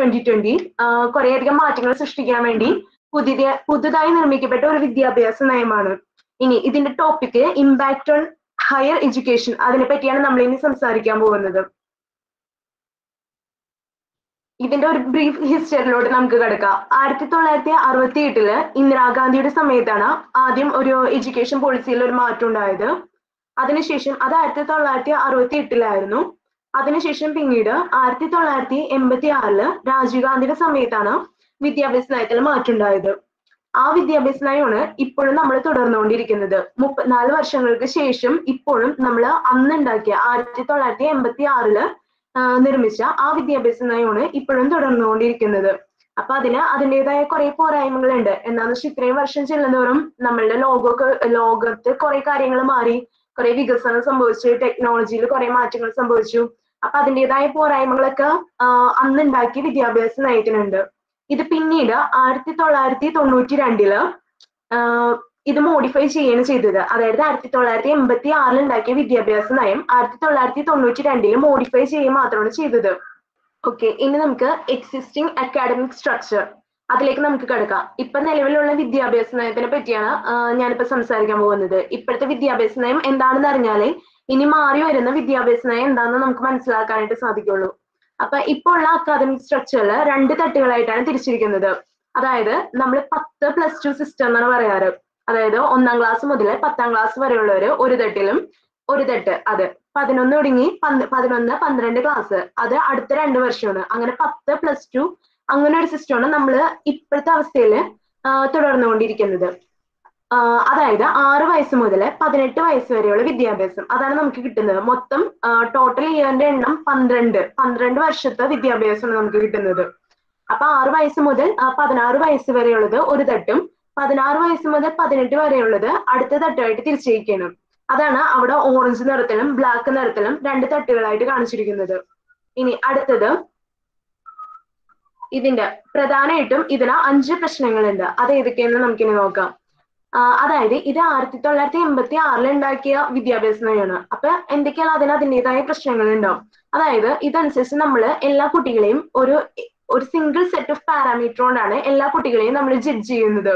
Twenty twenty കുറേയധികം മാറ്റങ്ങൾ സൃഷ്ടിക്കാൻ വേണ്ടി പുതിയ പുതുതായി നിർമ്മിക്കപ്പെട്ട ഒരു വിദ്യാഭ്യാസ നയമാണ് ഇനി ഇതിന്റെ topic impact on higher education അതിനെ പറ്റിയാണ് നമ്മൾ ഇനി സംസാരിക്കാൻ പോകുന്നത് ഇതിന്റെ ഒരു ബ്രീഫ് ഹിസ്റ്ററിലോട്ട് നമുക്ക് കിടക്കാം ആയിരത്തി തൊള്ളായിരത്തി അറുപത്തി എട്ടില് ഇന്ദിരാഗാന്ധിയുടെ സമയത്താണ് ആദ്യം ഒരു എഡ്യൂക്കേഷൻ പോളിസിയിൽ ഒരു മാറ്റം ഉണ്ടായത് അതിനുശേഷം അത് ആയിരത്തി തൊള്ളായിരത്തി അറുപത്തി എട്ടിലായിരുന്നു അതിനുശേഷം പിന്നീട് ആയിരത്തി തൊള്ളായിരത്തി എൺപത്തി ആറില് രാജീവ് ഗാന്ധിയുടെ സമയത്താണ് വിദ്യാഭ്യാസ നയത്തിൽ മാറ്റം ഉണ്ടായത് ആ വിദ്യാഭ്യാസ നയമാണ് ഇപ്പോഴും നമ്മൾ തുടർന്നുകൊണ്ടിരിക്കുന്നത് മുപ്പത്തിനാല് വർഷങ്ങൾക്ക് ശേഷം ഇപ്പോഴും നമ്മൾ അന്നുണ്ടാക്കിയ ആയിരത്തി തൊള്ളായിരത്തി എൺപത്തി ആറില് നിർമ്മിച്ച ആ വിദ്യാഭ്യാസ നയമാണ് ഇപ്പോഴും തുടർന്നുകൊണ്ടിരിക്കുന്നത് അപ്പൊ അതിന് അതിൻ്റെതായ കുറെ പോരായ്മകളുണ്ട് എന്താണെന്ന് വെച്ചാൽ ഇത്രയും വർഷം ചെല്ലുന്നവരും നമ്മളുടെ ലോകമൊക്കെ ലോകത്ത് കുറെ കാര്യങ്ങൾ മാറി കുറെ വികസനം സംഭവിച്ചു ടെക്നോളജിയിൽ കുറെ മാറ്റങ്ങൾ സംഭവിച്ചു അപ്പൊ അതിൻ്റെതായ പോരായ്മകളൊക്കെ അന്നുണ്ടാക്കിയ വിദ്യാഭ്യാസ നയത്തിനുണ്ട് ഇത് പിന്നീട് ആയിരത്തി തൊള്ളായിരത്തി തൊണ്ണൂറ്റി രണ്ടില് ഇത് മോഡിഫൈ ചെയ്യാണ് ചെയ്തത് അതായത് ആയിരത്തി തൊള്ളായിരത്തി എൺപത്തി ആറിൽ ഉണ്ടാക്കിയ വിദ്യാഭ്യാസ നയം ആയിരത്തി തൊള്ളായിരത്തി തൊണ്ണൂറ്റി രണ്ടില് മോഡിഫൈ ചെയ്യുക മാത്രമാണ് ചെയ്തത് ഓക്കെ ഇനി നമുക്ക് എക്സിസ്റ്റിംഗ് അക്കാഡമിക് സ്ട്രക്ചർ അതിലേക്ക് നമുക്ക് കിടക്കാം ഇപ്പൊ നിലവിലുള്ള വിദ്യാഭ്യാസ നയത്തിനെ പറ്റിയാണ് ഞാനിപ്പോ സംസാരിക്കാൻ പോകുന്നത് ഇപ്പോഴത്തെ വിദ്യാഭ്യാസ നയം എന്താണെന്ന് അറിഞ്ഞാലേ ഇനി മാറി വരുന്ന വിദ്യാഭ്യാസ നയം എന്താണെന്ന് നമുക്ക് മനസ്സിലാക്കാനായിട്ട് സാധിക്കുള്ളൂ അപ്പൊ ഇപ്പോൾ ഉള്ള അക്കാദമിക് സ്ട്രക്ചറിൽ രണ്ട് തട്ടുകളായിട്ടാണ് തിരിച്ചിരിക്കുന്നത് അതായത് നമ്മൾ പത്ത് പ്ലസ് ടു സിസ്റ്റം എന്നാണ് പറയാറ് അതായത് ഒന്നാം ക്ലാസ് മുതൽ പത്താം ക്ലാസ് വരെയുള്ളവര് ഒരു തട്ടിലും ഒരു തട്ട് അത് പതിനൊന്ന് തുടങ്ങി പതിനൊന്ന് പന്ത്രണ്ട് ക്ലാസ് അത് അടുത്ത രണ്ട് വർഷമാണ് അങ്ങനെ പത്ത് പ്ലസ് ടു അങ്ങനെ ഒരു സിസ്റ്റമാണ് നമ്മൾ ഇപ്പോഴത്തെ അവസ്ഥയിൽ തുടർന്നുകൊണ്ടിരിക്കുന്നത് അതായത് ആറ് വയസ്സ് മുതൽ പതിനെട്ട് വയസ്സ് വരെയുള്ള വിദ്യാഭ്യാസം അതാണ് നമുക്ക് കിട്ടുന്നത് മൊത്തം ടോട്ടൽ ഇയറിന്റെ എണ്ണം പന്ത്രണ്ട് പന്ത്രണ്ട് വർഷത്തെ വിദ്യാഭ്യാസമാണ് നമുക്ക് കിട്ടുന്നത് അപ്പൊ ആറ് വയസ്സ് മുതൽ പതിനാറ് വയസ്സ് വരെയുള്ളത് ഒരു തട്ടും പതിനാറ് വയസ്സ് മുതൽ പതിനെട്ട് വരെയുള്ളത് അടുത്ത തട്ടുമായിട്ട് തിരിച്ചിരിക്കണം അതാണ് അവിടെ ഓറഞ്ച് നിറത്തിലും ബ്ലാക്ക് നിറത്തിലും രണ്ട് തട്ടുകളായിട്ട് കാണിച്ചിരിക്കുന്നത് ഇനി അടുത്തത് ഇതിന്റെ പ്രധാനമായിട്ടും ഇതിന് അഞ്ച് പ്രശ്നങ്ങളുണ്ട് അത് ഏതൊക്കെയെന്ന് നമുക്കിനി നോക്കാം അതായത് ഇത് ആയിരത്തി തൊള്ളായിരത്തി എൺപത്തി ആറിൽ ഉണ്ടാക്കിയ വിദ്യാഭ്യാസ നയമാണ് അപ്പൊ എന്തൊക്കെയാണ് അതിന് അതിൻ്റെതായ പ്രശ്നങ്ങൾ ഉണ്ടാവും അതായത് ഇതനുസരിച്ച് നമ്മൾ എല്ലാ കുട്ടികളെയും ഒരു ഒരു സിംഗിൾ സെറ്റ് ഓഫ് പാരാമീറ്റർ കൊണ്ടാണ് എല്ലാ കുട്ടികളെയും നമ്മൾ ജഡ്ജ് ചെയ്യുന്നത്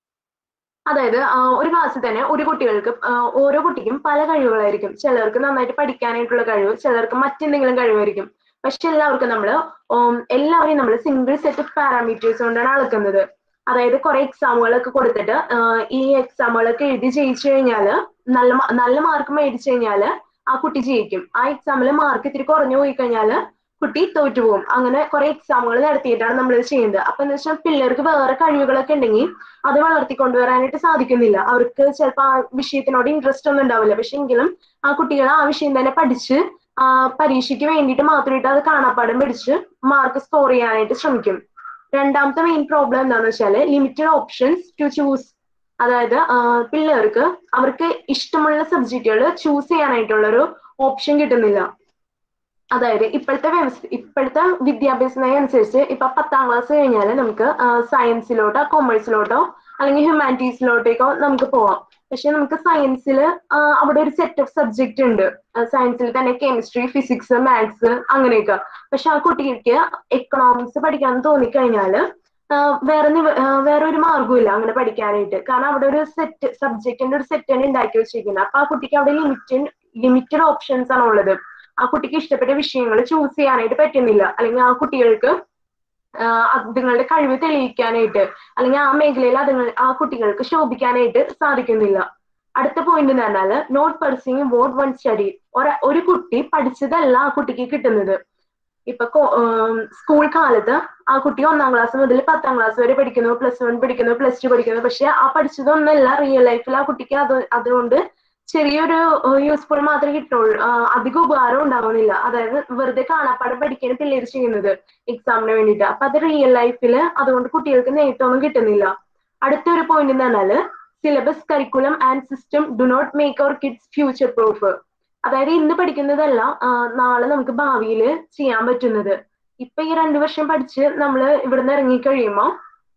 അതായത് ഒരു ക്ലാസ്സിൽ തന്നെ ഒരു കുട്ടികൾക്ക് ഓരോ കുട്ടിക്കും പല കഴിവുകളായിരിക്കും ചിലർക്ക് നന്നായിട്ട് പഠിക്കാനായിട്ടുള്ള കഴിവ് ചിലർക്ക് മറ്റെന്തെങ്കിലും കഴിവായിരിക്കും പക്ഷെ എല്ലാവർക്കും നമ്മൾ എല്ലാവരെയും നമ്മൾ സിംഗിൾ സെറ്റ് ഓഫ് പാരാമീറ്റേഴ്സ് കൊണ്ടാണ് അളക്കുന്നത് അതായത് കുറെ എക്സാമുകളൊക്കെ കൊടുത്തിട്ട് ഈ എക്സാമുകളൊക്കെ എഴുതി ജയിച്ചു കഴിഞ്ഞാൽ നല്ല നല്ല മാർക്ക് മേടിച്ചു കഴിഞ്ഞാൽ ആ കുട്ടി ജയിക്കും ആ എക്സാമിൽ മാർക്ക് ഇത്തിരി കുറഞ്ഞു പോയി കഴിഞ്ഞാൽ കുട്ടി തോറ്റുപോകും അങ്ങനെ കുറെ എക്സാമുകൾ നടത്തിയിട്ടാണ് നമ്മൾ ഇത് ചെയ്യുന്നത് അപ്പൊ എന്ന് വെച്ചാൽ പിള്ളേർക്ക് വേറെ കഴിവുകളൊക്കെ ഉണ്ടെങ്കിൽ അത് വളർത്തിക്കൊണ്ടുവരാനായിട്ട് സാധിക്കുന്നില്ല അവർക്ക് ചിലപ്പോൾ ആ വിഷയത്തിനോട് ഇൻട്രസ്റ്റ് ഒന്നും ഉണ്ടാവില്ല പക്ഷെ എങ്കിലും ആ കുട്ടികൾ ആ വിഷയം തന്നെ പഠിച്ച് ആ പരീക്ഷയ്ക്ക് വേണ്ടിയിട്ട് മാത്രമായിട്ട് അത് കാണാപ്പാടം പിടിച്ച് മാർക്ക് സ്കോർ ചെയ്യാനായിട്ട് ശ്രമിക്കും രണ്ടാമത്തെ മെയിൻ പ്രോബ്ലം എന്താണെന്ന് വെച്ചാൽ ലിമിറ്റഡ് ഓപ്ഷൻസ് ടു ചൂസ് അതായത് പിള്ളേർക്ക് അവർക്ക് ഇഷ്ടമുള്ള സബ്ജക്റ്റുകൾ ചൂസ് ചെയ്യാനായിട്ടുള്ള ഒരു ഓപ്ഷൻ കിട്ടുന്നില്ല അതായത് ഇപ്പോഴത്തെ വ്യവസ്ഥ ഇപ്പോഴത്തെ വിദ്യാഭ്യാസ നയം അനുസരിച്ച് ഇപ്പൊ പത്താം ക്ലാസ് കഴിഞ്ഞാൽ നമുക്ക് സയൻസിലോട്ടോ കൊമേഴ്സിലോട്ടോ അല്ലെങ്കിൽ ഹ്യൂമാനിറ്റീസിലോട്ടേക്കോ നമുക്ക് പോവാം പക്ഷെ നമുക്ക് സയൻസിൽ അവിടെ ഒരു സെറ്റ് ഓഫ് സബ്ജക്റ്റ് ഉണ്ട് സയൻസിൽ തന്നെ കെമിസ്ട്രി ഫിസിക്സ് മാത്സ് അങ്ങനെയൊക്കെ പക്ഷെ ആ കുട്ടിക്ക് എക്കണോമിക്സ് പഠിക്കാൻ തോന്നിക്കഴിഞ്ഞാൽ വേറെ വേറെ ഒരു മാർഗമില്ല അങ്ങനെ പഠിക്കാനായിട്ട് കാരണം അവിടെ ഒരു സെറ്റ് സബ്ജക്റ്റിന്റെ ഒരു സെറ്റ് തന്നെ ഉണ്ടാക്കി വെച്ചിരിക്കുന്നത് അപ്പൊ ആ കുട്ടിക്ക് അവിടെ ലിമിറ്റഡ് ലിമിറ്റഡ് ഓപ്ഷൻസ് ആണ് ഉള്ളത് ആ കുട്ടിക്ക് ഇഷ്ടപ്പെട്ട വിഷയങ്ങൾ ചൂസ് ചെയ്യാനായിട്ട് പറ്റുന്നില്ല അല്ലെങ്കിൽ ആ കുട്ടികൾക്ക് അതുങ്ങളുടെ കഴിവ് തെളിയിക്കാനായിട്ട് അല്ലെങ്കിൽ ആ മേഖലയിൽ അതുങ്ങൾ ആ കുട്ടികൾക്ക് ശോഭിക്കാനായിട്ട് സാധിക്കുന്നില്ല അടുത്ത പോയിന്റ് എന്ന് പറഞ്ഞാൽ not pursuing what one study ഒരു കുട്ടി പഠിച്ചതല്ല ആ കുട്ടിക്ക് കിട്ടുന്നത് ഇപ്പൊ സ്കൂൾ കാലത്ത് ആ കുട്ടി ഒന്നാം ക്ലാസ് മുതൽ പത്താം ക്ലാസ് വരെ പഠിക്കുന്നു പ്ലസ് വൺ പഠിക്കുന്നു പ്ലസ് ടു പഠിക്കുന്നു പക്ഷെ ആ പഠിച്ചതൊന്നല്ല റിയൽ ലൈഫിൽ ആ കുട്ടിക്ക് അത് അതുകൊണ്ട് ചെറിയൊരു യൂസ്ഫുൾ മാത്രമേ കിട്ടുള്ളൂ അധിക ഉപകാരം ഉണ്ടാവുന്നില്ല അതായത് വെറുതെ കാണാപ്പാടം പഠിക്കാൻ പിള്ളേർ ചെയ്യുന്നത് എക്സാമിന് വേണ്ടിയിട്ട് അപ്പൊ അത് റിയൽ ലൈഫിൽ അതുകൊണ്ട് കുട്ടികൾക്ക് നേട്ടമൊന്നും കിട്ടുന്നില്ല അടുത്തൊരു പോയിന്റ് എന്ന് പറഞ്ഞാല് syllabus curriculum and system do not make our kids future proof അതായത് ഇന്ന് പഠിക്കുന്നതല്ല നാളെ നമുക്ക് ഭാവിയിൽ ചെയ്യാൻ പറ്റുന്നത് ഇപ്പൊ ഈ രണ്ടു വർഷം പഠിച്ച് നമ്മൾ ഇവിടുന്ന് ഇറങ്ങി കഴിയുമ്പോൾ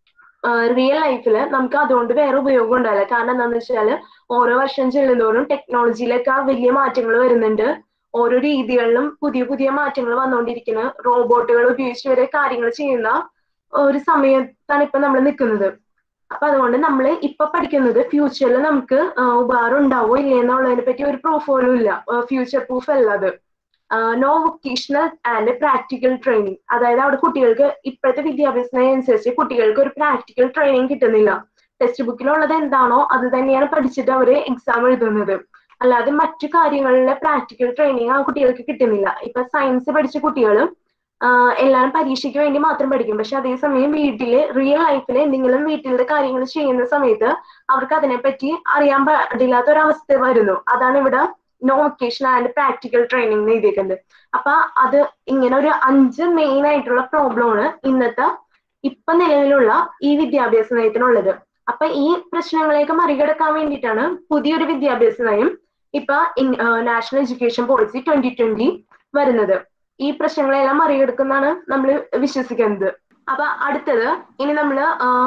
റിയൽ ലൈഫിൽ നമുക്ക് അതുകൊണ്ട് വേറെ ഉപയോഗം ഉണ്ടാവില്ല കാരണം എന്താണെന്ന് വെച്ചാൽ ഓരോ വർഷം ചെല്ലുന്തോറും ടെക്നോളജിയിലൊക്കെ വലിയ മാറ്റങ്ങൾ വരുന്നുണ്ട് ഓരോ രീതികളിലും പുതിയ പുതിയ മാറ്റങ്ങൾ വന്നുകൊണ്ടിരിക്കുന്ന റോബോട്ടുകൾ ഉപയോഗിച്ച് വരെ കാര്യങ്ങൾ ചെയ്യുന്ന ഒരു സമയത്താണ് ഇപ്പൊ നമ്മൾ നിൽക്കുന്നത് അപ്പൊ അതുകൊണ്ട് നമ്മൾ ഇപ്പൊ പഠിക്കുന്നത് ഫ്യൂച്ചറിൽ നമുക്ക് ഉപകാരം ഉണ്ടാവോ ഇല്ലേ എന്നുള്ളതിനെ പറ്റി ഒരു പ്രൂഫ് പോലും ഇല്ല ഫ്യൂച്ചർ പ്രൂഫ് അല്ല അത് no vocational and practical training അതായത് അവിടെ കുട്ടികൾക്ക് ഇപ്പോഴത്തെ വിദ്യാഭ്യാസത്തിന് അനുസരിച്ച് കുട്ടികൾക്ക് ഒരു പ്രാക്ടിക്കൽ ട്രെയിനിങ് കിട്ടുന്നില്ല ടെക്സ്റ്റ് ബുക്കിലുള്ളത് എന്താണോ അത് തന്നെയാണ് പഠിച്ചിട്ട് അവര് എക്സാം എഴുതുന്നത് അല്ലാതെ മറ്റു കാര്യങ്ങളിലെ പ്രാക്ടിക്കൽ ട്രെയിനിങ് ആ കുട്ടികൾക്ക് കിട്ടുന്നില്ല ഇപ്പൊ സയൻസ് പഠിച്ച കുട്ടികളും എല്ലാവരും പരീക്ഷയ്ക്ക് വേണ്ടി മാത്രം പഠിക്കും പക്ഷെ അതേസമയം വീട്ടില് റിയൽ ലൈഫിൽ എന്തെങ്കിലും വീട്ടിലെ കാര്യങ്ങൾ ചെയ്യുന്ന സമയത്ത് അവർക്ക് അതിനെപ്പറ്റി അറിയാൻ പാടില്ലാത്ത ഒരു അവസ്ഥ വരുന്നു അതാണ് ഇവിടെ no vocation and practical training എഴുതിയേക്കുന്നത് അപ്പൊ അത് ഇങ്ങനെ ഒരു അഞ്ച് മെയിൻ ആയിട്ടുള്ള പ്രോബ്ലമാണ് ഇന്നത്തെ ഇപ്പൊ നിലവിലുള്ള ഈ വിദ്യാഭ്യാസ നയത്തിനുള്ളത് അപ്പൊ ഈ പ്രശ്നങ്ങളെയൊക്കെ മറികടക്കാൻ വേണ്ടിയിട്ടാണ് പുതിയൊരു വിദ്യാഭ്യാസ നയം ഇപ്പൊ national education policy twenty twenty വരുന്നത് ഈ പ്രശ്നങ്ങളെല്ലാം മറികടക്കുന്നതാണ് നമ്മൾ വിശ്വസിക്കുന്നത് അപ്പൊ അടുത്തത് ഇനി നമ്മൾ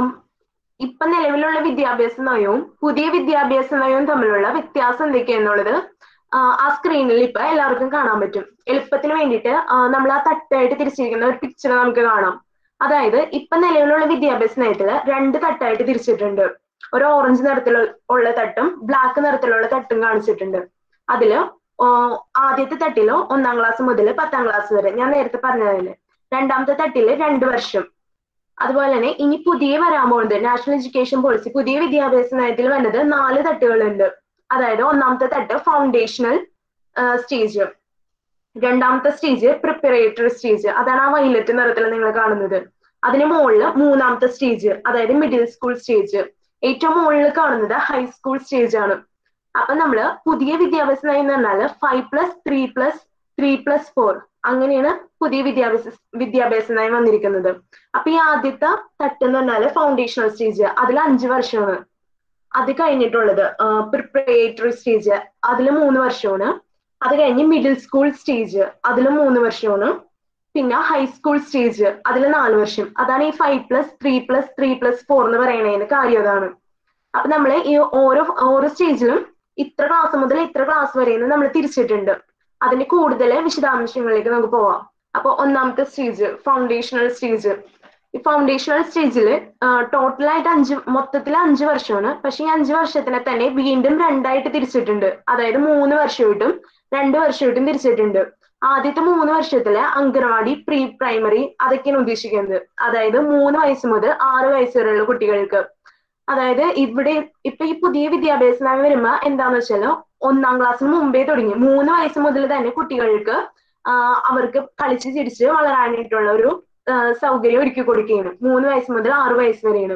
ഇപ്പൊ നിലവിലുള്ള വിദ്യാഭ്യാസ നയവും പുതിയ വിദ്യാഭ്യാസ നയവും തമ്മിലുള്ള വ്യത്യാസം എന്തൊക്കെയാന്നുള്ളത് ആ സ്ക്രീനിൽ ഇപ്പൊ എല്ലാവർക്കും കാണാൻ പറ്റും എളുപ്പത്തിന് വേണ്ടിയിട്ട് നമ്മൾ ആ തട്ടായിട്ട് തിരിച്ചിരിക്കുന്ന ഒരു പിക്ചർ നമുക്ക് കാണാം അതായത് ഇപ്പൊ നിലവിലുള്ള വിദ്യാഭ്യാസ നയത്തില് രണ്ട് തട്ടായിട്ട് തിരിച്ചിട്ടുണ്ട് ഒരു ഓറഞ്ച് നിറത്തിലുള്ള തട്ടും ബ്ലാക്ക് നിറത്തിലുള്ള തട്ടും കാണിച്ചിട്ടുണ്ട് അതില് ആദ്യത്തെ തട്ടില് ഒന്നാം ക്ലാസ് മുതൽ പത്താം ക്ലാസ് വരെ ഞാൻ നേരത്തെ പറഞ്ഞതല്ലേ രണ്ടാമത്തെ തട്ടില് രണ്ട് വർഷം അതുപോലെ തന്നെ ഇനി പുതിയ വരാൻ പോകുന്നത് നാഷണൽ എഡ്യൂക്കേഷൻ പോളിസി പുതിയ വിദ്യാഭ്യാസ നയത്തിൽ വന്നത് നാല് തട്ടുകളുണ്ട് അതായത് ഒന്നാമത്തെ തട്ട് ഫൗണ്ടേഷണൽ സ്റ്റേജ് രണ്ടാമത്തെ സ്റ്റേജ് പ്രിപ്പറേറ്ററി സ്റ്റേജ് അതാണ് ആ വൈലറ്റ് നിറത്തിൽ നിങ്ങൾ കാണുന്നത് അതിന് മുകളിൽ മൂന്നാമത്തെ സ്റ്റേജ് അതായത് മിഡിൽ സ്കൂൾ സ്റ്റേജ് ഏറ്റവും മുകളിൽ കാണുന്നത് ഹൈസ്കൂൾ സ്റ്റേജ് ആണ് അപ്പൊ നമ്മള് പുതിയ വിദ്യാഭ്യാസ നയം എന്ന് പറഞ്ഞാല് five plus three plus three plus four അങ്ങനെയാണ് പുതിയ വിദ്യാഭ്യാസ വിദ്യാഭ്യാസ നയം വന്നിരിക്കുന്നത് അപ്പൊ ഈ ആദ്യത്തെ തട്ട് എന്ന് പറഞ്ഞാല് ഫൗണ്ടേഷണൽ സ്റ്റേജ് അതിൽ അഞ്ച് വർഷമാണ് അത് കഴിഞ്ഞിട്ടുള്ളത് പ്രിപ്പറേറ്ററി സ്റ്റേജ് അതിൽ മൂന്ന് വർഷമാണ് അത് കഴിഞ്ഞ് മിഡിൽ സ്കൂൾ സ്റ്റേജ് അതിൽ മൂന്ന് വർഷമാണ് പിന്നെ ഹൈസ്കൂൾ സ്റ്റേജ് അതിൽ നാല് വർഷം അതാണ് ഈ five plus three plus three plus four എന്ന് പറയുന്നതിന് കാര്യം അതാണ് അപ്പൊ നമ്മൾ ഈ ഓരോ ഓരോ സ്റ്റേജിലും ഇത്ര ക്ലാസ് മുതൽ ഇത്ര ക്ലാസ് വരെ നമ്മൾ തിരിച്ചിട്ടുണ്ട് അതിന്റെ കൂടുതൽ വിശദാംശങ്ങളിലേക്ക് നമുക്ക് പോവാം അപ്പൊ ഒന്നാമത്തെ സ്റ്റേജ് ഫൗണ്ടേഷണൽ സ്റ്റേജ് ഈ ഫൗണ്ടേഷണൽ സ്റ്റേജിൽ ടോട്ടലായിട്ട് അഞ്ച് മൊത്തത്തിൽ അഞ്ച് വർഷമാണ് പക്ഷെ ഈ അഞ്ച് വർഷത്തിനെ തന്നെ വീണ്ടും രണ്ടായിട്ട് തിരിച്ചിട്ടുണ്ട് അതായത് മൂന്ന് വർഷമായിട്ടും രണ്ട് വർഷമായിട്ടും തിരിച്ചിട്ടുണ്ട് ആദ്യത്തെ മൂന്ന് വർഷത്തില് അംഗനവാടി പ്രീ പ്രൈമറി അതൊക്കെയാണ് ഉദ്ദേശിക്കുന്നത് അതായത് മൂന്ന് വയസ്സ് മുതൽ ആറ് വയസ്സ് വരെയുള്ള കുട്ടികൾക്ക് അതായത് ഇവിടെ ഇപ്പൊ ഈ പുതിയ വിദ്യാഭ്യാസ നയം വരുമ്പോ എന്താന്ന് വെച്ചാല് ഒന്നാം ക്ലാസ്സിന് മുമ്പേ തുടങ്ങി മൂന്ന് വയസ്സ് മുതൽ തന്നെ കുട്ടികൾക്ക് അവർക്ക് കളിച്ച് ചിരിച്ച് വളരാനായിട്ടുള്ള ഒരു സൗകര്യം ഒരുക്കി കൊടുക്കുകയാണ് മൂന്ന് വയസ്സ് മുതൽ ആറ് വയസ്സ് വരെയാണ്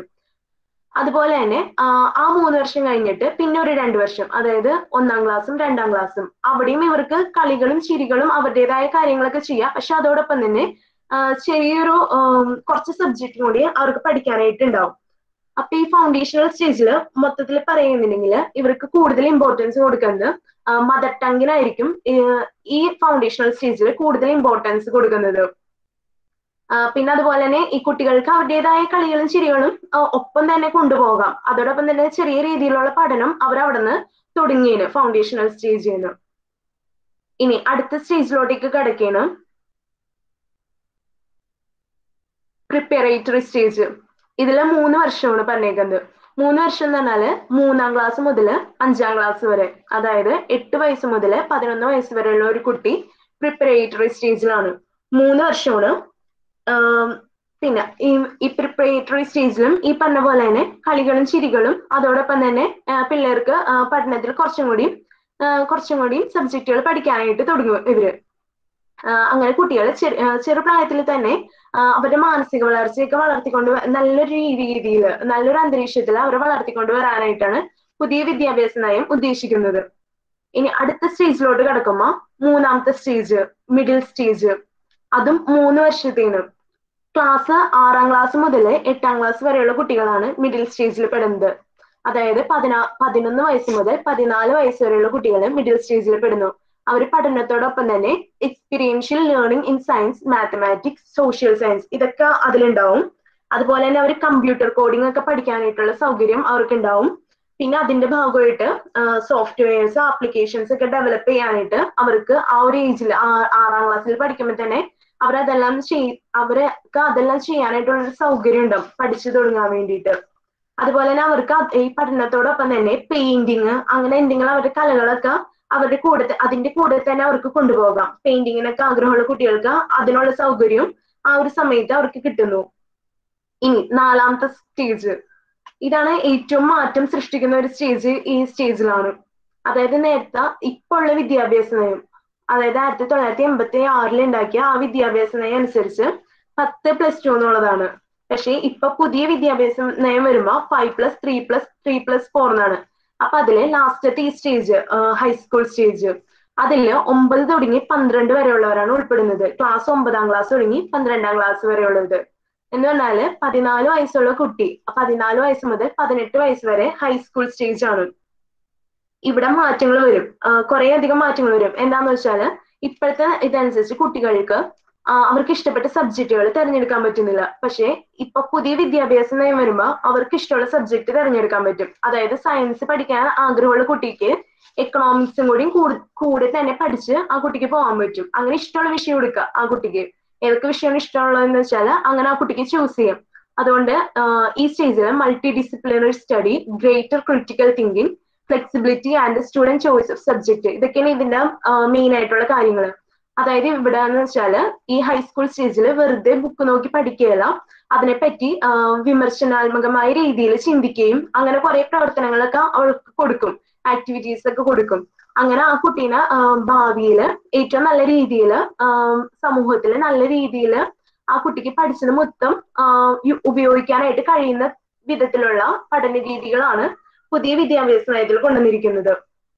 അതുപോലെ തന്നെ ആ മൂന്ന് വർഷം കഴിഞ്ഞിട്ട് പിന്നെ ഒരു രണ്ട് വർഷം അതായത് ഒന്നാം ക്ലാസ്സും രണ്ടാം ക്ലാസ്സും അവിടെയും ഇവർക്ക് കളികളും ചിരികളും അവരുടേതായ കാര്യങ്ങളൊക്കെ ചെയ്യാം പക്ഷെ അതോടൊപ്പം തന്നെ ചെറിയൊരു കുറച്ച് സബ്ജക്റ്റും കൂടി അവർക്ക് പഠിക്കാനായിട്ട് ഉണ്ടാവും അപ്പൊ ഈ ഫൗണ്ടേഷണൽ സ്റ്റേജിൽ മൊത്തത്തിൽ പറയുന്നുണ്ടെങ്കിൽ ഇവർക്ക് കൂടുതൽ ഇമ്പോർട്ടൻസ് കൊടുക്കുന്നത് മദർ ടങ്ങിനായിരിക്കും ഈ ഫൗണ്ടേഷണൽ സ്റ്റേജിൽ കൂടുതൽ ഇമ്പോർട്ടൻസ് കൊടുക്കുന്നത് പിന്നെ അതുപോലെ തന്നെ ഈ കുട്ടികൾക്ക് അവരുടേതായ കളികളും ചിരികളും ഒപ്പം തന്നെ കൊണ്ടുപോകാം അതോടൊപ്പം തന്നെ ചെറിയ രീതിയിലുള്ള പഠനം അവർ അവിടെ നിന്ന് തുടങ്ങിയാണ് ഫൗണ്ടേഷണൽ സ്റ്റേജിൽ നിന്ന് ഇനി അടുത്ത സ്റ്റേജിലോട്ടേക്ക് കിടക്കുകയാണ് പ്രിപ്പറേറ്ററി സ്റ്റേജ് ഇതില് മൂന്ന് വർഷമാണ് പറഞ്ഞേക്കുന്നത് മൂന്ന് വർഷം എന്ന് പറഞ്ഞാല് മൂന്നാം ക്ലാസ് മുതൽ അഞ്ചാം ക്ലാസ് വരെ അതായത് എട്ട് വയസ്സ് മുതൽ പതിനൊന്ന് വയസ്സ് വരെയുള്ള ഒരു കുട്ടി പ്രിപ്പറേറ്ററി സ്റ്റേജിലാണ് മൂന്ന് വർഷമാണ് പിന്നെ ഈ ഈ പ്രിപ്പറേറ്ററി സ്റ്റേജിലും ഈ പറഞ്ഞ പോലെ തന്നെ കളികളും ചിരികളും അതോടൊപ്പം തന്നെ പിള്ളേർക്ക് പഠനത്തിൽ കുറച്ചും കൂടി കുറച്ചും കൂടി സബ്ജക്റ്റുകൾ പഠിക്കാനായിട്ട് തുടങ്ങും ഇവര് അങ്ങനെ കുട്ടികൾ ചെറുപ്രായത്തിൽ തന്നെ അവരുടെ മാനസിക വളർച്ചയൊക്കെ വളർത്തിക്കൊണ്ട് നല്ലൊരു രീതിയിൽ നല്ലൊരു അന്തരീക്ഷത്തിൽ അവരെ വളർത്തിക്കൊണ്ട് വരാനായിട്ടാണ് പുതിയ വിദ്യാഭ്യാസ നയം ഉദ്ദേശിക്കുന്നത് ഇനി അടുത്ത സ്റ്റേജിലോട്ട് കിടക്കുമ്പോൾ മൂന്നാമത്തെ സ്റ്റേജ് മിഡിൽ സ്റ്റേജ് അതും മൂന്ന് വർഷത്തേന് ക്ലാസ് ആറാം ക്ലാസ് മുതൽ എട്ടാം ക്ലാസ് വരെയുള്ള കുട്ടികളാണ് മിഡിൽ സ്റ്റേജിൽ പെടുന്നത് അതായത് പതിനാ പതിനൊന്ന് വയസ്സ് മുതൽ പതിനാല് വയസ്സ് വരെയുള്ള കുട്ടികൾ മിഡിൽ സ്റ്റേജിൽ പെടുന്നു അവർ പഠനത്തോടൊപ്പം തന്നെ experiential learning in science mathematics social science ഇതൊക്കെ അതിലുണ്ടാവും അതുപോലെ തന്നെ അവർ കമ്പ്യൂട്ടർ കോഡിംഗ് ഒക്കെ പഠിക്കാനായിട്ടുള്ള സൗകര്യം അവർക്ക് ഉണ്ടാവും പിന്നെ അതിന്റെ ഭാഗമായിട്ട് സോഫ്റ്റ്വെയർസ് ആപ്ലിക്കേഷൻസ് ഒക്കെ ഡെവലപ്പ് ചെയ്യാനായിട്ട് അവർക്ക് ആ ഒരു ഏജിൽ ആറാം ക്ലാസ്സിൽ പഠിക്കുമ്പോൾ തന്നെ അവരതെല്ലാം ചെയ് അവർക്ക് അതെല്ലാം ചെയ്യാനായിട്ടുള്ള ഒരു സൗകര്യം ഉണ്ടാവും പഠിച്ചു തുടങ്ങാൻ വേണ്ടിയിട്ട് അതുപോലെ തന്നെ അവർക്ക് ഈ പഠനത്തോടൊപ്പം തന്നെ പെയിന്റിങ് അങ്ങനെ എന്തെങ്കിലും അവരുടെ കലകളൊക്കെ അവരുടെ കൂടെ അതിന്റെ കൂടെ തന്നെ അവർക്ക് കൊണ്ടുപോകാം പെയിന്റിങ്ങിനൊക്കെ ആഗ്രഹമുള്ള കുട്ടികൾക്ക് അതിനുള്ള സൗകര്യവും ആ ഒരു സമയത്ത് അവർക്ക് കിട്ടുന്നു ഇനി നാലാമത്തെ സ്റ്റേജ് ഇതാണ് ഏറ്റവും മാറ്റം സൃഷ്ടിക്കുന്ന ഒരു സ്റ്റേജ് ഈ സ്റ്റേജിലാണ് അതായത് നേരത്തെ ഇപ്പൊ ഉള്ള വിദ്യാഭ്യാസ നയം അതായത് ആയിരത്തി തൊള്ളായിരത്തി എൺപത്തി ആറിൽ ഉണ്ടാക്കിയ ആ വിദ്യാഭ്യാസ നയം അനുസരിച്ച് പത്ത് പ്ലസ് ടു എന്നുള്ളതാണ് പക്ഷേ ഇപ്പൊ പുതിയ വിദ്യാഭ്യാസ നയം വരുമ്പോ five plus three plus three plus four എന്നാണ് അപ്പൊ അതില് ലാസ്റ്റത്തെ ഈ സ്റ്റേജ് ഹൈസ്കൂൾ സ്റ്റേജ് അതില് ഒമ്പത് തുടങ്ങി പന്ത്രണ്ട് വരെയുള്ളവരാണ് ഉൾപ്പെടുന്നത് ക്ലാസ് ഒമ്പതാം ക്ലാസ് തുടങ്ങി പന്ത്രണ്ടാം ക്ലാസ് വരെയുള്ളത് എന്ന് പറഞ്ഞാല് പതിനാല് വയസ്സുള്ള കുട്ടി പതിനാല് വയസ്സ് മുതൽ പതിനെട്ട് വയസ്സ് വരെ ഹൈസ്കൂൾ സ്റ്റേജ് ആണ് ഇവിടെ മാറ്റങ്ങൾ വരും കുറെ അധികം മാറ്റങ്ങൾ വരും എന്താന്ന് വെച്ചാല് ഇപ്പോഴത്തെ ഇതനുസരിച്ച് കുട്ടികൾക്ക് അവർക്ക് ഇഷ്ടപ്പെട്ട സബ്ജക്റ്റുകൾ തിരഞ്ഞെടുക്കാൻ പറ്റുന്നില്ല പക്ഷേ ഇപ്പൊ പുതിയ വിദ്യാഭ്യാസ നയം വരുമ്പോ അവർക്ക് ഇഷ്ടമുള്ള സബ്ജക്ട് തിരഞ്ഞെടുക്കാൻ പറ്റും അതായത് സയൻസ് പഠിക്കാൻ ആഗ്രഹമുള്ള കുട്ടിക്ക് എക്കണോമിക്സും കൂടി കൂടെ തന്നെ പഠിച്ച് ആ കുട്ടിക്ക് പോകാൻ പറ്റും അങ്ങനെ ഇഷ്ടമുള്ള വിഷയം എടുക്കുക ആ കുട്ടിക്ക് ഏതൊക്കെ വിഷയമാണ് ഇഷ്ടമുള്ളതെന്ന് വെച്ചാൽ അങ്ങനെ ആ കുട്ടിക്ക് ചൂസ് ചെയ്യാം അതുകൊണ്ട് ഈ സ്റ്റേജിൽ multidisciplinary study greater critical thinking flexibility and student choice of subject ഇതൊക്കെയാണ് ഇതിന്റെ മെയിൻ ആയിട്ടുള്ള കാര്യങ്ങൾ അതായത് ഇവിടെ എന്ന് വെച്ചാൽ ഈ ഹൈസ്കൂൾ സ്റ്റേജിൽ വെറുതെ ബുക്ക് നോക്കി പഠിക്കുകയല്ല അതിനെപ്പറ്റി വിമർശനാത്മകമായ രീതിയിൽ ചിന്തിക്കുകയും അങ്ങനെ കുറെ പ്രവർത്തനങ്ങളൊക്കെ അവൾക്ക് കൊടുക്കും ആക്ടിവിറ്റീസ് ഒക്കെ കൊടുക്കും അങ്ങനെ ആ കുട്ടീനെ ഭാവിയിൽ ഏറ്റവും നല്ല രീതിയിൽ സമൂഹത്തിൽ നല്ല രീതിയിൽ ആ കുട്ടിക്ക് പഠിച്ചത് മൊത്തം ഉപയോഗിക്കാനായിട്ട് കഴിയുന്ന വിധത്തിലുള്ള പഠന രീതികളാണ് പുതിയ വിദ്യാഭ്യാസ നയത്തിൽ കൊണ്ടുവന്നിരിക്കുന്നത്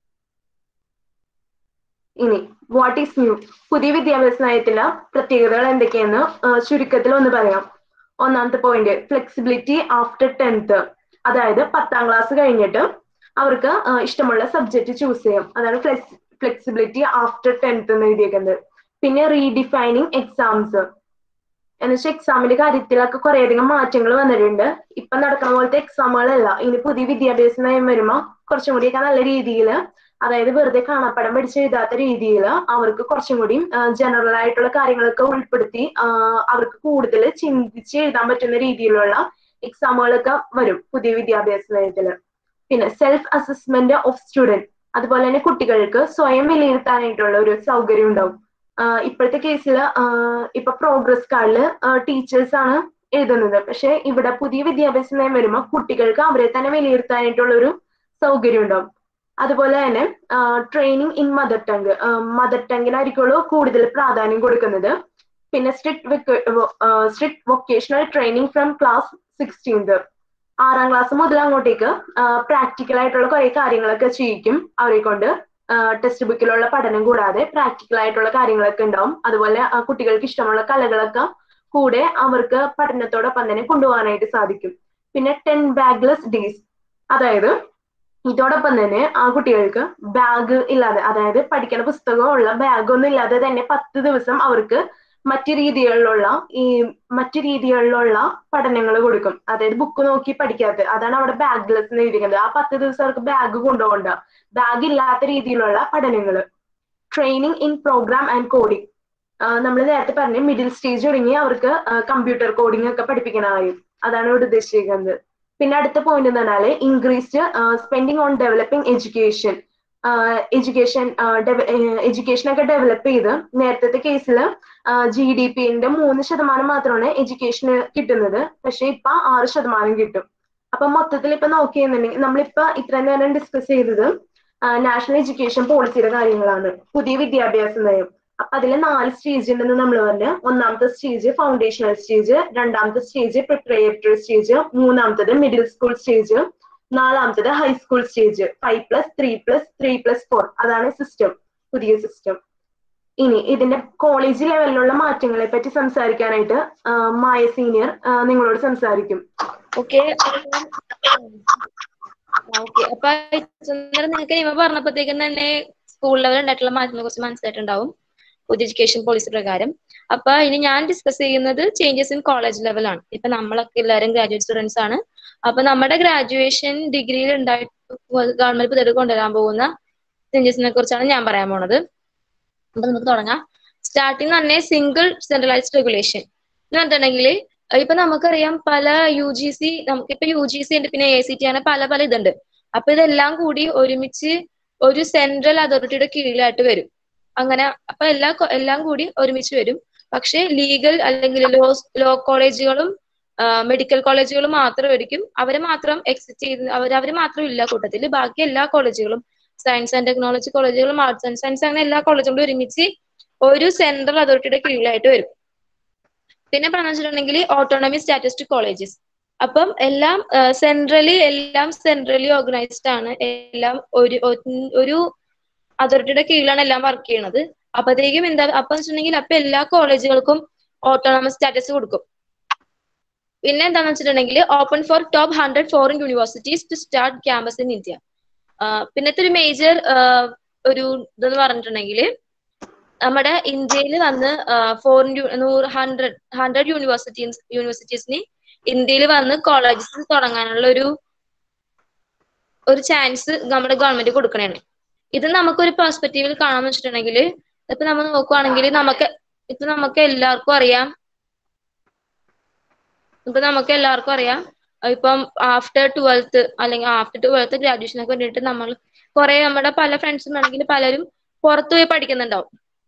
ഇനി വാട്ട് ഈസ് ന്യൂ പുതിയ വിദ്യാഭ്യാസ നയത്തിലെ പ്രത്യേകതകൾ എന്തൊക്കെയെന്ന് ചുരുക്കത്തിൽ ഒന്ന് പറയാം ഒന്നാമത്തെ പോയിന്റ് ഫ്ലെക്സിബിലിറ്റി ആഫ്റ്റർ ടെൻത്ത് അതായത് പത്താം ക്ലാസ് കഴിഞ്ഞിട്ട് അവർക്ക് ഇഷ്ടമുള്ള സബ്ജക്ട് ചൂസ് ചെയ്യാം അതാണ് ഫ്ലെക്സ് ഫ്ലെക്സിബിലിറ്റി ആഫ്റ്റർ ടെൻത്ത് എന്ന് എഴുതിയേക്കുന്നത് പിന്നെ റീഡിഫൈനിങ് എക്സാംസ് എന്നുവെച്ചാൽ എക്സാമിന്റെ കാര്യത്തിലൊക്കെ കുറേയധികം മാറ്റങ്ങൾ വന്നിട്ടുണ്ട് ഇപ്പൊ നടക്കുന്ന പോലത്തെ എക്സാമുകളല്ല ഇനി പുതിയ വിദ്യാഭ്യാസ നയം വരുമ്പോ കുറച്ചും കൂടിയൊക്കെ നല്ല രീതിയിൽ അതായത് വെറുതെ കാണാപ്പടം പഠിച്ച് എഴുതാത്ത രീതിയിൽ അവർക്ക് കുറച്ചും കൂടി ജനറൽ ആയിട്ടുള്ള കാര്യങ്ങളൊക്കെ ഉൾപ്പെടുത്തി അവർക്ക് കൂടുതൽ ചിന്തിച്ച് എഴുതാൻ പറ്റുന്ന രീതിയിലുള്ള എക്സാമുകളൊക്കെ വരും പുതിയ വിദ്യാഭ്യാസ നയത്തില് പിന്നെ സെൽഫ് അസസ്മെന്റ് ഓഫ് സ്റ്റുഡന്റ് അതുപോലെ തന്നെ കുട്ടികൾക്ക് സ്വയം വിലയിരുത്താനായിട്ടുള്ള ഒരു സൗകര്യം ഉണ്ടാവും ഇപ്പോഴത്തെ കേസിൽ ഇപ്പൊ പ്രോഗ്രസ് കാർഡില് ടീച്ചേഴ്സ് ആണ് എഴുതുന്നത് പക്ഷെ ഇവിടെ പുതിയ വിദ്യാഭ്യാസ നയം വരുമ്പോൾ കുട്ടികൾക്ക് അവരെ തന്നെ വിലയിരുത്താനായിട്ടുള്ള ഒരു സൗകര്യം ഉണ്ടാവും അതുപോലെ തന്നെ training in mother tongue mother ടങ്ങിനായിരിക്കുള്ളൂ കൂടുതൽ പ്രാധാന്യം കൊടുക്കുന്നത് പിന്നെ strict strict vocational training from class sixteenth ആറാം ക്ലാസ് മുതൽ അങ്ങോട്ടേക്ക് പ്രാക്ടിക്കൽ ആയിട്ടുള്ള കുറെ കാര്യങ്ങളൊക്കെ ചെയ്യിക്കും അവരെ കൊണ്ട് ടെക്സ്റ്റ് ബുക്കിലുള്ള പഠനം കൂടാതെ പ്രാക്ടിക്കൽ ആയിട്ടുള്ള കാര്യങ്ങളൊക്കെ ഉണ്ടാവും അതുപോലെ കുട്ടികൾക്ക് ഇഷ്ടമുള്ള കലകളൊക്കെ കൂടെ അവർക്ക് പഠനത്തോടൊപ്പം തന്നെ കൊണ്ടുപോകാനായിട്ട് സാധിക്കും പിന്നെ ടെൻ ബാഗ്ലെസ് ഡേയ്സ് അതായത് ഇതോടൊപ്പം തന്നെ ആ കുട്ടികൾക്ക് ബാഗ് ഇല്ലാതെ അതായത് പഠിക്കുന്ന പുസ്തകമുള്ള ബാഗൊന്നും ഇല്ലാതെ തന്നെ പത്ത് ദിവസം അവർക്ക് മറ്റു രീതികളിലുള്ള ഈ മറ്റു രീതികളിലുള്ള പഠനങ്ങൾ കൊടുക്കും അതായത് ബുക്ക് നോക്കി പഠിക്കാത്ത അതാണ് അവിടെ ബാഗ്ലെസ് എന്ന് എഴുതിക്കുന്നത് ആ പത്ത് ദിവസം അവർക്ക് ബാഗ് കൊണ്ടുപോകണ്ട ബാഗ് ഇല്ലാത്ത രീതിയിലുള്ള പഠനങ്ങൾ training in program and coding നമ്മൾ നേരത്തെ പറഞ്ഞ മിഡിൽ സ്റ്റേജ് തുടങ്ങി അവർക്ക് കമ്പ്യൂട്ടർ കോഡിംഗ് ഒക്കെ പഠിപ്പിക്കണമായും അതാണ് ഇവിടെ ഉദ്ദേശിക്കുന്നത് പിന്നെ അടുത്ത പോയിന്റ് എന്ന് പറഞ്ഞാൽ increased spending on developing education education education ഒക്കെ ഡെവലപ്പ് ചെയ്ത് നേരത്തെ കേസിൽ ജി ഡി പിന്റെ മൂന്ന് ശതമാനം മാത്രമാണ് എഡ്യൂക്കേഷന് കിട്ടുന്നത് പക്ഷെ ഇപ്പൊ ആറ് ശതമാനം കിട്ടും അപ്പൊ മൊത്തത്തിൽ ഇപ്പൊ നോക്കിയെന്നുണ്ടെങ്കിൽ നമ്മളിപ്പോ ഇത്രയും നേരം ഡിസ്കസ് ചെയ്തത് നാഷണൽ എഡ്യൂക്കേഷൻ പോളിസിയുടെ കാര്യങ്ങളാണ് പുതിയ വിദ്യാഭ്യാസ നയം അപ്പൊ അതിൽ നാല് സ്റ്റേജ് ഉണ്ടെന്ന് നമ്മൾ പറഞ്ഞു ഒന്നാമത്തെ സ്റ്റേജ് ഫൗണ്ടേഷണൽ സ്റ്റേജ് രണ്ടാമത്തെ സ്റ്റേജ് പ്രിപ്പറേറ്ററി സ്റ്റേജ് മൂന്നാമത്തത് മിഡിൽ സ്കൂൾ സ്റ്റേജ് നാലാമത്തത് high school stage five plus three plus three plus four അതാണ് സിസ്റ്റം പുതിയ സിസ്റ്റം ഇനി ഇതിന്റെ കോളേജ് ലെവലിലുള്ള മാറ്റങ്ങളെ പറ്റി സംസാരിക്കാനായിട്ട് മായ സീനിയർ നിങ്ങളോട് സംസാരിക്കും ഓക്കെ ഓക്കെ അപ്പൊ നിങ്ങൾക്ക് ഇവ പറഞ്ഞപ്പോഴത്തേക്കും തന്നെ സ്കൂൾ ലെവൽ ഉണ്ടായിട്ടുള്ള മാറ്റങ്ങളെ കുറിച്ച് മനസ്സിലായിട്ടുണ്ടാവും പുതിയ എഡ്യൂക്കേഷൻ പോളിസി പ്രകാരം അപ്പൊ ഇനി ഞാൻ ഡിസ്കസ് ചെയ്യുന്നത് ചേഞ്ചസ് ഇൻ കോളേജ് ലെവലാണ് ഇപ്പൊ നമ്മളൊക്കെ എല്ലാവരും ഗ്രാജുവേറ്റ് സ്റ്റുഡൻസ് ആണ് അപ്പൊ നമ്മുടെ ഗ്രാജുവേഷൻ ഡിഗ്രിയിൽ ഉണ്ടായിട്ട് ഗവൺമെന്റ് പുതിയത് കൊണ്ടുവരാൻ പോകുന്ന ചേഞ്ചസിനെ കുറിച്ചാണ് ഞാൻ പറയാൻ പോണത് അപ്പൊ നമുക്ക് തുടങ്ങാം സ്റ്റാർട്ടിങ് തന്നെ സിംഗിൾ സെൻട്രലൈസ്ഡ് റെഗുലേഷൻ എന്ന് പറഞ്ഞിട്ടുണ്ടെങ്കിൽ ഇപ്പൊ നമുക്കറിയാം പല യു ജി സി നമുക്കിപ്പോ യു ജി സി ഉണ്ട് പിന്നെ എ സി ടി അങ്ങനെ പല പല ഇതുണ്ട് അപ്പൊ ഇതെല്ലാം കൂടി ഒരുമിച്ച് ഒരു സെൻട്രൽ അതോറിറ്റിയുടെ കീഴിലായിട്ട് വരും അങ്ങനെ അപ്പൊ എല്ലാ കൊ- എല്ലാം കൂടി ഒരുമിച്ച് വരും പക്ഷെ ലീഗൽ അല്ലെങ്കിൽ ലോ ലോ കോളേജുകളും മെഡിക്കൽ കോളേജുകളും മാത്രമായിരിക്കും അവരെ മാത്രം എക്സിറ്റ് ചെയ്ത് അവർ അവർ മാത്രം ഇല്ല കൂട്ടത്തിൽ ബാക്കി എല്ലാ കോളേജുകളും സയൻസ് ആൻഡ് ടെക്നോളജി കോളേജുകളും ആർട്സ് ആൻഡ് സയൻസ് അങ്ങനെ എല്ലാ കോളേജുകളും ഒരുമിച്ച് ഒരു സെൻട്രൽ അതോറിറ്റിയുടെ കീഴിലായിട്ട് വരും പിന്നെ പറഞ്ഞു വെച്ചിട്ടുണ്ടെങ്കിൽ ഓട്ടോണമി സ്റ്റാറ്റിസ്റ്റിക് കോളേജസ് അപ്പം എല്ലാം സെൻട്രലി എല്ലാം സെൻട്രലി ഓർഗനൈസ്ഡ് ആണ് എല്ലാം ഒരു ഒ- ഒരു അതോറിറ്റിയുടെ കീഴിലാണ് എല്ലാം വർക്ക് ചെയ്യണത് അപ്പത്തേക്കും എന്താ അപ്പൊ വെച്ചിട്ടുണ്ടെങ്കിൽ അപ്പൊ എല്ലാ കോളേജുകൾക്കും ഓട്ടോണമസ് സ്റ്റാറ്റസ് കൊടുക്കും പിന്നെ എന്താന്ന് വെച്ചിട്ടുണ്ടെങ്കിൽ open for top hundred foreign universities to start campus in India പിന്നത്തെ ഒരു മേജർ ഒരു ഇതെന്ന് പറഞ്ഞിട്ടുണ്ടെങ്കിൽ നമ്മുടെ ഇന്ത്യയിൽ വന്ന് ഫോറിൻ നൂറ് ഹൺഡ്രഡ് ഹൺഡ്രഡ് യൂണിവേഴ്സിറ്റീസ് യൂണിവേഴ്സിറ്റീസിന് ഇന്ത്യയിൽ വന്ന് കോളേജസ് തുടങ്ങാനുള്ള ഒരു ഒരു ചാൻസ് നമ്മുടെ ഗവൺമെന്റ് കൊടുക്കണേണ് ഇത് നമുക്കൊരു പെർസ്പെക്റ്റീവിൽ കാണാന്ന് വെച്ചിട്ടുണ്ടെങ്കിൽ ഇപ്പൊ നമ്മൾ നോക്കുവാണെങ്കിൽ നമുക്ക് ഇപ്പൊ നമുക്ക് എല്ലാവർക്കും അറിയാം ഇപ്പൊ നമുക്ക് എല്ലാവർക്കും അറിയാം ഇപ്പം ആഫ്റ്റർ ട്വൽത്ത് അല്ലെങ്കിൽ ആഫ്റ്റർ ട്വൽത്ത് ഗ്രാജുവേഷനൊക്കെ വേണ്ടിയിട്ട് നമ്മൾ കുറെ നമ്മുടെ പല ഫ്രണ്ട്സും ആണെങ്കിൽ പലരും പുറത്തു പോയി പഠിക്കുന്നുണ്ടാവും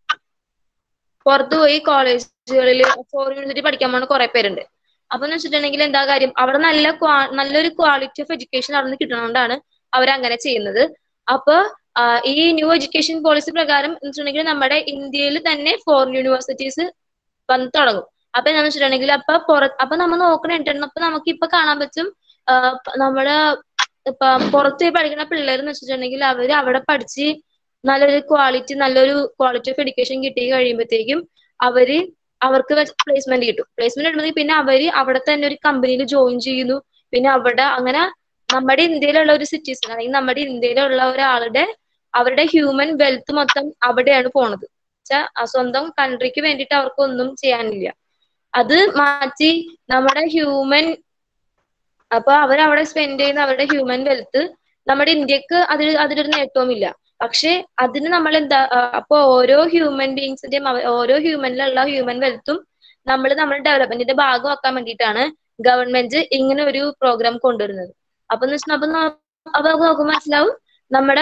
പുറത്തു പോയി കോളേജുകളിൽ ഫോർ യൂണിവേഴ്സിറ്റി പഠിക്കാൻ പോകുന്ന കുറെ പേരുണ്ട് അപ്പൊ എന്ന് വെച്ചിട്ടുണ്ടെങ്കിൽ എന്താ കാര്യം അവിടെ നല്ല ക്വാ- നല്ലൊരു ക്വാളിറ്റി ഓഫ് എഡ്യൂക്കേഷൻ അവിടെ നിന്ന് കിട്ടുന്നതുകൊണ്ടാണ് അവരങ്ങനെ ചെയ്യുന്നത് അപ്പൊ ആ, ഈ ന്യൂ എഡ്യൂക്കേഷൻ പോളിസി പ്രകാരം എന്ന് വെച്ചിട്ടുണ്ടെങ്കിൽ നമ്മുടെ ഇന്ത്യയിൽ തന്നെ ഫോറിൻ യൂണിവേഴ്സിറ്റീസ് വന്ന് തുടങ്ങും അപ്പൊ എന്താന്ന് വെച്ചിട്ടുണ്ടെങ്കിൽ അപ്പൊ പുറ അപ്പൊ നമ്മൾ നോക്കണ അപ്പൊ നമുക്ക് ഇപ്പൊ കാണാൻ പറ്റും ആ, പ- നമ്മുടെ ഇപ്പൊ പുറത്ത് പോയി പഠിക്കുന്ന പിള്ളേർ എന്ന് വെച്ചിട്ടുണ്ടെങ്കിൽ അവര് അവിടെ പഠിച്ച് നല്ലൊരു ക്വാളിറ്റി നല്ലൊരു ക്വാളിറ്റി ഓഫ് എഡ്യൂക്കേഷൻ കിട്ടി കഴിയുമ്പോഴത്തേക്കും അവര് അവർക്ക് പ്ലേസ്മെന്റ് കിട്ടും പ്ലേസ്മെന്റ് കിട്ടുമ്പോൾ പിന്നെ അവര് അവിടെ തന്നെ ഒരു കമ്പനിയിൽ ജോയിൻ ചെയ്യുന്നു പിന്നെ അവിടെ അങ്ങനെ നമ്മുടെ ഇന്ത്യയിലുള്ള ഒരു സിറ്റിസൺ അല്ലെങ്കിൽ നമ്മുടെ ഇന്ത്യയിലുള്ള ഒരാളുടെ അവരുടെ ഹ്യൂമൻ വെൽത്ത് മൊത്തം അവിടെയാണ് പോണത് വെച്ചാൽ സ്വന്തം കൺട്രിക്ക് വേണ്ടിയിട്ട് അവർക്ക് ഒന്നും ചെയ്യാനില്ല അത് മാറ്റി നമ്മുടെ ഹ്യൂമൻ അപ്പൊ അവരവിടെ സ്പെൻഡ് ചെയ്യുന്ന അവരുടെ ഹ്യൂമൻ വെൽത്ത് നമ്മുടെ ഇന്ത്യക്ക് അതിൽ അതിലൊരു നേട്ടവുമില്ല പക്ഷെ അതിന് നമ്മൾ എന്താ ആ, അപ്പൊ ഓരോ ഹ്യൂമൻ ബീങ്സിന്റെയും ഓരോ ഹ്യൂമനിലുള്ള ഹ്യൂമൻ വെൽത്തും നമ്മൾ നമ്മുടെ ഡെവലപ്മെന്റിന്റെ ഭാഗമാക്കാൻ വേണ്ടിയിട്ടാണ് ഗവൺമെന്റ് ഇങ്ങനെ ഒരു പ്രോഗ്രാം കൊണ്ടുവരുന്നത് അപ്പൊ എന്ന് വെച്ചാൽ അപ്പൊ നോ- അപ്പൊ നമുക്ക് നോക്കുമ്പോൾ മനസ്സിലാവും നമ്മുടെ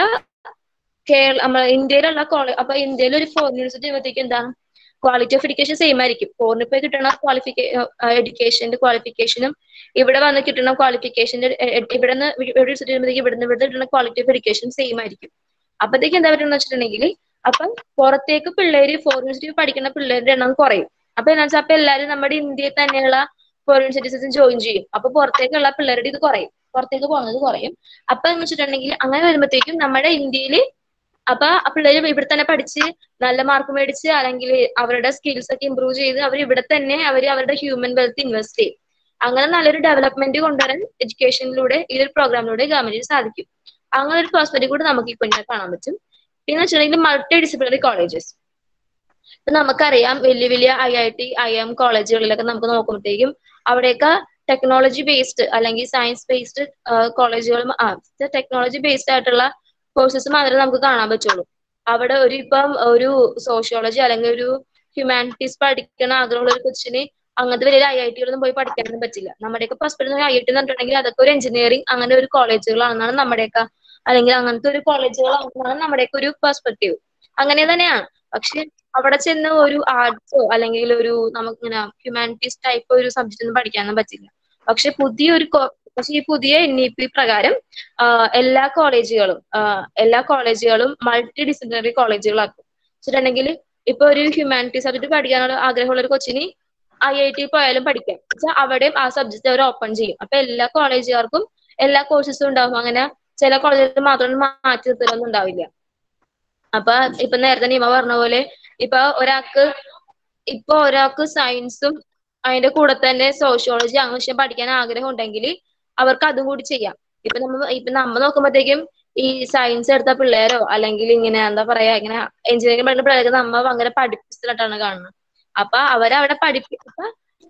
കേരള നമ്മുടെ ഇന്ത്യയിലുള്ള കോളേജ് അപ്പൊ ഇന്ത്യയിൽ ഒരു ഫോറിൻ യൂണിവേഴ്സിറ്റി ചെയ്യുമ്പോഴത്തേക്ക് എന്താണ് ക്വാളിറ്റി ഓഫ് എഡ്യൂക്കേഷൻ സെയിം ആയിരിക്കും ഫോറിനിൽ പോയി കിട്ടുന്ന ക്വാളിഫിക്കേ എഡ്യൂക്കേഷന്റെ ക്വാളിഫിക്കേഷനും ഇവിടെ വന്ന് കിട്ടുന്ന ക്വാളിഫിക്കേഷന്റെ ഇവിടെ നിന്ന് യൂണിവേഴ്സിറ്റി ചെയ്യുമ്പോഴത്തേക്ക് ഇവിടെ നിന്ന് ഇവിടെ കിട്ടുന്ന ക്വാളിറ്റി ഓഫ് എഡ്യൂക്കേഷൻ സെയിം ആയിരിക്കും അപ്പത്തേക്ക് എന്താ പറ്റുന്ന വെച്ചിട്ടുണ്ടെങ്കിൽ അപ്പം പുറത്തേക്ക് പിള്ളേര് ഫോറിൻ യൂണിവേഴ്സിറ്റി പഠിക്കുന്ന പിള്ളേരുടെ എണ്ണം കുറയും അപ്പൊ എന്താ വെച്ചാൽ അപ്പൊ എല്ലാവരും നമ്മുടെ ഇന്ത്യയിൽ തന്നെയുള്ള ഫോറിൻ സിറ്റിസൺ ജോയിൻ ചെയ്യും അപ്പൊ പുറത്തേക്കുള്ള പിള്ളേരുടെ ഇത് കുറയും പുറത്തേക്ക് പോകുന്നത് കുറയും അപ്പൊ എന്ന് വെച്ചിട്ടുണ്ടെങ്കിൽ അങ്ങനെ വരുമ്പോഴത്തേക്കും നമ്മുടെ ഇന്ത്യയിൽ അപ്പൊ ആ പിള്ളേര് ഇവിടെ തന്നെ പഠിച്ച് നല്ല മാർക്ക് മേടിച്ച് അല്ലെങ്കിൽ അവരുടെ സ്കിൽസ് ഒക്കെ ഇമ്പ്രൂവ് ചെയ്ത് അവർ ഇവിടെ തന്നെ അവർ അവരുടെ ഹ്യൂമൻ വെൽത്ത് ഇൻവെസ്റ്റ് ചെയ്യും അങ്ങനെ നല്ലൊരു ഡെവലപ്മെന്റ് കൊണ്ടുവരാൻ എഡ്യൂക്കേഷനിലൂടെ ഈ ഒരു പ്രോഗ്രാമിലൂടെ ഗവൺമെന്റിന് സാധിക്കും അങ്ങനെ ഒരു പെർസ്പെക്റ്റീവ് കൂടെ നമുക്ക് ഇപ്പൊ ഇതിനെ കാണാൻ പറ്റും പിന്നെ വെച്ചിട്ടുണ്ടെങ്കിൽ മൾട്ടി ഡിസിപ്ലിനറി കോളേജസ് ഇപ്പൊ നമുക്കറിയാം വലിയ വലിയ I I T I M കോളേജുകളിലൊക്കെ നമുക്ക് നോക്കുമ്പോഴത്തേക്കും അവിടെയൊക്കെ ടെക്നോളജി ബേസ്ഡ് അല്ലെങ്കിൽ സയൻസ് ബേസ്ഡ് കോളേജുകളും ടെക്നോളജി ബേസ്ഡ് ആയിട്ടുള്ള കോഴ്സസ് മാത്രമേ നമുക്ക് കാണാൻ പറ്റുള്ളൂ അവിടെ ഒരു ഇപ്പം ഒരു സോഷ്യോളജി അല്ലെങ്കിൽ ഒരു ഹ്യൂമാനിറ്റീസ് പഠിക്കണ ആഗ്രഹമുള്ള ഒരു കൊച്ചിന് അങ്ങനത്തെ വലിയ ഐ ഐ ടികളൊന്നും പോയി പഠിക്കാനൊന്നും പറ്റില്ല നമ്മുടെയൊക്കെ പെർസ്പെക്ടീവ് ഐ ഐ ടി എന്ന് പറഞ്ഞിട്ടുണ്ടെങ്കിൽ അതൊക്കെ ഒരു എഞ്ചിനീയറിംഗ് അങ്ങനെ ഒരു കോളേജുകളാണെന്നാണ് നമ്മുടെയൊക്കെ അല്ലെങ്കിൽ അങ്ങനത്തെ ഒരു കോളേജുകളാണെന്നാണ് നമ്മുടെയൊക്കെ ഒരു പെർസ്പെക്ടീവ് അങ്ങനെ തന്നെയാണ് പക്ഷെ അവിടെ ചെന്ന് ഒരു ആർട്സോ അല്ലെങ്കിൽ ഒരു നമുക്കിങ്ങനെ ഹ്യൂമാനിറ്റീസ് ടൈപ്പ് ഒരു സബ്ജക്റ്റ് ഒന്നും പഠിക്കാനൊന്നും പറ്റില്ല പക്ഷെ പുതിയൊരു കോ- പക്ഷെ ഈ പുതിയ എൻ ഇ പി പ്രകാരം ആഹ് എല്ലാ കോളേജുകളും ആഹ് എല്ലാ കോളേജുകളും മൾട്ടി ഡിസിപ്ലിനറി കോളേജുകളാക്കും വെച്ചിട്ടുണ്ടെങ്കിൽ ഇപ്പൊ ഒരു ഹ്യൂമാനിറ്റീസ് സബ്ജക്ട് പഠിക്കാനുള്ള ആഗ്രഹമുള്ള ഒരു കൊച്ചിന് ഐ ഐ ടി പോയാലും പഠിക്കാം വെച്ചാൽ അവിടെയും ആ സബ്ജക്ട് അവർ ഓപ്പൺ ചെയ്യും അപ്പൊ എല്ലാ കോളേജുകാർക്കും എല്ലാ കോഴ്സസും ഉണ്ടാവും അങ്ങനെ ചില കോളേജുകൾ മാത്രം മാറ്റി നിർത്തലൊന്നും ഉണ്ടാവില്ല അപ്പൊ ഇപ്പൊ നേരത്തെ നിയമ പറഞ്ഞ പോലെ ഇപ്പൊ ഒരാൾക്ക് ഇപ്പൊ ഒരാൾക്ക് സയൻസും അതിന്റെ കൂടെ തന്നെ സോഷ്യോളജി അങ്ങനെ വിഷയം പഠിക്കാൻ ആഗ്രഹം ഉണ്ടെങ്കിൽ അവർക്ക് അതും കൂടി ചെയ്യാം ഇപ്പൊ നമ്മ ഇപ്പൊ നമ്മ നോക്കുമ്പോഴത്തേക്കും ഈ സയൻസ് എടുത്ത പിള്ളേരോ അല്ലെങ്കിൽ ഇങ്ങനെ എന്താ പറയാ ഇങ്ങനെ എഞ്ചിനീയറിംഗ് പഠിക്കുന്ന പിള്ളേർക്ക് നമ്മ ഭയങ്കര പഠിപ്പിച്ചിട്ടാണ് കാണുന്നത് അപ്പൊ അവരവിടെ പഠിപ്പി അപ്പൊ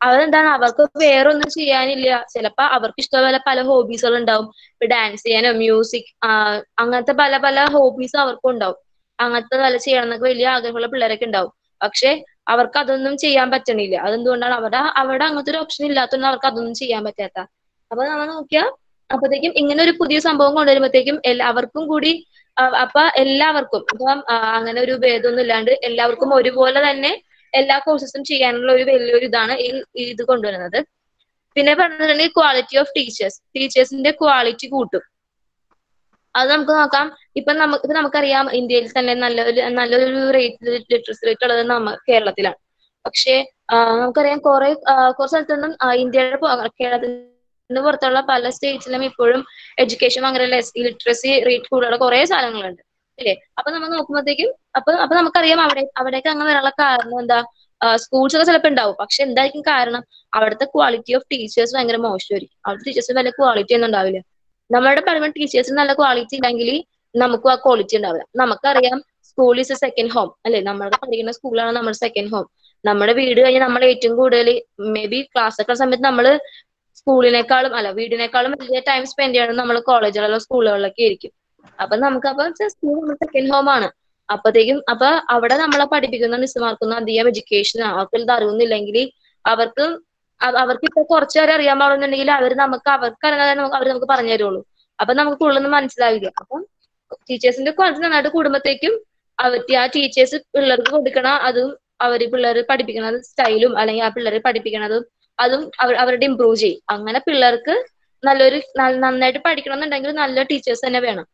അതെന്താണ് അവർക്ക് വേറൊന്നും ചെയ്യാനില്ല ചിലപ്പോ അവർക്ക് ഇഷ്ടമുള്ള പല ഹോബീസുകൾ ഉണ്ടാവും ഇപ്പൊ ഡാൻസ് ചെയ്യാനോ മ്യൂസിക് അങ്ങനത്തെ പല പല ഹോബീസ് അവർക്കും ഉണ്ടാവും അങ്ങനത്തെ നല്ല ചെയ്യണം എന്നൊക്കെ വലിയ ആഗ്രഹമുള്ള പിള്ളേരൊക്കെ ഉണ്ടാവും പക്ഷെ അവർക്ക് അതൊന്നും ചെയ്യാൻ പറ്റണില്ല അതെന്തുകൊണ്ടാണ് അവിടെ അവിടെ അങ്ങനത്തെ ഒരു ഓപ്ഷൻ ഇല്ലാത്തതുകൊണ്ട് അവർക്ക് അതൊന്നും ചെയ്യാൻ പറ്റാത്ത അപ്പൊ നമ്മൾ നോക്കിയാൽ അപ്പത്തേക്കും ഇങ്ങനെ ഒരു പുതിയ സംഭവം കൊണ്ടുവരുമ്പോഴത്തേക്കും എല്ലാവർക്കും കൂടി അഹ് അപ്പൊ എല്ലാവർക്കും ഇപ്പം ആ, അങ്ങനെ ഒരു ഭേദമൊന്നും ഇല്ലാണ്ട് എല്ലാവർക്കും ഒരുപോലെ തന്നെ എല്ലാ കോഴ്സസും ചെയ്യാനുള്ള ഒരു വലിയൊരു ഇതാണ് ഈ ഈ ഇത് കൊണ്ടുവരുന്നത് പിന്നെ പറഞ്ഞിട്ടുണ്ടെങ്കിൽ ക്വാളിറ്റി ഓഫ് ടീച്ചേഴ്സ് ടീച്ചേഴ്സിന്റെ ക്വാളിറ്റി കൂട്ടും അത് നമുക്ക് നോക്കാം ഇപ്പൊ നമുക്ക് ഇപ്പൊ നമുക്കറിയാം ഇന്ത്യയിൽ തന്നെ നല്ലൊരു നല്ലൊരു റേറ്റ് ലിറ്ററസി റേറ്റ് ഉള്ളത് നമ്മ കേരളത്തിലാണ് പക്ഷേ ആ, നമുക്കറിയാം കുറെ കുറച്ച് സ്ഥലത്തൊന്നും ആ, ഇന്ത്യയുടെ പൊ- കേരളത്തിന് പുറത്തുള്ള പല സ്റ്റേറ്റ്സിലും ഇപ്പോഴും എഡ്യൂക്കേഷൻ ഭയങ്കര ലിറ്ററസി റേറ്റ് കൂടുതലുള്ള കുറെ സ്ഥലങ്ങളുണ്ട് ഇല്ലേ അപ്പൊ നമ്മൾ നോക്കുമ്പോഴത്തേക്കും അപ്പൊ അപ്പൊ നമുക്കറിയാം അവിടെ അവിടേക്ക് അങ്ങനെ വരാനുള്ള കാരണം എന്താ സ്കൂൾസ് ഒക്കെ ചിലപ്പോൾ ഉണ്ടാവും പക്ഷെ എന്തായിരിക്കും കാരണം അവിടുത്തെ ക്വാളിറ്റി ഓഫ് ടീച്ചേഴ്സ് ഭയങ്കര മോശമായിരിക്കും അവിടുത്തെ ടീച്ചേഴ്സ് വല്ല ക്വാളിറ്റി ഒന്നും ഉണ്ടാവില്ല നമ്മുടെ പഠിക്കുന്ന ടീച്ചേഴ്സിന് നല്ല ക്വാളിറ്റി ഇല്ലെങ്കിൽ നമുക്കും ആ ക്വാളിറ്റി ഉണ്ടാവില്ല നമുക്കറിയാം school is a second home അല്ലെ നമ്മുടെ പഠിക്കുന്ന സ്കൂളാണ് നമ്മുടെ സെക്കൻഡ് ഹോം നമ്മുടെ വീട് കഴിഞ്ഞ് നമ്മൾ ഏറ്റവും കൂടുതൽ മേ ബി ക്ലാസ് ഒക്കെ സമയത്ത് നമ്മൾ സ്കൂളിനേക്കാളും അല്ല വീടിനേക്കാളും വലിയ ടൈം സ്പെൻഡ് ചെയ്യണം നമ്മൾ കോളേജുകളിലോ സ്കൂളുകളിലൊക്കെ ആയിരിക്കും അപ്പൊ നമുക്ക് അപ്പൊ സ്കൂൾ നമ്മുടെ സെക്കൻഡ് ഹോം ആണ് അപ്പത്തേക്കും അപ്പൊ അവിടെ നമ്മളെ പഠിപ്പിക്കുന്ന മിസ്സുമാർക്കൊന്നും അധികം എഡ്യൂക്കേഷൻ അവർക്ക് ഇത് അറിയുന്നില്ലെങ്കിൽ അവർക്ക് അവ- അവർക്ക് ഇപ്പൊ കുറച്ചു നേരം അറിയാൻ പാടുന്നുണ്ടെങ്കിൽ അവർ നമുക്ക് അവർക്ക് അറിയാതെ നമുക്ക് അവർ നമുക്ക് പറഞ്ഞു തരുള്ളൂ അപ്പൊ നമുക്ക് കൂടുതലൊന്നും മനസ്സിലാവില്ല അപ്പം ടീച്ചേഴ്സിന്റെ ക്വാളിറ്റി നന്നായിട്ട് കൂടുമ്പോഴത്തേക്കും അവർക്ക് ആ ടീച്ചേഴ്സ് പിള്ളേർക്ക് കൊടുക്കണ അതും അവര് പിള്ളേർ പഠിപ്പിക്കണത് സ്റ്റൈലും അല്ലെങ്കിൽ ആ പിള്ളേരെ പഠിപ്പിക്കണതും അതും അവർ അവരുടെ ഇമ്പ്രൂവ് ചെയ്യും അങ്ങനെ പിള്ളേർക്ക് നല്ലൊരു ന- നന്നായിട്ട് പഠിക്കണം എന്നുണ്ടെങ്കിൽ നല്ല ടീച്ചേഴ്സ് തന്നെ വേണം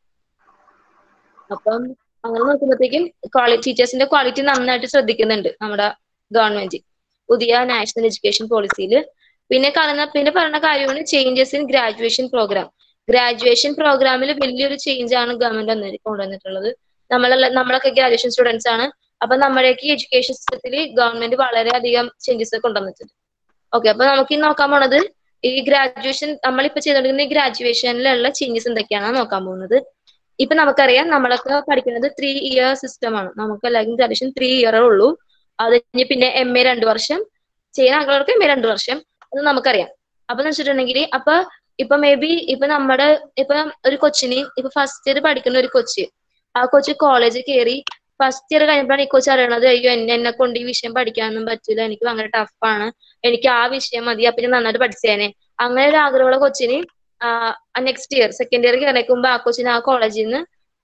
അപ്പം അങ്ങനെ നോക്കുമ്പോഴത്തേക്കും ക്വാളിറ്റി ടീച്ചേഴ്സിന്റെ ക്വാളിറ്റി നന്നായിട്ട് ശ്രദ്ധിക്കുന്നുണ്ട് നമ്മുടെ ഗവൺമെന്റ് പുതിയ നാഷണൽ എഡ്യൂക്കേഷൻ പോളിസിയിൽ പിന്നെ കാണുന്ന പിന്നെ പറയുന്ന കാര്യമാണ് changes in graduation program graduation പ്രോഗ്രാമിൽ വലിയൊരു ചേഞ്ച് ആണ് ഗവൺമെന്റ് വന്നി കൊണ്ടുവന്നിട്ടുള്ളത് നമ്മളെ നമ്മളൊക്കെ ഗ്രാജുവേഷൻ സ്റ്റുഡൻസ് ആണ് അപ്പൊ നമ്മുടെയൊക്കെ എഡ്യൂക്കേഷൻ സിസ്റ്റത്തിൽ ഗവൺമെന്റ് വളരെയധികം ചേഞ്ചസ് കൊണ്ടുവന്നിട്ടുണ്ട് ഓക്കെ അപ്പൊ നമുക്ക് ഇന്ന് നോക്കാൻ പോണത് ഈ ഗ്രാജുവേഷൻ നമ്മളിപ്പോ ചെയ്തുകൊണ്ടിരിക്കുന്ന ഈ ഗ്രാജുവേഷനിലുള്ള ചേഞ്ചസ് എന്തൊക്കെയാണെന്ന് നോക്കാൻ പോകുന്നത് ഇപ്പൊ നമുക്കറിയാം നമ്മളൊക്കെ പഠിക്കുന്നത് ത്രീ ഇയർ സിസ്റ്റം ആണ് നമുക്ക് എല്ലാവർക്കും ഗ്രാജുവേഷൻ ത്രീ ഇയറേ ഉള്ളൂ അത് കഴിഞ്ഞ് പിന്നെ എം എ രണ്ട് വർഷം ചെയ്യാൻ ആഗ്രഹമുള്ളവർക്ക് എം എ രണ്ട് വർഷം അത് നമുക്കറിയാം അപ്പൊ എന്ന് വെച്ചിട്ടുണ്ടെങ്കിൽ അപ്പൊ ഇപ്പൊ മേ ബി ഇപ്പൊ നമ്മുടെ ഇപ്പൊ ഒരു കൊച്ചിന് ഇപ്പൊ ഫസ്റ്റ് ഇയർ പഠിക്കുന്ന ഒരു കൊച്ച് ആ കൊച്ച് കോളേജിൽ കയറി ഫസ്റ്റ് ഇയർ കഴിഞ്ഞപ്പോഴാണ് ഈ കൊച്ച് അറിയണത് അയ്യോ എന്നെ എന്നെ കൊണ്ട് ഈ വിഷയം പഠിക്കാനൊന്നും പറ്റില്ല എനിക്ക് ഭയങ്കര ടഫാണ് എനിക്ക് ആ വിഷയം മതി അപ്പൊ ഞാൻ നന്നായിട്ട് പഠിച്ചേനെ അങ്ങനെ ഒരു ആഗ്രഹമുള്ള കൊച്ചിന് നെക്സ്റ്റ് ഇയർ സെക്കൻഡ് ഇയർ കയറിക്കുമ്പോ ആ കൊച്ചിന് ആ കോളേജിൽ നിന്ന്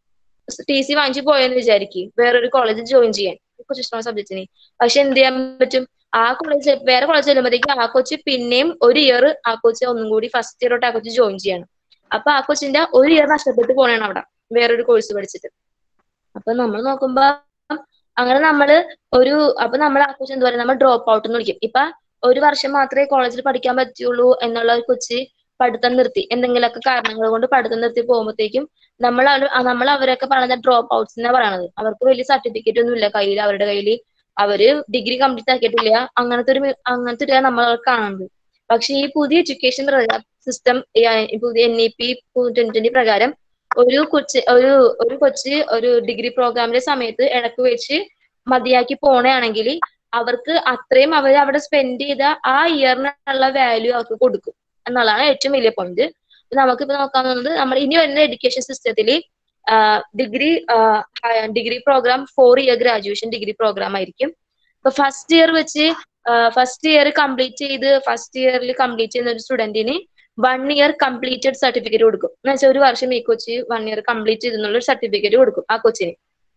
ടി സി വാങ്ങിച്ചു പോയെന്ന് വിചാരിക്കും വേറൊരു കോളേജിൽ ജോയിൻ ചെയ്യാൻ കൊച്ചു ഇഷ്ടമുള്ള സബ്ജക്റ്റിന് പക്ഷെ എന്ത് ചെയ്യാൻ പറ്റും ആ കോളേജ് വേറെ കോളേജ് ചെല്ലുമ്പോഴത്തേക്ക് ആ കൊച്ച് പിന്നെയും ഒരു ഇയർ ആ കൊച്ച് ഒന്നും കൂടി ഫസ്റ്റ് ഇയർ തൊട്ട് ആ കൊച്ച് ജോയിൻ ചെയ്യണം അപ്പൊ ആ കൊച്ചിന്റെ ഒരു ഇയർ നഷ്ടപ്പെട്ട് പോണേണ് അവിടെ വേറൊരു കോഴ്സ് പഠിച്ചിട്ട് അപ്പൊ നമ്മൾ നോക്കുമ്പോ അങ്ങനെ നമ്മള് ഒരു അപ്പൊ നമ്മൾ ആ കൊച്ച് എന്താ പറയുക നമ്മൾ ഡ്രോപ്പ് ഔട്ട് എന്ന് വിളിക്കും ഇപ്പൊ ഒരു വർഷം മാത്രമേ കോളേജിൽ പഠിക്കാൻ പറ്റുള്ളൂ എന്നുള്ള ഒരു കൊച്ച് പഠിത്തം നിർത്തി എന്തെങ്കിലുമൊക്കെ കാരണങ്ങൾ കൊണ്ട് പഠിത്തം നിർത്തി പോകുമ്പോഴത്തേക്കും നമ്മൾ നമ്മൾ അവരൊക്കെ പറയുന്ന ഡ്രോപ്പ് ഔട്ട്സ് എന്നാ പറയണത് അവർക്ക് വലിയ സർട്ടിഫിക്കറ്റ് ഒന്നും ഇല്ല കയ്യിൽ അവരുടെ കയ്യിൽ അവര് ഡിഗ്രി കംപ്ലീറ്റ് ആക്കിയിട്ടില്ല അങ്ങനത്തെ ഒരു മി- അങ്ങനത്തെ ഒരു നമ്മൾ കാണുന്നത് പക്ഷെ ഈ പുതിയ എഡ്യൂക്കേഷൻ സിസ്റ്റം പുതിയ എൻ ഇ പി ട്വന്റി പ്രകാരം ഒരു കൊച്ച് ഒരു ഒരു കൊച്ച് ഒരു ഡിഗ്രി പ്രോഗ്രാമിന്റെ സമയത്ത് ഇടക്ക് വെച്ച് മതിയാക്കി പോണെയാണെങ്കിൽ അവർക്ക് അത്രയും അവർ അവിടെ സ്പെൻഡ് ചെയ്ത ആ ഇയറിനുള്ള വാല്യൂ അവർക്ക് കൊടുക്കും എന്നുള്ളതാണ് ഏറ്റവും വലിയ പോയിന്റ് നമുക്കിപ്പോ നോക്കാൻ പോകുന്നത് നമ്മൾ ഇനി വരുന്ന എഡ്യൂക്കേഷൻ സിസ്റ്റത്തിൽ degree degree program four year graduation degree program ആയിരിക്കും ഇപ്പൊ ഫസ്റ്റ് ഇയർ വെച്ച് ഫസ്റ്റ് ഇയർ കംപ്ലീറ്റ് ചെയ്ത് ഫസ്റ്റ് ഇയറിൽ കംപ്ലീറ്റ് ചെയ്യുന്ന ഒരു സ്റ്റുഡന്റിന് വൺ ഇയർ കംപ്ലീറ്റഡ് സർട്ടിഫിക്കറ്റ് കൊടുക്കും എന്ന് വെച്ചാൽ ഒരു വർഷം ഈ കൊച്ചി വൺ ഇയർ കംപ്ലീറ്റ് ചെയ്തെന്നുള്ള ഒരു സർട്ടിഫിക്കറ്റ് കൊടുക്കും ആ കൊച്ചിന്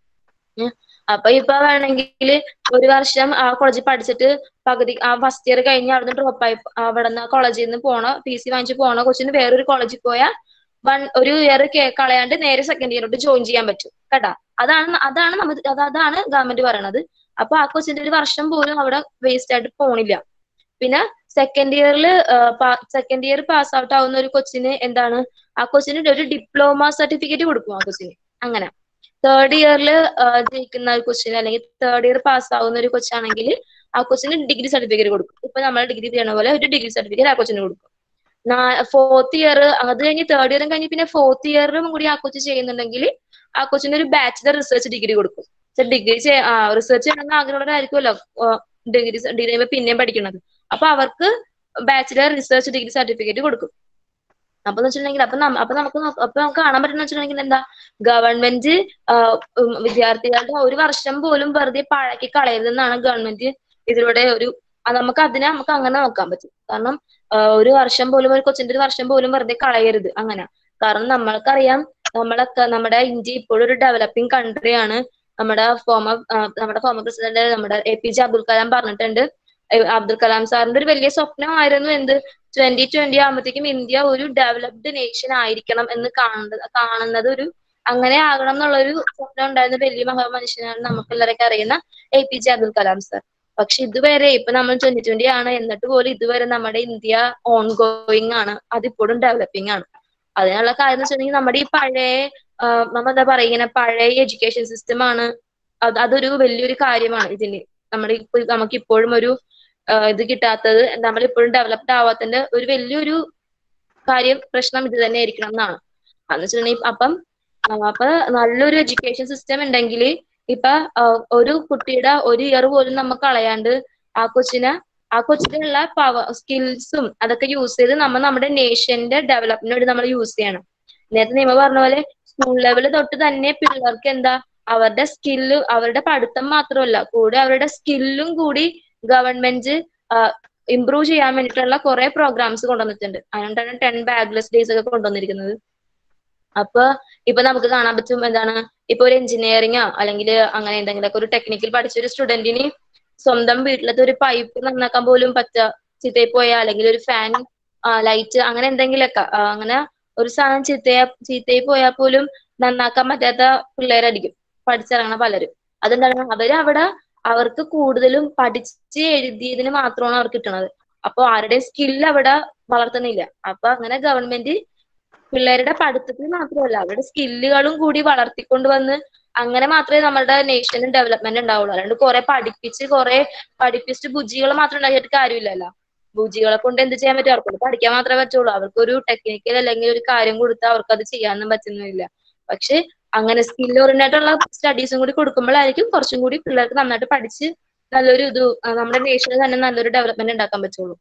ഉം. അപ്പൊ ഇപ്പൊ വേണമെങ്കിൽ ഒരു വർഷം ആ കോളേജിൽ പഠിച്ചിട്ട് പകുതി ആ ഫസ്റ്റ് ഇയർ കഴിഞ്ഞ് അവിടുന്ന് ഡ്രോപ്പ് ആയി അവിടെ നിന്ന് കോളേജിൽ നിന്ന് പോണ ടി സി വാങ്ങിച്ച് പോണ കൊച്ചിന് വേറൊരു കോളേജിൽ പോയാൽ വൺ ഒരു ഇയർ കളയാണ്ട് നേരെ സെക്കൻഡ് ഇയറോട്ട് ജോയിൻ ചെയ്യാൻ പറ്റും കേട്ടാ അതാണ് അതാണ് നമ്മ അത് അതാണ് ഗവൺമെന്റ് പറയണത് അപ്പൊ ആ കൊച്ചിന്റെ ഒരു വർഷം പോലും അവിടെ വേസ്റ്റ് ആയിട്ട് പോണില്ല പിന്നെ സെക്കൻഡ് ഇയറിൽ സെക്കൻഡ് ഇയർ പാസ് ഔട്ട് ആവുന്ന ഒരു കൊച്ചിന് എന്താണ് ആ കൊച്ചിന് ഒരു ഡിപ്ലോമ സർട്ടിഫിക്കറ്റ് കൊടുക്കും ആ കൊച്ചിന് അങ്ങനെ തേർഡ് ഇയറിൽ ജയിക്കുന്ന ഒരു കൊച്ചിന് അല്ലെങ്കിൽ തേർഡ് ഇയർ പാസ് ആവുന്ന ഒരു കൊച്ചാണെങ്കിൽ ആ കൊച്ചിന് ഡിഗ്രി സർട്ടിഫിക്കറ്റ് കൊടുക്കും ഇപ്പൊ നമ്മൾ ഡിഗ്രി ചെയ്യണ പോലെ ഒരു ഡിഗ്രി സർട്ടിഫിക്കറ്റ് ആ കൊച്ചിന് കൊടുക്കും ഫോർത്ത് ഇയർ അത് കഴിഞ്ഞ് തേർഡ് ഇയറും കഴിഞ്ഞ് പിന്നെ ഫോർത്ത് ഇയറും കൂടി ആ കൊച്ചു ചെയ്യുന്നുണ്ടെങ്കിൽ ആ കൊച്ചിന് ഒരു ബാച്ചിലർ റിസർച്ച് ഡിഗ്രി കൊടുക്കും ഡിഗ്രി റിസർച്ച് ചെയ്യണമെന്ന് ആഗ്രഹമുള്ളവരായിരിക്കുമല്ലോ ഡിഗ്രി ഡിഗ്രി കഴിയുമ്പോൾ പിന്നെയും പഠിക്കുന്നത് അപ്പൊ അവർക്ക് ബാച്ചിലർ റിസർച്ച് ഡിഗ്രി സർട്ടിഫിക്കറ്റ് കൊടുക്കും അപ്പൊ വെച്ചിട്ടുണ്ടെങ്കിൽ അപ്പൊ നമ്മ- അപ്പൊ നമുക്ക് നോക്ക- അപ്പൊ നമുക്ക് കാണാൻ പറ്റുന്ന വെച്ചിട്ടുണ്ടെങ്കിൽ എന്താ ഗവൺമെന്റ് വിദ്യാർത്ഥികളുടെ ഒരു വർഷം പോലും വെറുതെ പാഴാക്കി കളയരുതെന്നാണ് ഗവൺമെന്റ് ഇതിലൂടെ ഒരു അത് നമുക്ക് അതിനെ നമുക്ക് അങ്ങനെ നോക്കാൻ പറ്റും കാരണം ആ, ഒരു വർഷം പോലും ഒരു കൊച്ചിന്റെ ഒരു വർഷം പോലും വെറുതെ കളയരുത് അങ്ങനെ കാരണം നമ്മൾക്കറിയാം നമ്മളൊക്കെ നമ്മുടെ ഇന്ത്യ ഇപ്പോഴും ഒരു ഡെവലപ്പിംഗ് കൺട്രിയാണ് നമ്മുടെ ഫോമർ നമ്മുടെ ഫോമർ പ്രസിഡന്റ് നമ്മുടെ A P J Abdul Kalam പറഞ്ഞിട്ടുണ്ട് ഏഹ് അബ്ദുൽ കലാം സാറിന്റെ ഒരു വലിയ സ്വപ്നമായിരുന്നു എന്ത് ട്വന്റി ട്വന്റി ആകുമ്പോഴത്തേക്കും ഇന്ത്യ ഒരു ഡെവലപ്ഡ് നേഷൻ ആയിരിക്കണം എന്ന് കാണുന്നത് കാണുന്നത് ഒരു അങ്ങനെ ആകണം എന്നുള്ളൊരു സ്വപ്നം ഉണ്ടായിരുന്ന വലിയ മഹാമനുഷ്യനാണ് നമുക്ക് എല്ലാവർക്കും അറിയുന്ന A P J Abdul Kalam sir പക്ഷെ ഇതുവരെ ഇപ്പൊ നമ്മൾ ട്വന്റി ട്വന്റി ആണ് എന്നിട്ട് പോലും ഇതുവരെ നമ്മുടെ ഇന്ത്യ ഓൺ ഗോയിങ് ആണ് അതിപ്പോഴും ഡെവലപ്പിംഗ് ആണ് അതിനുള്ള കാര്യം എന്ന് വെച്ചിട്ടുണ്ടെങ്കിൽ നമ്മുടെ ഈ പഴയ ആഹ് നമ്മ എന്താ പറയുക ഇങ്ങനെ പഴയ എഡ്യൂക്കേഷൻ സിസ്റ്റം ആണ് അത് അതൊരു വലിയൊരു കാര്യമാണ് ഇതിന് നമ്മുടെ ഇപ്പൊ നമുക്ക് ഇപ്പോഴും ഒരു ആഹ് ഇത് കിട്ടാത്തത് നമ്മളിപ്പോഴും ഡെവലപ്ഡ് ആവാത്തതിന്റെ ഒരു വലിയൊരു കാര്യം പ്രശ്നം ഇത് തന്നെ ആയിരിക്കണം എന്നാണ് എന്ന് വെച്ചിട്ടുണ്ടെങ്കിൽ അപ്പം ആ, അപ്പൊ നല്ലൊരു എഡ്യൂക്കേഷൻ സിസ്റ്റം ഉണ്ടെങ്കിൽ ഇപ്പൊ ആ, ഒരു കുട്ടിയുടെ ഒരു ഇയർ പോലും നമുക്ക് കളയാണ്ട് ആ കൊച്ചിനെ ആ കൊച്ചിനുള്ള പവർ സ്കിൽസും അതൊക്കെ യൂസ് ചെയ്ത് നമ്മൾ നമ്മുടെ നേഷന്റെ ഡെവലപ്മെന്റിന് വേണ്ടി നമ്മൾ യൂസ് ചെയ്യണം നേരത്തെ നിയമ പറഞ്ഞ പോലെ സ്കൂൾ ലെവൽ തൊട്ട് തന്നെ പിള്ളേർക്ക് എന്താ അവരുടെ സ്കില്ല് അവരുടെ പഠിത്തം മാത്രമല്ല കൂടെ അവരുടെ സ്കില്ലും കൂടി ഗവൺമെന്റ് ഇംപ്രൂവ് ചെയ്യാൻ വേണ്ടിയിട്ടുള്ള കുറെ പ്രോഗ്രാംസ് കൊണ്ടുവന്നിട്ടുണ്ട് അതുകൊണ്ടാണ് ടെൻ ബാഗ്ലെസ് ഡേയ്സ് ഒക്കെ കൊണ്ടുവന്നിരിക്കുന്നത് അപ്പൊ ഇപ്പൊ നമുക്ക് കാണാൻ പറ്റും എന്താണ് ഇപ്പൊ ഒരു എഞ്ചിനീയറിംഗോ അല്ലെങ്കിൽ അങ്ങനെ എന്തെങ്കിലുമൊക്കെ ഒരു ടെക്നിക്കൽ പഠിച്ച ഒരു സ്റ്റുഡന്റിന് സ്വന്തം വീട്ടിലത്തെ ഒരു പൈപ്പ് നന്നാക്കാൻ പോലും പറ്റ ചീത്തയിൽ പോയാൽ അല്ലെങ്കിൽ ഒരു ഫാൻ ലൈറ്റ് അങ്ങനെ എന്തെങ്കിലുമൊക്കെ ആ, അങ്ങനെ ഒരു സാധനം ചീത്തയാ ചീത്തയിൽ പോയാൽ പോലും നന്നാക്കാൻ പറ്റാത്ത പിള്ളേരായിരിക്കും പഠിച്ചിറങ്ങണ പലരും അതെന്താണ് അവര് അവിടെ അവർക്ക് കൂടുതലും പഠിച്ച് എഴുതിയതിന് മാത്രമാണ് അവർക്ക് കിട്ടുന്നത് അപ്പൊ ആരുടെയും സ്കില്ല് അവിടെ വളർത്തുന്നില്ല അപ്പൊ അങ്ങനെ ഗവൺമെന്റ് പിള്ളേരുടെ പഠിത്തത്തിൽ മാത്രമല്ല അവരുടെ സ്കില്ലുകളും കൂടി വളർത്തിക്കൊണ്ട് വന്ന് അങ്ങനെ മാത്രമേ നമ്മുടെ നേഷന് ഡെവലപ്മെന്റ് ഉണ്ടാവുള്ളൂ അല്ലാണ്ട് കുറെ പഠിപ്പിച്ച് കുറെ പഠിപ്പിച്ചിട്ട് ബുജികൾ മാത്രം ഉണ്ടാക്കിയിട്ട് കാര്യമില്ലല്ലോ ബുജികളെ കൊണ്ട് എന്ത് ചെയ്യാൻ പറ്റും അവർക്ക് പഠിക്കാൻ മാത്രമേ പറ്റുള്ളൂ അവർക്കൊരു ടെക്നിക്കൽ അല്ലെങ്കിൽ ഒരു കാര്യം കൊടുത്താൽ അവർക്ക് അത് ചെയ്യാനൊന്നും പറ്റുന്നില്ല പക്ഷെ അങ്ങനെ സ്കിൽ ഓറിയന്റഡ് ആയിട്ടുള്ള സ്റ്റഡീസും കൂടി കൊടുക്കുമ്പോഴായിരിക്കും കുറച്ചും കൂടി പിള്ളേർക്ക് നന്നായിട്ട് പഠിച്ച് നല്ലൊരു ഇത് ആ, നമ്മുടെ നേഷനിൽ തന്നെ നല്ലൊരു ഡെവലപ്മെന്റ് ഉണ്ടാക്കാൻ പറ്റുള്ളൂ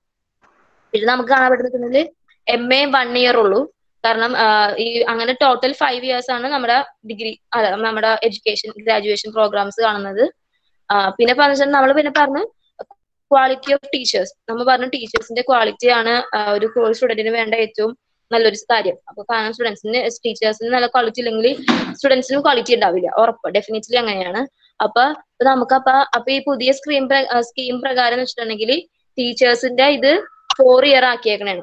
ഇത് നമുക്ക് കാണാൻ പറ്റുന്നത് എം എ വൺ ഇയർ ഉള്ളൂ കാരണം ആ, ഈ അങ്ങനെ ടോട്ടൽ ഫൈവ് ഇയേഴ്സ് ആണ് നമ്മുടെ ഡിഗ്രി അല്ല നമ്മുടെ എഡ്യൂക്കേഷൻ ഗ്രാജുവേഷൻ പ്രോഗ്രാംസ് കാണുന്നത് ആ, പിന്നെ പറഞ്ഞാൽ നമ്മൾ പിന്നെ പറഞ്ഞു ക്വാളിറ്റി ഓഫ് ടീച്ചേഴ്സ് നമ്മൾ പറഞ്ഞു ടീച്ചേഴ്സിന്റെ ക്വാളിറ്റി ആണ് ആ, ഒരു സ്റ്റുഡന്റിന് വേണ്ട ഏറ്റവും നല്ലൊരു കാര്യം അപ്പൊ കാരണം സ്റ്റുഡൻസിന് ടീച്ചേഴ്സിന് നല്ല ക്വാളിറ്റി ഇല്ലെങ്കിൽ സ്റ്റുഡൻസിനും ക്വാളിറ്റി ഉണ്ടാവില്ല ഉറപ്പ് ഡെഫിനറ്റ്ലി അങ്ങനെയാണ് അപ്പൊ ഇപ്പൊ നമുക്ക് അപ്പൊ അപ്പൊ ഈ പുതിയ സ്കീം സ്കീം പ്രകാരം എന്ന് വെച്ചിട്ടുണ്ടെങ്കിൽ ടീച്ചേഴ്സിന്റെ ഇത് ഫോർ ഇയർ ആക്കിയേക്കണേണ്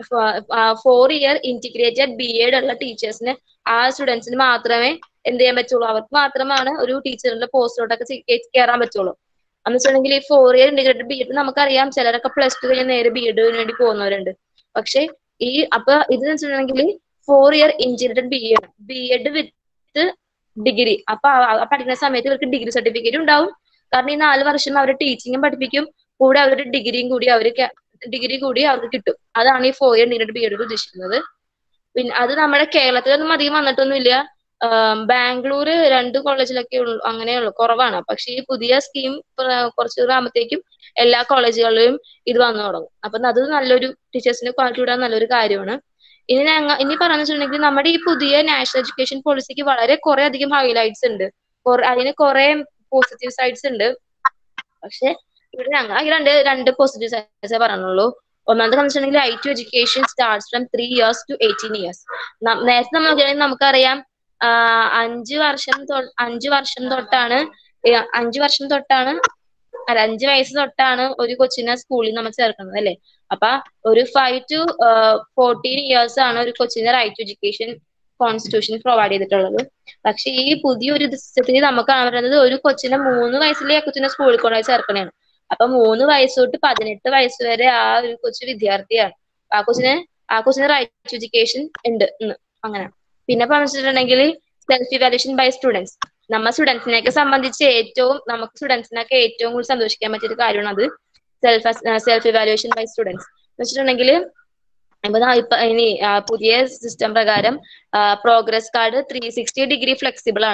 four year integrated B Ed ഉള്ള ടീച്ചേഴ്സിന് ആ സ്റ്റുഡൻസിന് മാത്രമേ എന്ത് ചെയ്യാൻ പറ്റുള്ളൂ അവർക്ക് മാത്രമാണ് ഒരു ടീച്ചറിന്റെ പോസ്റ്റിലോട്ടൊക്കെ കയറാൻ പറ്റുള്ളൂ എന്ന് വെച്ചിട്ടുണ്ടെങ്കിൽ ഈ four year integrated B Ed നമുക്കറിയാം ചിലരൊക്കെ പ്ലസ് ടു കഴിഞ്ഞ് നേരെ ബി എഡിന് വേണ്ടി പോകുന്നവരുണ്ട് പക്ഷെ ഈ അപ്പൊ ഇത് വെച്ചിട്ടുണ്ടെങ്കിൽ four year integrated B Ed B Ed with degree അപ്പൊ ആ- ആ പഠിക്കുന്ന സമയത്ത് ഇവർക്ക് ഡിഗ്രി സർട്ടിഫിക്കറ്റ് ഉണ്ടാവും കാരണം ഈ നാല് വർഷം അവർ ടീച്ചിങ്ങും പഠിപ്പിക്കും കൂടെ അവരുടെ ഡിഗ്രിയും കൂടി അവർ ഡിഗ്രി കൂടി അവർക്ക് കിട്ടും അതാണ് ഈ four year integrated B Ed ഉദ്ദേശിക്കുന്നത് പിന്നെ അത് നമ്മുടെ കേരളത്തിലൊന്നും അധികം വന്നിട്ടൊന്നുമില്ല ആം, ബാംഗ്ലൂര് രണ്ട് കോളേജിലൊക്കെ ഉള്ളു അങ്ങനെയുള്ളു കുറവാണ് പക്ഷെ ഈ പുതിയ സ്കീം കുറച്ച് ആകുമ്പോഴത്തേക്കും എല്ലാ കോളേജുകളിലും ഇത് വന്നു തുടങ്ങും അപ്പൊ അത് നല്ലൊരു ടീച്ചേഴ്സിനെ ക്വാളിറ്റി വിടാൻ നല്ലൊരു കാര്യമാണ് ഇനി ഞങ്ങ ഇനി പറഞ്ഞു വെച്ചിട്ടുണ്ടെങ്കിൽ നമ്മുടെ ഈ പുതിയ നാഷണൽ എഡ്യൂക്കേഷൻ പോളിസിക്ക് വളരെ കുറെ അധികം ഹൈലൈറ്റ്സ് ഉണ്ട് കുറെ- അതിന് കുറെ പോസിറ്റീവ് സൈഡ്സ് ഉണ്ട് പക്ഷെ ഇവിടെ ഞങ്ങൾ ആകെ രണ്ട് രണ്ട് പോസിറ്റീവ് സൈഡ്സേ പറഞ്ഞുള്ളൂ ഒന്നാമത്തെ വെച്ചിട്ടുണ്ടെങ്കിൽ ഐ to education starts from three years to eighteen years നേരത്തെ നമ്മൾ നോക്കുകയാണെങ്കിൽ നമുക്കറിയാം ആഹ് അഞ്ച് വർഷം തൊ- അഞ്ച് വർഷം തൊട്ടാണ് ഏ, അഞ്ച് വർഷം തൊട്ടാണ് അല്ല അഞ്ച് വയസ്സ് തൊട്ടാണ് ഒരു കൊച്ചിനെ സ്കൂളിൽ നമ്മൾ ചേർക്കുന്നത് അല്ലെ അപ്പൊ ഒരു ഫൈവ് ടു ഫോർട്ടീൻ ഇയേഴ്സ് ആണ് ഒരു കൊച്ചിന്റെ right to education constitution provide ചെയ്തിട്ടുള്ളത് പക്ഷെ ഈ പുതിയൊരു സിസ്റ്റത്തിൽ നമുക്ക് കാണാൻ പറ്റുന്നത് ഒരു കൊച്ചിനെ മൂന്ന് വയസ്സിലെ ആ കൊച്ചിനെ സ്കൂളിൽ കൊണ്ടുപോയി ചേർക്കണേണ് അപ്പൊ മൂന്ന് വയസ്സ് തൊട്ട് പതിനെട്ട് വയസ്സ് വരെ ആ ഒരു കൊച്ചു വിദ്യാർത്ഥിയാണ് ആ കൊച്ചിന് ആ കൊച്ചിന് റൈറ്റ് ടു എഡ്യൂക്കേഷൻ ഉണ്ട് ഇന്ന് അങ്ങനെ പിന്നെ പറഞ്ഞിട്ടുണ്ടെങ്കിൽ സെൽഫ് ഇവാലുവേഷൻ ബൈ സ്റ്റുഡൻസ് നമ്മ സ്റ്റുഡൻസിനെയൊക്കെ സംബന്ധിച്ച് ഏറ്റവും നമുക്ക് സ്റ്റുഡൻസിനൊക്കെ ഏറ്റവും കൂടുതൽ സന്തോഷിക്കാൻ പറ്റിയ ഒരു കാര്യമാണ് അത് self self evaluation by students എന്ന് വെച്ചിട്ടുണ്ടെങ്കിൽ ഇപ്പൊ ദാ ഇപ്പൊ ഇനി ആ, പുതിയ സിസ്റ്റം പ്രകാരം progress card three sixty degree flexible ആണ്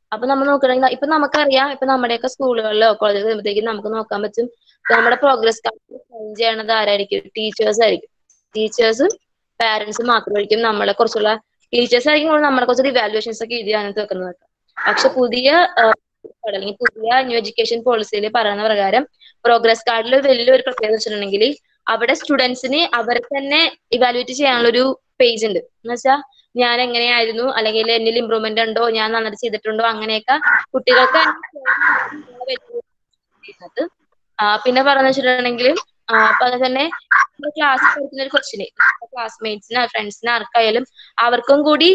അപ്പൊ നമ്മൾ നോക്കണമെങ്കിൽ ഇപ്പൊ നമുക്കറിയാം ഇപ്പൊ നമ്മുടെയൊക്കെ സ്കൂളുകളിലോ കോളേജിലോ വരുമ്പോഴത്തേക്കും നമുക്ക് നോക്കാൻ പറ്റും നമ്മുടെ പ്രോഗ്രസ് കാർഡ് സൈൻ ചെയ്യണത് ആരായിരിക്കും ടീച്ചേഴ്സ് ആയിരിക്കും ടീച്ചേഴ്സും പാരന്റ്സും മാത്രമായിരിക്കും നമ്മളെ കുറിച്ചുള്ള ടീച്ചേഴ്സ് ആയിരിക്കും നമ്മളെ കുറിച്ചുള്ള ഇവാലുവേഷൻസ് ഒക്കെ എഴുതി അതിനകത്ത് വെക്കുന്നത് പക്ഷെ പുതിയ അല്ലെങ്കിൽ പുതിയ ന്യൂ എഡ്യൂക്കേഷൻ പോളിസിയിൽ പറയുന്ന പ്രകാരം പ്രോഗ്രസ് കാർഡിൽ വലിയൊരു പ്രത്യേകത വെച്ചിട്ടുണ്ടെങ്കിൽ അവിടെ സ്റ്റുഡൻസിന് അവരെ തന്നെ ഇവാലുവേറ്റ് ചെയ്യാനുള്ള ഒരു പേജ് ഉണ്ട് എന്ന് വെച്ചാൽ ഞാൻ എങ്ങനെയായിരുന്നു അല്ലെങ്കിൽ എന്നിൽ ഇമ്പ്രൂവ്മെന്റ് ഉണ്ടോ ഞാൻ നന്നായിട്ട് ചെയ്തിട്ടുണ്ടോ അങ്ങനെയൊക്കെ കുട്ടികൾക്ക് ചെയ്യുന്നത് പിന്നെ പറഞ്ഞു വെച്ചിട്ടുണ്ടെങ്കിൽ അപ്പൊ അത് തന്നെ ക്ലാസ്സിൽ പഠിക്കുന്ന ഒരു കൊച്ചിന് ക്ലാസ്മേറ്റ്സിന് ഫ്രണ്ട്സിന് ആർക്കായാലും അവർക്കും കൂടി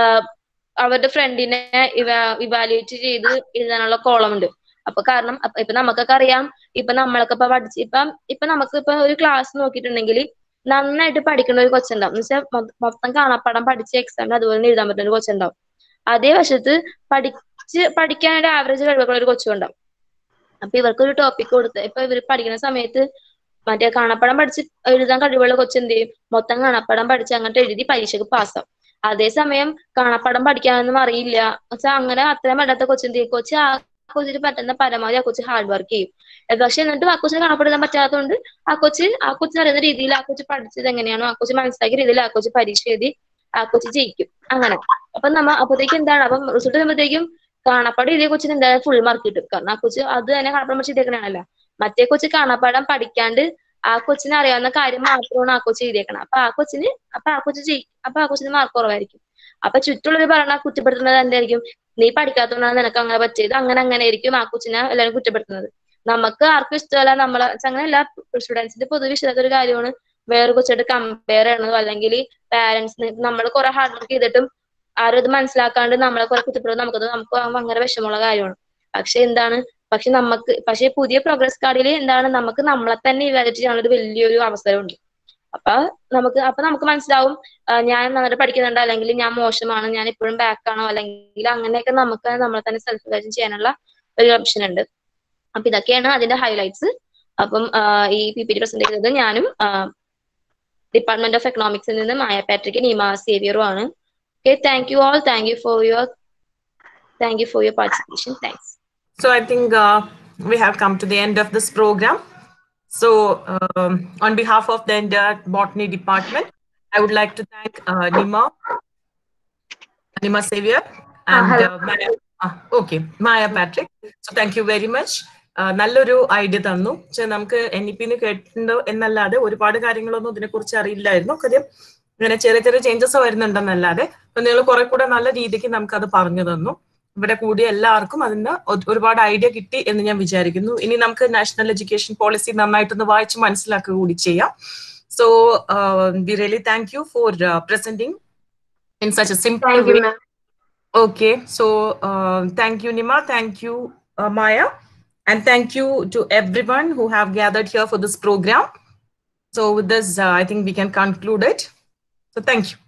അവരുടെ ഫ്രണ്ടിനെ ഇവ ഇവാലുവേറ്റ് ചെയ്ത് എഴുതാനുള്ള കോളം ഉണ്ട് അപ്പൊ കാരണം ഇപ്പൊ നമുക്കൊക്കെ അറിയാം ഇപ്പൊ നമ്മളൊക്കെ ഇപ്പൊ പഠിച്ച് ഇപ്പം ഇപ്പൊ നമുക്ക് ഇപ്പൊ ഒരു ക്ലാസ് നോക്കിയിട്ടുണ്ടെങ്കിൽ നന്നായിട്ട് പഠിക്കുന്ന ഒരു കൊച്ചുണ്ടാവും എന്ന് വെച്ചാൽ മൊത്തം കാണാപ്പാടം പഠിച്ച എക്സാമിന് അതുപോലെ എഴുതാൻ പറ്റുന്ന ഒരു കൊച്ചുണ്ടാവും അതേ വശത്ത് പഠിച്ച് പഠിക്കാനായിട്ട് ആവറേജ് കഴിവുള്ള ഒരു കൊച്ചുണ്ടാവും അപ്പൊ ഇവർക്ക് ഒരു ടോപ്പിക് കൊടുത്ത് ഇപ്പൊ ഇവർ പഠിക്കുന്ന സമയത്ത് മറ്റേ കാണാപ്പാടം പഠിച്ച് എഴുതാൻ കഴിവുള്ള കൊച്ചു എന്ത് ചെയ്യും മൊത്തം കാണാപ്പാടം പഠിച്ച് അങ്ങോട്ട് എഴുതി പരീക്ഷക്ക് പാസ്സാവും അതേസമയം കാണാപ്പാടം പഠിക്കാനൊന്നും അറിയില്ല വെച്ചാൽ അങ്ങനെ അത്രയും പറ്റാത്ത കൊച്ചെന്ത് ചെയ്യും കൊച്ചു ആ കൊച്ചിന് പറ്റുന്ന പരമാവധി ആ കൊച്ചു ഹാർഡ് വർക്ക് ചെയ്യും പക്ഷെ എന്നിട്ടും ആ കൊച്ചിന് കാണപ്പെടുത്താൻ പറ്റാത്തതുകൊണ്ട് ആ കൊച്ച് ആ കൊച്ചിന് അറിയുന്ന രീതിയിൽ ആ കൊച്ച് പഠിച്ചത് എങ്ങനെയാണോ ആ കൊച്ച് മനസ്സിലാക്കിയ രീതിയിൽ ആ കൊച്ച് പരീക്ഷ എഴുതി ആ കൊച്ച് ജയിക്കും അങ്ങനെ അപ്പൊ നമ്മ അപ്പോഴത്തേക്കും എന്താണ് അപ്പം റിസൾട്ട് വരുമ്പോഴത്തേക്കും കാണാപ്പാടം എഴുതിയ കൊച്ചിന് എന്തായാലും ഫുൾ മാർക്ക് കിട്ടും കാരണം ആ കൊച്ച് അത് തന്നെ കാണാപ്പാടം പഠിച്ച് എഴുതിയേക്കണല്ലോ മറ്റേ കൊച്ച് കാണാപ്പാടം പഠിക്കാണ്ട് ആ കൊച്ചിന് അറിയാവുന്ന കാര്യം മാത്രമാണ് ആ കൊച്ച് എഴുതിയേക്കണം അപ്പൊ ആ കൊച്ചിന് അപ്പൊ ആ കൊച്ച് ജയിക്കും അപ്പൊ ആ കൊച്ചിന് മാർക്ക് കുറവായിരിക്കും അപ്പൊ ചുറ്റുള്ളവർ പറഞ്ഞ കുറ്റപ്പെടുത്തുന്നത് എന്തായിരിക്കും നീ പഠിക്കാത്തതുകൊണ്ടാണ് നിനക്ക് അങ്ങനെ പറ്റിയത് അങ്ങനെ അങ്ങനെ ആയിരിക്കും ആ കൊച്ചിനെ എല്ലാവരും കുറ്റപ്പെടുത്തുന്നത് നമുക്ക് ആർക്കും ഇഷ്ടമല്ല നമ്മളെ അങ്ങനെയല്ല സ്റ്റുഡൻസിന്റെ പൊതുവെ ഇഷ്ടമുള്ള ഒരു കാര്യമാണ് വേറെ കൊച്ചായിട്ട് കമ്പയർ ചെയ്യണതോ അല്ലെങ്കിൽ പാരന്റ്സ് നമ്മൾ കുറെ ഹാർഡ് വർക്ക് ചെയ്തിട്ടും ആരും ഇത് മനസ്സിലാക്കാണ്ട് നമ്മളെ കുറെ കുറ്റപ്പെടുന്നത് നമുക്കത് നമുക്ക് ഭയങ്കര വിഷമമുള്ള കാര്യമാണ് പക്ഷെ എന്താണ് പക്ഷെ നമുക്ക് പക്ഷെ പുതിയ പ്രോഗ്രസ് കാർഡിൽ എന്താണ് നമുക്ക് നമ്മളെ തന്നെ ഇവാലുവേറ്റ് ചെയ്യാനുള്ള ഒരു വലിയൊരു അവസരമുണ്ട് അപ്പൊ നമുക്ക് അപ്പൊ നമുക്ക് മനസ്സിലാവും ഞാൻ നന്നായിട്ട് പഠിക്കുന്നുണ്ട് അല്ലെങ്കിൽ ഞാൻ മോശമാണ് ഞാൻ ഇപ്പോഴും ബാക്ക് ആണോ അല്ലെങ്കിൽ അങ്ങനെയൊക്കെ നമുക്ക് നമ്മളെ തന്നെ സെൽഫ് ഇവാലുവേഷൻ ചെയ്യാനുള്ള ഒരു ഓപ്ഷൻ ഉണ്ട് അപ്പൊ ഇതൊക്കെയാണ് അതിന്റെ ഹൈലൈറ്റ്സ് അപ്പം ഈ പി പി ടി പ്രസന്റ് ചെയ്തത് ഞാനും ഡിപ്പാർട്ട്മെന്റ് ഓഫ് എക്കണോമിക്സിൽ നിന്ന് മായ പാട്രിക് നീമ സേവിയറും ആണ് okay thank you all thank you for your thank you for your participation thanks So I think uh, we have come to the end of this program. So um, on behalf of the entire botany department, I would like to thank uh, Nima, Nima Savior and uh, Maya, uh, okay, Maya Patrick. So thank you very much. നല്ലൊരു idea തന്നു പക്ഷെ നമുക്ക് N E പിന്ന് കേട്ടിട്ടുണ്ടോ എന്നല്ലാതെ ഒരുപാട് കാര്യങ്ങളൊന്നും ഇതിനെക്കുറിച്ച് അറിയില്ലായിരുന്നു കാര്യം ഇങ്ങനെ ചെറിയ ചെറിയ ചേഞ്ചസ് വരുന്നുണ്ടെന്നല്ലാതെ അപ്പൊ നിങ്ങൾ കുറെ കൂടെ നല്ല രീതിക്ക് നമുക്ക് അത് പറഞ്ഞു തന്നു ഇവിടെ കൂടിയ എല്ലാവർക്കും അതിന് ഒരുപാട് ഐഡിയ കിട്ടി എന്ന് ഞാൻ വിചാരിക്കുന്നു ഇനി നമുക്ക് നാഷണൽ എഡ്യൂക്കേഷൻ പോളിസി നന്നായിട്ടൊന്ന് വായിച്ച് മനസ്സിലാക്കുക കൂടി ചെയ്യാം so we really thank you for presenting in such a simple way okay so thank you Nima thank you Maya and thank you to everyone who have gathered here for this program so with this uh, i think we can conclude it so thank you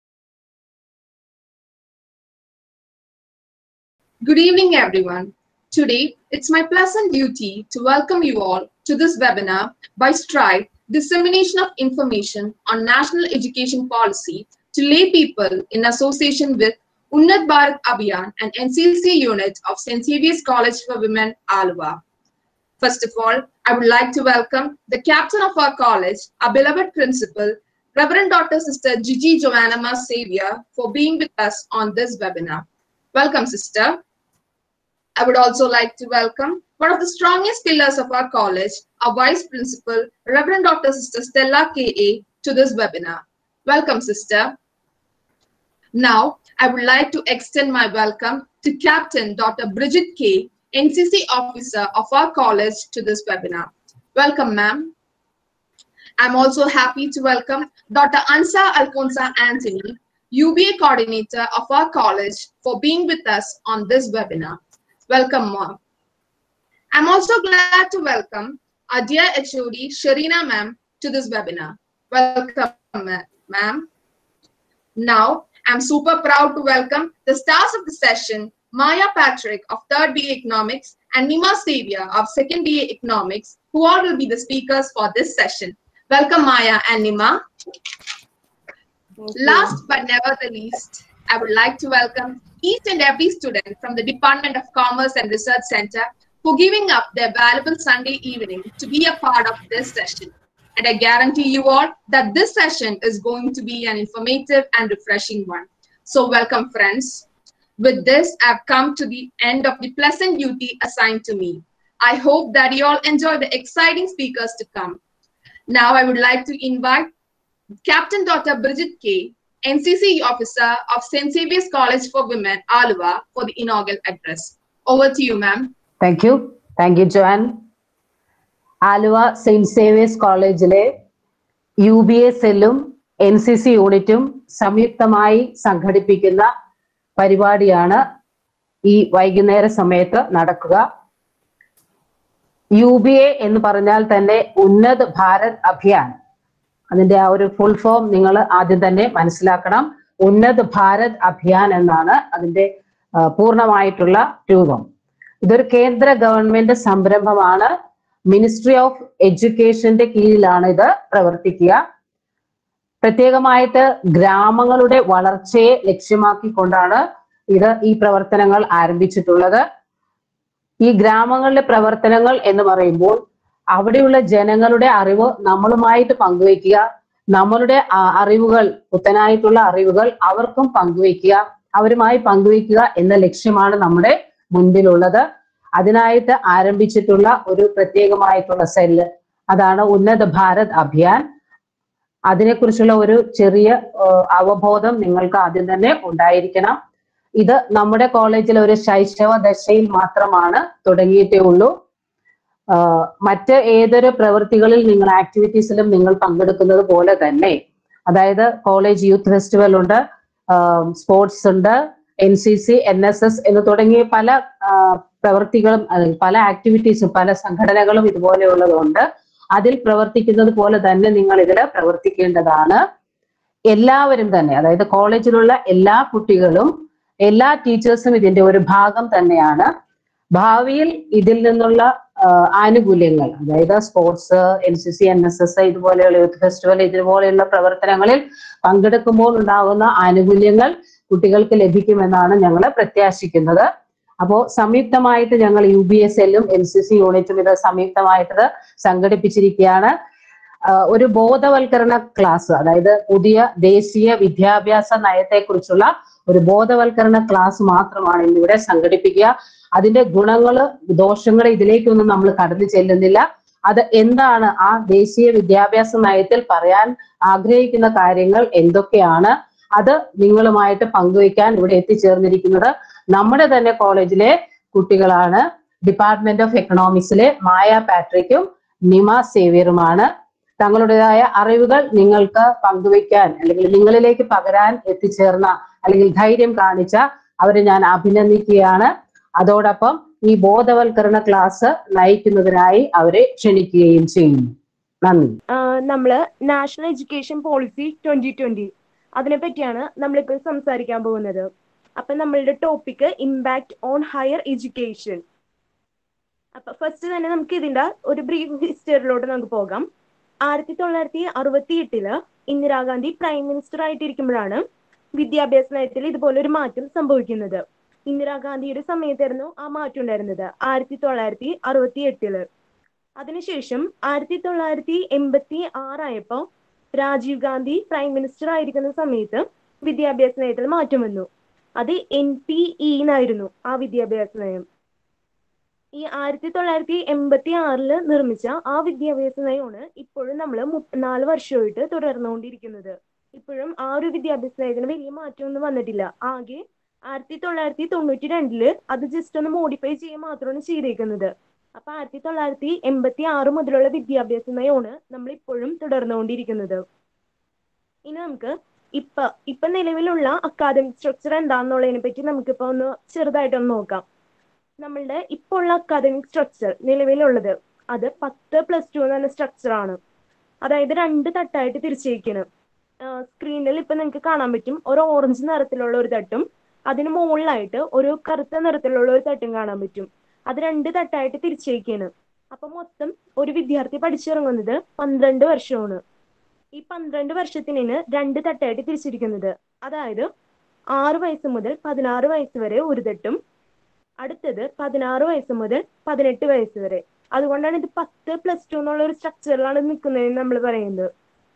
Good evening, everyone. Today, it's my pleasant duty to welcome you all to this webinar by STRIDE, Dissemination of Information on National Education Policy to lay people in association with Unnat Bharat Abhiyan and NCC unit of St. Xavier's College for Women, Alva. First of all, I would like to welcome the captain of our college, our beloved principal, Reverend Dr. Sister Gigi Joanna Ma Xavier, for being with us on this webinar. Welcome, sister. I would also like to welcome one of the strongest pillars of our college, our Vice Principal, Reverend Dr. Sister Stella K.A. to this webinar. Welcome, sister. Now, I would like to extend my welcome to Captain Dr. Bridget K., NCC officer of our college to this webinar. Welcome, ma'am. I'm also happy to welcome Dr. Ansa Alfonsa Anthony, UBA coordinator of our college for being with us on this webinar. Welcome, ma'am. I'm also glad to welcome our dear HOD, Sharina ma'am, to this webinar. Welcome, ma'am. Now, I'm super proud to welcome the stars of the session, Maya Patrick of 3rd BA Economics and Nima Savior of 2nd BA Economics, who all will be the speakers for this session. Welcome, Maya and Nima. Last but never the least, I would like to welcome each and every student from the Department of Commerce and Research Center for giving up their valuable Sunday evening to be a part of this session. And I guarantee you all that this session is going to be an informative and refreshing one. So welcome friends. With this, I've come to the end of the pleasant duty assigned to me. I hope that you all enjoy the exciting speakers to come. Now I would like to invite Captain Dr. Bridget K, NCC officer of St. Xavier's College for Women, Aluva, for the inaugural address. Over to you, ma'am. Thank you thank you ജോൻ Aluva saint Xavier's കോളേജിലെ U B S എല്ലും N C C യൂണിറ്റും സംയുക്തമായി സംഘടിപ്പിക്കുന്ന പരിപാടിയാണ് ഈ വൈകുന്നേര സമയത്ത് നടക്കുക യു ബി എ എന്ന് പറഞ്ഞാൽ തന്നെ ഉന്നത് ഭാരത് അഭിയാൻ അതിന്റെ ആ ഒരു ഫുൾ ഫോം നിങ്ങൾ ആദ്യം തന്നെ മനസ്സിലാക്കണം ഉന്നത് ഭാരത് അഭിയാൻ എന്നാണ് അതിന്റെ ആ, പൂർണ്ണമായിട്ടുള്ള രൂപം ഇതൊരു കേന്ദ്ര ഗവൺമെന്റ് സംരംഭമാണ് മിനിസ്ട്രി ഓഫ് എഡ്യൂക്കേഷന്റെ കീഴിലാണ് ഇത് പ്രവർത്തിക്കുക പ്രത്യേകമായിട്ട് ഗ്രാമങ്ങളുടെ വളർച്ചയെ ലക്ഷ്യമാക്കിക്കൊണ്ടാണ് ഇത് ഈ പ്രവർത്തനങ്ങൾ ആരംഭിച്ചിട്ടുള്ളത് ഈ ഗ്രാമങ്ങളിലെ പ്രവർത്തനങ്ങൾ എന്ന് പറയുമ്പോൾ അവിടെയുള്ള ജനങ്ങളുടെ അറിവ് നമ്മളുമായിട്ട് പങ്കുവയ്ക്കുക നമ്മളുടെ ആ, അറിവുകൾ പുത്തനായിട്ടുള്ള അറിവുകൾ അവർക്കും പങ്കുവയ്ക്കുക അവരുമായി പങ്കുവയ്ക്കുക എന്ന ലക്ഷ്യമാണ് നമ്മുടെ മുൻപിലുള്ളത് അതിനായിട്ട് ആരംഭിച്ചിട്ടുള്ള ഒരു പ്രത്യേകമായിട്ടുള്ള സെല്ല് അതാണ് ഉന്നത ഭാരത് അഭിയാൻ അതിനെക്കുറിച്ചുള്ള ഒരു ചെറിയ ആ, അവബോധം നിങ്ങൾക്ക് ആദ്യം തന്നെ ഉണ്ടായിരിക്കണം ഇത് നമ്മുടെ കോളേജിലെ ഒരു ശൈശവ ദശയിൽ മാത്രമാണ് തുടങ്ങിയിട്ടേ ഉള്ളൂ ആ, മറ്റ് ഏതൊരു പ്രവൃത്തികളിൽ നിങ്ങൾ ആക്ടിവിറ്റീസിലും നിങ്ങൾ പങ്കെടുക്കുന്നത് പോലെ തന്നെ അതായത് കോളേജ് യൂത്ത് ഫെസ്റ്റിവൽ ഉണ്ട് സ്പോർട്സ് ഉണ്ട് N C C N S S എന്ന് തുടങ്ങിയ പല ആ, പ്രവൃത്തികളും അല്ലെങ്കിൽ പല ആക്ടിവിറ്റീസും പല സംഘടനകളും ഇതുപോലെയുള്ളതുണ്ട് അതിൽ പ്രവർത്തിക്കുന്നത് പോലെ തന്നെ നിങ്ങൾ ഇതിൽ പ്രവർത്തിക്കേണ്ടതാണ് എല്ലാവരും തന്നെ അതായത് കോളേജിലുള്ള എല്ലാ കുട്ടികളും എല്ലാ ടീച്ചേഴ്സും ഇതിന്റെ ഒരു ഭാഗം തന്നെയാണ് ഭാവിയിൽ ഇതിൽ നിന്നുള്ള ആ, ആനുകൂല്യങ്ങൾ അതായത് sports N C C N S S ഇതുപോലെയുള്ള യൂത്ത് ഫെസ്റ്റിവൽ ഇതുപോലെയുള്ള പ്രവർത്തനങ്ങളിൽ പങ്കെടുക്കുമ്പോൾ ഉണ്ടാകുന്ന ആനുകൂല്യങ്ങൾ കുട്ടികൾക്ക് ലഭിക്കുമെന്നാണ് ഞങ്ങൾ പ്രത്യാശിക്കുന്നത് അപ്പോ സംയുക്തമായിട്ട് ഞങ്ങൾ യു ബി എസ് എല്ലും എൻ സി സി യൂണിറ്റും ഇത് സംയുക്തമായിട്ട് ഇത് സംഘടിപ്പിച്ചിരിക്കുകയാണ് ആ, ഒരു ബോധവൽക്കരണ ക്ലാസ് അതായത് പുതിയ ദേശീയ വിദ്യാഭ്യാസ നയത്തെക്കുറിച്ചുള്ള ഒരു ബോധവൽക്കരണ ക്ലാസ് മാത്രമാണ് ഇന്നിവിടെ സംഘടിപ്പിക്കുക അതിന്റെ ഗുണങ്ങള് ദോഷങ്ങള് ഇതിലേക്കൊന്നും നമ്മൾ കടന്നു ചെല്ലുന്നില്ല അത് എന്താണ് ആ ദേശീയ വിദ്യാഭ്യാസ നയത്തിൽ പറയാൻ ആഗ്രഹിക്കുന്ന കാര്യങ്ങൾ എന്തൊക്കെയാണ് അത് നിങ്ങളുമായിട്ട് പങ്കുവയ്ക്കാൻ ഇവിടെ എത്തിച്ചേർന്നിരിക്കുന്നത് നമ്മുടെ തന്നെ കോളേജിലെ കുട്ടികളാണ് ഡിപ്പാർട്ട്മെന്റ് ഓഫ് എക്കണോമിക്സിലെ മായ പാട്രിക്കും നിമ സേവ്യറുമാണ് തങ്ങളുടേതായ അറിവുകൾ നിങ്ങൾക്ക് പങ്കുവയ്ക്കാൻ അല്ലെങ്കിൽ നിങ്ങളിലേക്ക് പകരാൻ എത്തിച്ചേർന്ന അല്ലെങ്കിൽ ധൈര്യം കാണിച്ച അവരെ ഞാൻ അഭിനന്ദിക്കുകയാണ് അതോടൊപ്പം ഈ ബോധവൽക്കരണ ക്ലാസ് നയിക്കുന്നതിനായി അവരെ ക്ഷണിക്കുകയും ചെയ്യുന്നു നന്ദി നമ്മൾ national education policy twenty twenty അതിനെ പറ്റിയാണ് നമ്മളിപ്പോൾ സംസാരിക്കാൻ പോകുന്നത് അപ്പൊ നമ്മളുടെ topic impact on higher education അപ്പൊ ഫസ്റ്റ് തന്നെ നമുക്ക് ഇതിന്റെ ഒരു ബ്രീഫ് ഹിസ്റ്ററിലോട്ട് നമുക്ക് പോകാം ആയിരത്തി തൊള്ളായിരത്തി അറുപത്തി എട്ടില് ഇന്ദിരാഗാന്ധി പ്രൈം മിനിസ്റ്റർ ആയിട്ടിരിക്കുമ്പോഴാണ് വിദ്യാഭ്യാസ നയത്തിൽ ഇതുപോലെ ഒരു മാറ്റം സംഭവിക്കുന്നത് ഇന്ദിരാഗാന്ധിയുടെ സമയത്തായിരുന്നു ആ മാറ്റം ഉണ്ടായിരുന്നത് ആയിരത്തി തൊള്ളായിരത്തി അറുപത്തി എട്ടില് അതിനുശേഷം ആയിരത്തി തൊള്ളായിരത്തി എൺപത്തി ആറായപ്പോ രാജീവ് ഗാന്ധി പ്രൈം മിനിസ്റ്റർ ആയിരിക്കുന്ന സമയത്ത് വിദ്യാഭ്യാസ നയത്തിൽ മാറ്റം വന്നു അത് എൻ പി ഇ എന്നായിരുന്നു ആ വിദ്യാഭ്യാസ നയം ഈ ആയിരത്തി തൊള്ളായിരത്തി എൺപത്തി ആറില് നിർമ്മിച്ച ആ വിദ്യാഭ്യാസ നയമാണ് ഇപ്പോഴും നമ്മൾ നാല് വർഷമായിട്ട് തുടർന്നുകൊണ്ടിരിക്കുന്നത് ഇപ്പോഴും ആ ഒരു വിദ്യാഭ്യാസ നയത്തിന് വലിയ മാറ്റമൊന്നും വന്നിട്ടില്ല ആകെ ആയിരത്തി തൊള്ളായിരത്തി തൊണ്ണൂറ്റി രണ്ടില് അത് ജസ്റ്റ് ഒന്ന് മോഡിഫൈ ചെയ്യുക മാത്രമാണ് ചെയ്തേക്കുന്നത് അപ്പൊ ആയിരത്തി തൊള്ളായിരത്തി എൺപത്തി ആറ് മുതലുള്ള വിദ്യാഭ്യാസ നയമാണ് നമ്മൾ ഇപ്പോഴും തുടർന്നുകൊണ്ടിരിക്കുന്നത് ഇനി നമുക്ക് ഇപ്പൊ ഇപ്പൊ നിലവിലുള്ള അക്കാദമിക് സ്ട്രക്ചർ എന്താണെന്നുള്ളതിനെ പറ്റി നമുക്കിപ്പോ ഒന്ന് ചെറുതായിട്ടൊന്ന് നോക്കാം നമ്മളുടെ ഇപ്പോൾ ഉള്ള അക്കാദമിക് സ്ട്രക്ചർ നിലവിലുള്ളത് അത് പത്ത് പ്ലസ് ടു എന്ന് പറഞ്ഞ സ്ട്രക്ചർ ആണ് അതായത് രണ്ട് തട്ടായിട്ട് തിരിച്ചേക്കണം സ്ക്രീനിൽ ഇപ്പൊ നിങ്ങൾക്ക് കാണാൻ പറ്റും ഒരു ഓറഞ്ച് നിറത്തിലുള്ള ഒരു തട്ടും അതിന് മുകളിലായിട്ട് ഒരു കറുത്ത നിറത്തിലുള്ള ഒരു തട്ടും കാണാൻ പറ്റും അത് രണ്ട് തട്ടായിട്ട് തിരിച്ചേക്കാണ് അപ്പൊ മൊത്തം ഒരു വിദ്യാർത്ഥി പഠിച്ചിറങ്ങുന്നത് പന്ത്രണ്ട് വർഷമാണ് ഈ പന്ത്രണ്ട് വർഷത്തിന് രണ്ട് തട്ടായിട്ട് തിരിച്ചിരിക്കുന്നത് അതായത് ആറ് വയസ്സ് മുതൽ പതിനാറ് വയസ്സ് വരെ ഒരു തട്ടും അടുത്തത് പതിനാറ് വയസ്സ് മുതൽ പതിനെട്ട് വയസ്സ് വരെ അതുകൊണ്ടാണ് ഇത് പത്ത് പ്ലസ് ടു എന്നുള്ള ഒരു സ്ട്രക്ചറിലാണ് നിൽക്കുന്നതെന്ന് നമ്മൾ പറയുന്നത്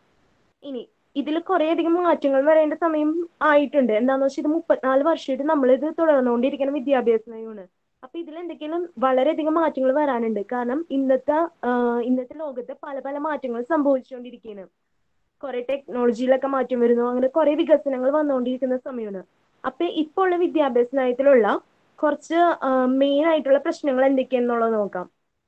ഇനി ഇതിൽ കുറേയധികം മാറ്റങ്ങൾ വരേണ്ട സമയം ആയിട്ടുണ്ട് എന്താന്ന് വെച്ചാൽ ഇത് മുപ്പത്തിനാല് വർഷമായിട്ട് നമ്മളിത് തുടർന്നുകൊണ്ടിരിക്കുന്ന വിദ്യാഭ്യാസ നയമാണ് അപ്പൊ ഇതിൽ എന്തെങ്കിലും വളരെയധികം മാറ്റങ്ങൾ വരാനുണ്ട് കാരണം ഇന്നത്തെ ആഹ് ഇന്നത്തെ ലോകത്ത് പല പല മാറ്റങ്ങൾ സംഭവിച്ചുകൊണ്ടിരിക്കുകയാണ് കുറെ ടെക്നോളജിയിലൊക്കെ മാറ്റം വരുന്നു അങ്ങനെ കുറെ വികസനങ്ങൾ വന്നുകൊണ്ടിരിക്കുന്ന സമയമാണ് അപ്പൊ ഇപ്പോൾ ഉള്ള വിദ്യാഭ്യാസ നയത്തിലുള്ള കുറച്ച് മെയിൻ ആയിട്ടുള്ള പ്രശ്നങ്ങൾ എന്തൊക്കെയാണെന്നുള്ളത് നോക്കാം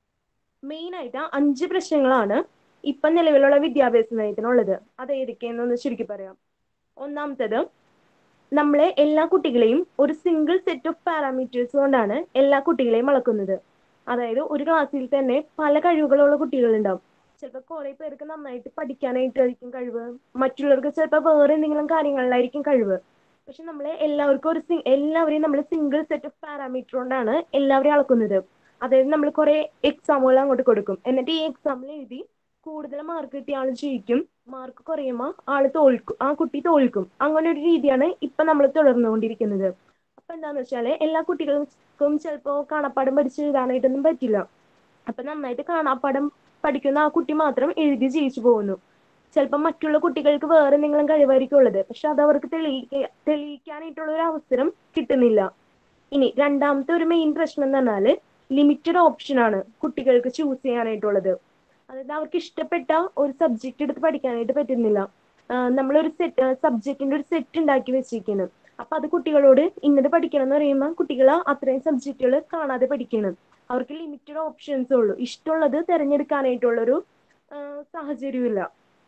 മെയിൻ ആയിട്ട് അഞ്ച് പ്രശ്നങ്ങളാണ് ഇപ്പൊ നിലവിലുള്ള വിദ്യാഭ്യാസ നയത്തിനുള്ളത് അത് ഏതൊക്കെയാണെന്നൊന്ന് ചുരുക്കി പറയാം ഒന്നാമത്തത് നമ്മളെ എല്ലാ കുട്ടികളെയും ഒരു സിംഗിൾ സെറ്റ് ഓഫ് പാരാമീറ്റേഴ്സ് കൊണ്ടാണ് എല്ലാ കുട്ടികളെയും അളക്കുന്നത് അതായത് ഒരു ക്ലാസ്സിൽ തന്നെ പല കഴിവുകളുള്ള കുട്ടികളുണ്ടാവും ചിലപ്പോൾ കുറെ പേർക്ക് നന്നായിട്ട് പഠിക്കാനായിട്ടായിരിക്കും കഴിവ് മറ്റുള്ളവർക്ക് ചിലപ്പോൾ വേറെ എന്തെങ്കിലും കാര്യങ്ങളിലായിരിക്കും കഴിവ് പക്ഷെ നമ്മളെ എല്ലാവർക്കും ഒരു സി- എല്ലാവരെയും നമ്മൾ സിംഗിൾ സെറ്റ് ഓഫ് പാരാമീറ്റർ കൊണ്ടാണ് എല്ലാവരെയും അളക്കുന്നത് അതായത് നമ്മൾ കുറെ എക്സാമുകൾ അങ്ങോട്ട് കൊടുക്കും എന്നിട്ട് ഈ എക്സാമിൽ എഴുതി കൂടുതൽ മാർക്ക് കിട്ടിയ ആൾ ജയിക്കും മാർക്ക് കുറയുമ്പോൾ ആള് തോൽക്കും ആ കുട്ടി തോൽക്കും അങ്ങനെ ഒരു രീതിയാണ് ഇപ്പൊ നമ്മൾ തുടർന്നുകൊണ്ടിരിക്കുന്നത് അപ്പൊ എന്താന്ന് വെച്ചാല് എല്ലാ കുട്ടികൾക്കും ചിലപ്പോ കാണാപ്പാടം പഠിച്ച് എഴുതാനായിട്ടൊന്നും പറ്റില്ല അപ്പൊ നന്നായിട്ട് കാണാപ്പാടം പഠിക്കുന്ന ആ കുട്ടി മാത്രം എഴുതി ജയിച്ചു പോകുന്നു ചിലപ്പോൾ മറ്റുള്ള കുട്ടികൾക്ക് വേറെ എന്തെങ്കിലും കഴിവായിരിക്കും ഉള്ളത് പക്ഷെ അത് അവർക്ക് തെളിയിക്ക തെളിയിക്കാനായിട്ടുള്ള ഒരു അവസരം കിട്ടുന്നില്ല ഇനി രണ്ടാമത്തെ ഒരു മെയിൻ പ്രശ്നം എന്ന് പറഞ്ഞാല് ലിമിറ്റഡ് ഓപ്ഷൻ ആണ് കുട്ടികൾക്ക് ചൂസ് ചെയ്യാനായിട്ടുള്ളത് അതായത് അവർക്ക് ഇഷ്ടപ്പെട്ട ഒരു സബ്ജക്റ്റ് എടുത്ത് പഠിക്കാനായിട്ട് പറ്റുന്നില്ല ആഹ് നമ്മളൊരു സെറ്റ് സബ്ജക്റ്റിന്റെ ഒരു സെറ്റ് ഉണ്ടാക്കി വെച്ചിരിക്കുന്നു അപ്പൊ അത് കുട്ടികളോട് ഇന്നത് പഠിക്കണം എന്ന് പറയുമ്പോൾ കുട്ടികൾ അത്രയും സബ്ജക്റ്റുകൾ കാണാതെ പഠിക്കണം അവർക്ക് ലിമിറ്റഡ് ഓപ്ഷൻസ് ഉള്ളൂ ഇഷ്ടമുള്ളത് തിരഞ്ഞെടുക്കാനായിട്ടുള്ളൊരു ആഹ് സാഹചര്യമില്ല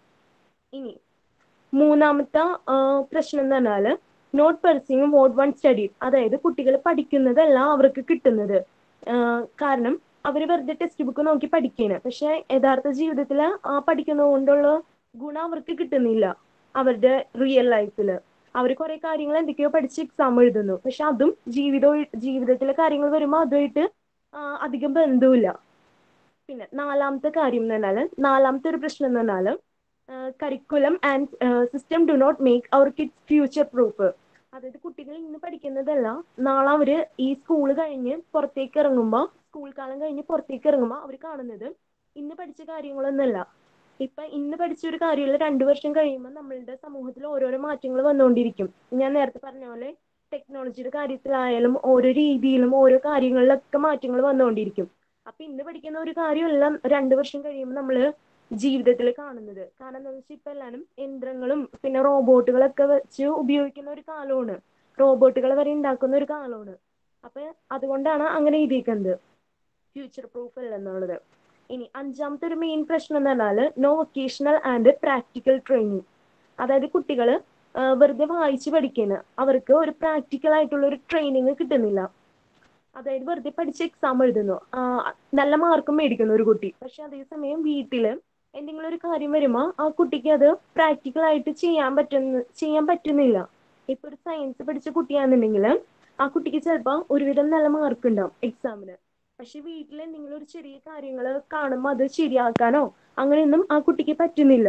ഇനി മൂന്നാമത്തെ ആഹ് പ്രശ്നം എന്ന് പറഞ്ഞാല് not pursuing what one study അതായത് കുട്ടികൾ പഠിക്കുന്നതല്ല അവർക്ക് കിട്ടുന്നത് ആഹ് കാരണം അവർ വെറുതെ ടെക്സ്റ്റ് ബുക്ക് നോക്കി പഠിക്കുകയാണ് പക്ഷെ യഥാർത്ഥ ജീവിതത്തിൽ ആ പഠിക്കുന്നത് കൊണ്ടുള്ള ഗുണം അവർക്ക് കിട്ടുന്നില്ല അവരുടെ റിയൽ ലൈഫിൽ അവർ കുറെ കാര്യങ്ങൾ എന്തൊക്കെയോ പഠിച്ച് എക്സാം എഴുതുന്നു പക്ഷെ അതും ജീവിതം ജീവിതത്തിലെ കാര്യങ്ങൾ വരുമ്പോൾ അതുമായിട്ട് ആഹ് അധികം ബന്ധമില്ല പിന്നെ നാലാമത്തെ കാര്യം എന്ന് പറഞ്ഞാല് നാലാമത്തെ ഒരു പ്രശ്നം എന്ന് പറഞ്ഞാല് curriculum and system do not make our kids future proof അതായത് കുട്ടികൾ ഇന്ന് പഠിക്കുന്നതല്ല നാളെ അവര് ഈ സ്കൂൾ കഴിഞ്ഞ് പുറത്തേക്ക് ഇറങ്ങുമ്പോൾ സ്കൂൾ കാലം കഴിഞ്ഞ് പുറത്തേക്ക് ഇറങ്ങുമ്പോൾ അവർ കാണുന്നത് ഇന്ന് പഠിച്ച കാര്യങ്ങളൊന്നുമല്ല ഇപ്പൊ ഇന്ന് പഠിച്ച ഒരു കാര്യമുള്ള രണ്ടു വർഷം കഴിയുമ്പോൾ നമ്മളുടെ സമൂഹത്തിൽ ഓരോരോ മാറ്റങ്ങൾ വന്നുകൊണ്ടിരിക്കും ഞാൻ നേരത്തെ പറഞ്ഞ പോലെ ടെക്നോളജിയുടെ കാര്യത്തിലായാലും ഓരോ രീതിയിലും ഓരോ കാര്യങ്ങളിലൊക്കെ മാറ്റങ്ങൾ വന്നുകൊണ്ടിരിക്കും അപ്പൊ ഇന്ന് പഠിക്കുന്ന ഒരു കാര്യമല്ല രണ്ടു വർഷം കഴിയുമ്പോൾ നമ്മള് ജീവിതത്തിൽ കാണുന്നത് കാരണം എന്താ വെച്ചാൽ ഇപ്പൊ എല്ലാവരും യന്ത്രങ്ങളും പിന്നെ റോബോട്ടുകളൊക്കെ വെച്ച് ഉപയോഗിക്കുന്ന ഒരു കാലമാണ് റോബോട്ടുകൾ വരെ ഉണ്ടാക്കുന്ന ഒരു കാലമാണ് അപ്പൊ അതുകൊണ്ടാണ് അങ്ങനെ എഴുതിയിരിക്കുന്നത് ഫ്യൂച്ചർ പ്രൂഫ് അല്ല എന്നുള്ളത് ഇനി അഞ്ചാമത്തെ ഒരു മെയിൻ പ്രശ്നം എന്ന് പറഞ്ഞാല് no vocational and practical training അതായത് കുട്ടികൾ വെറുതെ വായിച്ച് പഠിക്കുന്ന അവർക്ക് ഒരു പ്രാക്ടിക്കൽ ആയിട്ടുള്ള ഒരു ട്രെയിനിങ് കിട്ടുന്നില്ല അതായത് വെറുതെ പഠിച്ച് എക്സാം എഴുതുന്നു ആഹ് നല്ല മാർക്കും മേടിക്കുന്നു ഒരു കുട്ടി പക്ഷെ അതേസമയം വീട്ടില് എന്തെങ്കിലും ഒരു കാര്യം വരുമ്പോൾ ആ കുട്ടിക്ക് അത് പ്രാക്ടിക്കൽ ആയിട്ട് ചെയ്യാൻ പറ്റുന്ന ചെയ്യാൻ പറ്റുന്നില്ല ഇപ്പൊ ഒരു സയൻസ് പഠിച്ച കുട്ടിയാണെന്നുണ്ടെങ്കിൽ ആ കുട്ടിക്ക് ചിലപ്പോൾ ഒരുവിധം നല്ല മാർക്ക് ഉണ്ടാവും എക്സാമിന് പക്ഷെ വീട്ടിൽ എന്തെങ്കിലും ഒരു ചെറിയ കാര്യങ്ങൾ കാണുമ്പോൾ അത് ശരിയാക്കാനോ അങ്ങനെയൊന്നും ആ കുട്ടിക്ക് പറ്റുന്നില്ല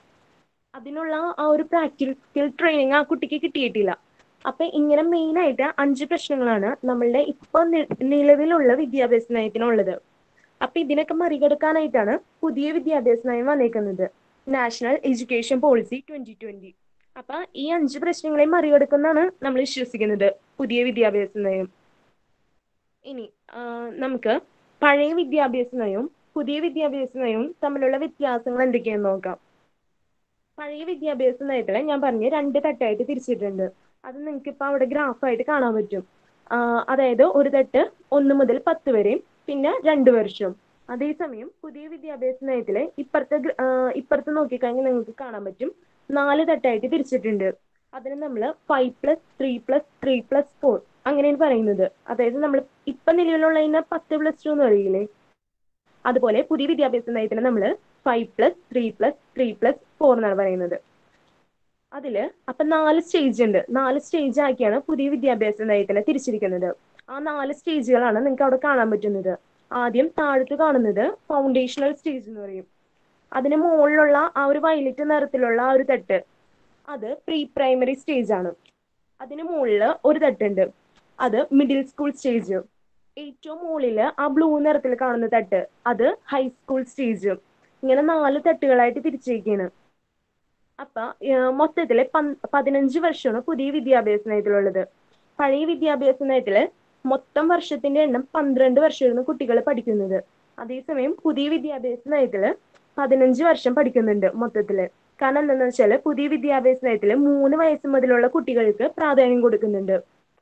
അതിനുള്ള ആ ഒരു പ്രാക്ടിക്കൽ ട്രെയിനിങ് ആ കുട്ടിക്ക് കിട്ടിയിട്ടില്ല അപ്പൊ ഇങ്ങനെ മെയിൻ ആയിട്ട് അഞ്ച് പ്രശ്നങ്ങളാണ് നമ്മളുടെ ഇപ്പൊ നി- നിലവിലുള്ള വിദ്യാഭ്യാസ നയത്തിനുള്ളത് അപ്പൊ ഇതിനൊക്കെ മറികടക്കാനായിട്ടാണ് പുതിയ വിദ്യാഭ്യാസ നയം വന്നേക്കുന്നത് national education policy twenty twenty അപ്പൊ ഈ അഞ്ച് പ്രശ്നങ്ങളെ മറികടക്കുന്നാണ് നമ്മൾ വിശ്വസിക്കുന്നത് പുതിയ വിദ്യാഭ്യാസ നയം ഇനി ആ, നമുക്ക് പഴയ വിദ്യാഭ്യാസ നയവും പുതിയ വിദ്യാഭ്യാസ നയവും തമ്മിലുള്ള വ്യത്യാസങ്ങൾ എന്തൊക്കെയാണെന്ന് നോക്കാം പഴയ വിദ്യാഭ്യാസ നയത്തില് ഞാൻ പറഞ്ഞ രണ്ട് തട്ടായിട്ട് തിരിച്ചിട്ടുണ്ട് അത് നിങ്ങൾക്ക് ഇപ്പൊ അവിടെ ഗ്രാഫായിട്ട് കാണാൻ പറ്റും ആ, അതായത് ഒരു തട്ട് ഒന്ന് മുതൽ പത്ത് വരെയും പിന്നെ രണ്ട് വർഷം അതേസമയം പുതിയ വിദ്യാഭ്യാസ നയത്തില് ഇപ്പുറത്തെ ഗ്ര- ആ, ഇപ്പുറത്ത് നോക്കിക്കഴിഞ്ഞാൽ നിങ്ങൾക്ക് കാണാൻ പറ്റും നാല് തട്ടായിട്ട് തിരിച്ചിട്ടുണ്ട് അതിന് നമ്മൾ five plus three plus three plus four അങ്ങനെയാണ് പറയുന്നത് അതായത് നമ്മൾ ഇപ്പൊ നിലവിലുള്ളതിന് പത്ത് പ്ലസ് ടു എന്ന് പറയില്ലേ അതുപോലെ പുതിയ വിദ്യാഭ്യാസ നയത്തിന് നമ്മൾ five plus three plus three plus four എന്നാണ് പറയുന്നത് അതില് അപ്പൊ നാല് സ്റ്റേജ് ഉണ്ട് നാല് സ്റ്റേജ് ആക്കിയാണ് പുതിയ വിദ്യാഭ്യാസ നയത്തിനെ തിരിച്ചിരിക്കുന്നത് ആ നാല് സ്റ്റേജുകളാണ് നിങ്ങൾക്ക് അവിടെ കാണാൻ പറ്റുന്നത് ആദ്യം താഴത്ത് കാണുന്നത് ഫൗണ്ടേഷണൽ സ്റ്റേജ് എന്ന് പറയും അതിന് മുകളിലുള്ള ആ ഒരു വയലറ്റ് നിറത്തിലുള്ള ആ ഒരു തട്ട് അത് പ്രീ പ്രൈമറി സ്റ്റേജ് ആണ് അതിന് മുകളിൽ ഒരു തട്ടുണ്ട് അത് മിഡിൽ സ്കൂൾ സ്റ്റേജ് ഏറ്റവും മുകളില് ആ ബ്ലൂ നിറത്തിൽ കാണുന്ന തട്ട് അത് ഹൈസ്കൂൾ സ്റ്റേജ് ഇങ്ങനെ നാല് തട്ടുകളായിട്ട് തിരിച്ചേക്കാണ് അപ്പൊ ഏഹ് മൊത്തത്തില് പന്ത് പതിനഞ്ച് വർഷമാണ് പുതിയ വിദ്യാഭ്യാസ നയത്തിലുള്ളത് പഴയ വിദ്യാഭ്യാസ നയത്തില് മൊത്തം വർഷത്തിന്റെ എണ്ണം പന്ത്രണ്ട് വർഷമായിരുന്നു കുട്ടികൾ പഠിക്കുന്നത് അതേസമയം പുതിയ വിദ്യാഭ്യാസ നയത്തില് പതിനഞ്ച് വർഷം പഠിക്കുന്നുണ്ട് മൊത്തത്തില് കാരണം എന്താണെന്ന് വെച്ചാല് പുതിയ വിദ്യാഭ്യാസ നയത്തില് മൂന്ന് വയസ്സ് മുതലുള്ള കുട്ടികൾക്ക് പ്രാധാന്യം കൊടുക്കുന്നുണ്ട്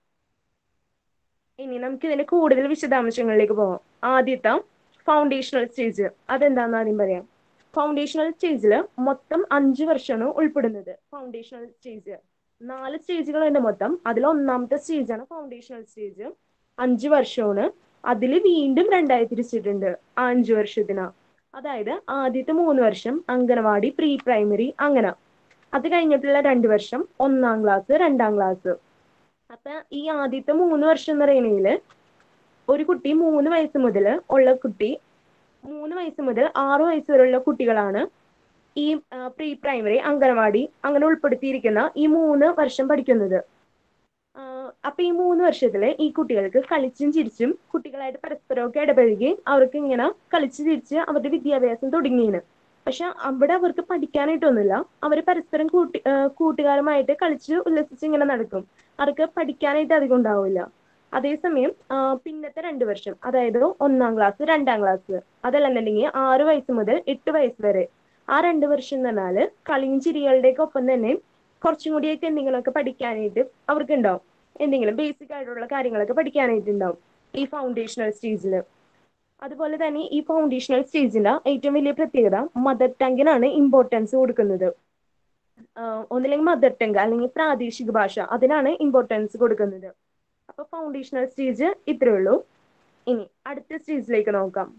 ഇനി നമുക്ക് ഇതിന്റെ കൂടുതൽ വിശദാംശങ്ങളിലേക്ക് പോകാം ആദ്യത്തെ ഫൗണ്ടേഷണൽ സ്റ്റേജ് അതെന്താന്ന് ആദ്യം പറയാം ഫൗണ്ടേഷണൽ സ്റ്റേജിൽ മൊത്തം അഞ്ച് വർഷമാണ് ഉൾപ്പെടുന്നത് ഫൗണ്ടേഷണൽ സ്റ്റേജ് നാല് സ്റ്റേജുകളുണ്ട് മൊത്തം അതിൽ ഒന്നാമത്തെ സ്റ്റേജാണ് ഫൗണ്ടേഷണൽ സ്റ്റേജ് അഞ്ച് വർഷമാണ് അതിൽ വീണ്ടും രണ്ടായി തിരിച്ചിട്ടുണ്ട് ആ അഞ്ച് വർഷത്തിന് അതായത് ആദ്യത്തെ മൂന്ന് വർഷം അംഗനവാടി പ്രീ പ്രൈമറി അങ്ങനെ അത് കഴിഞ്ഞിട്ടുള്ള രണ്ട് വർഷം ഒന്നാം ക്ലാസ് രണ്ടാം ക്ലാസ് അപ്പൊ ഈ ആദ്യത്തെ മൂന്ന് വർഷം എന്ന് പറയുന്നതില് ഒരു കുട്ടി മൂന്ന് വയസ്സ് മുതൽ ഉള്ള കുട്ടി മൂന്ന് വയസ്സ് മുതൽ ആറ് വയസ്സ് വരെയുള്ള കുട്ടികളാണ് ഈ പ്രീ പ്രൈമറി അംഗനവാടി അങ്ങനെ ഉൾപ്പെടുത്തിയിരിക്കുന്ന ഈ മൂന്ന് വർഷം പഠിക്കുന്നത് ആ, അപ്പൊ ഈ മൂന്ന് വർഷത്തില് ഈ കുട്ടികൾക്ക് കളിച്ചും ചിരിച്ചും കുട്ടികളായിട്ട് പരസ്പരമൊക്കെ ഇടപഴകി അവർക്ക് ഇങ്ങനെ കളിച്ച് ചിരിച്ച് അവരുടെ വിദ്യാഭ്യാസം തുടങ്ങിയാണ് പക്ഷെ അവിടെ അവർക്ക് പഠിക്കാനായിട്ടൊന്നുമില്ല അവർ പരസ്പരം കൂട്ടി ആ, കൂട്ടുകാരുമായിട്ട് കളിച്ച് ഉല്ലസിച്ച് ഇങ്ങനെ നടക്കും അവർക്ക് പഠിക്കാനായിട്ട് അധികം ഉണ്ടാവില്ല അതേസമയം ആ, പിന്നത്തെ രണ്ട് വർഷം അതായത് ഒന്നാം ക്ലാസ് രണ്ടാം ക്ലാസ് അതല്ലെന്നുണ്ടെങ്കിൽ ആറ് വയസ്സ് മുതൽ എട്ട് വയസ്സ് വരെ ആ രണ്ട് വർഷം എന്ന് പറഞ്ഞാല് കളിയും ചിരികളുടെയൊക്കെ ഒപ്പം തന്നെ കുറച്ചും കൂടിയൊക്കെ എന്തെങ്കിലുമൊക്കെ പഠിക്കാനായിട്ട് അവർക്ക് ഉണ്ടാവും എന്തെങ്കിലും ബേസിക് ആയിട്ടുള്ള കാര്യങ്ങളൊക്കെ പഠിക്കാനായിട്ട് ഉണ്ടാവും ഈ ഫൗണ്ടേഷണൽ സ്റ്റേജിൽ അതുപോലെ തന്നെ ഈ ഫൗണ്ടേഷണൽ സ്റ്റേജിന്റെ ഏറ്റവും വലിയ പ്രത്യേകത മദർ ടങ്ങിനാണ് ഇമ്പോർട്ടൻസ് കൊടുക്കുന്നത് ആഹ് ഒന്നില്ലെങ്കിൽ മദർ ടങ് അല്ലെങ്കിൽ പ്രാദേശിക ഭാഷ അതിനാണ് ഇമ്പോർട്ടൻസ് കൊടുക്കുന്നത് അപ്പൊ ഫൗണ്ടേഷണൽ സ്റ്റേജ് ഇത്രയേ ഉള്ളൂ ഇനി അടുത്ത സ്റ്റേജിലേക്ക് നോക്കാം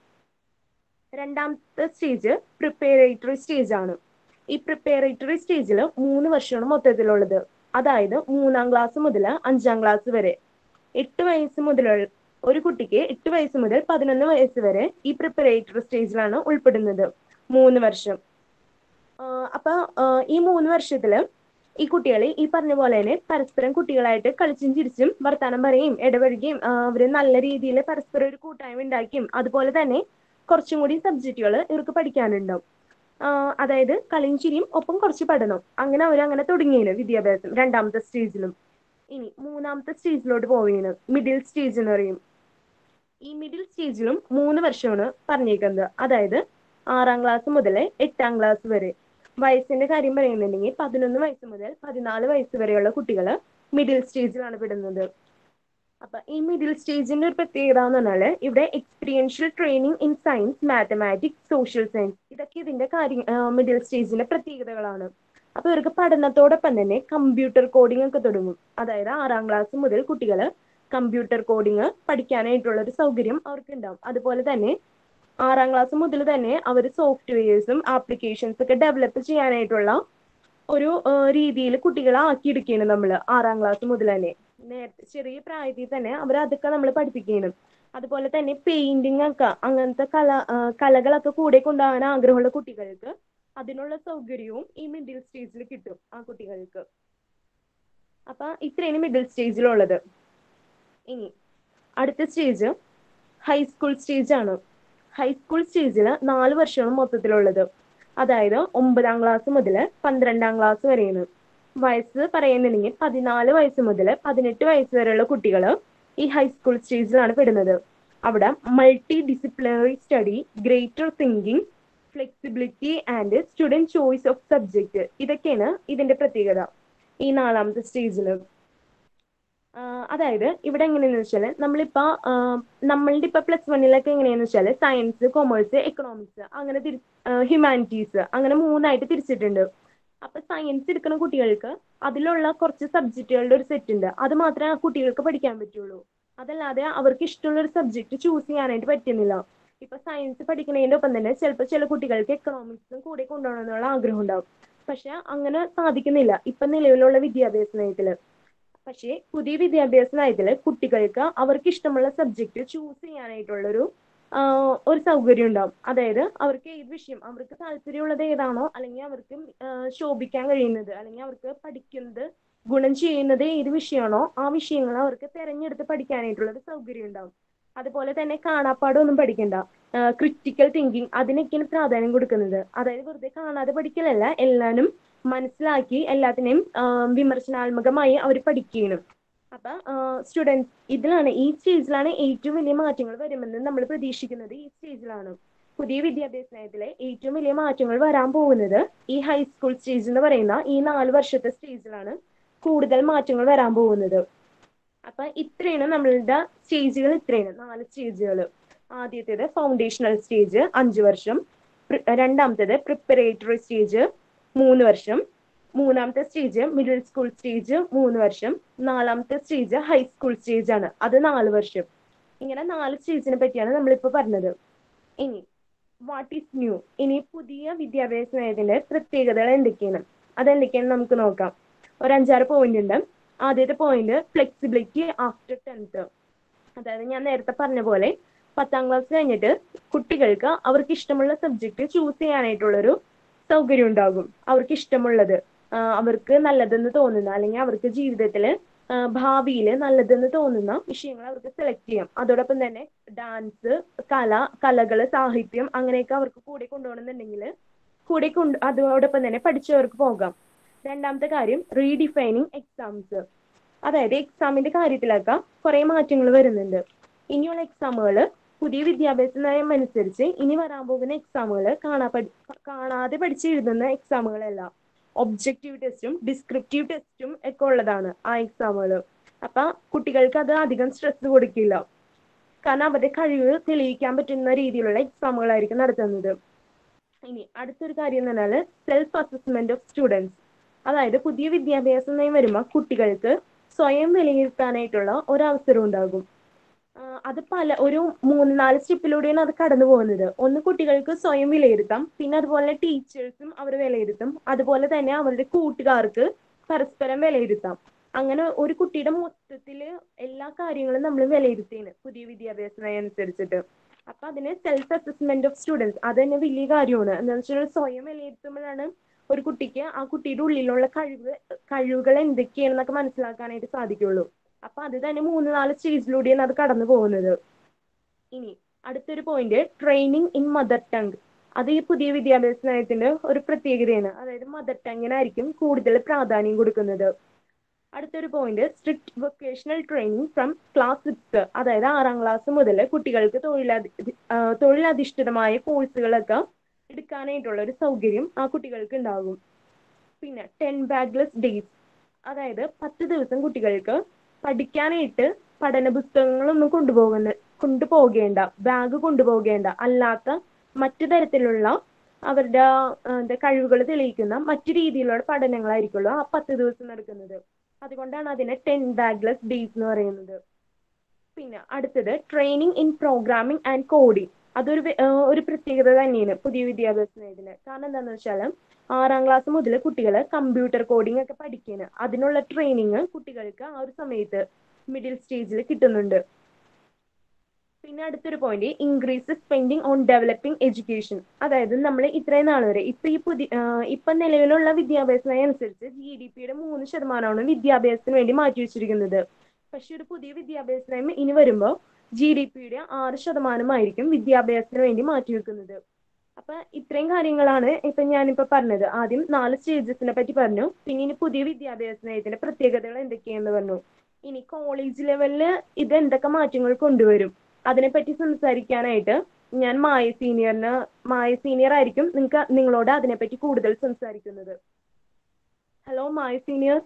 രണ്ടാമത്തെ സ്റ്റേജ് പ്രിപ്പയറേറ്ററി സ്റ്റേജ് ആണ് ഈ പ്രിപ്പയറേറ്ററി സ്റ്റേജിൽ മൂന്ന് വർഷമാണ് മൊത്തത്തിലുള്ളത് അതായത് മൂന്നാം ക്ലാസ് മുതൽ അഞ്ചാം ക്ലാസ് വരെ എട്ട് വയസ്സ് മുതലുള്ള ഒരു കുട്ടിക്ക് എട്ട് വയസ്സ് മുതൽ പതിനൊന്ന് വയസ്സ് വരെ ഈ പ്രിപ്പറേറ്ററി സ്റ്റേജിലാണ് ഉൾപ്പെടുന്നത് മൂന്ന് വർഷം ആഹ് അപ്പൊ ആഹ് ഈ മൂന്ന് വർഷത്തില് ഈ കുട്ടികളെ ഈ പറഞ്ഞ പോലെ തന്നെ പരസ്പരം കുട്ടികളായിട്ട് കളിച്ചും ചിരിച്ചും വർത്താനം പറയുകയും ഇടപഴകുകയും ആഹ് അവര് നല്ല രീതിയിൽ പരസ്പരം ഒരു കൂട്ടായ്മ ഉണ്ടാക്കിയും അതുപോലെ തന്നെ കുറച്ചും കൂടി സബ്ജക്റ്റുകൾ ഇവർക്ക് പഠിക്കാനുണ്ടാവും ആഹ് അതായത് കളിയും ചിരിയും ഒപ്പം കുറച്ച് പഠനം അങ്ങനെ അവർ അങ്ങനെ തുടങ്ങിയാണ് വിദ്യാഭ്യാസം രണ്ടാമത്തെ സ്റ്റേജിലും ഇനി മൂന്നാമത്തെ സ്റ്റേജിലോട്ട് പോവുകയാണ് മിഡിൽ സ്റ്റേജ് എന്ന് പറയും ഈ മിഡിൽ സ്റ്റേജിലും മൂന്ന് വർഷമാണ് പറഞ്ഞേക്കുന്നത് അതായത് ആറാം ക്ലാസ് മുതൽ എട്ടാം ക്ലാസ് വരെ വയസ്സിന്റെ കാര്യം പറയുന്നുണ്ടെങ്കിൽ പതിനൊന്ന് വയസ്സ് മുതൽ പതിനാല് വയസ്സ് വരെയുള്ള കുട്ടികൾ മിഡിൽ സ്റ്റേജിലാണ് പെടുന്നത് അപ്പൊ ഈ മിഡിൽ സ്റ്റേജിന്റെ ഒരു പ്രത്യേകത എന്ന് പറഞ്ഞാല് ഇവിടെ experiential training in science mathematics social science ഇതൊക്കെ ഇതിന്റെ കാര്യം മിഡിൽ സ്റ്റേജിന്റെ പ്രത്യേകതകളാണ് അപ്പൊ ഇവർക്ക് പഠനത്തോടൊപ്പം തന്നെ കമ്പ്യൂട്ടർ കോഡിംഗ് ഒക്കെ തുടങ്ങും അതായത് ആറാം ക്ലാസ് മുതൽ കുട്ടികൾ കമ്പ്യൂട്ടർ കോഡിംഗ് പഠിക്കാനായിട്ടുള്ള ഒരു സൗകര്യം അവർക്ക് ഉണ്ടാവും അതുപോലെ തന്നെ ആറാം ക്ലാസ് മുതൽ തന്നെ അവർ സോഫ്റ്റ്വെയർസും ആപ്ലിക്കേഷൻസ് ഒക്കെ ഡെവലപ്പ് ചെയ്യാനായിട്ടുള്ള ഒരു രീതിയിൽ കുട്ടികളെ ആക്കിയെടുക്കുകയാണ് നമ്മൾ ആറാം ക്ലാസ് മുതൽ തന്നെ നേരത്തെ ചെറിയ പ്രായത്തിൽ തന്നെ അവർ അതൊക്കെ നമ്മൾ പഠിപ്പിക്കുകയാണ് അതുപോലെ തന്നെ പെയിന്റിംഗ് ഒക്കെ അങ്ങനത്തെ കല ആ, കലകളൊക്കെ കൂടെ കൊണ്ടുപോകാൻ ആഗ്രഹമുള്ള കുട്ടികൾക്ക് അതിനുള്ള സൗകര്യവും ഈ മിഡിൽ സ്റ്റേജിൽ കിട്ടും ആ കുട്ടികൾക്ക് അപ്പൊ ഇത്രയാണ് മിഡിൽ സ്റ്റേജിലുള്ളത് ഇനി അടുത്ത സ്റ്റേജ് ഹൈസ്കൂൾ സ്റ്റേജ് ആണ് ഹൈസ്കൂൾ സ്റ്റേജിൽ നാല് വർഷമാണ് മൊത്തത്തിലുള്ളത് അതായത് ഒമ്പതാം ക്ലാസ് മുതൽ പന്ത്രണ്ടാം ക്ലാസ് വരെയാണ് വയസ്സ് പറയുന്നുണ്ടെങ്കിൽ പതിനാല് വയസ്സ് മുതൽ പതിനെട്ട് വയസ്സ് വരെയുള്ള കുട്ടികൾ ഈ ഹൈസ്കൂൾ സ്റ്റേജിലാണ് പെടുന്നത് അവിടെ multidisciplinary study greater thinking flexibility and student choice of subject ഇതൊക്കെയാണ് ഇതിന്റെ പ്രത്യേകത ഈ നാലാമത്തെ സ്റ്റേജിൽ അതായത് ഇവിടെ എങ്ങനെയാന്ന് വെച്ചാല് നമ്മളിപ്പോ ആഹ് നമ്മളുടെ ഇപ്പൊ പ്ലസ് വണ്ണിലൊക്കെ എങ്ങനെയാന്ന് വെച്ചാല് സയൻസ് കൊമേഴ്സ് എക്കണോമിക്സ് അങ്ങനെ തിരി ഹ്യൂമാനിറ്റീസ് അങ്ങനെ മൂന്നായിട്ട് തിരിച്ചിട്ടുണ്ട് അപ്പൊ സയൻസ് എടുക്കുന്ന കുട്ടികൾക്ക് അതിലുള്ള കുറച്ച് സബ്ജക്റ്റുകളുടെ ഒരു സെറ്റ് ഉണ്ട് അത് മാത്രമേ ആ കുട്ടികൾക്ക് പഠിക്കാൻ പറ്റുള്ളൂ അതല്ലാതെ അവർക്ക് ഇഷ്ടമുള്ള ഒരു സബ്ജക്ട് ചൂസ് ചെയ്യാനായിട്ട് പറ്റുന്നില്ല ഇപ്പൊ സയൻസ് പഠിക്കുന്നതിന്റെ ഒപ്പം തന്നെ ചിലപ്പോൾ ചില കുട്ടികൾക്ക് എക്കണോമിക്സും കൂടെ കൊണ്ടുപോകണം എന്നുള്ള ആഗ്രഹം ഉണ്ടാവും പക്ഷെ അങ്ങനെ സാധിക്കുന്നില്ല ഇപ്പൊ നിലവിലുള്ള വിദ്യാഭ്യാസ നയത്തില് പക്ഷേ പുതിയ വിദ്യാഭ്യാസ നയത്തില് കുട്ടികൾക്ക് അവർക്ക് ഇഷ്ടമുള്ള സബ്ജക്ട് ചൂസ് ചെയ്യാനായിട്ടുള്ളൊരു ആഹ് ഒരു സൗകര്യം ഉണ്ടാവും അതായത് അവർക്ക് ഏത് വിഷയം അവർക്ക് താല്പര്യമുള്ളത് ഏതാണോ അല്ലെങ്കിൽ അവർക്ക് ആഹ് ശോഭിക്കാൻ കഴിയുന്നത് അല്ലെങ്കിൽ അവർക്ക് പഠിക്കുന്നത് ഗുണം ചെയ്യുന്നത് ഏത് വിഷയമാണോ ആ വിഷയങ്ങൾ അവർക്ക് തെരഞ്ഞെടുത്ത് പഠിക്കാനായിട്ടുള്ള ഒരു സൗകര്യം ഉണ്ടാവും അതുപോലെ തന്നെ കാണാപ്പാടൊന്നും പഠിക്കണ്ട ക്രിറ്റിക്കൽ തിങ്കിങ് അതിനൊക്കെയാണ് പ്രാധാന്യം കൊടുക്കുന്നത് അതായത് വെറുതെ കാണാതെ പഠിക്കലല്ല എല്ലാനും മനസ്സിലാക്കി എല്ലാത്തിനെയും ആ, വിമർശനാത്മകമായി അവർ പഠിക്കുകയാണ് അപ്പൊ സ്റ്റുഡൻസ് ഇതിലാണ് ഈ സ്റ്റേജിലാണ് ഏറ്റവും വലിയ മാറ്റങ്ങൾ വരുമെന്ന് നമ്മൾ പ്രതീക്ഷിക്കുന്നത് ഈ സ്റ്റേജിലാണ് പുതിയ വിദ്യാഭ്യാസ നയത്തിലെ ഏറ്റവും വലിയ മാറ്റങ്ങൾ വരാൻ പോകുന്നത് ഈ ഹൈസ്കൂൾ സ്റ്റേജ് എന്ന് പറയുന്ന ഈ നാല് വർഷത്തെ സ്റ്റേജിലാണ് കൂടുതൽ മാറ്റങ്ങൾ വരാൻ പോകുന്നത് അപ്പൊ ഇത്രയാണ് നമ്മളുടെ സ്റ്റേജുകൾ ഇത്രയാണ് നാല് സ്റ്റേജുകൾ ആദ്യത്തേത് ഫൗണ്ടേഷണൽ സ്റ്റേജ് അഞ്ച് വർഷം പ്രി- രണ്ടാമത്തേത് പ്രിപ്പറേറ്ററി സ്റ്റേജ് മൂന്ന് വർഷം മൂന്നാമത്തെ സ്റ്റേജ് മിഡിൽ സ്കൂൾ സ്റ്റേജ് മൂന്ന് വർഷം നാലാമത്തെ സ്റ്റേജ് ഹൈസ്കൂൾ സ്റ്റേജ് ആണ് അത് നാല് വർഷം ഇങ്ങനെ നാല് സ്റ്റേജിനെ പറ്റിയാണ് നമ്മളിപ്പോ പറഞ്ഞത് ഇനി വാട്ട് ഈസ് ന്യൂ ഇനി പുതിയ വിദ്യാഭ്യാസ നയത്തിന്റെ പ്രത്യേകതകൾ എന്തൊക്കെയാണ് അതെന്തൊക്കെയാണ് നമുക്ക് നോക്കാം ഒരു അഞ്ചാറ് പോയിന്റ് ഉണ്ട് ആദ്യത്തെ പോയിന്റ് ഫ്ലെക്സിബിലിറ്റി ആഫ്റ്റർ ടെൻത്ത് അതായത് ഞാൻ നേരത്തെ പറഞ്ഞ പോലെ പത്താം ക്ലാസ് കഴിഞ്ഞിട്ട് കുട്ടികൾക്ക് അവർക്ക് ഇഷ്ടമുള്ള സബ്ജക്ട് ചൂസ് ചെയ്യാനായിട്ടുള്ളൊരു സൗകര്യം ഉണ്ടാകും അവർക്ക് ഇഷ്ടമുള്ളത് ആ, അവർക്ക് നല്ലതെന്ന് തോന്നുന്ന അല്ലെങ്കിൽ അവർക്ക് ജീവിതത്തിൽ ഭാവിയിൽ നല്ലതെന്ന് തോന്നുന്ന വിഷയങ്ങൾ അവർക്ക് സെലക്ട് ചെയ്യാം അതോടൊപ്പം തന്നെ ഡാൻസ് കല കലകള് സാഹിത്യം അങ്ങനെയൊക്കെ അവർക്ക് കൂടെ കൊണ്ടുപോകണമെന്നുണ്ടെങ്കിൽ കൂടെ കൊണ്ട് അതോടൊപ്പം തന്നെ പഠിച്ചവർക്ക് പോകാം രണ്ടാമത്തെ കാര്യം റീഡിഫൈനിങ് എക്സാംസ് അതായത് എക്സാമിന്റെ കാര്യത്തിലൊക്കെ കുറെ മാറ്റങ്ങൾ വരുന്നുണ്ട് ഇനിയുള്ള എക്സാമുകൾ പുതിയ വിദ്യാഭ്യാസ നയം അനുസരിച്ച് ഇനി വരാൻ പോകുന്ന എക്സാമുകൾ കാണാ പഠി കാണാതെ പഠിച്ചെഴുതുന്ന എക്സാമുകളല്ല ഒബ്ജക്റ്റീവ് ടെസ്റ്റും ഡിസ്ക്രിപ്റ്റീവ് ടെസ്റ്റും ഒക്കെ ഉള്ളതാണ് ആ എക്സാമുകൾ അപ്പൊ കുട്ടികൾക്ക് അത് അധികം സ്ട്രെസ് കൊടുക്കില്ല കാരണം അവരുടെ കഴിവ് തെളിയിക്കാൻ പറ്റുന്ന രീതിയിലുള്ള എക്സാമുകളായിരിക്കും നടത്തുന്നത് ഇനി അടുത്തൊരു കാര്യം എന്ന് പറഞ്ഞാൽ സെൽഫ് അസസ്മെന്റ് ഓഫ് സ്റ്റുഡൻസ് അതായത് പുതിയ വിദ്യാഭ്യാസ നയം വരുമ്പോൾ കുട്ടികൾക്ക് സ്വയം വിലയിരുത്താനായിട്ടുള്ള ഒരവസരം ഉണ്ടാകും ആ, അത് പല ഒരു മൂന്ന് നാല് സ്റ്റെപ്പിലൂടെയാണ് അത് കടന്നു പോകുന്നത് ഒന്ന് കുട്ടികൾക്ക് സ്വയം വിലയിരുത്താം പിന്നെ അതുപോലെ ടീച്ചേഴ്സും അവർ വിലയിരുത്തും അതുപോലെ തന്നെ അവരുടെ കൂട്ടുകാർക്ക് പരസ്പരം വിലയിരുത്താം അങ്ങനെ ഒരു കുട്ടിയുടെ മൊത്തത്തില് എല്ലാ കാര്യങ്ങളും നമ്മൾ വിലയിരുത്തിയാണ് പുതിയ വിദ്യാഭ്യാസ നയം അനുസരിച്ചിട്ട് അപ്പൊ അതിന് സെൽഫ് അസസ്മെന്റ് ഓഫ് സ്റ്റുഡൻസ് അത് തന്നെ വലിയ കാര്യമാണ് എന്താണെന്ന് വെച്ചാൽ സ്വയം വിലയിരുത്തുമ്പോഴാണ് ഒരു കുട്ടിക്ക് ആ കുട്ടിയുടെ ഉള്ളിലുള്ള കഴിവ് കഴിവുകൾ എന്തൊക്കെയാണെന്നൊക്കെ മനസ്സിലാക്കാനായിട്ട് സാധിക്കുള്ളൂ അപ്പൊ അത് തന്നെ മൂന്ന് നാല് സ്റ്റേജിലൂടെയാണ് അത് കടന്നു പോകുന്നത് ഇനി അടുത്തൊരു point training in mother tongue അത് ഈ പുതിയ വിദ്യാഭ്യാസ നയത്തിന്റെ ഒരു പ്രത്യേകതയാണ് അതായത് മദർ ടങ്ങിനായിരിക്കും കൂടുതൽ പ്രാധാന്യം കൊടുക്കുന്നത് അടുത്തൊരു point strict vocational training from class six അതായത് ആറാം ക്ലാസ് മുതൽ കുട്ടികൾക്ക് തൊഴിലധി ആ, തൊഴിലധിഷ്ഠിതമായ കോഴ്സുകളൊക്കെ എടുക്കാനായിട്ടുള്ള ഒരു സൗകര്യം ആ കുട്ടികൾക്ക് ഉണ്ടാകും പിന്നെ ടെൻ ബാഗ്ലെസ് ഡേയ്സ് അതായത് പത്ത് ദിവസം കുട്ടികൾക്ക് പഠിക്കാനായിട്ട് പഠന പുസ്തകങ്ങളൊന്നും കൊണ്ടുപോകുന്ന കൊണ്ടുപോകേണ്ട ബാഗ് കൊണ്ടുപോകേണ്ട അല്ലാത്ത മറ്റു തരത്തിലുള്ള അവരുടെ ആ, എന്താ കഴിവുകൾ തെളിയിക്കുന്ന മറ്റു രീതിയിലുള്ള പഠനങ്ങളായിരിക്കുള്ളൂ ആ പത്ത് ദിവസം നടക്കുന്നത് അതുകൊണ്ടാണ് അതിനെ ടെൻ ബാഗ്ലെസ് ഡേയ്സ് എന്ന് പറയുന്നത് പിന്നെ അടുത്തത് training in programming and coding അതൊരു വെ- ആ, ഒരു പ്രത്യേകത തന്നെയാണ് പുതിയ വിദ്യാഭ്യാസ നയത്തിന് കാരണം എന്താണെന്ന് വെച്ചാൽ ആറാം ക്ലാസ് മുതൽ കുട്ടികൾ കമ്പ്യൂട്ടർ കോഡിംഗ് ഒക്കെ പഠിക്കുകയാണ് അതിനുള്ള ട്രെയിനിങ് കുട്ടികൾക്ക് ആ ഒരു സമയത്ത് മിഡിൽ സ്റ്റേജിൽ കിട്ടുന്നുണ്ട് പിന്നെ അടുത്തൊരു point increase spending on developing education അതായത് നമ്മൾ ഇത്രയും നാൾ വരെ ഇപ്പൊ ഈ പുതിയ ആ, ഇപ്പൊ നിലവിലുള്ള വിദ്യാഭ്യാസ നയം അനുസരിച്ച് ജി ഡി പിയുടെ മൂന്ന് ശതമാനമാണ് വിദ്യാഭ്യാസത്തിന് വേണ്ടി മാറ്റി വെച്ചിരിക്കുന്നത് പക്ഷെ ഒരു പുതിയ വിദ്യാഭ്യാസ നയം ഇനി വരുമ്പോൾ ജി ഡി പിയുടെ ആറ് ശതമാനമായിരിക്കും വിദ്യാഭ്യാസത്തിന് വേണ്ടി മാറ്റി വെക്കുന്നത് അപ്പൊ ഇത്രയും കാര്യങ്ങളാണ് ഇപ്പൊ ഞാനിപ്പോ പറഞ്ഞത് ആദ്യം നാല് സ്റ്റേജസിനെ പറ്റി പറഞ്ഞു പിന്നെ ഇനി പുതിയ വിദ്യാഭ്യാസ നയത്തിന്റെ പ്രത്യേകതകൾ എന്തൊക്കെയാന്ന് പറഞ്ഞു ഇനി കോളേജ് ലെവലില് ഇത് എന്തൊക്കെ മാറ്റങ്ങൾ കൊണ്ടുവരും അതിനെപ്പറ്റി സംസാരിക്കാനായിട്ട് ഞാൻ മായ സീനിയറിന് മായ സീനിയർ ആയിരിക്കും നിങ്ങൾക്ക് നിങ്ങളോട് അതിനെപ്പറ്റി കൂടുതൽ സംസാരിക്കുന്നത് ഹലോ മായ സീനിയർ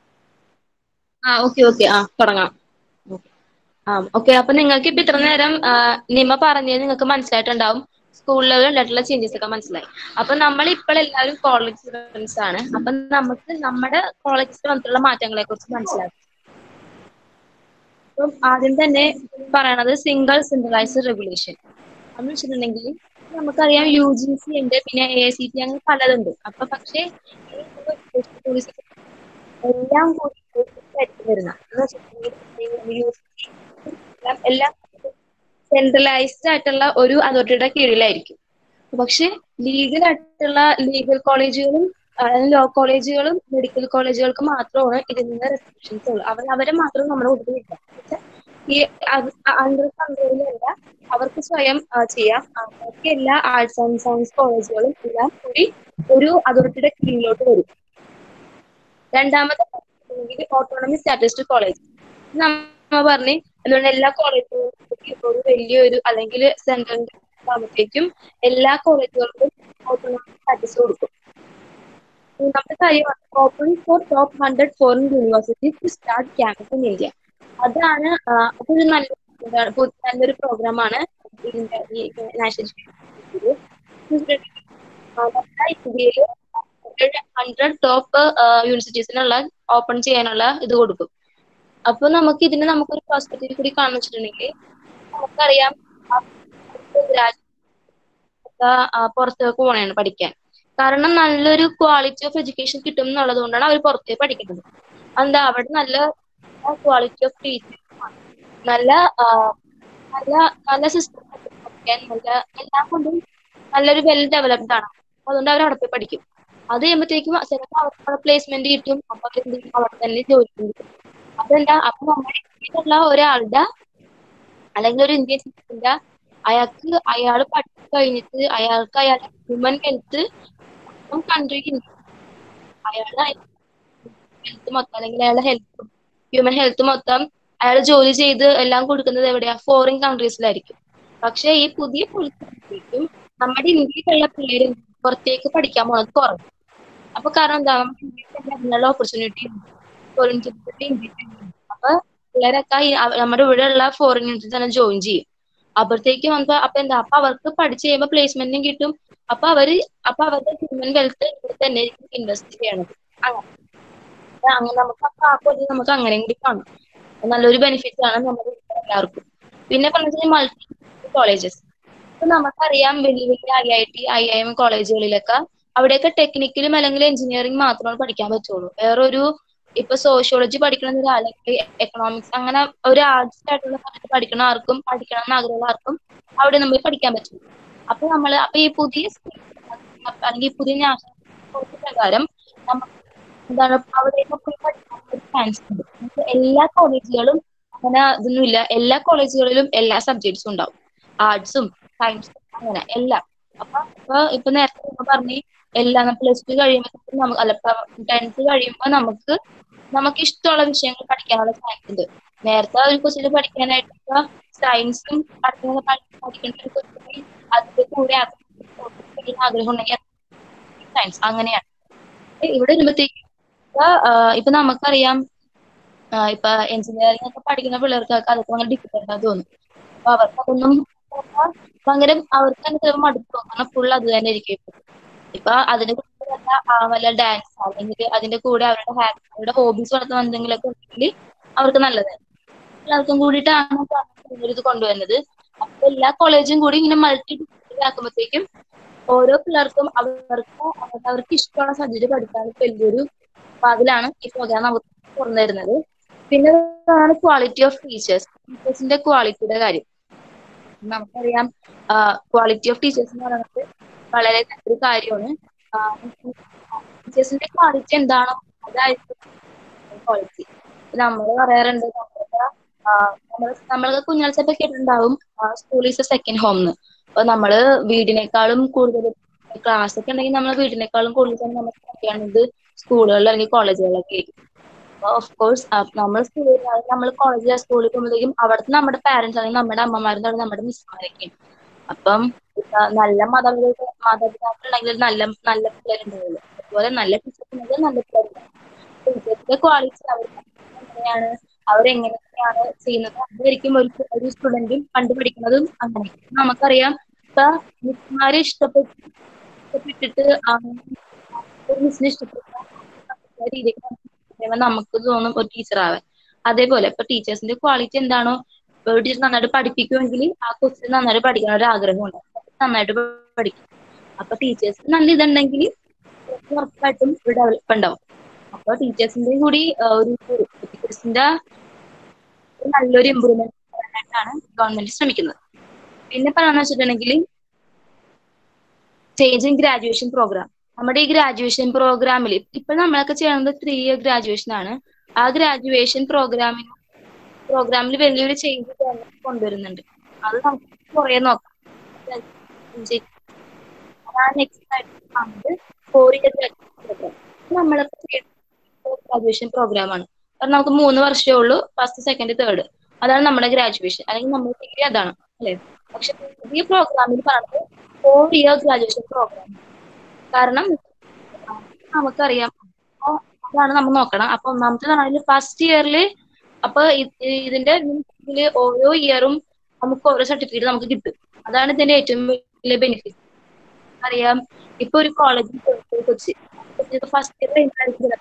ആ ഓക്കെ ഓക്കെ ആ തുടങ്ങാം Okay. ആ ഓക്കെ അപ്പൊ നിങ്ങൾക്ക് ഇപ്പൊ ഇത്ര നേരം ആ, നിമ പറഞ്ഞത് നിങ്ങൾക്ക് മനസ്സിലായിട്ടുണ്ടാവും സ്കൂൾ ലെവലിൽ ഉണ്ടായിട്ടുള്ള ചേഞ്ചസ് ഒക്കെ മനസ്സിലായി അപ്പൊ നമ്മൾ ഇപ്പോൾ എല്ലാവരും കോളേജ് സ്റ്റുഡൻസ് ആണ് അപ്പൊ നമുക്ക് നമ്മുടെ കോളേജിൽ വന്നിട്ടുള്ള മാറ്റങ്ങളെ കുറിച്ച് മനസ്സിലാക്കും അപ്പം ആദ്യം തന്നെ പറയണത് സിംഗിൾ സിംഗിളൈസ് റെഗുലേഷൻ എന്ന് വെച്ചിട്ടുണ്ടെങ്കിൽ നമുക്കറിയാം യു ജി സി ഉണ്ട് പിന്നെ എ സി ടി അങ്ങനെ പലതുണ്ട് അപ്പൊ പക്ഷേ ഈ എല്ലാം കൂടി ആയിട്ട് വരുന്ന എന്ന് വെച്ചിട്ടുണ്ടെങ്കിൽ UGC എല്ലാം എല്ലാം സെൻട്രലൈസ്ഡ് ആയിട്ടുള്ള ഒരു അതോറിറ്റിയുടെ കീഴിലായിരിക്കും പക്ഷെ ലീഗൽ ആയിട്ടുള്ള ലീഗൽ കോളേജുകളും ലോ കോളേജുകളും മെഡിക്കൽ കോളേജുകൾക്ക് മാത്രമാണ് ഇതിൽ നിന്ന് റെസ്ട്രിക്ഷൻസ് ഉള്ളത് അവർ അവരെ മാത്രം നമ്മുടെ കൂട്ടത്തിൽ വിട്ടാം പക്ഷെ ഈ അണ്ടർ കൺട്രോളിലല്ല അവർക്ക് സ്വയം ആ, ചെയ്യാം ആ, ബാക്കി എല്ലാ ആർട്സ് ആൻഡ് സയൻസ് കോളേജുകളും എല്ലാം കൂടി ഒരു അതോറിറ്റിയുടെ കീഴിലോട്ട് വരും രണ്ടാമത്തെ ഓട്ടോണമി സ്റ്റാറ്റിസ്റ്റിക് കോളേജ് നമ്മ പറഞ്ഞ് അതുകൊണ്ട് എല്ലാ കോളേജുകൾക്കും ഒരു വലിയൊരു അല്ലെങ്കിൽ സെൻട്രൽ ആകുമ്പോഴത്തേക്കും എല്ലാ കോളേജുകൾക്കും ഓട്ടോണമി സ്റ്റാറ്റസ് കൊടുക്കും മൂന്നാമത്തെ കാര്യമാണ് open for top hundred foreign universities to start campus in India അതാണ് ആ, അതൊരു നല്ല ഇതാണ്. പു- നല്ലൊരു പ്രോഗ്രാമാണ് ഇതിന്റെ ഈ നാഷണൽ ഇന്ത്യയിൽ ഹൺഡ്രഡ് ടോപ്പ് യൂണിവേഴ്സിറ്റീസിനുള്ള ഓപ്പൺ ചെയ്യാനുള്ള ഇത് കൊടുക്കും അപ്പൊ നമുക്ക് ഇതിനെ നമുക്കൊരു പെർസ്പെക്റ്റീവ് കൂടി കാണുന്ന വെച്ചിട്ടുണ്ടെങ്കിൽ നമുക്കറിയാം ആ, രാജ്യ- ഒക്കെ, ആ, പുറത്തേക്ക് പോകണയാണ് പഠിക്കാൻ കാരണം നല്ലൊരു ക്വാളിറ്റി ഓഫ് എഡ്യൂക്കേഷൻ കിട്ടും എന്നുള്ളത് കൊണ്ടാണ് അവർ പുറത്തേക്ക് പഠിക്കുന്നത് എന്താ അവിടെ നല്ല ക്വാളിറ്റി ഓഫ് ടീച്ചിങ് നല്ല ആ, നല്ല നല്ല സിസ്റ്റം നല്ല എല്ലാം കൊണ്ടും നല്ലൊരു വെൽ ഡെവലപ്ഡ് ആണ് അതുകൊണ്ട് അവർ അവിടെ പോയി പഠിക്കും അത് കഴിയുമ്പോഴത്തേക്കും ചിലപ്പോൾ അവർക്ക് പ്ലേസ്മെന്റ് കിട്ടും അപ്പൊ അവർ എന്ത് ചെയ്യും? അവിടെ തന്നെ ജോലി കിട്ടും അതെന്താ അപ്പൊ നമ്മുടെ ഇന്ത്യയിലുള്ള ഒരാളുടെ അല്ലെങ്കിൽ ഒരു ഇന്ത്യൻ സിറ്റിസന്റെ അയാൾക്ക് അയാൾ പഠിച്ചു കഴിഞ്ഞിട്ട് അയാൾക്ക് അയാളുടെ ഹ്യൂമൻ ഹെൽത്ത് കൺട്രിക്ക് അയാളുടെ ഹെൽത്ത് മൊത്തം അല്ലെങ്കിൽ അയാളുടെ ഹെൽത്ത് ഹ്യൂമൻ ഹെൽത്ത് മൊത്തം അയാൾ ജോലി ചെയ്ത് എല്ലാം കൊടുക്കുന്നത് എവിടെയാ ഫോറിൻ കൺട്രീസിലായിരിക്കും പക്ഷെ ഈ പുതിയ പോളിസിക്കും നമ്മുടെ ഇന്ത്യയിലുള്ള പിള്ളേര് പുറത്തേക്ക് പഠിക്കാൻ പോകുന്നത് കുറവ് അപ്പൊ കാരണം എന്താ നമുക്ക് ഇന്ത്യയിൽ തന്നെ അതിനുള്ള ഓപ്പർച്യൂണിറ്റി ഫോറിൻ അപ്പൊ പിള്ളേരൊക്കെ ഈ അവ- നമ്മുടെ ഇവിടെ ഉള്ള ഫോറിൻ യൂണിറ്റിൽ തന്നെ ജോയിൻ ചെയ്യും അപ്പോഴത്തേക്കും നമുക്ക് അപ്പൊ എന്താ അപ്പൊ അവർക്ക് പഠിച്ചു കഴിയുമ്പോൾ പ്ലേസ്മെന്റും കിട്ടും അപ്പൊ അവര് അപ്പൊ അവരുടെ ഹ്യൂമൻ വെൽത്ത് ഇവിടെ തന്നെ ഇൻവെസ്റ്റ് ചെയ്യണത് അങ്ങനെ അപ്പൊ അങ്ങനെ നമുക്ക് അപ്പൊ ആ പോലെ നമുക്ക് അങ്ങനെയും കൂടി കാണാം അത് നല്ലൊരു ബെനിഫിറ്റ് ആണ് നമ്മുടെ ഇവിടെ എല്ലാവർക്കും പിന്നെ പറഞ്ഞാൽ മൾട്ടി കോളേജസ് ഇപ്പൊ നമുക്കറിയാം വലിയ വലിയ I I T I I M കോളേജുകളിലൊക്കെ അവിടെയൊക്കെ ടെക്നിക്കലും അല്ലെങ്കിൽ എഞ്ചിനീയറിംഗ് മാത്രമാണ് പഠിക്കാൻ പറ്റുള്ളൂ വേറൊരു ഇപ്പൊ സോഷ്യോളജി പഠിക്കണമെന്ന് ഒരാൾ അല്ലെങ്കിൽ എക്കണോമിക്സ് അങ്ങനെ ഒരു ആർട്സ് ആയിട്ടുള്ള കാര്യങ്ങൾ പഠിക്കണ ആർക്കും പഠിക്കണം എന്ന് ആഗ്രഹമുള്ള ആർക്കും അവിടെ നമുക്ക് പഠിക്കാൻ പറ്റും അപ്പൊ നമ്മള് അപ്പൊ ഈ പുതിയ scheme, അല്ലെങ്കിൽ ഈ പുതിയ നാഷണൽ പ്രകാരം നമുക്ക് എന്താണ് അവിടെയൊക്കെ പോയി പഠിക്കാൻ ഒരു ചാൻസ് ഉണ്ട് നമുക്ക് എല്ലാ കോളേജുകളും അങ്ങനെ ഇതൊന്നുമില്ല എല്ലാ കോളേജുകളിലും എല്ലാ സബ്ജക്ട്സും ഉണ്ടാവും ആർട്സും സയൻസും അങ്ങനെ എല്ലാം അപ്പൊ ഇപ്പൊ ഇപ്പൊ നേരത്തെ നമ്മൾ പറഞ്ഞ് എല്ലാം പ്ലസ് ടു കഴിയുമ്പോൾ നമുക്ക് അല്ല ടെൻത്ത് കഴിയുമ്പോൾ നമുക്ക് നമുക്ക് ഇഷ്ടമുള്ള വിഷയങ്ങൾ പഠിക്കാനുള്ള ചാൻസ് ഉണ്ട് നേരത്തെ ഒരു കൊച്ചിന് പഠിക്കാനായിട്ട് ഇപ്പൊ സയൻസും പഠിക്കുന്ന പഠിക്കേണ്ട ഒരു കൊച്ചിന് അതിന്റെ കൂടെ അത് ആഗ്രഹം ഉണ്ടെങ്കിൽ സയൻസ് അങ്ങനെയാണ് ഇവിടെ വരുമ്പോഴത്തേക്ക് ഇപ്പൊ ആഹ് ഇപ്പൊ നമുക്കറിയാം ആഹ് ഇപ്പൊ എഞ്ചിനീയറിംഗ് ഒക്കെ പഠിക്കുന്ന പിള്ളേർക്കൊക്കെ അതൊക്കെ ഭയങ്കര ഡിഫിക്കൽട്ട് ആയി തോന്നും അപ്പൊ അവർക്ക് അതൊന്നും ഭയങ്കര അവർക്ക് തന്നെ ചിലപ്പോൾ മടുപ്പ് തോന്നും കാരണം ഫുൾ അത് തന്നെ ഇരിക്കും ഇപ്പൊ. ഇപ്പൊ അതിന്റെ കൂടെ വല്ല ആ വല്ല ഡാൻസ് അല്ലെങ്കിൽ അതിന്റെ കൂടെ അവരുടെ ഹാപ്പി അവരുടെ ഹോബീസ് വളർത്തുന്ന എന്തെങ്കിലുമൊക്കെ ഉണ്ടെങ്കിൽ അവർക്ക് നല്ലതാണ് എല്ലാവർക്കും കൂടിയിട്ടാണ് ഇപ്പൊ ഇത് കൊണ്ടുവരുന്നത് അപ്പൊ എല്ലാ കോളേജും കൂടി ഇങ്ങനെ മൾട്ടി ഡിസിപ്ലിൻ ആക്കുമ്പോഴത്തേക്കും ഓരോ പിള്ളേർക്കും അവർക്ക് അവർക്ക് ഇഷ്ടമുള്ള സബ്ജക്ട് പഠിക്കാൻ വലിയൊരു വാതിലാണ് ഈ പ്രോഗ്രാം നമുക്ക് തുറന്നു തരുന്നത് പിന്നെ ആണ് ക്വാളിറ്റി ഓഫ് ടീച്ചേഴ്സ് ടീച്ചേഴ്സിന്റെ ക്വാളിറ്റിയുടെ കാര്യം നമുക്കറിയാം ക്വാളിറ്റി ഓഫ് ടീച്ചേഴ്സ് എന്ന് പറയുന്നത് വളരെ നല്ലൊരു കാര്യമാണ് ടീച്ചേഴ്സിന്റെ ക്വാളിറ്റി എന്താണോ അതായിരിക്കും ക്വാളിറ്റി നമ്മൾ പറയാറുണ്ട് നമ്മളൊക്കെ നമ്മൾ നമ്മളൊക്കെ കുഞ്ഞാഴ്ചയൊക്കെ കേട്ടിട്ടുണ്ടാവും school is a second home എന്ന് അപ്പൊ നമ്മള് വീടിനേക്കാളും കൂടുതൽ ക്ലാസ് ഒക്കെ ഉണ്ടെങ്കിൽ നമ്മൾ വീടിനേക്കാളും കൂടുതൽ തന്നെ നമ്മൾ പഠിക്കുന്നത് സ്കൂളുകളിൽ അല്ലെങ്കിൽ കോളേജുകളിലൊക്കെ ആയിരിക്കും അപ്പൊ ഓഫ് കോഴ്സ് നമ്മൾ സ്കൂളിൽ നമ്മൾ കോളേജിൽ സ്കൂളിൽ പോകുമ്പോഴത്തേക്കും അവിടുത്തെ നമ്മുടെ പാരന്റ്സ് അല്ലെങ്കിൽ നമ്മുടെ അമ്മമാരും തുടങ്ങി നമ്മുടെ മിസ്സുമാരൊക്കെയും അപ്പം ഇപ്പൊ നല്ല മാതാപിതാക്കൾ മാതാപിതാക്കൾ ഉണ്ടെങ്കിൽ നല്ല നല്ല പിള്ളേരുണ്ടാവുള്ളൂ അതുപോലെ നല്ല ടീച്ചേഴ്സ് ഉണ്ടെങ്കിൽ നല്ല പിള്ളേരുണ്ടാവും ടീച്ചേഴ്സിന്റെ ക്വാളിറ്റി അവർ എങ്ങനെയാണ് അവരെങ്ങനെയൊക്കെയാണ് ചെയ്യുന്നത് അതായിരിക്കും ഒരു ഒരു സ്റ്റുഡന്റും കണ്ടുപിടിക്കുന്നതും അങ്ങനെ നമുക്കറിയാം ഇപ്പൊ മിസ്സുമാരെ ഇഷ്ടപ്പെട്ട് ഇഷ്ടപ്പെട്ടിട്ട് ആ ഒരു മിസ്സിനെ ഇഷ്ടപ്പെട്ട രീതിക്ക് കഴിയുമ്പോൾ നമുക്ക് തോന്നും ഒരു ടീച്ചർ ആവാൻ അതേപോലെ ഇപ്പൊ ടീച്ചേഴ്സിന്റെ ക്വാളിറ്റി എന്താണോ ഒരു ടീച്ചർ നന്നായിട്ട് പഠിപ്പിക്കുമെങ്കിൽ ആ കൊച്ചിന് നന്നായിട്ട് പഠിക്കാൻ ഒരു ആഗ്രഹമുണ്ട് നന്നായിട്ട് പഠിക്കും അപ്പൊ ടീച്ചേഴ്സ് നല്ല ഇതുണ്ടെങ്കിൽ ഉറപ്പായിട്ടും ഒരു ഡെവലപ്പ് ഉണ്ടാവും അപ്പൊ ടീച്ചേഴ്സിന്റെ കൂടി ആ, ഒരു ടീച്ചേഴ്സിന്റെ നല്ലൊരു ഇമ്പ്രൂവ്മെന്റ് വരാനായിട്ടാണ് ഗവൺമെന്റ് ശ്രമിക്കുന്നത് പിന്നെ പറയാന്ന് വെച്ചിട്ടുണ്ടെങ്കിൽ ചേഞ്ച് ഇൻ ഗ്രാജുവേഷൻ പ്രോഗ്രാം നമ്മുടെ ഈ ഗ്രാജുവേഷൻ പ്രോഗ്രാമിൽ ഇപ്പൊ നമ്മളൊക്കെ ചെയ്യുന്നത് ത്രീ ഇയർ ഗ്രാജുവേഷൻ ആണ് ആ ഗ്രാജുവേഷൻ പ്രോഗ്രാമിൽ പ്രോഗ്രാമിൽ വലിയൊരു ചേഞ്ച് കൊണ്ടുവരുന്നുണ്ട് അത് നമുക്ക് കുറെ നോക്കാം നെക്സ്റ്റ് ആയിട്ട് ഫോർ ഇയർ പ്രോഗ്രാം നമ്മളൊക്കെ ഗ്രാജുവേഷൻ പ്രോഗ്രാം ആണ് കാരണം നമുക്ക് മൂന്ന് വർഷമേ ഉള്ളൂ ഫസ്റ്റ് സെക്കൻഡ് തേർഡ് അതാണ് നമ്മുടെ ഗ്രാജുവേഷൻ അല്ലെങ്കിൽ നമ്മുടെ ഡിഗ്രി അതാണ് അല്ലെ പക്ഷെ പുതിയ പ്രോഗ്രാമിൽ പറഞ്ഞത് ഫോർ ഇയർ ഗ്രാജുവേഷൻ പ്രോഗ്രാം കാരണം നമുക്കറിയാം അപ്പൊ അതാണ് നമ്മൾ നോക്കണം അപ്പൊ ഒന്നാമത്തെ പറഞ്ഞാൽ ഫസ്റ്റ് ഇയറിൽ അപ്പൊ ഇത് ഇതിന്റെ ഇതില് ഓരോ ഇയറും നമുക്ക് ഓരോ സർട്ടിഫിക്കറ്റ് നമുക്ക് കിട്ടും അതാണ് ഇതിന്റെ ഏറ്റവും വലിയ ബെനിഫിറ്റ് അറിയാം ഇപ്പൊ ഒരു കോളേജിൽ കൊച്ചി ഫസ്റ്റ് ഇയർ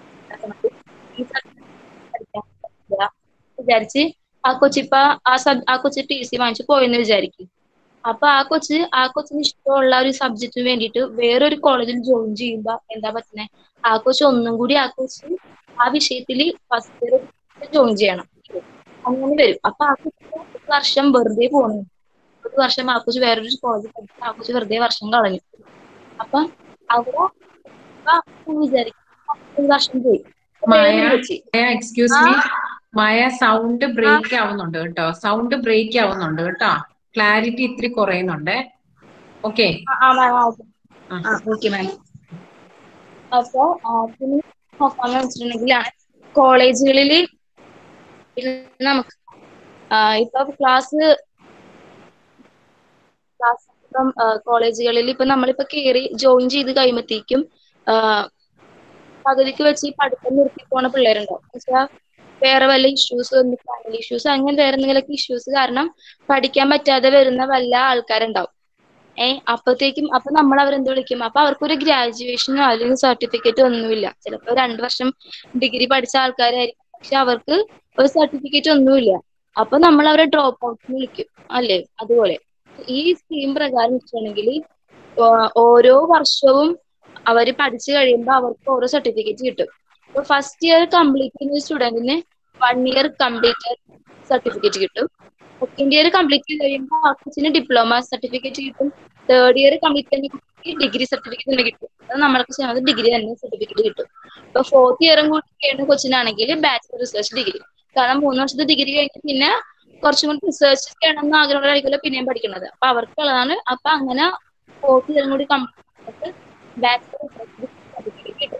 വിചാരിച്ച് ആ കൊച്ചിപ്പ ആ സബ് ആ കൊച്ചി ടി സി വാങ്ങിച്ച് പോയെന്ന് വിചാരിക്കും അപ്പൊ ആ കൊച്ച് ആ കൊച്ചിന് ഇഷ്ടമുള്ള ഒരു സബ്ജക്റ്റിന് വേണ്ടിയിട്ട് വേറൊരു കോളേജിൽ ജോയിൻ ചെയ്യുമ്പോ എന്താ പറ്റുന്നത് ആ കൊച്ച് ഒന്നും കൂടി ആ കൊച്ച് ആ വിഷയത്തിൽ ഫസ്റ്റ് ഇയർ ജോയിൻ ചെയ്യണം അങ്ങനെ വരും അപ്പൊ ആ കൊച്ച് ഒരു വർഷം വെറുതെ പോണു ഒരു വർഷം ആ കൊച്ച് വേറൊരു കോളേജിൽ പഠിച്ചു ആ കൊച്ച് വെറുതെ വർഷം കളഞ്ഞു അപ്പൊ അവിടെ വിചാരിക്കും ഒരു വർഷം പോയി മായ കൊച്ചി excuse me Maya sound break ആവുന്നുണ്ട് കേട്ടോ സൗണ്ട് ബ്രേക്ക് ആവുന്നുണ്ട് കേട്ടോ ക്ലാരിറ്റി ഇത്തിരി കുറയുന്നുണ്ട് ഓക്കെ ആ മാം ഓക്കെ മാം അപ്പൊ പിന്നെ നോക്കാന്ന് വെച്ചിട്ടുണ്ടെങ്കിലാണ് കോളേജുകളിൽ നമുക്ക് ഇപ്പൊ ക്ലാസ് ക്ലാസ് ഇപ്പം കോളേജുകളിൽ ഇപ്പൊ നമ്മളിപ്പോ കയറി ജോയിൻ ചെയ്ത് കഴിയുമ്പോഴത്തേക്കും പകുതിക്ക് വെച്ച് ഈ പഠിത്തം നിർത്തി പോണ പിള്ളേരുണ്ടാവും വെച്ചാൽ വേറെ വല്ല ഇഷ്യൂസ് ഫാമിലി ഇഷ്യൂസ് അങ്ങനെ വേറെ എന്തെങ്കിലുമൊക്കെ ഇഷ്യൂസ് കാരണം പഠിക്കാൻ പറ്റാതെ വരുന്ന വല്ല ആൾക്കാരുണ്ടാവും ഏഹ് അപ്പത്തേക്കും അപ്പൊ നമ്മൾ അവരെന്ത് വിളിക്കും അപ്പൊ അവർക്കൊരു ഗ്രാജുവേഷനോ അല്ലെങ്കിൽ സർട്ടിഫിക്കറ്റോ ഒന്നുമില്ല ചിലപ്പോ രണ്ടു വർഷം ഡിഗ്രി പഠിച്ച ആൾക്കാരായിരിക്കും പക്ഷെ അവർക്ക് ഒരു സർട്ടിഫിക്കറ്റ് ഒന്നുമില്ല അപ്പൊ നമ്മൾ അവരെ ഡ്രോപ്പ് ഔട്ട് വിളിക്കും അല്ലേ അതുപോലെ ഈ സ്കീം പ്രകാരം വെച്ചിട്ടുണ്ടെങ്കിൽ ഓരോ വർഷവും അവർ പഠിച്ചു കഴിയുമ്പോൾ അവർക്ക് ഓരോ സർട്ടിഫിക്കറ്റ് കിട്ടും ഇപ്പൊ ഫസ്റ്റ് ഇയർ കംപ്ലീറ്റ് ചെയ്യുന്ന സ്റ്റുഡന്റിന് വൺ ഇയർ കംപ്ലീറ്റ് സർട്ടിഫിക്കറ്റ് കിട്ടും സെക്കൻഡ് ഇയർ കംപ്ലീറ്റ് ചെയ്ത് കഴിയുമ്പോൾ ആ കൊച്ചിന് ഡിപ്ലോമ സർട്ടിഫിക്കറ്റ് കിട്ടും തേർഡ് ഇയർ കംപ്ലീറ്റ് ചെയ്യുന്ന ഡിഗ്രി സർട്ടിഫിക്കറ്റ് തന്നെ കിട്ടും അത് നമ്മളൊക്കെ ചെയ്യുന്നത് ഡിഗ്രി തന്നെ സർട്ടിഫിക്കറ്റ് കിട്ടും ഇപ്പൊ ഫോർത്ത് ഇയറും കൂടി ചെയ്യുന്ന കൊച്ചിനാണെങ്കിൽ ബാച്ചുലർ റിസർച്ച് ഡിഗ്രി കാരണം മൂന്ന് വർഷത്തെ ഡിഗ്രി കഴിഞ്ഞ് പിന്നെ കുറച്ചും കൂടി റിസർച്ച് ചെയ്യണമെന്ന് ആഗ്രഹമുള്ളതായിരിക്കുമല്ലോ പിന്നെയും പഠിക്കുന്നത് അപ്പൊ അവർക്കുള്ളതാണ് അപ്പൊ അങ്ങനെ ഫോർത്ത് ഇയറും കൂടി കംപ്ലീറ്റ് ബാച്ചുലർ റിസർച്ച് സർട്ടിഫിക്കറ്റ് കിട്ടും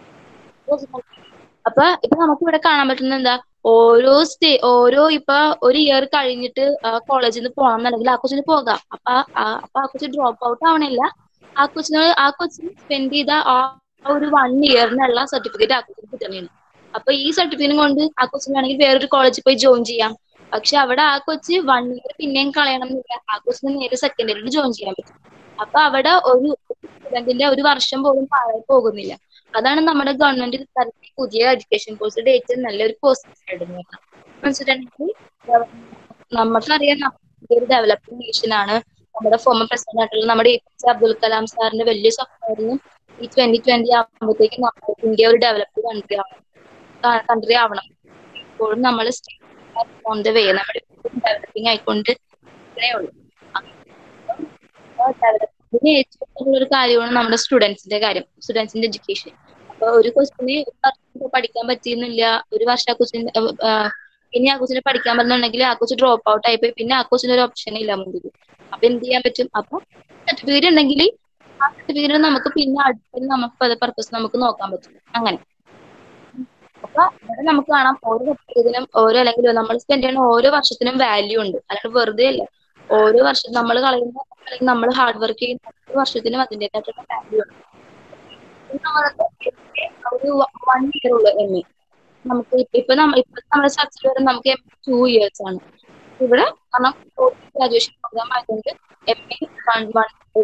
അപ്പൊ ഇപ്പൊ നമുക്ക് ഇവിടെ കാണാൻ പറ്റുന്ന എന്താ ഓരോ സ്റ്റേ ഓരോ ഇപ്പൊ ഒരു ഇയർ കഴിഞ്ഞിട്ട് കോളേജിൽ നിന്ന് പോകണം എന്നുണ്ടെങ്കിൽ ആ കൊച്ചിന് പോകാം അപ്പൊ അപ്പൊ ആ കൊച്ചു ഡ്രോപ്പ് ഔട്ട് ആവണില്ല ആ കൊച്ചിന് ആ കൊച്ചിന് സ്പെൻഡ് ചെയ്ത ആ ഒരു വൺ ഇയറിനുള്ള സർട്ടിഫിക്കറ്റ് ആ കൊച്ചിന് കിട്ടണേണ് അപ്പൊ ഈ സർട്ടിഫിക്കറ്റ് കൊണ്ട് ആ കൊച്ചിന് വേണമെങ്കിൽ വേറൊരു കോളേജിൽ പോയി ജോയിൻ ചെയ്യാം പക്ഷെ അവിടെ ആ കൊച്ച് വൺ ഇയർ പിന്നെയും കളയണം എന്നില്ല ആ കൊച്ചിന് നേരെ സെക്കൻഡ് ഇയറിൽ ജോയിൻ ചെയ്യാൻ പറ്റും അപ്പൊ അവിടെ ഒരു സ്റ്റുഡന്റിന്റെ ഒരു വർഷം പോലും പാഴായി പോകുന്നില്ല അതാണ് നമ്മുടെ ഗവൺമെന്റ് തരത്തിൽ പുതിയ എഡ്യൂക്കേഷൻ പോളിസിയുടെ ഏറ്റവും നല്ലൊരു പോസിറ്റീവ് വെച്ചിട്ടുണ്ടെങ്കിൽ നമുക്കറിയാം നമ്മുടെ ഒരു ഡെവലപ്പിംഗ് നേഷൻ ആണ് നമ്മുടെ ഫോമർ പ്രസിഡന്റ് ആയിട്ടുള്ള നമ്മുടെ A P J Abdul Kalam സാറിന്റെ വലിയ സ്വപ്നമായിരുന്നു ഈ ട്വന്റി ട്വന്റി ആകുമ്പോഴത്തേക്കും നമ്മുടെ ഇന്ത്യ ഒരു ഡെവലപ്ഡ് കൺട്രി ആവണം കൺട്രി ആവണം ഇപ്പോഴും നമ്മൾ ഓൺ ദ വേ നമ്മുടെ ഡെവലപ്പിംഗ് ആയിക്കൊണ്ട് ഉള്ളൂ ഡെവലപ്മെന്റിന് ഏറ്റവും ഒരു കാര്യമാണ് നമ്മുടെ സ്റ്റുഡൻസിന്റെ കാര്യം സ്റ്റുഡൻസിന്റെ എഡ്യൂക്കേഷൻ അപ്പൊ ഒരു ക്വസ്റ്റിന് പഠിക്കാൻ പറ്റിയെന്നില്ല ഒരു വർഷം ആ കൊച്ചിന് പിന്നെ ആ കൊച്ചിന് പഠിക്കാൻ പറ്റുന്നുണ്ടെങ്കിൽ ആ കൊച്ചു ഡ്രോപ്പ് ഔട്ട് ആയിപ്പോയി പിന്നെ ആ കൊച്ചിന് ഒരു ഓപ്ഷൻ ഇല്ല മുമ്പിൽ അപ്പൊ എന്ത് ചെയ്യാൻ പറ്റും അപ്പൊ സർട്ടിഫിക്കറ്റ് ഉണ്ടെങ്കിൽ ആ സർട്ടിഫിക്കറ്റ് നമുക്ക് പിന്നെ അടുത്ത നമുക്ക് പർപ്പസ് നമുക്ക് നോക്കാൻ പറ്റും അങ്ങനെ അപ്പൊ ഇവിടെ നമുക്ക് കാണാം ഓരോ സർട്ടിഫിക്കറ്റിനും ഓരോ അല്ലെങ്കിൽ നമ്മൾ സ്പെൻഡ് ചെയ്യുന്ന ഓരോ വർഷത്തിനും വാല്യൂ ഉണ്ട് അല്ലാണ്ട് വെറുതെ അല്ല ഓരോ വർഷം നമ്മൾ കളയുന്ന അല്ലെങ്കിൽ നമ്മൾ ഹാർഡ് വർക്ക് ചെയ്യുന്ന ഓരോ വർഷത്തിനും അതിൻ്റെതായിട്ടുള്ള വാല്യൂ ഉണ്ട് ഒരു വൺ ഇയർ ഉള്ളു എം എ നമുക്ക് ഇപ്പൊ നമ്മ ഇപ്പൊ നമ്മുടെ ചർച്ചയിൽ വരെ നമുക്ക് എം ടു ഇയേഴ്സ് ആണ് ഇവിടെ കാരണം ഗ്രാജുവേഷൻ പ്രോഗ്രാം ആയതുകൊണ്ട് എം എ വൺ വൺ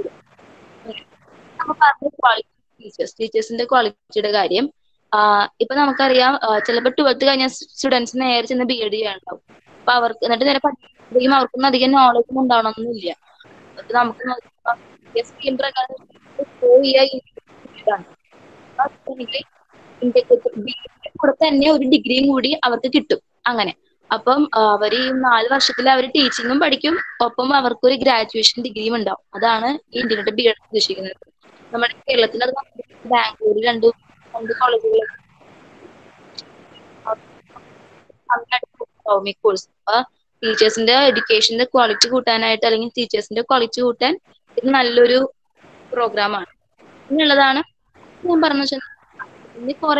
നമ്മൾ പറഞ്ഞ ക്വാളിറ്റി ടീച്ചേഴ്സ് ടീച്ചേഴ്സിന്റെ ക്വാളിറ്റിയുടെ കാര്യം ഇപ്പൊ നമുക്കറിയാം ചിലപ്പോൾ ട്വൽത്ത് കഴിഞ്ഞ സ്റ്റുഡൻസ് നേരെ ചെന്ന് ബി എഡ് ചെയ്യാനുണ്ടാവും അപ്പൊ അവർക്ക് എന്നിട്ട് നേരെ പഠിക്കുമ്പോഴേക്കും അവർക്കൊന്നും അധികം നോളജ് ഒന്നും ഉണ്ടാവണമെന്നില്ല അപ്പൊ നമുക്ക് സ്കീം പ്രകാരം കൂടെ തന്നെ ഒരു ഡിഗ്രിയും കൂടി അവർക്ക് കിട്ടും അങ്ങനെ അപ്പം അവർ ഈ നാല് വർഷത്തിൽ അവർ ടീച്ചിങ്ങും പഠിക്കും ഒപ്പം അവർക്ക് ഒരു ഗ്രാജുവേഷൻ ഡിഗ്രിയും ഉണ്ടാവും അതാണ് ഈ ഇന്ത്യയുടെ ബി എഡ് ഉദ്ദേശിക്കുന്നത് നമ്മുടെ കേരളത്തിൽ അത് ബാംഗ്ലൂർ രണ്ട് രണ്ട് കോളേജുകൾ ഈ കോഴ്സ് അപ്പൊ ടീച്ചേഴ്സിന്റെ എഡ്യൂക്കേഷന്റെ ക്വാളിറ്റി കൂട്ടാനായിട്ട് അല്ലെങ്കിൽ ടീച്ചേഴ്സിന്റെ ക്വാളിറ്റി കൂട്ടാൻ ഇത് നല്ലൊരു പ്രോഗ്രാമാണ് പിന്നുള്ളതാണ് ഞാൻ പറഞ്ഞു വെച്ചാൽ ഇനി കുറെ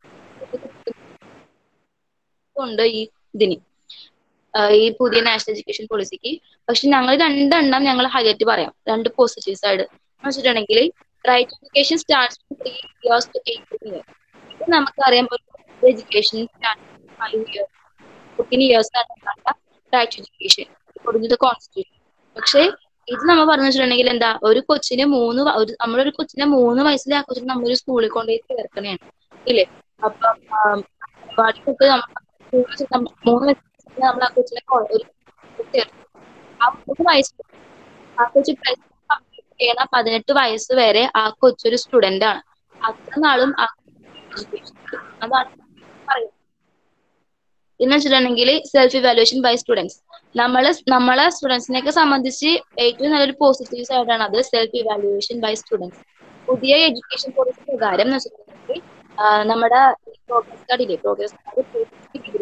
ഉണ്ട് ഈ ഇതിന് ആഹ് ഈ പുതിയ നാഷണൽ എഡ്യൂക്കേഷൻ പോളിസിക്ക് പക്ഷെ ഞങ്ങൾ രണ്ടെണ്ണം ഞങ്ങൾ ഹൈലൈറ്റ് പറയാം രണ്ട് പോസിറ്റീവ് സൈഡ് എന്ന് വെച്ചിട്ടുണ്ടെങ്കിൽ right education starts three years to eight year ഇത് നമുക്കറിയാം ഒരു education five years fourteen years ആണ് റൈറ്റ് എഡ്യൂക്കേഷൻ കൊടുക്കുന്നത് കോൺസ്റ്റിറ്റ്യൂഷൻ പക്ഷേ ഇത് നമ്മൾ പറഞ്ഞു വെച്ചിട്ടുണ്ടെങ്കിൽ എന്താ ഒരു കൊച്ചിനെ മൂന്ന് വ- ഒരു നമ്മളൊരു കൊച്ചിനെ മൂന്ന് വയസ്സിലെ ആ കൊച്ചിനെ നമ്മളൊരു സ്കൂളിൽ കൊണ്ടുപോയി ചേർക്കണേണ് ഇല്ലേ അപ്പം ആം, അംഗൻവാടി തൊട്ട് നമ്മൾ മൂന്ന് വയസ്സ് നമ്മ- മൂന്ന് വയസ്സിൽ നമ്മൾ ആ കൊച്ചിനെ കൊ- ഒരു സ്കൂളിൽ ചേർക്കും ആ മൂന്ന് വയസ്സ് ആ കൊച്ചു കംപ്ലീറ്റ് ചെയ്യണ പതിനെട്ട് വയസ്സ് വരെ ആ കൊച്ചൊരു സ്റ്റുഡന്റ് ആണ് അത്ര നാളും ആ education. അതാണ് പറയുന്നത് എന്ന് വെച്ചിട്ടുണ്ടെങ്കിൽ സെൽഫ് ഇവാലുവേഷൻ ബൈ സ്റ്റുഡൻസ് നമ്മള് നമ്മളെ സ്റ്റുഡൻസിനെയൊക്കെ സംബന്ധിച്ച് ഏറ്റവും നല്ലൊരു പോസിറ്റീവ് സൈഡാണ് അത് സെൽഫ് ഇവാലുവേഷൻ ബൈ സ്റ്റുഡൻസ് പുതിയ എഡ്യൂക്കേഷൻ പോളിസി പ്രകാരം എന്ന് വെച്ചിട്ടുണ്ടെങ്കിൽ ആഹ് നമ്മുടെ പ്രോഗ്രസ് കാർഡില്ലേ പ്രോഗ്രസ് കാർഡ് ഡിഗ്രി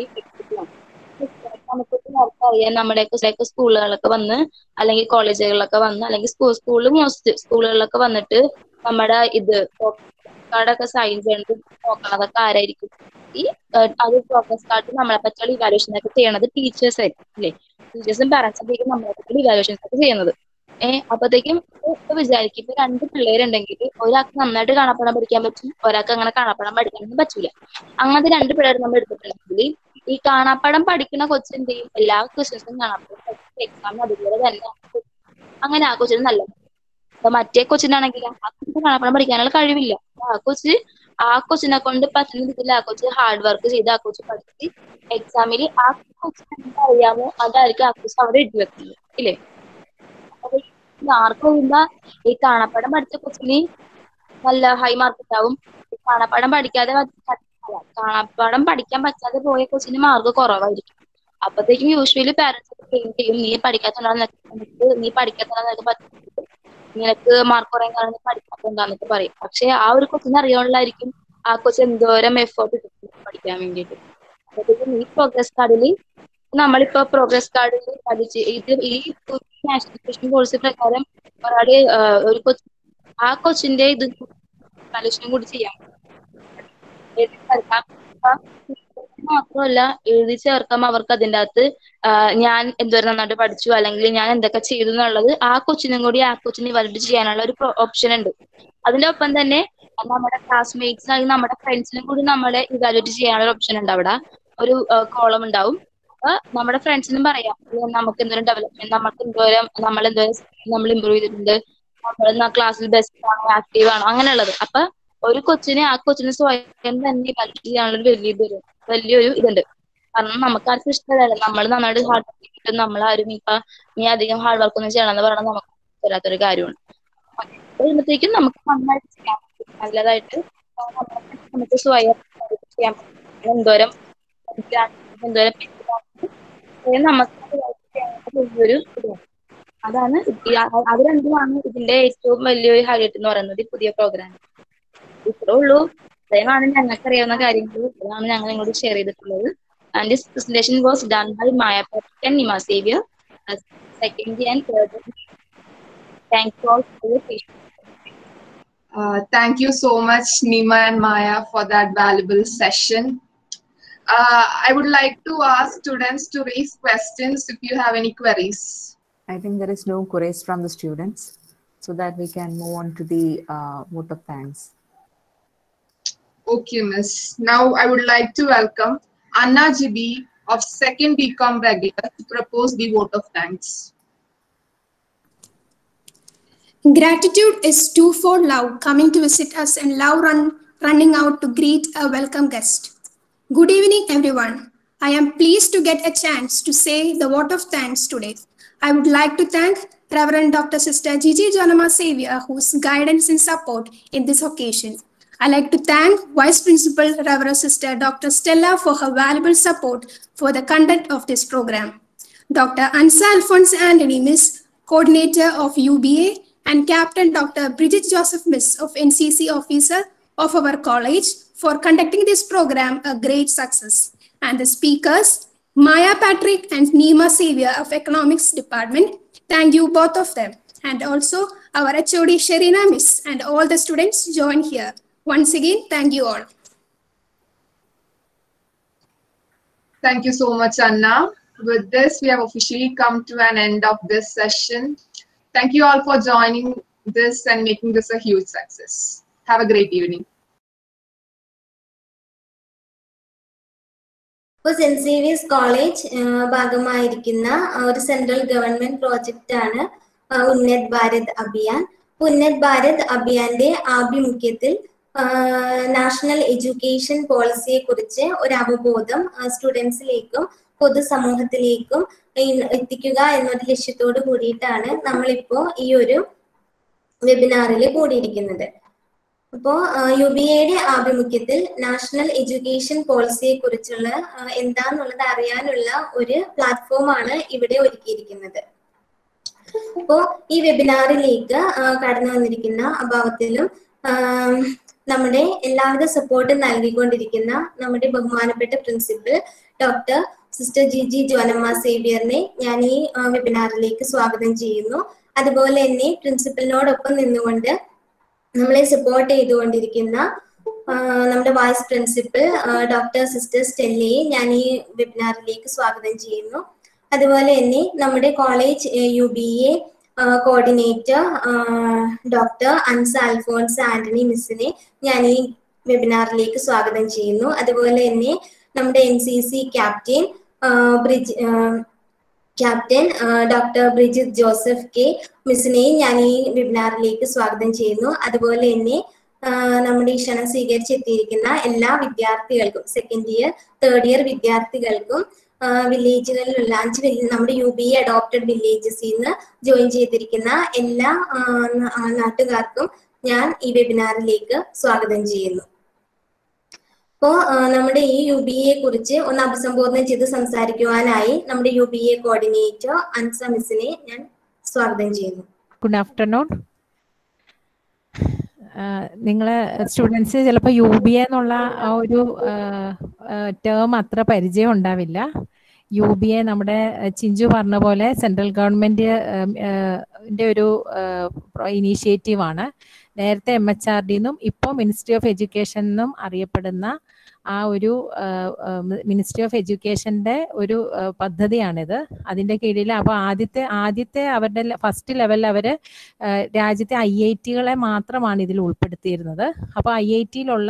നമുക്ക് നേരത്തെ അറിയാം നമ്മുടെയൊക്കെ സ്കൂളുകളൊക്കെ വന്ന് അല്ലെങ്കിൽ കോളേജുകളിലൊക്കെ വന്ന് അല്ലെങ്കിൽ സ്കൂൾ സ്കൂളിൽ മോസ്റ്റ് സ്കൂളുകളിലൊക്കെ വന്നിട്ട് നമ്മുടെ ഇത് കാർഡൊക്കെ സൈൻ ചെയ്യണത് നോക്കണതൊക്കെ ആരായിരിക്കും ഈ ഏഹ് അത് പ്രോഗ്രസ് കാർഡ് നമ്മളെ പറ്റിയുള്ള ഇവാലുവേഷൻ ഒക്കെ ചെയ്യണത് ടീച്ചേഴ്സ് ആയിരിക്കും അല്ലേ ടീച്ചേഴ്സും പാരന്റ്സും ആയിരിക്കും നമ്മളെ പറ്റിയുള്ള ഇവാലുവേഷൻസ് ഒക്കെ ചെയ്യുന്നത് ഏഹ് അപ്പത്തേക്കും ഇപ്പൊ വിചാരിക്കും ഇപ്പൊ രണ്ട് പിള്ളേരുണ്ടെങ്കിൽ ഒരാൾക്ക് നന്നായിട്ട് കാണാപ്പാടം പഠിക്കാൻ പറ്റും ഒരാൾക്ക് അങ്ങനെ കാണാപ്പാടം പഠിക്കാനൊന്നും പറ്റൂല അങ്ങനത്തെ രണ്ട് പിള്ളേർ നമ്മൾ എടുത്തിട്ടുണ്ടെങ്കിൽ ഈ കാണാപ്പാടം പഠിക്കുന്ന കൊച്ചിന്റെയും എല്ലാ ക്വസ്റ്റ്യൻസും കാണാപ്പാടം എക്സാമിന് അതുപോലെ തന്നെ അങ്ങനെ ആ കൊച്ചിന് നല്ലത് അപ്പൊ മറ്റേ കൊച്ചിനാണെങ്കിൽ ആ കൊച്ചിന് കാണാപ്പാടം പഠിക്കാനുള്ള കഴിവില്ല അപ്പൊ ആ കൊച്ച് ആ കൊച്ചിനെ കൊണ്ട് പറ്റുന്ന രീതിയിൽ ആ കൊച്ച് ഹാർഡ് വർക്ക് ചെയ്ത് ആ കൊച്ച് പഠിച്ച് എക്സാമിൽ ആ കൊച്ചിന് എന്താ അറിയാമോ അതായിരിക്കും ആ കൊച്ച് അവിടെ എഴുതി വെക്കുന്നത് ഇല്ലേ അപ്പൊ മാർക്ക് വരുമ്പോ ഈ കാണാപ്പാടം പഠിച്ച കൊച്ചിന് നല്ല ഹൈ മാർക്ക് ഉണ്ടാവും ഈ കാണാപ്പാടം പഠിക്കാതെ പ- അല്ല, കാണാപ്പാടം പഠിക്കാൻ പറ്റാതെ പോയ കൊച്ചിന് മാർക്ക് കുറവായിരിക്കും അപ്പത്തേക്കും യൂഷ്വലി പാരന്റ്സ് ബ്ലെയിം ചെയ്യും നീ പഠിക്കാത്തതുകൊണ്ടാണ് നീ പഠിക്കാത്തതുകൊണ്ടാണ് നിനക്ക് പറ്റുന്നത് നിനക്ക് മാർക്ക് കുറയാൻ കാരണം നീ പഠിക്കാത്തതുകൊണ്ടാന്നൊക്കെ പറയും പക്ഷെ ആ ഒരു കൊച്ചിന് അറിയാനുള്ളായിരിക്കും ആ കൊച്ചു എന്തോരം എഫേർട്ട് ഇട്ടിട്ടുണ്ട് പഠിക്കാൻ വേണ്ടിയിട്ട് അപ്പത്തേക്കും ഈ പ്രോഗ്രസ് കാർഡിൽ നമ്മളിപ്പോ പ്രോഗ്രസ് കാർഡിൽ പഠിച്ച് ഇത് ഈ നാഷണൽ എഡ്യൂക്കേഷൻ പോളിസി പ്രകാരം ഒരാള് ആഹ് ഒരു കൊച്ചു ആ കൊച്ചിന്റെ ഇത് പലിശയും കൂടി ചെയ്യാം എഴുതി ചേർക്കാം അപ്പൊ മാത്രമല്ല എഴുതി ചേർക്കുമ്പോൾ അവർക്ക് അതിന്റെ അകത്ത് ആഹ് ഞാൻ എന്തോരം നന്നായിട്ട് പഠിച്ചു അല്ലെങ്കിൽ ഞാൻ എന്തൊക്കെ ചെയ്തു എന്നുള്ളത് ആ കൊച്ചിനും കൂടി ആ കൊച്ചിനെ വാലിഡ് ചെയ്യാനുള്ള ഒരു ഓപ്ഷൻ ഉണ്ട് അതിന്റെ ഒപ്പം തന്നെ നമ്മുടെ ക്ലാസ്മേറ്റ്സ് അല്ലെങ്കിൽ നമ്മുടെ ഫ്രണ്ട്സിനും കൂടി നമ്മളെ ഇവാലുവേറ്റ് ചെയ്യാനുള്ള ഓപ്ഷൻ ഉണ്ട് അവിടെ ഒരു കോളം ഉണ്ടാവും അപ്പൊ നമ്മുടെ ഫ്രണ്ട്സിനും പറയാം ഇത് നമുക്ക് എന്തോരം ഡെവലപ്മെന്റ് നമുക്ക് എന്തോരം നമ്മൾ എന്തോരം നമ്മൾ ഇമ്പ്രൂവ് ചെയ്തിട്ടുണ്ട് നമ്മൾ ക്ലാസ്സിൽ ബെസ്റ്റ് ആണോ ആക്റ്റീവ് ആണോ അങ്ങനെയുള്ളത് അപ്പൊ ഒരു കൊച്ചിനെ ആ കൊച്ചിന് സ്വയം തന്നെ ഇവാലുവേറ്റ് ചെയ്യാനുള്ള ഒരു വലിയ ഇത് വലിയൊരു ഇതുണ്ട് കാരണം നമുക്ക് ആർക്കും ഇഷ്ടമല്ല നമ്മൾ നന്നായിട്ട് ഹാർഡ് വർക്ക് ചെയ്തിട്ട് നമ്മളാരും ഇപ്പൊ നീ അധികം ഹാർഡ് വർക്ക് ഒന്നും ചെയ്യണമെന്ന് പറഞ്ഞാൽ നമുക്ക് തരാത്തൊരു കാര്യമാണ് വരുമ്പോഴത്തേക്കും നമുക്ക് നന്നായിട്ട് ചെയ്യാൻ പറ്റും നല്ലതായിട്ട് നമുക്ക് സ്വയം ചെയ്യാൻ പറ്റും എന്തോരം എന്തോരം സ്വയം നമുക്ക് വലിയൊരു ഇതാണ് അതാണ് ഈ ആ- അത് രണ്ടുമാണ് ഇതിന്റെ ഏറ്റവും വലിയൊരു ഹൈലൈറ്റ് എന്ന് പറയുന്നത് ഈ പുതിയ പ്രോഗ്രാം ഇത്രേ ഉള്ളൂ ഇത്രയുമാണ് ഞങ്ങൾക്ക് അറിയാവുന്ന കാര്യങ്ങൾ ഇതാണ് ഞങ്ങൾ നിങ്ങളോട് ഷെയർ ചെയ്തിട്ടുള്ളത് and this presentation was done by Maya and Nima Xavier second and third thank you all for your patience Uh, thank you so much, Nima and Maya, for that valuable session. Uh, I would like to ask students to raise questions if you have any queries. I think there is no queries from the students, so that we can move on to the uh, vote of thanks. Okay, Miss. Now I would like to welcome Anna Jibi of second BCom regular to propose the vote of thanks. Gratitude is twofold love coming to visit us and love run, running out to greet a welcome guest. Good evening, everyone. I am pleased to get a chance to say the vote of thanks today. I would like to thank Reverend Dr. Sister Gigi Janama Savior, whose guidance and support in this occasion. I'd like to thank Vice Principal Reverend Sister Dr. Stella for her valuable support for the conduct of this program. Dr. Ansa Alphonse Anthony, Miss Coordinator of UBA, and Captain Dr. Bridget Joseph Miss of NCC officer of our college for conducting this program a great success. And the speakers, Maya Patrick and Nima Xavier of Economics Department. Thank you both of them. And also our HOD Sherina Miss and all the students join here. Once again, thank you all. Thank you so much, Anna. With this, we have officially come to an end of this session. Thank you all for joining this and making this a huge success. Have a great evening. ഇപ്പോൾ Saint Xavier's College ഭാഗമായിരിക്കുന്ന ആ, ഒരു central government project ആണ് ആ, ഉന്നത് ഭാരത് അഭിയാൻ ഉന്നത് ഭാരത് അഭിയാന്റെ ആഭിമുഖ്യത്തിൽ ആ, national education പോളിസിയെ കുറിച്ച് ഒരു അവബോധം സ്റ്റുഡൻസിലേക്കും പൊതുസമൂഹത്തിലേക്കും ഇ- എത്തിക്കുക എന്നൊരു ലക്ഷ്യത്തോട് കൂടിയിട്ടാണ് നമ്മളിപ്പോ ഈ ഒരു വെബിനാറിൽ കൂടിയിരിക്കുന്നത് അപ്പോ യു ബി എയുടെ ആഭിമുഖ്യത്തിൽ നാഷണൽ എഡ്യൂക്കേഷൻ പോളിസിയെ കുറിച്ചുള്ള ആ, എന്താന്നുള്ളത് അറിയാനുള്ള ഒരു പ്ലാറ്റ്ഫോമാണ് ഇവിടെ ഒരുക്കിയിരിക്കുന്നത് അപ്പോ ഈ വെബിനാറിലേക്ക് ആ, കടന്നു വന്നിരിക്കുന്ന അഭാവത്തിലും ആം, നമ്മുടെ എല്ലാവിധ സപ്പോർട്ടും നൽകിക്കൊണ്ടിരിക്കുന്ന നമ്മുടെ ബഹുമാനപ്പെട്ട principal doctor sister G G Jonamma സേവിയറിനെ ഞാൻ ഈ ആ, വെബിനാറിലേക്ക് സ്വാഗതം ചെയ്യുന്നു അതുപോലെ തന്നെ പ്രിൻസിപ്പലിനോടൊപ്പം നിന്നുകൊണ്ട് നമ്മളെ സപ്പോർട്ട് ചെയ്തുകൊണ്ടിരിക്കുന്ന ആ, നമ്മുടെ വൈസ് പ്രിൻസിപ്പൽ ഡോക്ടർ സിസ്റ്റർ സ്റ്റെല്ലയെ ഞാൻ ഈ വെബിനാറിലേക്ക് സ്വാഗതം ചെയ്യുന്നു അതുപോലെ തന്നെ നമ്മുടെ college U B A coordinator doctor Ansa Alphonse Antony മിസ്സിനെ ഞാൻ ഈ വെബിനാറിലേക്ക് സ്വാഗതം ചെയ്യുന്നു അതുപോലെ തന്നെ നമ്മുടെ എൻ സി സി ക്യാപ്റ്റൻ ബ്രിജ് ആ, captain doctor Brigit Joseph K മിസ്സിനെയും ഞാൻ ഈ വെബിനാറിലേക്ക് സ്വാഗതം ചെയ്യുന്നു അതുപോലെ തന്നെ ആ, നമ്മുടെ ഈ ക്ഷണം സ്വീകരിച്ചെത്തിയിരിക്കുന്ന എല്ലാ വിദ്യാർത്ഥികൾക്കും സെക്കൻഡ് ഇയർ തേർഡ് ഇയർ വിദ്യാർത്ഥികൾക്കും ആ, വില്ലേജുകളിലുള്ള അഞ്ച് വില്ല- നമ്മുടെ യു ബി അഡോപ്റ്റഡ് വില്ലേജസിൽ നിന്ന് ജോയിൻ ചെയ്തിരിക്കുന്ന എല്ലാ ആ, ന- ആ, നാട്ടുകാർക്കും ഞാൻ ഈ വെബിനാറിലേക്ക് സ്വാഗതം ചെയ്യുന്നു അപ്പോ ആ, നമ്മുടെ ഈ യു ബി എ കുറിച്ച് ഒന്ന് അഭിസംബോധന ചെയ്ത് സംസാരിക്കുവാനായി നമ്മുടെ U B A coordinator Ansa മിസ്സിനെ ഞാൻ സ്വാഗതം ചെയ്യുന്നു ഗുഡ് ആഫ്റ്റർനൂൺ നിങ്ങൾ സ്റ്റുഡൻസ് ചിലപ്പോൾ യു ബി എന്നുള്ള ആ ഒരു ടേം അത്ര പരിചയം ഉണ്ടാവില്ല യു ബി എ നമ്മുടെ ആ, ചിഞ്ചു പറഞ്ഞ പോലെ സെൻട്രൽ ഗവൺമെന്റ് ഒരു ഇനീഷ്യേറ്റീവ് ആണ് നേരത്തെ എം എച്ച് ആർ ഡി എന്നും ഇപ്പോൾ മിനിസ്ട്രി ഓഫ് എഡ്യൂക്കേഷൻ എന്നും അറിയപ്പെടുന്ന ആ ഒരു മിനിസ്ട്രി ഓഫ് എഡ്യൂക്കേഷന്റെ ഒരു ആ, പദ്ധതിയാണിത് അതിന്റെ കീഴിൽ അപ്പോൾ ആദ്യത്തെ ആദ്യത്തെ അവരുടെ ഫസ്റ്റ് ലെവലിൽ അവര് ആ, രാജ്യത്തെ ഐ ഐ ടികളെ മാത്രമാണ് ഇതിൽ ഉൾപ്പെടുത്തിയിരുന്നത് അപ്പോൾ ഐ ഐ ടിയിലുള്ള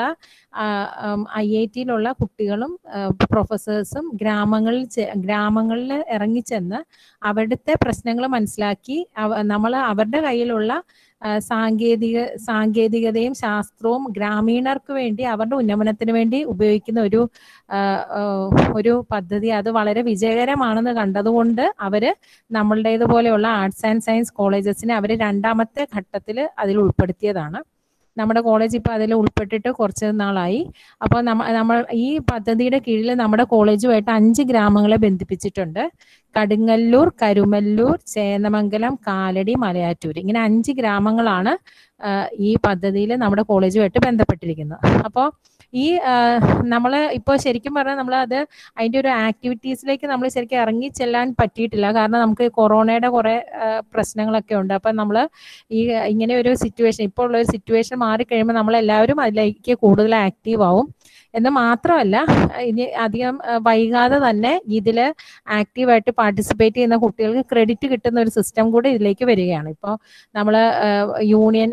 ഐ ഐ ടിയിലുള്ള കുട്ടികളും പ്രൊഫസേഴ്സും ഗ്രാമങ്ങളിൽ ചെ- ഗ്രാമങ്ങളിൽ ഇറങ്ങിച്ചെന്ന് അവിടുത്തെ പ്രശ്നങ്ങൾ മനസ്സിലാക്കി നമ്മൾ അവരുടെ കയ്യിലുള്ള ആ, സാങ്കേതിക സാങ്കേതികതയും ശാസ്ത്രവും ഗ്രാമീണർക്ക് വേണ്ടി അവരുടെ ഉന്നമനത്തിന് വേണ്ടി ഉപയോഗിക്കുന്ന ഒരു ആ, ആ, ഒരു പദ്ധതി അത് വളരെ വിജയകരമാണെന്ന് കണ്ടതുകൊണ്ട് അവര് നമ്മളുടേതുപോലെയുള്ള ആർട്സ് ആൻഡ് സയൻസ് കോളേജസിനെ അവർ രണ്ടാമത്തെ ഘട്ടത്തിൽ അതിൽ ഉൾപ്പെടുത്തിയതാണ് നമ്മുടെ കോളേജ് ഇപ്പൊ അതിൽ ഉൾപ്പെട്ടിട്ട് കുറച്ച് നാളായി അപ്പോൾ നമ്മ നമ്മൾ ഈ പദ്ധതിയുടെ കീഴിൽ നമ്മുടെ കോളേജുമായിട്ട് അഞ്ച് ഗ്രാമങ്ങളെ ബന്ധിപ്പിച്ചിട്ടുണ്ട് കടുങ്ങല്ലൂർ കരുമല്ലൂർ ചേന്നമംഗലം കാലടി മലയാറ്റൂർ ഇങ്ങനെ അഞ്ച് ഗ്രാമങ്ങളാണ് ആ, ഈ പദ്ധതിയിൽ നമ്മുടെ കോളേജുമായിട്ട് ബന്ധപ്പെട്ടിരിക്കുന്നത് അപ്പോൾ ഈ നമ്മൾ ഇപ്പോൾ ശരിക്കും പറഞ്ഞാൽ നമ്മൾ അത് അതിൻ്റെ ഒരു ആക്ടിവിറ്റീസിലേക്ക് നമ്മൾ ശരിക്കും ഇറങ്ങി ചെല്ലാൻ പറ്റിയിട്ടില്ല കാരണം നമുക്ക് കൊറോണയുടെ കുറെ ആ, പ്രശ്നങ്ങളൊക്കെ ഉണ്ട് അപ്പം നമ്മൾ ഈ ഇങ്ങനെ ഒരു സിറ്റുവേഷൻ ഇപ്പോൾ ഉള്ള ഒരു സിറ്റുവേഷൻ മാറിക്കഴിയുമ്പോൾ നമ്മൾ എല്ലാവരും അതിലേക്ക് കൂടുതൽ ആക്റ്റീവ് ആവും എന്ന് മാത്രമല്ല ഇനി അധികം ആ, വൈകാതെ തന്നെ ഇതിൽ ആക്റ്റീവായിട്ട് പാർട്ടിസിപ്പേറ്റ് ചെയ്യുന്ന കുട്ടികൾക്ക് ക്രെഡിറ്റ് കിട്ടുന്ന ഒരു സിസ്റ്റം കൂടി ഇതിലേക്ക് വരികയാണ് ഇപ്പോൾ നമ്മൾ union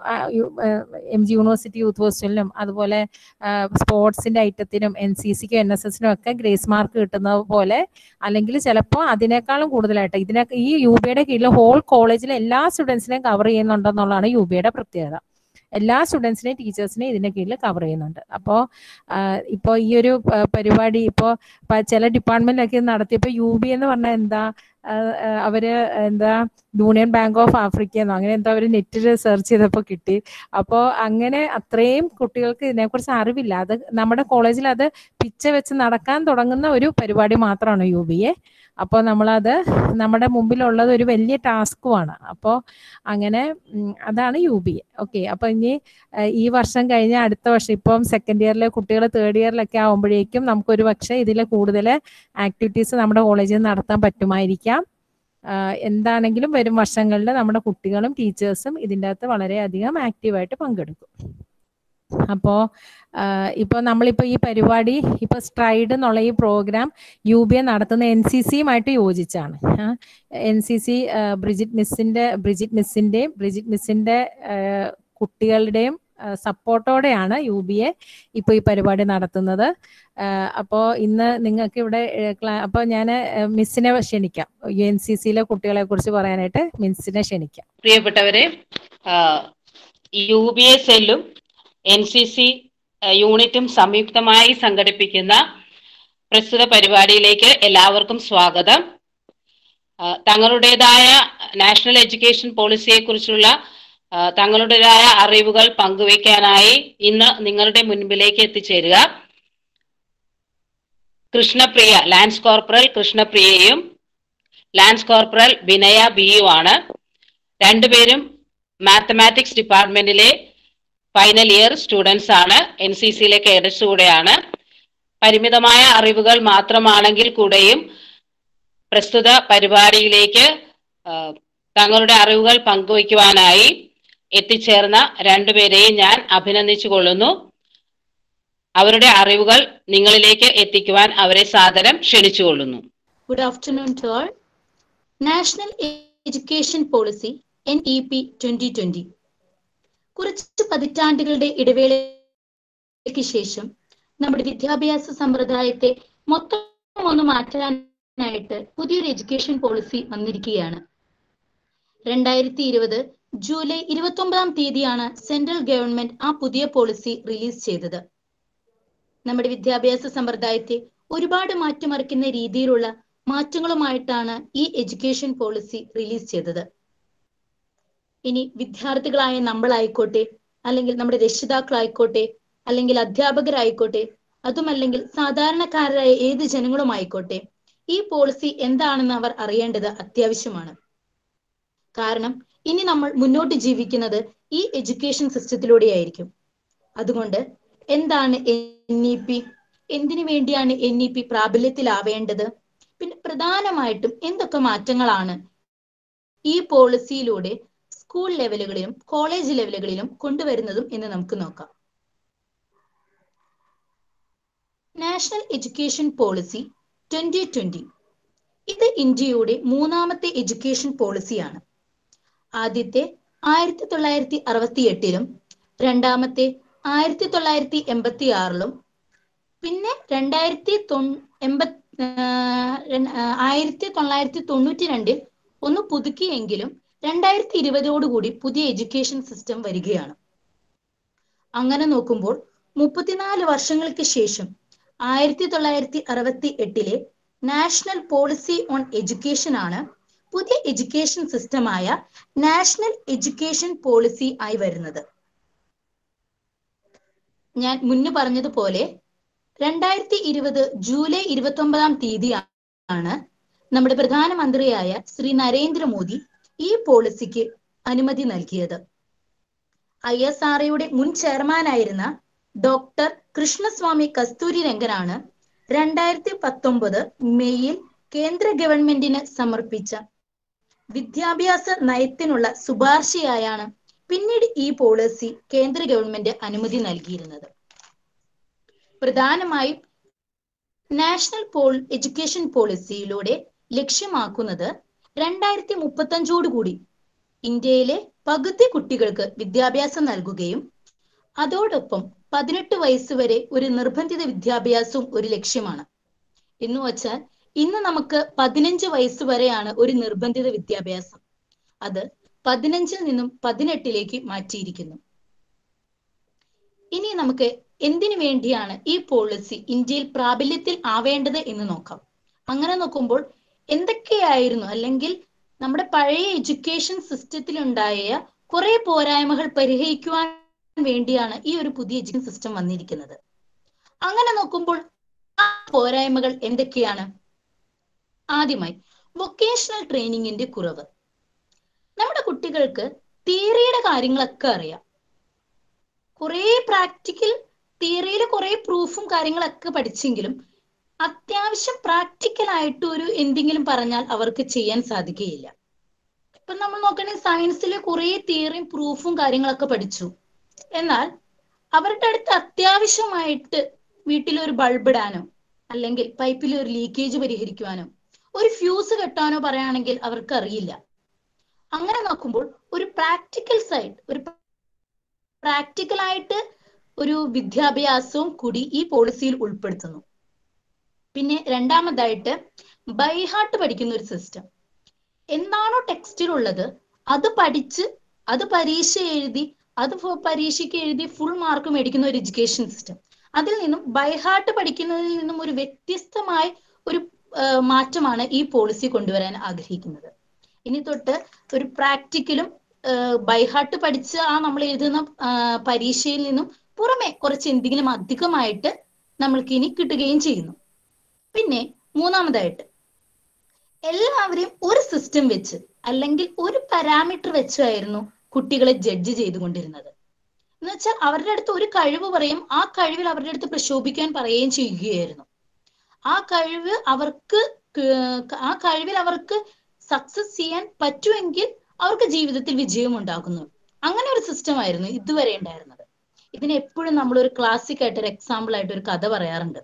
M G university youth ഹോസ്റ്റലിനും അതുപോലെ സ്പോർട്സിന്റെ ഐറ്റത്തിനും എൻ സി സിക്കും എൻ എസ് എസിനും ഒക്കെ ഗ്രേസ് മാർക്ക് കിട്ടുന്നത് പോലെ അല്ലെങ്കിൽ ചിലപ്പോൾ അതിനേക്കാളും കൂടുതലായിട്ട് ഇതിനൊക്കെ ഈ യു ബിയുടെ കീഴിൽ ഹോൾ കോളേജിലെ എല്ലാ സ്റ്റുഡൻസിനെയും കവർ ചെയ്യുന്നുണ്ടെന്നുള്ളതാണ് യു ബിയുടെ പ്രത്യേകത എല്ലാ സ്റ്റുഡൻസിനെയും ടീച്ചേഴ്സിനെയും ഇതിന്റെ കീഴിൽ കവർ ചെയ്യുന്നുണ്ട് അപ്പോൾ ഇപ്പോൾ ഈ ഒരു ആ, പരിപാടി ഇപ്പോൾ ചില ഡിപ്പാർട്ട്മെന്റിലൊക്കെ ഇത് നടത്തിയപ്പോൾ യു ബി എന്ന് പറഞ്ഞാൽ എന്താ ആ, ആ, അവര് എന്താ യൂണിയൻ ബാങ്ക് ഓഫ് ആഫ്രിക്ക എന്നോ അങ്ങനെ എന്തോ അവര് നെറ്റിൽ സെർച്ച് ചെയ്തപ്പോൾ കിട്ടി അപ്പോൾ അങ്ങനെ അത്രയും കുട്ടികൾക്ക് ഇതിനെക്കുറിച്ച് അറിവില്ല അത് നമ്മുടെ കോളേജിൽ അത് പിച്ച വെച്ച് നടക്കാൻ തുടങ്ങുന്ന ഒരു പരിപാടി മാത്രമാണ് യു ബി എ അപ്പോൾ നമ്മളത് നമ്മുടെ മുമ്പിലുള്ളത് ഒരു വലിയ ടാസ്കുമാണ് അപ്പോൾ അങ്ങനെ ഉം, അതാണ് യു ബി എ ഓക്കെ അപ്പോൾ ഇനി ഏഹ്, ഈ വർഷം കഴിഞ്ഞ അടുത്ത വർഷം ഇപ്പം സെക്കൻഡ് ഇയറിലെ കുട്ടികൾ തേർഡ് ഇയറിലൊക്കെ ആകുമ്പോഴേക്കും നമുക്കൊരു പക്ഷേ ഇതിൽ കൂടുതൽ ആക്ടിവിറ്റീസ് നമ്മുടെ കോളേജിൽ നടത്താൻ പറ്റുമായിരിക്കാം ആഹ് എന്താണെങ്കിലും വരും വർഷങ്ങളിൽ നമ്മുടെ കുട്ടികളും ടീച്ചേഴ്സും ഇതിൻ്റെ അകത്ത് വളരെയധികം ആക്റ്റീവായിട്ട് പങ്കെടുക്കും അപ്പോൾ ഇപ്പോൾ നമ്മളിപ്പോൾ ഈ പരിപാടി ഇപ്പോൾ സ്ട്രൈഡ് എന്നുള്ള ഈ പ്രോഗ്രാം യു ബി എ നടത്തുന്ന എൻ സി സിയുമായിട്ട് യോജിച്ചാണ് എൻ സി സി ബ്രിജിറ്റ് മിസ്സിൻ്റെ ബ്രിജിറ്റ് മിസ്സിൻ്റെയും ബ്രിജിറ്റ് മിസ്സിൻ്റെ കുട്ടികളുടെയും സപ്പോർട്ടോടെയാണ് യു ബി എ ഇപ്പോൾ ഈ പരിപാടി നടത്തുന്നത് അപ്പോൾ ഇന്ന് നിങ്ങൾക്ക് ഇവിടെ അപ്പോൾ ഞാൻ മിസ്സിനെ ക്ഷണിക്കാം യു എൻ സി സിയിലെ കുട്ടികളെ കുറിച്ച് പറയാനായിട്ട് മിസ്സിനെ ക്ഷണിക്കാം പ്രിയപ്പെട്ടവരെ യു ബി എ സെല്ലും എൻ സി സി യൂണിറ്റും സംയുക്തമായി സംഘടിപ്പിക്കുന്ന പ്രസ്തുത പരിപാടിയിലേക്ക് എല്ലാവർക്കും സ്വാഗതം ആ, തങ്ങളുടേതായ നാഷണൽ എഡ്യൂക്കേഷൻ പോളിസിയെ കുറിച്ചുള്ള തങ്ങളുടേതായ അറിവുകൾ പങ്കുവയ്ക്കാനായി ഇന്ന് നിങ്ങളുടെ മുൻപിലേക്ക് എത്തിച്ചേരുക കൃഷ്ണപ്രിയ ലാൻസ് കോർപ്പറൽ കൃഷ്ണപ്രിയയും ലാൻസ് കോർപ്പറൽ ബിനയ ബിയുമാണ് രണ്ടുപേരും മാത്തമാറ്റിക്സ് ഡിപ്പാർട്ട്മെന്റിലെ ഫൈനൽ ഇയർ സ്റ്റുഡൻസ് ആണ് എൻ സി സിയിലെ കേഡറ്റ്സ് കൂടെയാണ് പരിമിതമായ അറിവുകൾ മാത്രമാണെങ്കിൽ കൂടെയും പ്രസ്തുത പരിപാടിയിലേക്ക് ആ, തങ്ങളുടെ അറിവുകൾ പങ്കുവയ്ക്കുവാനായി എത്തിച്ചേർന്ന രണ്ടുപേരെയും ഞാൻ അഭിനന്ദിച്ചു കൊള്ളുന്നു അവരുടെ അറിവുകൾ നിങ്ങളിലേക്ക് എത്തിക്കുവാൻ അവരെ സാദരം ക്ഷണിച്ചുകൊള്ളുന്നു Good afternoon to all. National Education Policy NEP 2020 കുറച്ച് പതിറ്റാണ്ടുകളുടെ ഇടവേളയ്ക്ക് ശേഷം നമ്മുടെ വിദ്യാഭ്യാസ സമ്പ്രദായത്തെ മൊത്തം ഒന്ന് മാറ്റാനായിട്ട് പുതിയൊരു എഡ്യൂക്കേഷൻ പോളിസി വന്നിരിക്കുകയാണ് രണ്ടായിരത്തി ഇരുപത് ജൂലൈ ഇരുപത്തി ഒമ്പതാം തീയതിയാണ് സെൻട്രൽ ഗവൺമെന്റ് ആ പുതിയ പോളിസി റിലീസ് ചെയ്തത് നമ്മുടെ വിദ്യാഭ്യാസ സമ്പ്രദായത്തെ ഒരുപാട് മാറ്റിമറിക്കുന്ന രീതിയിലുള്ള മാറ്റങ്ങളുമായിട്ടാണ് ഈ എഡ്യൂക്കേഷൻ പോളിസി റിലീസ് ചെയ്തത് ഇനി വിദ്യാർത്ഥികളായ നമ്മളായിക്കോട്ടെ അല്ലെങ്കിൽ നമ്മുടെ രക്ഷിതാക്കളായിക്കോട്ടെ അല്ലെങ്കിൽ അധ്യാപകരായിക്കോട്ടെ അതുമല്ലെങ്കിൽ സാധാരണക്കാരായ ഏത് ജനങ്ങളുമായിക്കോട്ടെ ഈ പോളിസി എന്താണെന്ന് അവർ അറിയേണ്ടത് അത്യാവശ്യമാണ് കാരണം ഇനി നമ്മൾ മുന്നോട്ട് ജീവിക്കുന്നത് ഈ എഡ്യൂക്കേഷൻ സിസ്റ്റത്തിലൂടെയായിരിക്കും അതുകൊണ്ട് എന്താണ് എൻ ഇ പി എന്തിനു വേണ്ടിയാണ് എൻ ഇ പി പ്രാബല്യത്തിലാവേണ്ടത് പിന്നെ പ്രധാനമായിട്ടും എന്തൊക്കെ മാറ്റങ്ങളാണ് ഈ പോളിസിയിലൂടെ സ്കൂൾ ലെവലുകളിലും കോളേജ് ലെവലുകളിലും കൊണ്ടുവരുന്നതും എന്ന് നമുക്ക് നോക്കാം national education policy twenty twenty ഇത് ഇന്ത്യയുടെ മൂന്നാമത്തെ എഡ്യൂക്കേഷൻ പോളിസിയാണ് ആദ്യത്തെ ആയിരത്തി തൊള്ളായിരത്തി അറുപത്തി എട്ടിലും രണ്ടാമത്തെ ആയിരത്തി തൊള്ളായിരത്തി എൺപത്തി ആറിലും പിന്നെ രണ്ടായിരത്തി തൊൺ- എൺപത് ആഹ് രൺ- ആഹ് ആയിരത്തി തൊള്ളായിരത്തി തൊണ്ണൂറ്റി രണ്ടിൽ ഒന്ന് പുതുക്കിയെങ്കിലും രണ്ടായിരത്തി ഇരുപതോടുകൂടി പുതിയ എഡ്യൂക്കേഷൻ സിസ്റ്റം വരികയാണ് അങ്ങനെ നോക്കുമ്പോൾ മുപ്പത്തിനാല് വർഷങ്ങൾക്ക് ശേഷം ആയിരത്തി തൊള്ളായിരത്തി അറുപത്തി എട്ടിലെ നാഷണൽ പോളിസി ഓൺ എഡ്യൂക്കേഷൻ ആണ് പുതിയ എഡ്യൂക്കേഷൻ സിസ്റ്റമായ നാഷണൽ എഡ്യൂക്കേഷൻ പോളിസി ആയി വരുന്നത് ഞാൻ മുന്നു പറഞ്ഞതുപോലെ രണ്ടായിരത്തി ഇരുപത് ജൂലൈ ഇരുപത്തി ഒമ്പതാം തീയതിയാണ് നമ്മുടെ പ്രധാനമന്ത്രിയായ ശ്രീ നരേന്ദ്രമോദി ഈ പോളിസിക്ക് അനുമതി നൽകിയത് ഐ എസ് ആർ മുൻ ചെയർമാനായിരുന്ന ഡോക്ടർ കൃഷ്ണസ്വാമി കസ്തൂരി രംഗനാണ് രണ്ടായിരത്തി പത്തൊമ്പത് മെയ്യിൽ കേന്ദ്ര ഗവൺമെന്റിന് സമർപ്പിച്ച വിദ്യാഭ്യാസ നയത്തിനുള്ള ശുപാർശയായാണ് പിന്നീട് ഈ പോളിസി കേന്ദ്ര ഗവൺമെന്റ് അനുമതി നൽകിയിരുന്നത് പ്രധാനമായും നാഷണൽ പോൾ എഡ്യൂക്കേഷൻ പോളിസിയിലൂടെ ലക്ഷ്യമാക്കുന്നത് രണ്ടായിരത്തി മുപ്പത്തഞ്ചോടുകൂടി ഇന്ത്യയിലെ പകുതി കുട്ടികൾക്ക് വിദ്യാഭ്യാസം നൽകുകയും അതോടൊപ്പം പതിനെട്ട് വയസ്സ് വരെ ഒരു നിർബന്ധിത വിദ്യാഭ്യാസവും ഒരു ലക്ഷ്യമാണ് എന്ന് വച്ചാൽ ഇന്ന് നമുക്ക് പതിനഞ്ച് വയസ്സ് വരെയാണ് ഒരു നിർബന്ധിത വിദ്യാഭ്യാസം അത് പതിനഞ്ചിൽ നിന്നും പതിനെട്ടിലേക്ക് മാറ്റിയിരിക്കുന്നു ഇനി നമുക്ക് എന്തിനു വേണ്ടിയാണ് ഈ പോളിസി ഇന്ത്യയിൽ പ്രാബല്യത്തിൽ ആവേണ്ടത് എന്ന് നോക്കാം അങ്ങനെ നോക്കുമ്പോൾ എന്തൊക്കെയായിരുന്നു അല്ലെങ്കിൽ നമ്മുടെ പഴയ എഡ്യൂക്കേഷൻ സിസ്റ്റത്തിൽ ഉണ്ടായ കുറെ പോരായ്മകൾ പരിഹരിക്കുവാൻ വേണ്ടിയാണ് ഈ ഒരു പുതിയ എഡ്യൂക്കേഷൻ സിസ്റ്റം വന്നിരിക്കുന്നത് അങ്ങനെ നോക്കുമ്പോൾ ആ പോരായ്മകൾ എന്തൊക്കെയാണ് ആദ്യമായി വൊക്കേഷണൽ ട്രെയിനിങ്ങിന്റെ കുറവ് നമ്മുടെ കുട്ടികൾക്ക് തിയറിയുടെ കാര്യങ്ങളൊക്കെ അറിയാം കുറേ പ്രാക്ടിക്കൽ തിയറിയിൽ കുറേ പ്രൂഫും കാര്യങ്ങളൊക്കെ പഠിച്ചെങ്കിലും അത്യാവശ്യം പ്രാക്ടിക്കൽ ആയിട്ട് ഒരു എന്തെങ്കിലും പറഞ്ഞാൽ അവർക്ക് ചെയ്യാൻ സാധിക്കുകയില്ല ഇപ്പൊ നമ്മൾ നോക്കണെങ്കിൽ സയൻസിൽ കുറേ തിയറിയും പ്രൂഫും കാര്യങ്ങളൊക്കെ പഠിച്ചു എന്നാൽ അവരുടെ അടുത്ത് അത്യാവശ്യമായിട്ട് വീട്ടിൽ ഒരു ബൾബ് ഇടാനോ അല്ലെങ്കിൽ പൈപ്പിൽ ഒരു ലീക്കേജ് പരിഹരിക്കുവാനോ ഒരു ഫ്യൂസ് കെട്ടാനോ പറയുകയാണെങ്കിൽ അവർക്ക് അറിയില്ല അങ്ങനെ നോക്കുമ്പോൾ ഒരു പ്രാക്ടിക്കൽ സൈഡ് ഒരു പ്രാക്ടിക്കൽ ആയിട്ട് ഒരു വിദ്യാഭ്യാസവും കൂടി ഈ പോളിസിയിൽ ഉൾപ്പെടുത്തുന്നു പിന്നെ രണ്ടാമതായിട്ട് ബൈഹാർട്ട് പഠിക്കുന്ന ഒരു സിസ്റ്റം എന്താണോ ടെക്സ്റ്റിലുള്ളത് അത് പഠിച്ച് അത് പരീക്ഷ എഴുതി അത് ഫ- പരീക്ഷയ്ക്ക് എഴുതി ഫുൾ മാർക്ക് മേടിക്കുന്ന ഒരു എഡ്യൂക്കേഷൻ സിസ്റ്റം അതിൽ നിന്നും ബൈഹാർട്ട് പഠിക്കുന്നതിൽ നിന്നും ഒരു വ്യത്യസ്തമായ ഒരു ആ, മാറ്റമാണ് ഈ പോളിസി കൊണ്ടുവരാൻ ആഗ്രഹിക്കുന്നത് ഇനി തൊട്ട് ഒരു പ്രാക്ടിക്കലും ബൈഹാർട്ട് പഠിച്ച് ആ നമ്മൾ എഴുതുന്ന ആ, പരീക്ഷയിൽ നിന്നും പുറമെ കുറച്ച് എന്തെങ്കിലും അധികമായിട്ട് നമ്മൾക്ക് ഇനി കിട്ടുകയും ചെയ്യുന്നു പിന്നെ മൂന്നാമതായിട്ട് എല്ലാവരെയും ഒരു സിസ്റ്റം വെച്ച് അല്ലെങ്കിൽ ഒരു പാരാമീറ്റർ വെച്ചായിരുന്നു കുട്ടികളെ ജഡ്ജ് ചെയ്തുകൊണ്ടിരുന്നത് എന്ന് വെച്ചാൽ അവരുടെ അടുത്ത് ഒരു കഴിവ് പറയും ആ കഴിവിൽ അവരുടെ അടുത്ത് പ്രശോഭിക്കാൻ പറയുകയും ചെയ്യുകയായിരുന്നു ആ കഴിവ് അവർക്ക് ക- ആ കഴിവിൽ അവർക്ക് സക്സസ് ചെയ്യാൻ പറ്റുമെങ്കിൽ അവർക്ക് ജീവിതത്തിൽ വിജയം ഉണ്ടാക്കുന്നു അങ്ങനെ ഒരു സിസ്റ്റം ആയിരുന്നു ഇതുവരെ ഉണ്ടായിരുന്നത് ഇതിന് എപ്പോഴും നമ്മൾ ഒരു ക്ലാസിക് ആയിട്ട് ഒരു എക്സാമ്പിൾ ആയിട്ട് ഒരു കഥ പറയാറുണ്ട്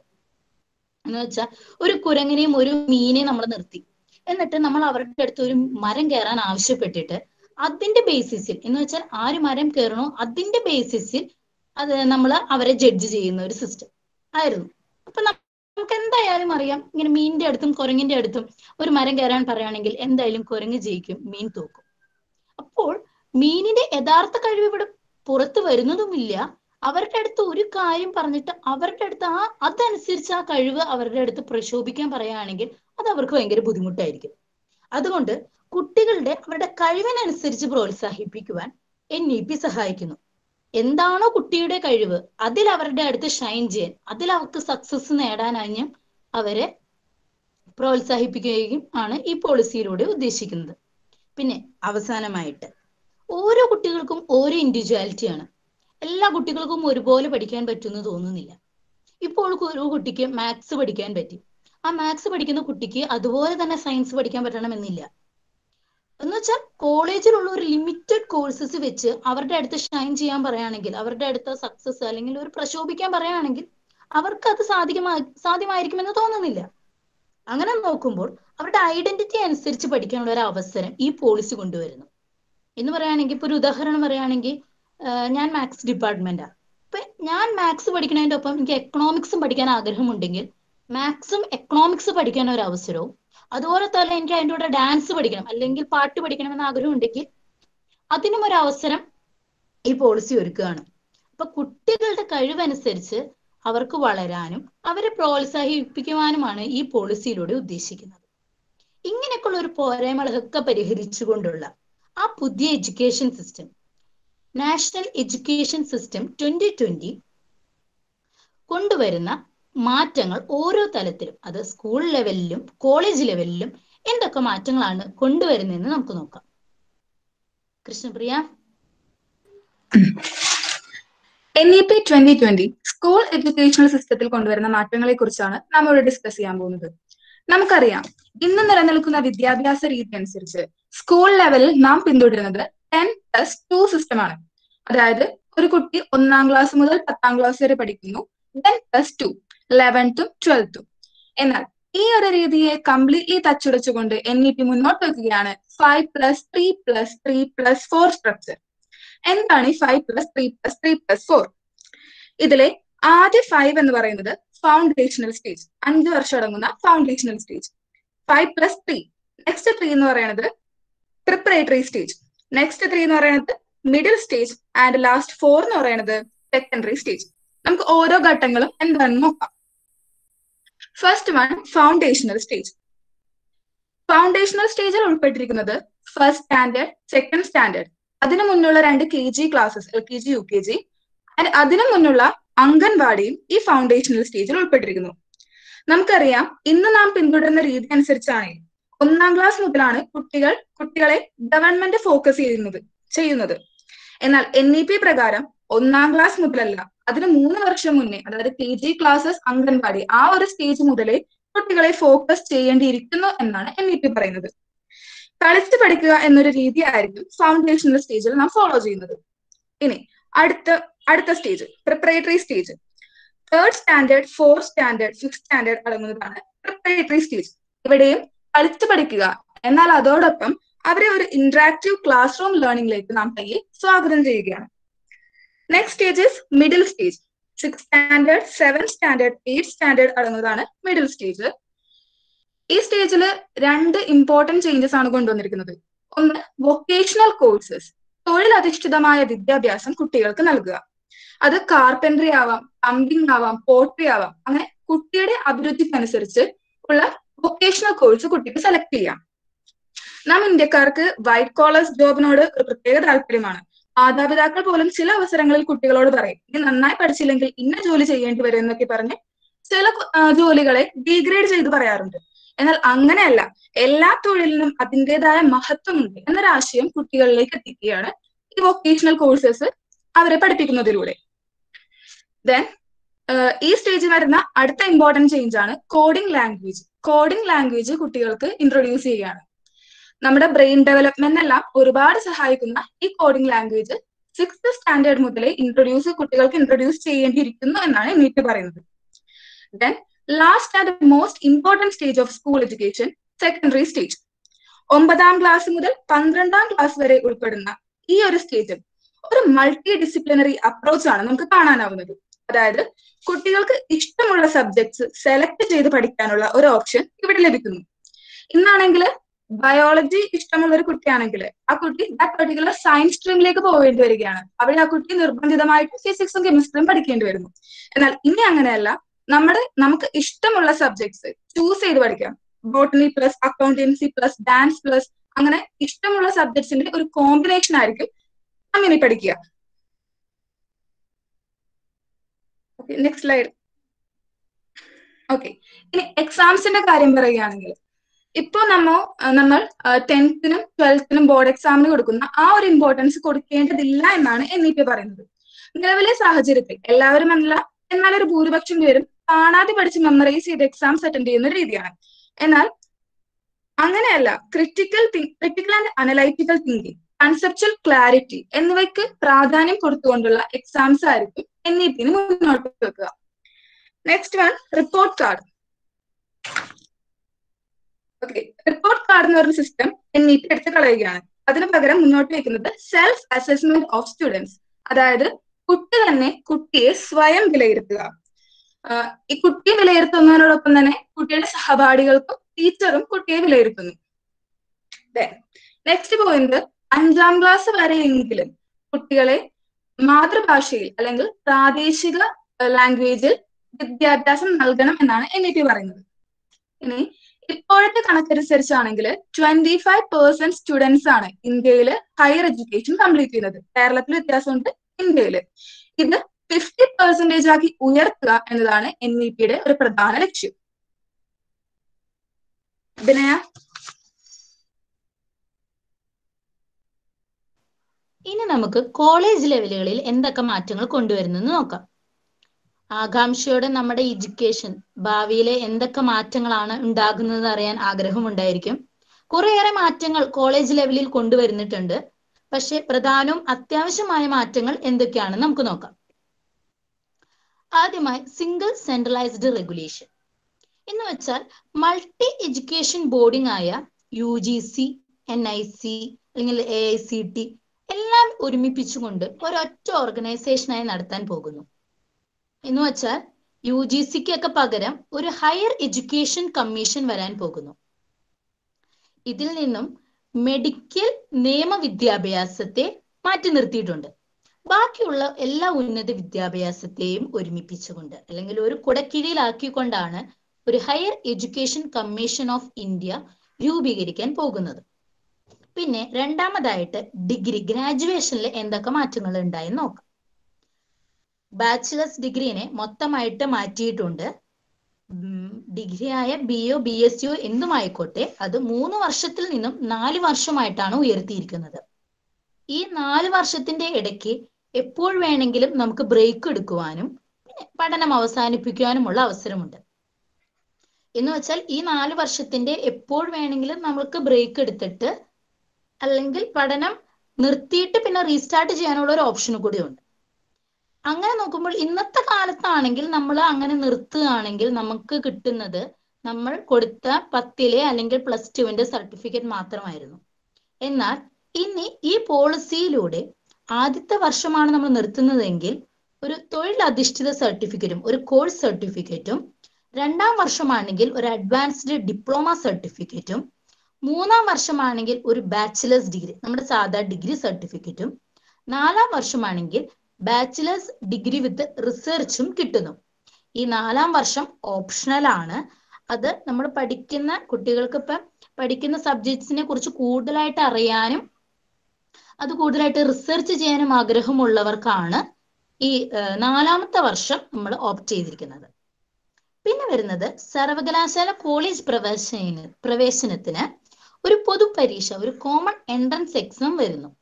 എന്ന് വെച്ചാൽ ഒരു കുരങ്ങിനെയും ഒരു മീനെയും നമ്മൾ നിർത്തി എന്നിട്ട് നമ്മൾ അവരുടെ അടുത്ത് ഒരു മരം കയറാൻ ആവശ്യപ്പെട്ടിട്ട് അതിന്റെ ബേസിസിൽ എന്ന് വെച്ചാൽ ആര് മരം കയറണോ അതിന്റെ ബേസിസിൽ അത് നമ്മൾ അവരെ ജഡ്ജ് ചെയ്യുന്ന ഒരു സിസ്റ്റം ആയിരുന്നു അപ്പൊ ന- നമുക്ക് എന്തായാലും അറിയാം ഇങ്ങനെ മീനിന്റെ അടുത്തും കുരങ്ങിന്റെ അടുത്തും ഒരു മരം കയറാൻ പറയുകയാണെങ്കിൽ എന്തായാലും കുരങ്ങ് ജയിക്കും മീൻ തോക്കും അപ്പോൾ മീനിന്റെ യഥാർത്ഥ കഴിവ് ഇവിടെ പുറത്തു വരുന്നതുമില്ല അവരുടെ അടുത്ത് ഒരു കാര്യം പറഞ്ഞിട്ട് അവരുടെ അടുത്ത് ആ അതനുസരിച്ച് ആ കഴിവ് അവരുടെ അടുത്ത് പ്രശോഭിക്കാൻ പറയുകയാണെങ്കിൽ അത് അവർക്ക് ഭയങ്കര ബുദ്ധിമുട്ടായിരിക്കും അതുകൊണ്ട് കുട്ടികളുടെ അവരുടെ കഴിവിനനുസരിച്ച് പ്രോത്സാഹിപ്പിക്കുവാൻ എൻ ഇ പി സഹായിക്കുന്നു എന്താണോ കുട്ടിയുടെ കഴിവ് അതിൽ അവരുടെ അടുത്ത് ഷൈൻ ചെയ്യാൻ അതിൽ അവർക്ക് സക്സസ് നേടാനാഞ്ഞ് അവരെ പ്രോത്സാഹിപ്പിക്കുകയും ആണ് ഈ പോളിസിയിലൂടെ ഉദ്ദേശിക്കുന്നത് പിന്നെ അവസാനമായിട്ട് ഓരോ കുട്ടികൾക്കും ഓരോ ഇൻഡിവിജ്വാലിറ്റിയാണ് എല്ലാ കുട്ടികൾക്കും ഒരുപോലെ പഠിക്കാൻ പറ്റുമെന്ന് തോന്നുന്നില്ല ഇപ്പോൾ ഒരു കുട്ടിക്ക് മാത്സ് പഠിക്കാൻ പറ്റി ആ മാത്സ് പഠിക്കുന്ന കുട്ടിക്ക് അതുപോലെ തന്നെ സയൻസ് പഠിക്കാൻ പറ്റണമെന്നില്ല എന്ന് വെച്ചാൽ കോളേജിലുള്ള ഒരു ലിമിറ്റഡ് കോഴ്സസ് വെച്ച് അവരുടെ അടുത്ത് ഷൈൻ ചെയ്യാൻ പറയുകയാണെങ്കിൽ അവരുടെ അടുത്ത് സക്സസ് അല്ലെങ്കിൽ ഒരു പ്രശോഭിക്കാൻ പറയുകയാണെങ്കിൽ അവർക്ക് അത് സാധികമാ സാധ്യമായിരിക്കുമെന്ന് തോന്നുന്നില്ല അങ്ങനെ നോക്കുമ്പോൾ അവരുടെ ഐഡന്റിറ്റി അനുസരിച്ച് പഠിക്കാനുള്ള ഒരു അവസരം ഈ പോളിസി കൊണ്ടുവരുന്നു എന്ന് പറയുകയാണെങ്കിൽ ഇപ്പൊ ഒരു ഉദാഹരണം പറയുകയാണെങ്കിൽ ആഹ് ഞാൻ മാത്സ് ഡിപ്പാർട്ട്മെന്റാ അപ്പൊ ഞാൻ മാത്സ് പഠിക്കുന്നതിന്റെ ഒപ്പം എനിക്ക് എക്കണോമിക്സും പഠിക്കാൻ ആഗ്രഹമുണ്ടെങ്കിൽ മാത്സും എക്കണോമിക്സ് പഠിക്കാൻ ഒരു അവസരവും അതുപോലെ തന്നെ എനിക്ക് അതിൻ്റെ കൂടെ ഡാൻസ് പഠിക്കണം അല്ലെങ്കിൽ പാട്ട് പഠിക്കണമെന്ന് ആഗ്രഹമുണ്ടെങ്കിൽ അതിനും ഒരു അവസരം ഈ പോളിസി ഒരുക്കുകയാണ് അപ്പൊ കുട്ടികളുടെ കഴിവനുസരിച്ച് അവർക്ക് വളരാനും അവരെ പ്രോത്സാഹിപ്പിക്കുവാനുമാണ് ഈ പോളിസിയിലൂടെ ഉദ്ദേശിക്കുന്നത് ഇങ്ങനെയൊക്കെയുള്ള ഒരു പോരായ്മകളൊക്കെ പരിഹരിച്ചുകൊണ്ടുള്ള ആ പുതിയ education system national education system twenty twenty കൊണ്ടുവരുന്ന മാറ്റങ്ങൾ ഓരോ തലത്തിലും അത് സ്കൂൾ ലെവലിലും കോളേജ് ലെവലിലും എന്തൊക്കെ മാറ്റങ്ങളാണ് കൊണ്ടുവരുന്നതെന്ന് നമുക്ക് നോക്കാം Krishnapriya N E P twenty twenty school educational സിസ്റ്റത്തിൽ കൊണ്ടുവരുന്ന മാറ്റങ്ങളെ കുറിച്ചാണ് നമ്മൾ ഇവിടെ ഡിസ്കസ് ചെയ്യാൻ പോകുന്നത് നമുക്കറിയാം ഇന്ന് നിലനിൽക്കുന്ന വിദ്യാഭ്യാസ രീതി അനുസരിച്ച് സ്കൂൾ ലെവലിൽ നാം പിന്തുടരുന്നത് ടെൻ പ്ലസ് ടു സിസ്റ്റമാണ് അതായത് ഒരു കുട്ടി ഒന്നാം ക്ലാസ് മുതൽ പത്താം ക്ലാസ് വരെ പഠിക്കുന്നു ദെൻ പ്ലസ് ടു ലെവൻത്തും ട്വൽത്തും എന്നാൽ ഈ ഒരു രീതിയെ കംപ്ലീറ്റ്ലി തച്ചുടച്ചുകൊണ്ട് എൻ ഇ പി മുന്നോട്ട് വെക്കുകയാണ് five plus three plus three plus four structure എന്താണ് ഈ five plus three plus three plus four ഇതിലെ ആദ്യ ഫൈവ് എന്ന് പറയുന്നത് ഫൗണ്ടേഷണൽ സ്റ്റേജ് അഞ്ച് വർഷം അടങ്ങുന്ന foundational stage five plus three next three എന്ന് പറയുന്നത് പ്രിപ്പറേറ്ററി സ്റ്റേജ് നെക്സ്റ്റ് ത്രീ എന്ന് പറയുന്നത് middle stage and last four എന്ന് പറയുന്നത് സെക്കൻഡറി സ്റ്റേജ് നമുക്ക് ഓരോ ഘട്ടങ്ങളും എന്താണെന്ന് നോക്കാം first one foundational stage foundational സ്റ്റേജിൽ ഉൾപ്പെട്ടിരിക്കുന്നത് ഫസ്റ്റ് സ്റ്റാൻഡേർഡ് സെക്കൻഡ് സ്റ്റാൻഡേർഡ് അതിനു മുന്നുള്ള രണ്ട് K G classes L K G U K G and അതിനു മുന്നുള്ള അംഗൻവാടിയും ഈ ഫൗണ്ടേഷണൽ സ്റ്റേജിൽ ഉൾപ്പെട്ടിരിക്കുന്നു നമുക്കറിയാം ഇന്ന് നാം പിന്തുടരുന്ന രീതി അനുസരിച്ചാണ് ഒന്നാം ക്ലാസ് മുതലാണ് കുട്ടികൾ കുട്ടികളെ ഗവൺമെന്റ് ഫോക്കസ് ചെയ്യുന്നത് ചെയ്യുന്നത് എന്നാൽ എൻ ഇ പി പ്രകാരം ഒന്നാം ക്ലാസ് മുതലല്ല അതിന് മൂന്ന് വർഷം മുന്നേ അതായത് കെ ജി ക്ലാസ്സസ് അംഗൻവാടി ആ ഒരു സ്റ്റേജ് മുതലേ കുട്ടികളെ ഫോക്കസ് ചെയ്യേണ്ടിയിരിക്കുന്നു എന്നാണ് എൻ ഇ പി പറയുന്നത് കളിച്ച് പഠിക്കുക എന്നൊരു രീതി ആയിരിക്കും ഫൗണ്ടേഷണൽ സ്റ്റേജിൽ നാം ഫോളോ ചെയ്യുന്നത് ഇനി അടുത്ത അടുത്ത stage preparatory stage third standard fourth standard fifth standard അടങ്ങുന്നതാണ് പ്രിപ്പറേറ്ററി സ്റ്റേജ് ഇവിടെയും കളിച്ച് പഠിക്കുക എന്നാൽ അതോടൊപ്പം അവരെ ഒരു ഇന്ററാക്റ്റീവ് ക്ലാസ് റൂം ലേണിംഗിലേക്ക് നാം പയ്യെ സ്വാഗതം ചെയ്യുകയാണ് next stage is middle stage six standard seven standard eight standard അടങ്ങുന്നതാണ് മിഡിൽ സ്റ്റേജ് ഈ സ്റ്റേജിൽ രണ്ട് ഇമ്പോർട്ടന്റ് ചേഞ്ചസ് ആണ് കൊണ്ടുവന്നിരിക്കുന്നത് ഒന്ന് വൊക്കേഷണൽ കോഴ്സസ് തൊഴിലധിഷ്ഠിതമായ വിദ്യാഭ്യാസം കുട്ടികൾക്ക് നൽകുക അത് കാർപ്പൻട്രി ആവാം പമ്പിംഗ് ആവാം പോട്രി ആവാം അങ്ങനെ കുട്ടിയുടെ അഭിരുചിക്കനുസരിച്ച് ഉള്ള വൊക്കേഷണൽ കോഴ്സ് കുട്ടിക്ക് സെലക്ട് ചെയ്യാം നാം ഇന്ത്യക്കാർക്ക് വൈറ്റ് കോളേഴ്സ് ജോബിനോട് ഒരു പ്രത്യേക താല്പര്യമാണ് മാതാപിതാക്കൾ പോലും ചില അവസരങ്ങളിൽ കുട്ടികളോട് പറയും നീ നന്നായി പഠിച്ചില്ലെങ്കിൽ ഇന്ന ജോലി ചെയ്യേണ്ടി വരും എന്നൊക്കെ പറഞ്ഞ് ചില ആ, ജോലികളെ ഡീഗ്രേഡ് ചെയ്ത് പറയാറുണ്ട് എന്നാൽ അങ്ങനെയല്ല എല്ലാ തൊഴിലിനും അതിൻ്റെതായ മഹത്വമുണ്ട് എന്നൊരാശയം കുട്ടികളിലേക്ക് എത്തിക്കുകയാണ് ഈ വൊക്കേഷണൽ കോഴ്സസ് അവരെ പഠിപ്പിക്കുന്നതിലൂടെ ദെൻ ഈ സ്റ്റേജിൽ വരുന്ന അടുത്ത ഇമ്പോർട്ടന്റ് ചേഞ്ച് ആണ് കോഡിംഗ് ലാംഗ്വേജ് കോഡിംഗ് ലാംഗ്വേജ് കുട്ടികൾക്ക് ഇൻട്രൊഡ്യൂസ് ചെയ്യുകയാണ് നമ്മുടെ ബ്രെയിൻ ഡെവലപ്മെന്റ് എല്ലാം ഒരുപാട് സഹായിക്കുന്ന ഈ കോഡിംഗ് ലാംഗ്വേജ് സിക്സ്ത് സ്റ്റാൻഡേർഡ് മുതലേ ഇൻട്രൊഡ്യൂസ് കുട്ടികൾക്ക് ഇൻട്രൊഡ്യൂസ് ചെയ്യേണ്ടിയിരിക്കുന്നു എന്നാണ് നീറ്റ് പറയുന്നത് then last and most important stage of school education secondary stage ഒമ്പതാം ക്ലാസ് മുതൽ പന്ത്രണ്ടാം ക്ലാസ് വരെ ഉൾപ്പെടുന്ന ഈ ഒരു സ്റ്റേജിൽ ഒരു മൾട്ടി ഡിസിപ്ലിനറി അപ്രോച്ച് ആണ് നമുക്ക് കാണാനാവുന്നത് അതായത് കുട്ടികൾക്ക് ഇഷ്ടമുള്ള സബ്ജക്ട്സ് സെലക്ട് ചെയ്ത് പഠിക്കാനുള്ള ഒരു ഓപ്ഷൻ ഇവിടെ ലഭിക്കുന്നു ഇന്നാണെങ്കിൽ ബയോളജി ഇഷ്ടമുള്ള ഒരു കുട്ടിയാണെങ്കിൽ ആ കുട്ടി ദാറ്റ് പെർട്ടിക്കുലർ സയൻസ് സ്ട്രീമിലേക്ക് പോകേണ്ടി വരികയാണ് അവിടെ ആ കുട്ടി നിർബന്ധിതമായിട്ട് ഫിസിക്സും കെമിസ്ട്രിയും പഠിക്കേണ്ടി വരുന്നു എന്നാൽ ഇനി അങ്ങനെയല്ല നമ്മുടെ നമുക്ക് ഇഷ്ടമുള്ള സബ്ജക്ട്സ് ചൂസ് ചെയ്ത് പഠിക്കാം botany plus accountancy plus dance plus അങ്ങനെ ഇഷ്ടമുള്ള സബ്ജക്ട്സിന്റെ ഒരു കോമ്പിനേഷൻ ആയിരിക്കും അങ്ങനെ പഠിക്കുക നെക്സ്റ്റ് സ്ലൈഡ് ഓക്കെ ഇനി എക്സാംസിന്റെ കാര്യം പറയുകയാണെങ്കിൽ ഇപ്പോ നമ്മ നമ്മൾ ടെൻത്തിനും ട്വൽത്തിനും ബോർഡ് എക്സാമിന് കൊടുക്കുന്ന ആ ഒരു ഇമ്പോർട്ടൻസ് കൊടുക്കേണ്ടതില്ല എന്നാണ് എൻ ഇ പി പറയുന്നത് നിലവിലെ സാഹചര്യത്തിൽ എല്ലാവരും അല്ല എന്നാൽ ഒരു ഭൂരിപക്ഷം പേരും കാണാതെ പഠിച്ച് മെമ്മറൈസ് ചെയ്ത് എക്സാംസ് അറ്റൻഡ് ചെയ്യുന്ന ഒരു രീതിയാണ് എന്നാൽ അങ്ങനെയല്ല critical critical and analytical thinking conceptual clarity എന്നിവയ്ക്ക് പ്രാധാന്യം കൊടുത്തുകൊണ്ടുള്ള എക്സാംസ് ആയിരിക്കും എൻ ഇ പിന് മുന്നോട്ട് വെക്കുക next one report card okay report card എന്ന് പറയുന്ന സിസ്റ്റം എൻ ഇ പി എടുത്ത് കളയുകയാണ് അതിന് പകരം മുന്നോട്ട് വെക്കുന്നത് സെൽഫ് അസസ്മെന്റ് ഓഫ് സ്റ്റുഡൻസ് അതായത് കുട്ടി തന്നെ കുട്ടിയെ സ്വയം വിലയിരുത്തുക ആഹ് ഈ കുട്ടിയെ വിലയിരുത്തുന്നതിനോടൊപ്പം തന്നെ കുട്ടിയുടെ സഹപാഠികൾക്കും ടീച്ചറും കുട്ടിയെ വിലയിരുത്തുന്നു നെക്സ്റ്റ് പോയിന്റ് അഞ്ചാം ക്ലാസ് വരെയെങ്കിലും കുട്ടികളെ മാതൃഭാഷയിൽ അല്ലെങ്കിൽ പ്രാദേശിക ലാംഗ്വേജിൽ വിദ്യാഭ്യാസം നൽകണം എന്നാണ് എൻ ഇ പി പറയുന്നത് ഇനി ഇപ്പോഴത്തെ കണക്കനുസരിച്ചാണെങ്കിൽ ട്വന്റി ഫൈവ് പെർസെന്റ് സ്റ്റുഡൻസ് ആണ് ഇന്ത്യയിൽ ഹയർ എഡ്യൂക്കേഷൻ കംപ്ലീറ്റ് ചെയ്യുന്നത് കേരളത്തിൽ വ്യത്യാസമുണ്ട് ഇന്ത്യയില് ഇത് ഫിഫ്റ്റി പെർസെന്റേജ് ആക്കി ഉയർത്തുക എന്നതാണ് എൻ ഇ പിയുടെ ഒരു പ്രധാന ലക്ഷ്യം വിനയ ഇനി നമുക്ക് കോളേജ് ലെവലുകളിൽ എന്തൊക്കെ മാറ്റങ്ങൾ കൊണ്ടുവരുന്നെന്ന് നോക്കാം ആകാംക്ഷയോടെ നമ്മുടെ എഡ്യൂക്കേഷൻ ഭാവിയിലെ എന്തൊക്കെ മാറ്റങ്ങളാണ് ഉണ്ടാകുന്നത് അറിയാൻ ആഗ്രഹമുണ്ടായിരിക്കും കുറേയേറെ മാറ്റങ്ങൾ കോളേജ് ലെവലിൽ കൊണ്ടുവരുന്നിട്ടുണ്ട് പക്ഷെ പ്രധാനവും അത്യാവശ്യമായ മാറ്റങ്ങൾ എന്തൊക്കെയാണെന്ന് നമുക്ക് നോക്കാം ആദ്യമായി സിംഗിൾ സെൻട്രലൈസ്ഡ് റെഗുലേഷൻ എന്ന് വെച്ചാൽ മൾട്ടി എഡ്യൂക്കേഷൻ ബോർഡിംഗ് ആയ U G C N I C അല്ലെങ്കിൽ എ ഐ സി ടി എല്ലാം ഒരുമിപ്പിച്ചുകൊണ്ട് ഒരൊറ്റ ഓർഗനൈസേഷനായി നടത്താൻ പോകുന്നു എന്ന് വെച്ചാൽ യു ജി സിക്കൊക്കെ പകരം ഒരു ഹയർ എഡ്യൂക്കേഷൻ കമ്മീഷൻ വരാൻ പോകുന്നു ഇതിൽ നിന്നും മെഡിക്കൽ നിയമ വിദ്യാഭ്യാസത്തെ മാറ്റി നിർത്തിയിട്ടുണ്ട് ബാക്കിയുള്ള എല്ലാ ഉന്നത വിദ്യാഭ്യാസത്തെയും ഒരുമിപ്പിച്ചുകൊണ്ട് അല്ലെങ്കിൽ ഒരു കുടക്കീഴിലാക്കിക്കൊണ്ടാണ് ഒരു higher education commission of India രൂപീകരിക്കാൻ പോകുന്നത് പിന്നെ രണ്ടാമതായിട്ട് ഡിഗ്രി ഗ്രാജുവേഷനിൽ എന്തൊക്കെ മാറ്റങ്ങൾ ഉണ്ടായി നോക്കാം ബാച്ചിലേഴ്സ് ഡിഗ്രീനെ മൊത്തമായിട്ട് മാറ്റിയിട്ടുണ്ട് ഡിഗ്രി ആയ ബി ഒ ബി എസ് സിയോ എന്തുമായിക്കോട്ടെ അത് മൂന്ന് വർഷത്തിൽ നിന്നും നാല് വർഷമായിട്ടാണ് ഉയർത്തിയിരിക്കുന്നത് ഈ നാല് വർഷത്തിന്റെ ഇടയ്ക്ക് എപ്പോൾ വേണമെങ്കിലും നമുക്ക് ബ്രേക്ക് എടുക്കുവാനും പിന്നെ പഠനം അവസാനിപ്പിക്കുവാനുമുള്ള അവസരമുണ്ട് എന്ന് വെച്ചാൽ ഈ നാല് വർഷത്തിന്റെ എപ്പോൾ വേണമെങ്കിലും നമുക്ക് ബ്രേക്ക് എടുത്തിട്ട് അല്ലെങ്കിൽ പഠനം നിർത്തിയിട്ട് പിന്നെ റീസ്റ്റാർട്ട് ചെയ്യാനുള്ള ഒരു ഓപ്ഷൻ കൂടി ഉണ്ട് അങ്ങനെ നോക്കുമ്പോൾ ഇന്നത്തെ കാലത്താണെങ്കിൽ നമ്മൾ അങ്ങനെ നിർത്തുകയാണെങ്കിൽ നമുക്ക് കിട്ടുന്നത് നമ്മൾ കൊടുത്ത പത്തിലെ അല്ലെങ്കിൽ പ്ലസ് ടുവിന്റെ സർട്ടിഫിക്കറ്റ് മാത്രമായിരുന്നു എന്നാൽ ഇനി ഈ പോളിസിയിലൂടെ ആദ്യത്തെ വർഷമാണ് നമ്മൾ നിർത്തുന്നതെങ്കിൽ ഒരു തൊഴിലധിഷ്ഠിത സർട്ടിഫിക്കറ്റും ഒരു കോഴ്സ് സർട്ടിഫിക്കറ്റും രണ്ടാം വർഷമാണെങ്കിൽ ഒരു അഡ്വാൻസ്ഡ് ഡിപ്ലോമ സർട്ടിഫിക്കറ്റും മൂന്നാം വർഷമാണെങ്കിൽ ഒരു ബാച്ചിലേഴ്സ് ഡിഗ്രി നമ്മുടെ സാധാ ഡിഗ്രി സർട്ടിഫിക്കറ്റും നാലാം വർഷമാണെങ്കിൽ ബാച്ചിലേഴ്സ് ഡിഗ്രി വിത്ത് റിസർച്ചും കിട്ടുന്നു ഈ നാലാം വർഷം ഓപ്ഷണൽ ആണ് അത് നമ്മൾ പഠിക്കുന്ന കുട്ടികൾക്ക് ഇപ്പം പഠിക്കുന്ന സബ്ജക്ട്സിനെ കുറിച്ച് കൂടുതലായിട്ട് അറിയാനും അത് കൂടുതലായിട്ട് റിസർച്ച് ചെയ്യാനും ആഗ്രഹമുള്ളവർക്കാണ് ഈ ഏഹ്, നാലാമത്തെ വർഷം നമ്മൾ ഓപ്റ്റ് ചെയ്തിരിക്കുന്നത് പിന്നെ വരുന്നത് സർവകലാശാല കോളേജ് പ്രവേശന പ്രവേശനത്തിന് ഒരു പൊതു പരീക്ഷ ഒരു കോമൺ എൻട്രൻസ് എക്സാം വരുന്നു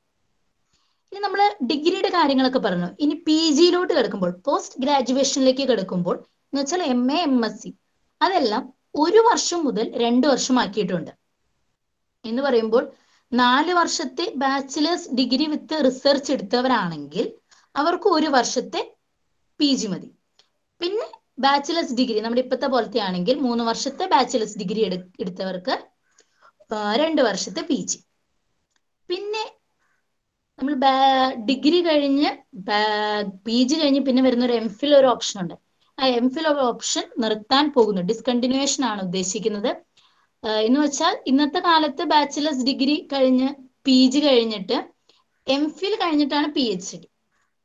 ഇനി നമ്മൾ ഡിഗ്രിയുടെ കാര്യങ്ങളൊക്കെ പറഞ്ഞു ഇനി പി ജിയിലോട്ട് കിടക്കുമ്പോൾ പോസ്റ്റ് ഗ്രാജുവേഷനിലേക്ക് കിടക്കുമ്പോൾ എന്ന് വെച്ചാൽ M A M S C അതെല്ലാം ഒരു വർഷം മുതൽ രണ്ട് വർഷമാക്കിയിട്ടുണ്ട് എന്ന് പറയുമ്പോൾ നാല് വർഷത്തെ ബാച്ചിലേഴ്സ് ഡിഗ്രി വിത്ത് റിസർച്ച് എടുത്തവരാണെങ്കിൽ അവർക്ക് ഒരു വർഷത്തെ പി ജി മതി പിന്നെ ബാച്ചിലേഴ്സ് ഡിഗ്രി നമ്മുടെ ഇപ്പോഴത്തെ പോലത്തെ ആണെങ്കിൽ മൂന്ന് വർഷത്തെ ബാച്ചിലേഴ്സ് ഡിഗ്രി എടുത്തവർക്ക് ആ, രണ്ട് വർഷത്തെ പി ജി പിന്നെ നമ്മൾ ഡിഗ്രി കഴിഞ്ഞ് പി ജി കഴിഞ്ഞ് പിന്നെ വരുന്ന ഒരു എം ഫിൽ ഒരു ഓപ്ഷൻ ഉണ്ട് ആ എം ഫിൽ ഓപ്ഷൻ നിർത്താൻ പോകുന്നു ഡിസ്കണ്ടിന്യൂവേഷൻ ആണ് ഉദ്ദേശിക്കുന്നത് ആ, എന്ന് വെച്ചാൽ ഇന്നത്തെ കാലത്ത് ബാച്ചിലേഴ്സ് ഡിഗ്രി കഴിഞ്ഞ് പി ജി കഴിഞ്ഞിട്ട് എം ഫിൽ കഴിഞ്ഞിട്ടാണ് പി എച്ച് ഡി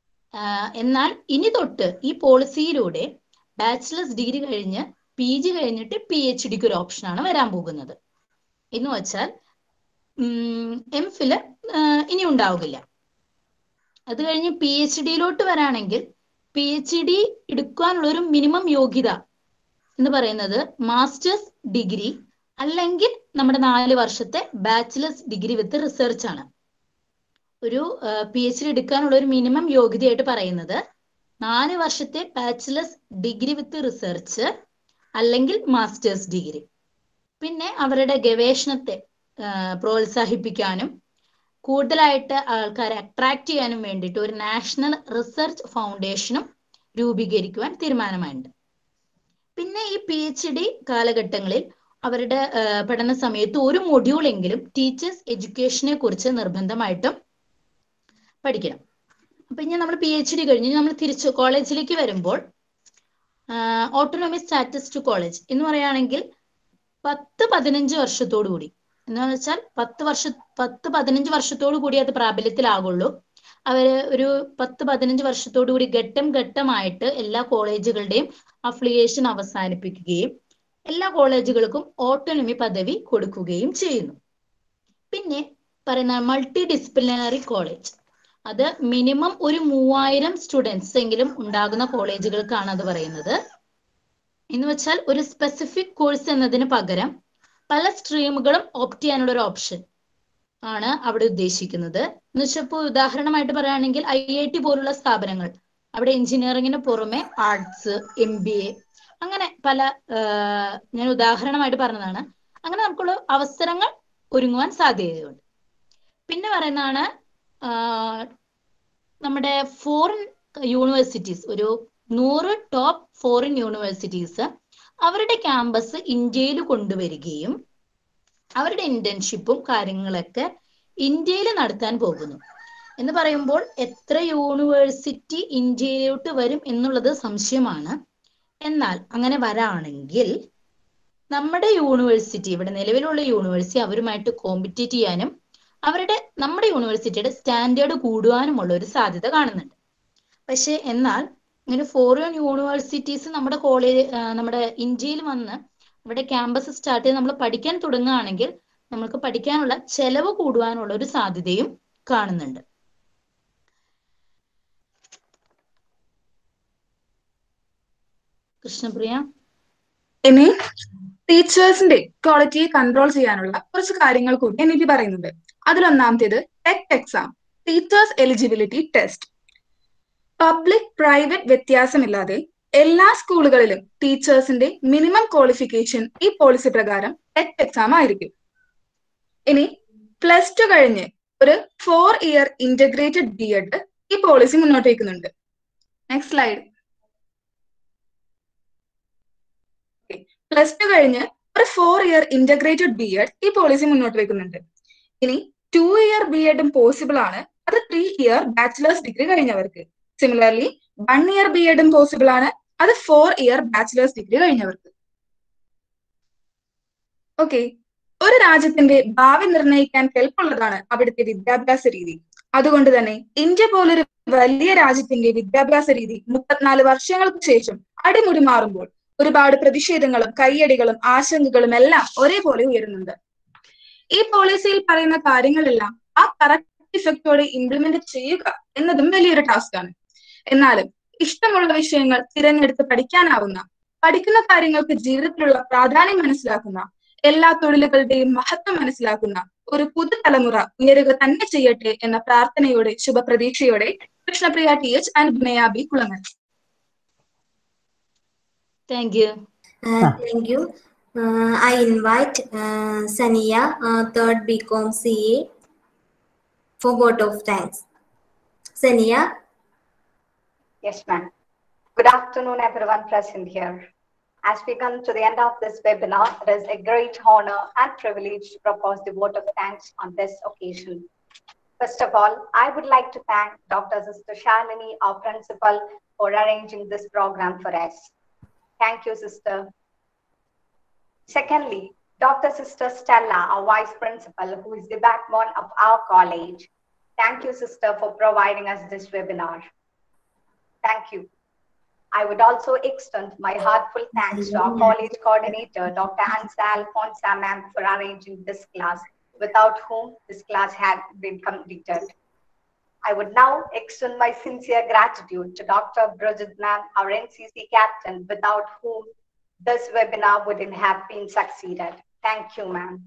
എന്നാൽ ഇനി തൊട്ട് ഈ പോളിസിയിലൂടെ ബാച്ചിലേഴ്സ് ഡിഗ്രി കഴിഞ്ഞ് പി ജി കഴിഞ്ഞിട്ട് പി എച്ച് ഡിക്ക് ഒരു ഓപ്ഷനാണ് വരാൻ പോകുന്നത് എന്ന് വെച്ചാൽ എം ഫില് ഇനി ഉണ്ടാവുകയില്ല അത് കഴിഞ്ഞ് പി എച്ച് ഡിയിലോട്ട് വരാണെങ്കിൽ പി എച്ച് ഡി എടുക്കാനുള്ള ഒരു മിനിമം യോഗ്യത എന്ന് പറയുന്നത് മാസ്റ്റേഴ്സ് ഡിഗ്രി അല്ലെങ്കിൽ നമ്മുടെ നാല് വർഷത്തെ ബാച്ചിലേഴ്സ് ഡിഗ്രി വിത്ത് റിസർച്ച് ആണ് ഒരു പി എച്ച് ഡി എടുക്കാനുള്ള ഒരു മിനിമം യോഗ്യതയായിട്ട് പറയുന്നത് നാല് വർഷത്തെ ബാച്ചിലേഴ്സ് ഡിഗ്രി വിത്ത് റിസർച്ച് അല്ലെങ്കിൽ മാസ്റ്റേഴ്സ് ഡിഗ്രി പിന്നെ അവരുടെ ഗവേഷണത്തെ ആ, പ്രോത്സാഹിപ്പിക്കാനും കൂടുതലായിട്ട് ആൾക്കാരെ അട്രാക്ട് ചെയ്യാനും വേണ്ടിയിട്ട് ഒരു നാഷണൽ റിസർച്ച് ഫൗണ്ടേഷനും രൂപീകരിക്കുവാൻ തീരുമാനമായിട്ടുണ്ട് പിന്നെ ഈ പി എച്ച് ഡി കാലഘട്ടങ്ങളിൽ അവരുടെ ആ, പഠന സമയത്ത് ഒരു മൊഡ്യൂളെങ്കിലും ടീച്ചേഴ്സ് എഡ്യൂക്കേഷനെ കുറിച്ച് നിർബന്ധമായിട്ടും പഠിക്കണം അപ്പൊ ഇനി നമ്മൾ പി എച്ച് ഡി കഴിഞ്ഞ് നമ്മൾ തിരിച്ചു കോളേജിലേക്ക് വരുമ്പോൾ ഓട്ടോണോമി സ്റ്റാറ്റസ് ടു കോളേജ് എന്ന് പറയുകയാണെങ്കിൽ പത്ത് പതിനഞ്ച് വർഷത്തോടു കൂടി എന്ന് വെച്ചാൽ പത്ത് വർഷ പത്ത് പതിനഞ്ച് വർഷത്തോടു കൂടി അത് പ്രാബല്യത്തിലാകുള്ളൂ അവര് ഒരു പത്ത് പതിനഞ്ച് വർഷത്തോടു കൂടി ഘട്ടം ഘട്ടമായിട്ട് എല്ലാ കോളേജുകളുടെയും അഫിലിയേഷൻ അവസാനിപ്പിക്കുകയും എല്ലാ കോളേജുകൾക്കും ഓട്ടോണമി പദവി കൊടുക്കുകയും ചെയ്യുന്നു പിന്നെ പറയുന്ന മൾട്ടി ഡിസിപ്ലിനറി കോളേജ് അത് മിനിമം ഒരു മൂവായിരം സ്റ്റുഡൻസ് എങ്കിലും ഉണ്ടാകുന്ന കോളേജുകൾക്കാണ് അത് പറയുന്നത് എന്ന് വെച്ചാൽ ഒരു സ്പെസിഫിക് കോഴ്സ് എന്നതിന് പകരം പല സ്ട്രീമുകളും ഓപ്റ്റ് ചെയ്യാനുള്ള ഒരു ഓപ്ഷൻ ആണ് അവിടെ ഉദ്ദേശിക്കുന്നത് എന്ന് വെച്ചാൽ ഇപ്പോൾ ഉദാഹരണമായിട്ട് പറയുകയാണെങ്കിൽ ഐ ഐ ടി പോലുള്ള സ്ഥാപനങ്ങൾ അവിടെ എഞ്ചിനീയറിംഗിന് പുറമെ ആർട്സ് എം ബി എ അങ്ങനെ പല ആഹ് ഞാൻ ഉദാഹരണമായിട്ട് പറഞ്ഞതാണ് അങ്ങനെ നമുക്കുള്ള അവസരങ്ങൾ ഒരുങ്ങുവാൻ സാധ്യതയുണ്ട് പിന്നെ പറയുന്നതാണ് ആഹ് നമ്മുടെ ഫോറിൻ യൂണിവേഴ്സിറ്റീസ് ഒരു നൂറ് ടോപ്പ് ഫോറിൻ യൂണിവേഴ്സിറ്റീസ് അവരുടെ ക്യാമ്പസ് ഇന്ത്യയിൽ കൊണ്ടുവരികയും അവരുടെ ഇന്റേൺഷിപ്പും കാര്യങ്ങളൊക്കെ ഇന്ത്യയിൽ നടത്താൻ പോകുന്നു എന്ന് പറയുമ്പോൾ എത്ര യൂണിവേഴ്സിറ്റി ഇന്ത്യയിലോട്ട് വരും എന്നുള്ളത് സംശയമാണ് എന്നാൽ അങ്ങനെ വരാണെങ്കിൽ നമ്മുടെ യൂണിവേഴ്സിറ്റി ഇവിടെ നിലവിലുള്ള യൂണിവേഴ്സിറ്റി അവരുമായിട്ട് കോമ്പറ്റീറ്റ് ചെയ്യാനും അവരുടെ നമ്മുടെ യൂണിവേഴ്സിറ്റിയുടെ സ്റ്റാൻഡേർഡ് കൂടുവാനുമുള്ള ഒരു സാധ്യത കാണുന്നുണ്ട് പക്ഷെ എന്നാൽ ഇങ്ങനെ ഫോറിൻ യൂണിവേഴ്സിറ്റീസ് നമ്മുടെ കോളേജ് നമ്മുടെ ഇന്ത്യയിൽ വന്ന് ഇവിടെ ക്യാമ്പസ് സ്റ്റാർട്ട് ചെയ്ത് നമ്മൾ പഠിക്കാൻ തുടങ്ങുകയാണെങ്കിൽ നമുക്ക് പഠിക്കാനുള്ള ചെലവ് കൂടുവാനുള്ള ഒരു സാധ്യതയും കാണുന്നുണ്ട് കൃഷ്ണപ്രിയ ഇനി ടീച്ചേഴ്സിന്റെ ക്വാളിറ്റിയെ കൺട്രോൾ ചെയ്യാനുള്ള കുറച്ച് കാര്യങ്ങൾ കൂടി എൻ ഇ പി പറയുന്നുണ്ട് അതിലൊന്നാമത്തേത് tech exam teachers eligibility test public private വ്യത്യാസമില്ലാതെ എല്ലാ സ്കൂളുകളിലും ടീച്ചേഴ്സിന്റെ മിനിമം ക്വാളിഫിക്കേഷൻ ഈ പോളിസി പ്രകാരം ടെക് എക്സാം ആയിരിക്കും ഇനി പ്ലസ് ടു കഴിഞ്ഞ് ഒരു four year integrated B Ed ഈ പോളിസി മുന്നോട്ട് വയ്ക്കുന്നുണ്ട് നെക്സ്റ്റ് സ്ലൈഡ് പ്ലസ് ടു കഴിഞ്ഞ് ഒരു four year integrated B Ed ഈ പോളിസി മുന്നോട്ട് വയ്ക്കുന്നുണ്ട് ഇനി ടു ഇയർ ബി എഡും പോസിബിൾ ആണ് അത് ത്രീ ഇയർ ബാച്ചിലേഴ്സ് ഡിഗ്രി കഴിഞ്ഞവർക്ക് സിമിലർലി വൺ ഇയർ ബി എഡും പോസിബിൾ ആണ് അത് ഫോർ ഇയർ ബാച്ചിലേഴ്സ് ഡിഗ്രി കഴിഞ്ഞവർക്ക് ഓക്കെ ഒരു രാജ്യത്തിന്റെ ഭാവി നിർണ്ണയിക്കാൻ കെൽപ്പുള്ളതാണ് അവിടുത്തെ വിദ്യാഭ്യാസ രീതി അതുകൊണ്ട് തന്നെ ഇന്ത്യ പോലൊരു വലിയ രാജ്യത്തിന്റെ വിദ്യാഭ്യാസ രീതി മുപ്പത്തിനാല് വർഷങ്ങൾക്ക് ശേഷം അടിമുടി മാറുമ്പോൾ ഒരുപാട് പ്രതിഷേധങ്ങളും കയ്യടികളും ആശങ്കകളും എല്ലാം ഒരേപോലെ ഉയരുന്നുണ്ട് ഈ പോളിസിയിൽ പറയുന്ന കാര്യങ്ങളെല്ലാം ആ കറക്റ്റ് ഇഫക്റ്റോടെ ഇംപ്ലിമെന്റ് ചെയ്യുക എന്നതും വലിയൊരു ടാസ്ക് ആണ് എന്നാലും ഇഷ്ടമുള്ള വിഷയങ്ങൾ തിരഞ്ഞെടുത്ത് പഠിക്കാനാവുന്ന പഠിക്കുന്ന കാര്യങ്ങൾക്ക് ജീവിതത്തിലുള്ള പ്രാധാന്യം മനസ്സിലാക്കുന്ന എല്ലാ തൊഴിലുകളുടെയും മഹത്വം മനസ്സിലാക്കുന്ന ഒരു പുതുതലമുറ ഉയരുക തന്നെ ചെയ്യട്ടെ എന്ന പ്രാർത്ഥനയോടെ ശുഭപ്രതീക്ഷയോടെ Krishnapriya T H and Binaya B Kulangal thank you Uh, thank you. Uh, I invite uh, Sania, uh, third BCom CA, for vote of thanks. Sania, Yes, ma'am. Good afternoon, everyone present here. As we come to the end of this webinar, it is a great honor and privilege to propose the vote of thanks on this occasion. First of all, I would like to thank Dr. Sister Shalini, our principal, for arranging this program for us. Thank you, sister. Secondly, Dr. Sister Stella, our vice principal, who is the backbone of our college. Thank you, sister, for providing us this webinar. Thank you. I would also extend my heartfelt thanks to our college coordinator, Dr. Ansa Alfonsa ma'am, for arranging this class, without whom this class had been completed. I would now extend my sincere gratitude to Dr. Bridget ma'am, our NCC captain, without whom this webinar wouldn't have been succeeded. Thank you, ma'am.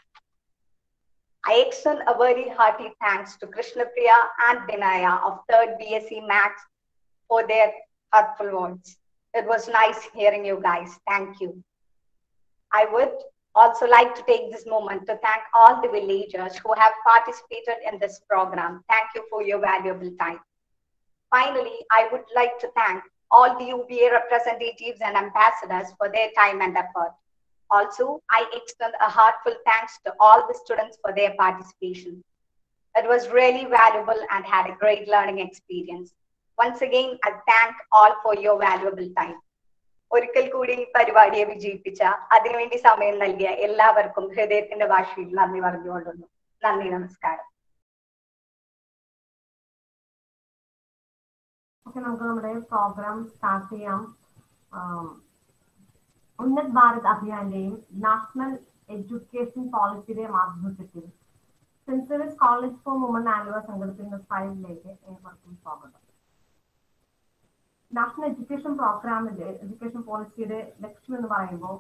I extend a very hearty thanks to Krishna Priya and Vinaya of 3rd BSc Maths for their heartful words. It was nice hearing you guys. Thank you. I would also like to take this moment to thank all the villagers who have participated in this program. Thank you for your valuable time. Finally, I would like to thank all the UBA representatives and ambassadors for their time and effort. Also, I extend a heartfelt thanks to all the students for their participation. It was really valuable and had a great learning experience. Once again, I thank all for your valuable time. ഒരിക്കൽ കൂടി ഈ പരിപാടിയെ വിജയിപ്പിച്ച അതിനുവേണ്ടി സമയം നൽകിയ എല്ലാവർക്കും ഹൃദയത്തിന്റെ ഭാഷയിൽ നന്ദി പറഞ്ഞുകൊള്ളുന്നു നന്ദി നമസ്കാരം ഓക്കെ നമുക്ക് നമ്മുടെ പ്രോഗ്രാം സ്റ്റാർട്ട് ചെയ്യാം ആം, ഉന്നത് ഭാരത് അഭിയാന്റെയും നാഷണൽ എഡ്യൂക്കേഷൻ പോളിസിയുടെയും ആഭിമുഖ്യത്തിൽ സെന്റ് സേവിയസ് കോളേജ് ഫോർ വുമൺ ആലുവ സംഘടിപ്പിക്കുന്ന സ്ട്രൈഡിലേക്ക് ഏവർക്കും സ്വാഗതം നാഷണൽ എഡ്യൂക്കേഷൻ പ്രോഗ്രാമിന്റെ എഡ്യൂക്കേഷൻ പോളിസിയുടെ ലക്ഷ്യം എന്ന് പറയുമ്പോൾ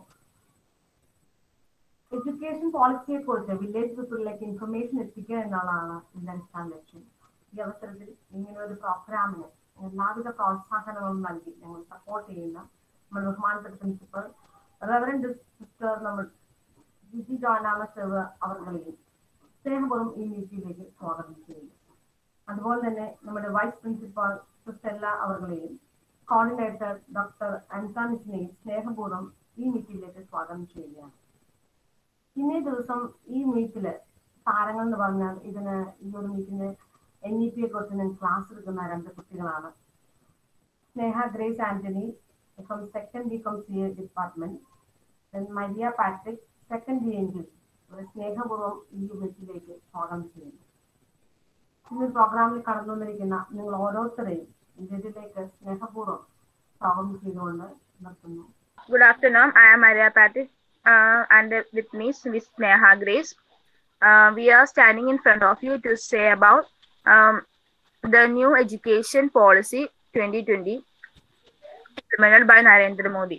എഡ്യൂക്കേഷൻ പോളിസിയെ കുറിച്ച് വില്ലേജ് പീപ്പിളിലേക്ക് ഇൻഫർമേഷൻ എത്തിക്കുക എന്നുള്ളതാണ് ഇതിന്റെ അടിസ്ഥാന ലക്ഷ്യം ഈ അവസരത്തിൽ ഇങ്ങനെ ഒരു പ്രോഗ്രാമിന് എല്ലാവിധ പ്രോത്സാഹനങ്ങളും നൽകി ഞങ്ങൾ സപ്പോർട്ട് ചെയ്യുന്ന നമ്മുടെ ബഹുമാനപ്പെട്ട പ്രിൻസിപ്പൽ റെവറൻഡ് സിസ്റ്റർ നമ്മൾ ജിജി ജോനാമ സെവ് അവർകളെയും സ്നേഹപൂർവ്വം ഈ മീറ്റിംഗിലേക്ക് സ്വാഗതം ചെയ്യുന്നു അതുപോലെ തന്നെ നമ്മുടെ വൈസ് പ്രിൻസിപ്പൽ സ്റ്റെല്ല അവർകളെയും കോർഡിനേറ്റർ ഡോക്ടർ അൻസാനിസിനെയും സ്നേഹപൂർവ്വം ഈ മീറ്റിംഗിലേക്ക് സ്വാഗതം ചെയ്യുകയാണ് ഇന്നേ ദിവസം ഈ മീറ്റില് താരങ്ങൾ എന്ന് പറഞ്ഞാൽ ഇതിന് ഈ ഒരു മീറ്റിന് എൻ ഇ പിയെ കുറിച്ച് ഞാൻ ക്ലാസ് എടുക്കുന്ന രണ്ട് കുട്ടികളാണ് Sneha Grace Antony from second B com C A department Maria Patrick second B English ഇവരെ സ്നേഹപൂർവ്വം ഈ മീറ്റിലേക്ക് സ്വാഗതം ചെയ്യുന്നു ഇന്ന് പ്രോഗ്രാമിൽ കടന്നു വന്നിരിക്കുന്ന നിങ്ങൾ ഓരോരുത്തരെയും ഇതിലേക്ക് സ്നേഹപൂർവ്വം സ്വാഗതം ചെയ്തുകൊണ്ട് നിർത്തുന്നു Good afternoon. I am Maria Patrick uh, and with me Miss Neha Grace. Uh, we are standing in front of you to say about um, the new education policy 2020 implemented by Narendra Modi.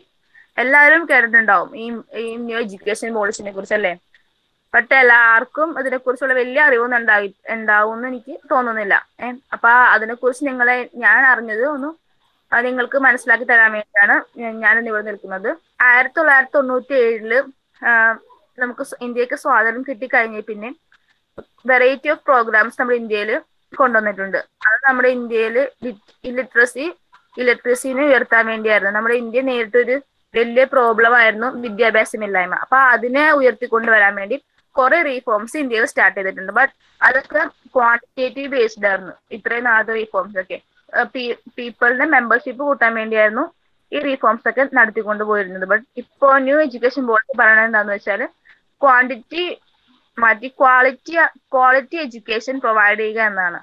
എല്ലാവരും കേട്ടിട്ടുണ്ടാവും ഈ ഈ new education പോളിസിനെ കുറിച്ച് അല്ലേ but എല്ലാവർക്കും ഇതിനെ കുറിച്ചുള്ള വലിയ അറിവൊന്നും ഉണ്ടായി ഉണ്ടാവും എന്ന് എനിക്ക് തോന്നുന്നില്ല ഏഹ് അപ്പൊ അതിനെ കുറിച്ച് നിങ്ങളെ ഞാൻ അറിഞ്ഞത് ഒന്ന് അത് നിങ്ങൾക്ക് മനസ്സിലാക്കി തരാൻ വേണ്ടിയാണ് ഞാൻ ഞാൻ ഇവിടെ നിൽക്കുന്നത് ആയിരത്തി തൊള്ളായിരത്തി തൊണ്ണൂറ്റി ഏഴില് നമുക്ക് സ്വ- ഇന്ത്യക്ക് സ്വാതന്ത്ര്യം കിട്ടി കഴിഞ്ഞ പിന്നെ വെറൈറ്റി ഓഫ് പ്രോഗ്രാംസ് നമ്മുടെ ഇന്ത്യയിൽ കൊണ്ടുവന്നിട്ടുണ്ട് അത് നമ്മുടെ ഇന്ത്യയിൽ ഇലിറ്ററസി ഇലക്ട്രസിനെ ഉയർത്താൻ വേണ്ടിയായിരുന്നു നമ്മുടെ ഇന്ത്യ നേരിട്ടൊരു വലിയ പ്രോബ്ലം ആയിരുന്നു വിദ്യാഭ്യാസമില്ലായ്മ അപ്പൊ അതിനെ ഉയർത്തിക്കൊണ്ടുവരാൻ വേണ്ടി കുറെ റീഫോംസ് ഇന്ത്യയിൽ സ്റ്റാർട്ട് ചെയ്തിട്ടുണ്ട് ബട്ട് അതൊക്കെ ക്വാണ്ടിറ്റേറ്റീവ് ബേസ്ഡ് ആയിരുന്നു ഇത്രയും നാളത്തെ റീഫോംസ് ഒക്കെ പീപ്പിളിന്റെ മെമ്പർഷിപ്പ് കൂട്ടാൻ വേണ്ടിയായിരുന്നു ഈ റീഫോംസ് ഒക്കെ നടത്തിക്കൊണ്ട് പോയിരുന്നത് ബട്ട് ഇപ്പോ ന്യൂ എഡ്യൂക്കേഷൻ പോളിസി പറയണത് എന്താന്ന് വെച്ചാൽ ക്വാണ്ടിറ്റി മാറ്റി ക്വാളിറ്റി ക്വാളിറ്റി എഡ്യൂക്കേഷൻ പ്രൊവൈഡ് ചെയ്യുക എന്നാണ്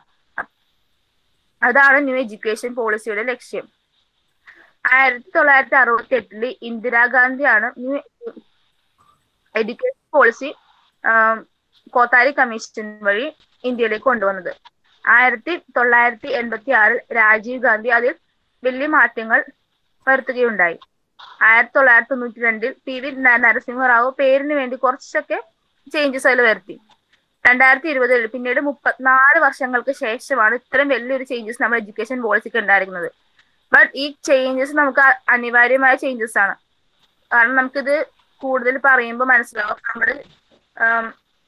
അതാണ് ന്യൂ എഡ്യൂക്കേഷൻ പോളിസിയുടെ ലക്ഷ്യം ആയിരത്തി തൊള്ളായിരത്തി അറുപത്തി എട്ടില് ഇന്ദിരാഗാന്ധിയാണ് new education policy Kothari commission വഴി ഇന്ത്യയിലേക്ക് കൊണ്ടുവന്നത് ആയിരത്തി തൊള്ളായിരത്തി എൺപത്തി ആറിൽ രാജീവ് ഗാന്ധി അതിൽ വലിയ മാറ്റങ്ങൾ വരുത്തുകയുണ്ടായി ആയിരത്തി തൊള്ളായിരത്തി തൊണ്ണൂറ്റി രണ്ടിൽ പി വി ന- നരസിംഹറാവു പേരിന് വേണ്ടി കുറച്ചൊക്കെ ചേഞ്ചസ് അതിൽ വരുത്തി രണ്ടായിരത്തി ഇരുപതിൽ പിന്നീട് മുപ്പത്തിനാല് വർഷങ്ങൾക്ക് ശേഷമാണ് ഇത്രയും വലിയൊരു ചേഞ്ചസ് നമ്മുടെ എഡ്യൂക്കേഷൻ പോളിസിക്ക് ഉണ്ടായിരിക്കുന്നത് ബട്ട് ഈ ചേഞ്ചസ് നമുക്ക് അ- അനിവാര്യമായ ചേഞ്ചസ് ആണ് കാരണം നമുക്കിത് കൂടുതൽ പറയുമ്പോൾ മനസ്സിലാവും നമ്മുടെ ആം,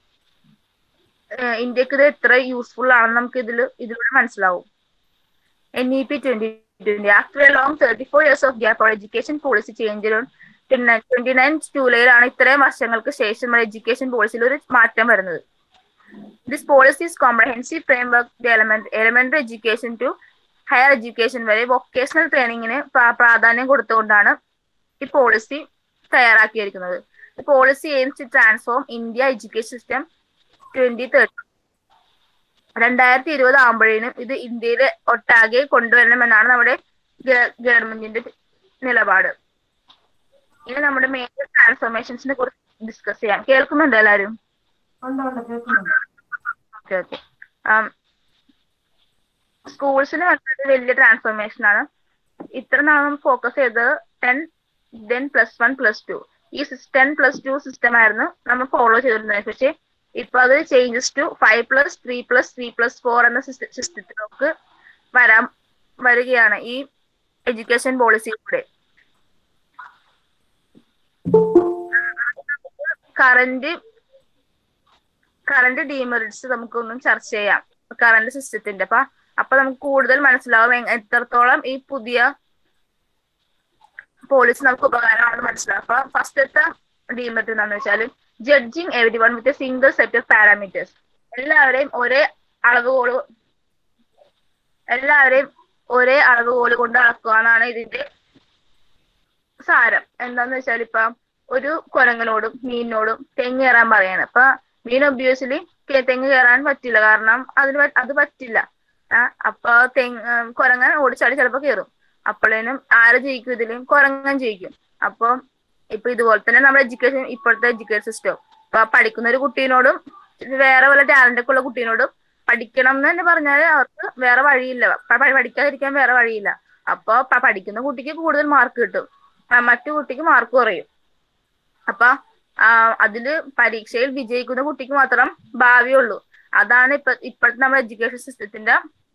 ഏഹ് ഇന്ത്യക്ക് ഇത് എത്ര യൂസ്ഫുൾ ആണെന്ന് നമുക്ക് ഇതിൽ ഇതിലൂടെ മനസ്സിലാവും N E P twenty twenty after a long thirty four years of gap education policy change twenty nine ജൂലൈയിലാണ് ഇത്രയും വർഷങ്ങൾക്ക് ശേഷം നമ്മുടെ എഡ്യൂക്കേഷൻ പോളിസിയിൽ ഒരു മാറ്റം വരുന്നത് this policy is comprehensive framework the element elementary education to higher education വരെ വൊക്കേഷണൽ ട്രെയിനിങ്ങിന് പ്രാധാന്യം കൊടുത്തുകൊണ്ടാണ് ഈ പോളിസി തയ്യാറാക്കിയിരിക്കുന്നത് policy aims to transform India education system twenty thirty രണ്ടായിരത്തി ഇരുപത് ആകുമ്പോഴേനും ഇത് ഇന്ത്യയിൽ ഒട്ടാകെ കൊണ്ടുവരണമെന്നാണ് നമ്മുടെ ഗവൺമെന്റിന്റെ നിലപാട് ഇനി നമ്മുടെ മേജർ ട്രാൻസ്ഫോർമേഷൻസിനെ കുറിച്ച് ഡിസ്കസ് ചെയ്യാം കേൾക്കുന്നുണ്ടോ എല്ലാവരും ഓക്കെ ഓക്കെ സ്കൂൾസിന് വന്നത് വലിയ ട്രാൻസ്ഫോർമേഷൻ ആണ് ഇത്ര നാൾ നമ്മൾ ഫോക്കസ് ചെയ്തത് ten then plus one plus two ഈ ടെൻ പ്ലസ് ടു സിസ്റ്റം ആയിരുന്നു നമ്മൾ ഫോളോ ചെയ്തിരുന്നത് പക്ഷേ ഇപ്പൊ അത് changes to five plus three plus three plus four എന്ന സിസ്റ്റത്തിലേക്ക് വരാൻ വരികയാണ് ഈ എഡ്യൂക്കേഷൻ പോളിസിയിലൂടെ കറന്റ് കറന്റ് ഡീമെറിറ്റ്സ് നമുക്കൊന്നും ചർച്ച ചെയ്യാം കറന്റ് സിസ്റ്റത്തിന്റെ അപ്പൊ അപ്പൊ നമുക്ക് കൂടുതൽ മനസ്സിലാവും എങ് എത്രത്തോളം ഈ പുതിയ പോളിസി നമുക്ക് ഉപകാരമാണെന്ന് മനസ്സിലാവും അപ്പൊ ഫസ്റ്റത്തെ ഡീമെറിറ്റ് എന്താണെന്ന് വെച്ചാൽ judging every one with a single set of parameters എല്ലാവരെയും ഒരേ അളവുകോല് എല്ലാവരെയും ഒരേ അളവുകോല് കൊണ്ട് അളക്കുക എന്നാണ് ഇതിന്റെ സാരം എന്താന്ന് വെച്ചാൽ ഇപ്പൊ ഒരു കുരങ്ങനോടും മീനിനോടും തെങ്ങ് കയറാൻ പറയാണ് അപ്പൊ മീൻ ഒബ്വിയസ്ലി തെങ്ങ് കയറാൻ പറ്റില്ല കാരണം അതിന് പ- അത് പറ്റില്ല ആ, അപ്പൊ തെങ്ങ് ഉം, കുരങ്ങൻ ഓടിച്ചാടി ചിലപ്പോ കയറും അപ്പോഴേനും ആര് ജയിക്കും ഇതിലും കുരങ്ങൻ ജയിക്കും അപ്പൊ ഇപ്പൊ ഇതുപോലെ തന്നെ നമ്മുടെ എഡ്യൂക്കേഷൻ ഇപ്പോഴത്തെ എഡ്യൂക്കേഷൻ സിസ്റ്റം ഇപ്പൊ പഠിക്കുന്ന ഒരു കുട്ടീനോടും വേറെ വല്ല ടാലന്റ് ഒക്കെ ഉള്ള കുട്ടീനോടും പഠിക്കണം എന്ന് തന്നെ പറഞ്ഞാൽ അവർക്ക് വേറെ വഴിയില്ല പ- പ- പഠിക്കാതിരിക്കാൻ വേറെ വഴിയില്ല അപ്പൊ പ- പഠിക്കുന്ന കുട്ടിക്ക് കൂടുതൽ മാർക്ക് കിട്ടും ആ, മറ്റു കുട്ടിക്ക് മാർക്ക് കുറയും അപ്പൊ ആ, അതില് പരീക്ഷയിൽ വിജയിക്കുന്ന കുട്ടിക്ക് മാത്രം ഭാവിയുള്ളൂ അതാണ് ഇപ്പൊ ഇപ്പോഴത്തെ നമ്മുടെ എഡ്യൂക്കേഷൻ സിസ്റ്റത്തിന്റെ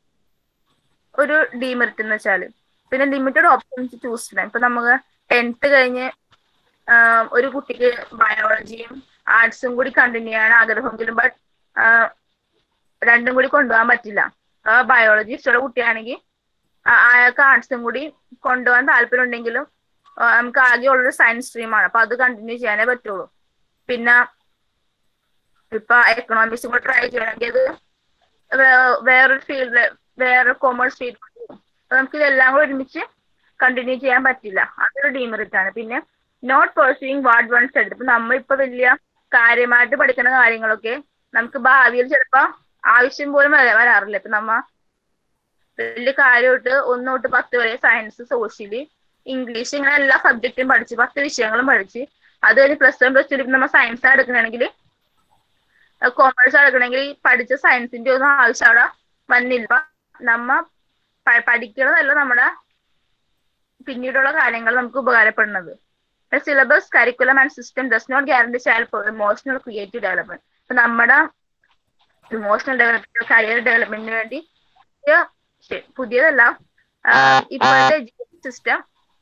ഒരു ഡീമെറിറ്റ് എന്ന് വെച്ചാല് പിന്നെ ലിമിറ്റഡ് ഓപ്ഷൻസ് ചൂസ് ചെയ്യാം ഇപ്പൊ നമുക്ക് ടെൻത്ത് കഴിഞ്ഞ് ആ, ഒരു കുട്ടിക്ക് ബയോളജിയും ആർട്സും കൂടി കണ്ടിന്യൂ ചെയ്യാൻ ആഗ്രഹമെങ്കിലും ബട്ട് രണ്ടും കൂടി കൊണ്ടുപോകാൻ പറ്റില്ല ബയോളജി ഇഷ്ടമുള്ള കുട്ടിയാണെങ്കിൽ ആ- അയാൾക്ക് ആർട്സും കൂടി കൊണ്ടുപോകാൻ താല്പര്യം ഉണ്ടെങ്കിലും ആ, നമുക്ക് ആകെ ഉള്ളൊരു സയൻസ് സ്ട്രീമാണ് അപ്പൊ അത് കണ്ടിന്യൂ ചെയ്യാനേ പറ്റുള്ളൂ പിന്നെ ഇപ്പൊ എക്കണോമിക്സും കൂടെ ട്രൈ ചെയ്യണമെങ്കിൽ അത് വേ- വേറൊരു ഫീൽഡില് വേറെ കോമേഴ്സ് ഫീൽഡ് നമുക്ക് ഇതെല്ലാം കൂടെ ഒരുമിച്ച് കണ്ടിന്യൂ ചെയ്യാൻ പറ്റില്ല അതൊരു ഡീമെറിറ്റ് ആണ് പിന്നെ not pursuing ward one study ഇപ്പൊ നമ്മളിപ്പോ വലിയ കാര്യമായിട്ട് പഠിക്കുന്ന കാര്യങ്ങളൊക്കെ നമുക്ക് ഭാവിയിൽ ചിലപ്പോ ആവശ്യം പോലും വര- വരാറില്ല ഇപ്പൊ നമ്മ വലിയ കാര്യമായിട്ട് ഒന്ന് തൊട്ട് പത്ത് വരെ സയൻസ് സോഷ്യല് ഇംഗ്ലീഷ് ഇങ്ങനെ എല്ലാ സബ്ജക്റ്റും പഠിച്ച് പത്ത് വിഷയങ്ങളും പഠിച്ച് അത് കഴിഞ്ഞ് പ്ലസ് വൺ പ്ലസ് ടു നമ്മൾ സയൻസ് എടുക്കണമെങ്കിൽ കോമേഴ്സ് എടുക്കണമെങ്കിൽ ഈ പഠിച്ച സയൻസിന്റെ ഒന്നും ആവശ്യം അവിടെ വന്നില്ല നമ്മ പ- പഠിക്കണതല്ല നമ്മുടെ പിന്നീടുള്ള കാര്യങ്ങൾ നമുക്ക് ഉപകാരപ്പെടുന്നത് The syllabus, curriculum, and system does not guarantee child for emotional creative development. അപ്പൊ നമ്മുടെ ഇമോഷണൽ ഡെവലപ്മെന്റ് കരിയർ ഡെവലപ്മെന്റിന് വേണ്ടി പുതിയ ശരി, പുതിയതല്ല ആ, ഇപ്പോഴത്തെ എഡ്യൂക്കേഷൻ സിസ്റ്റം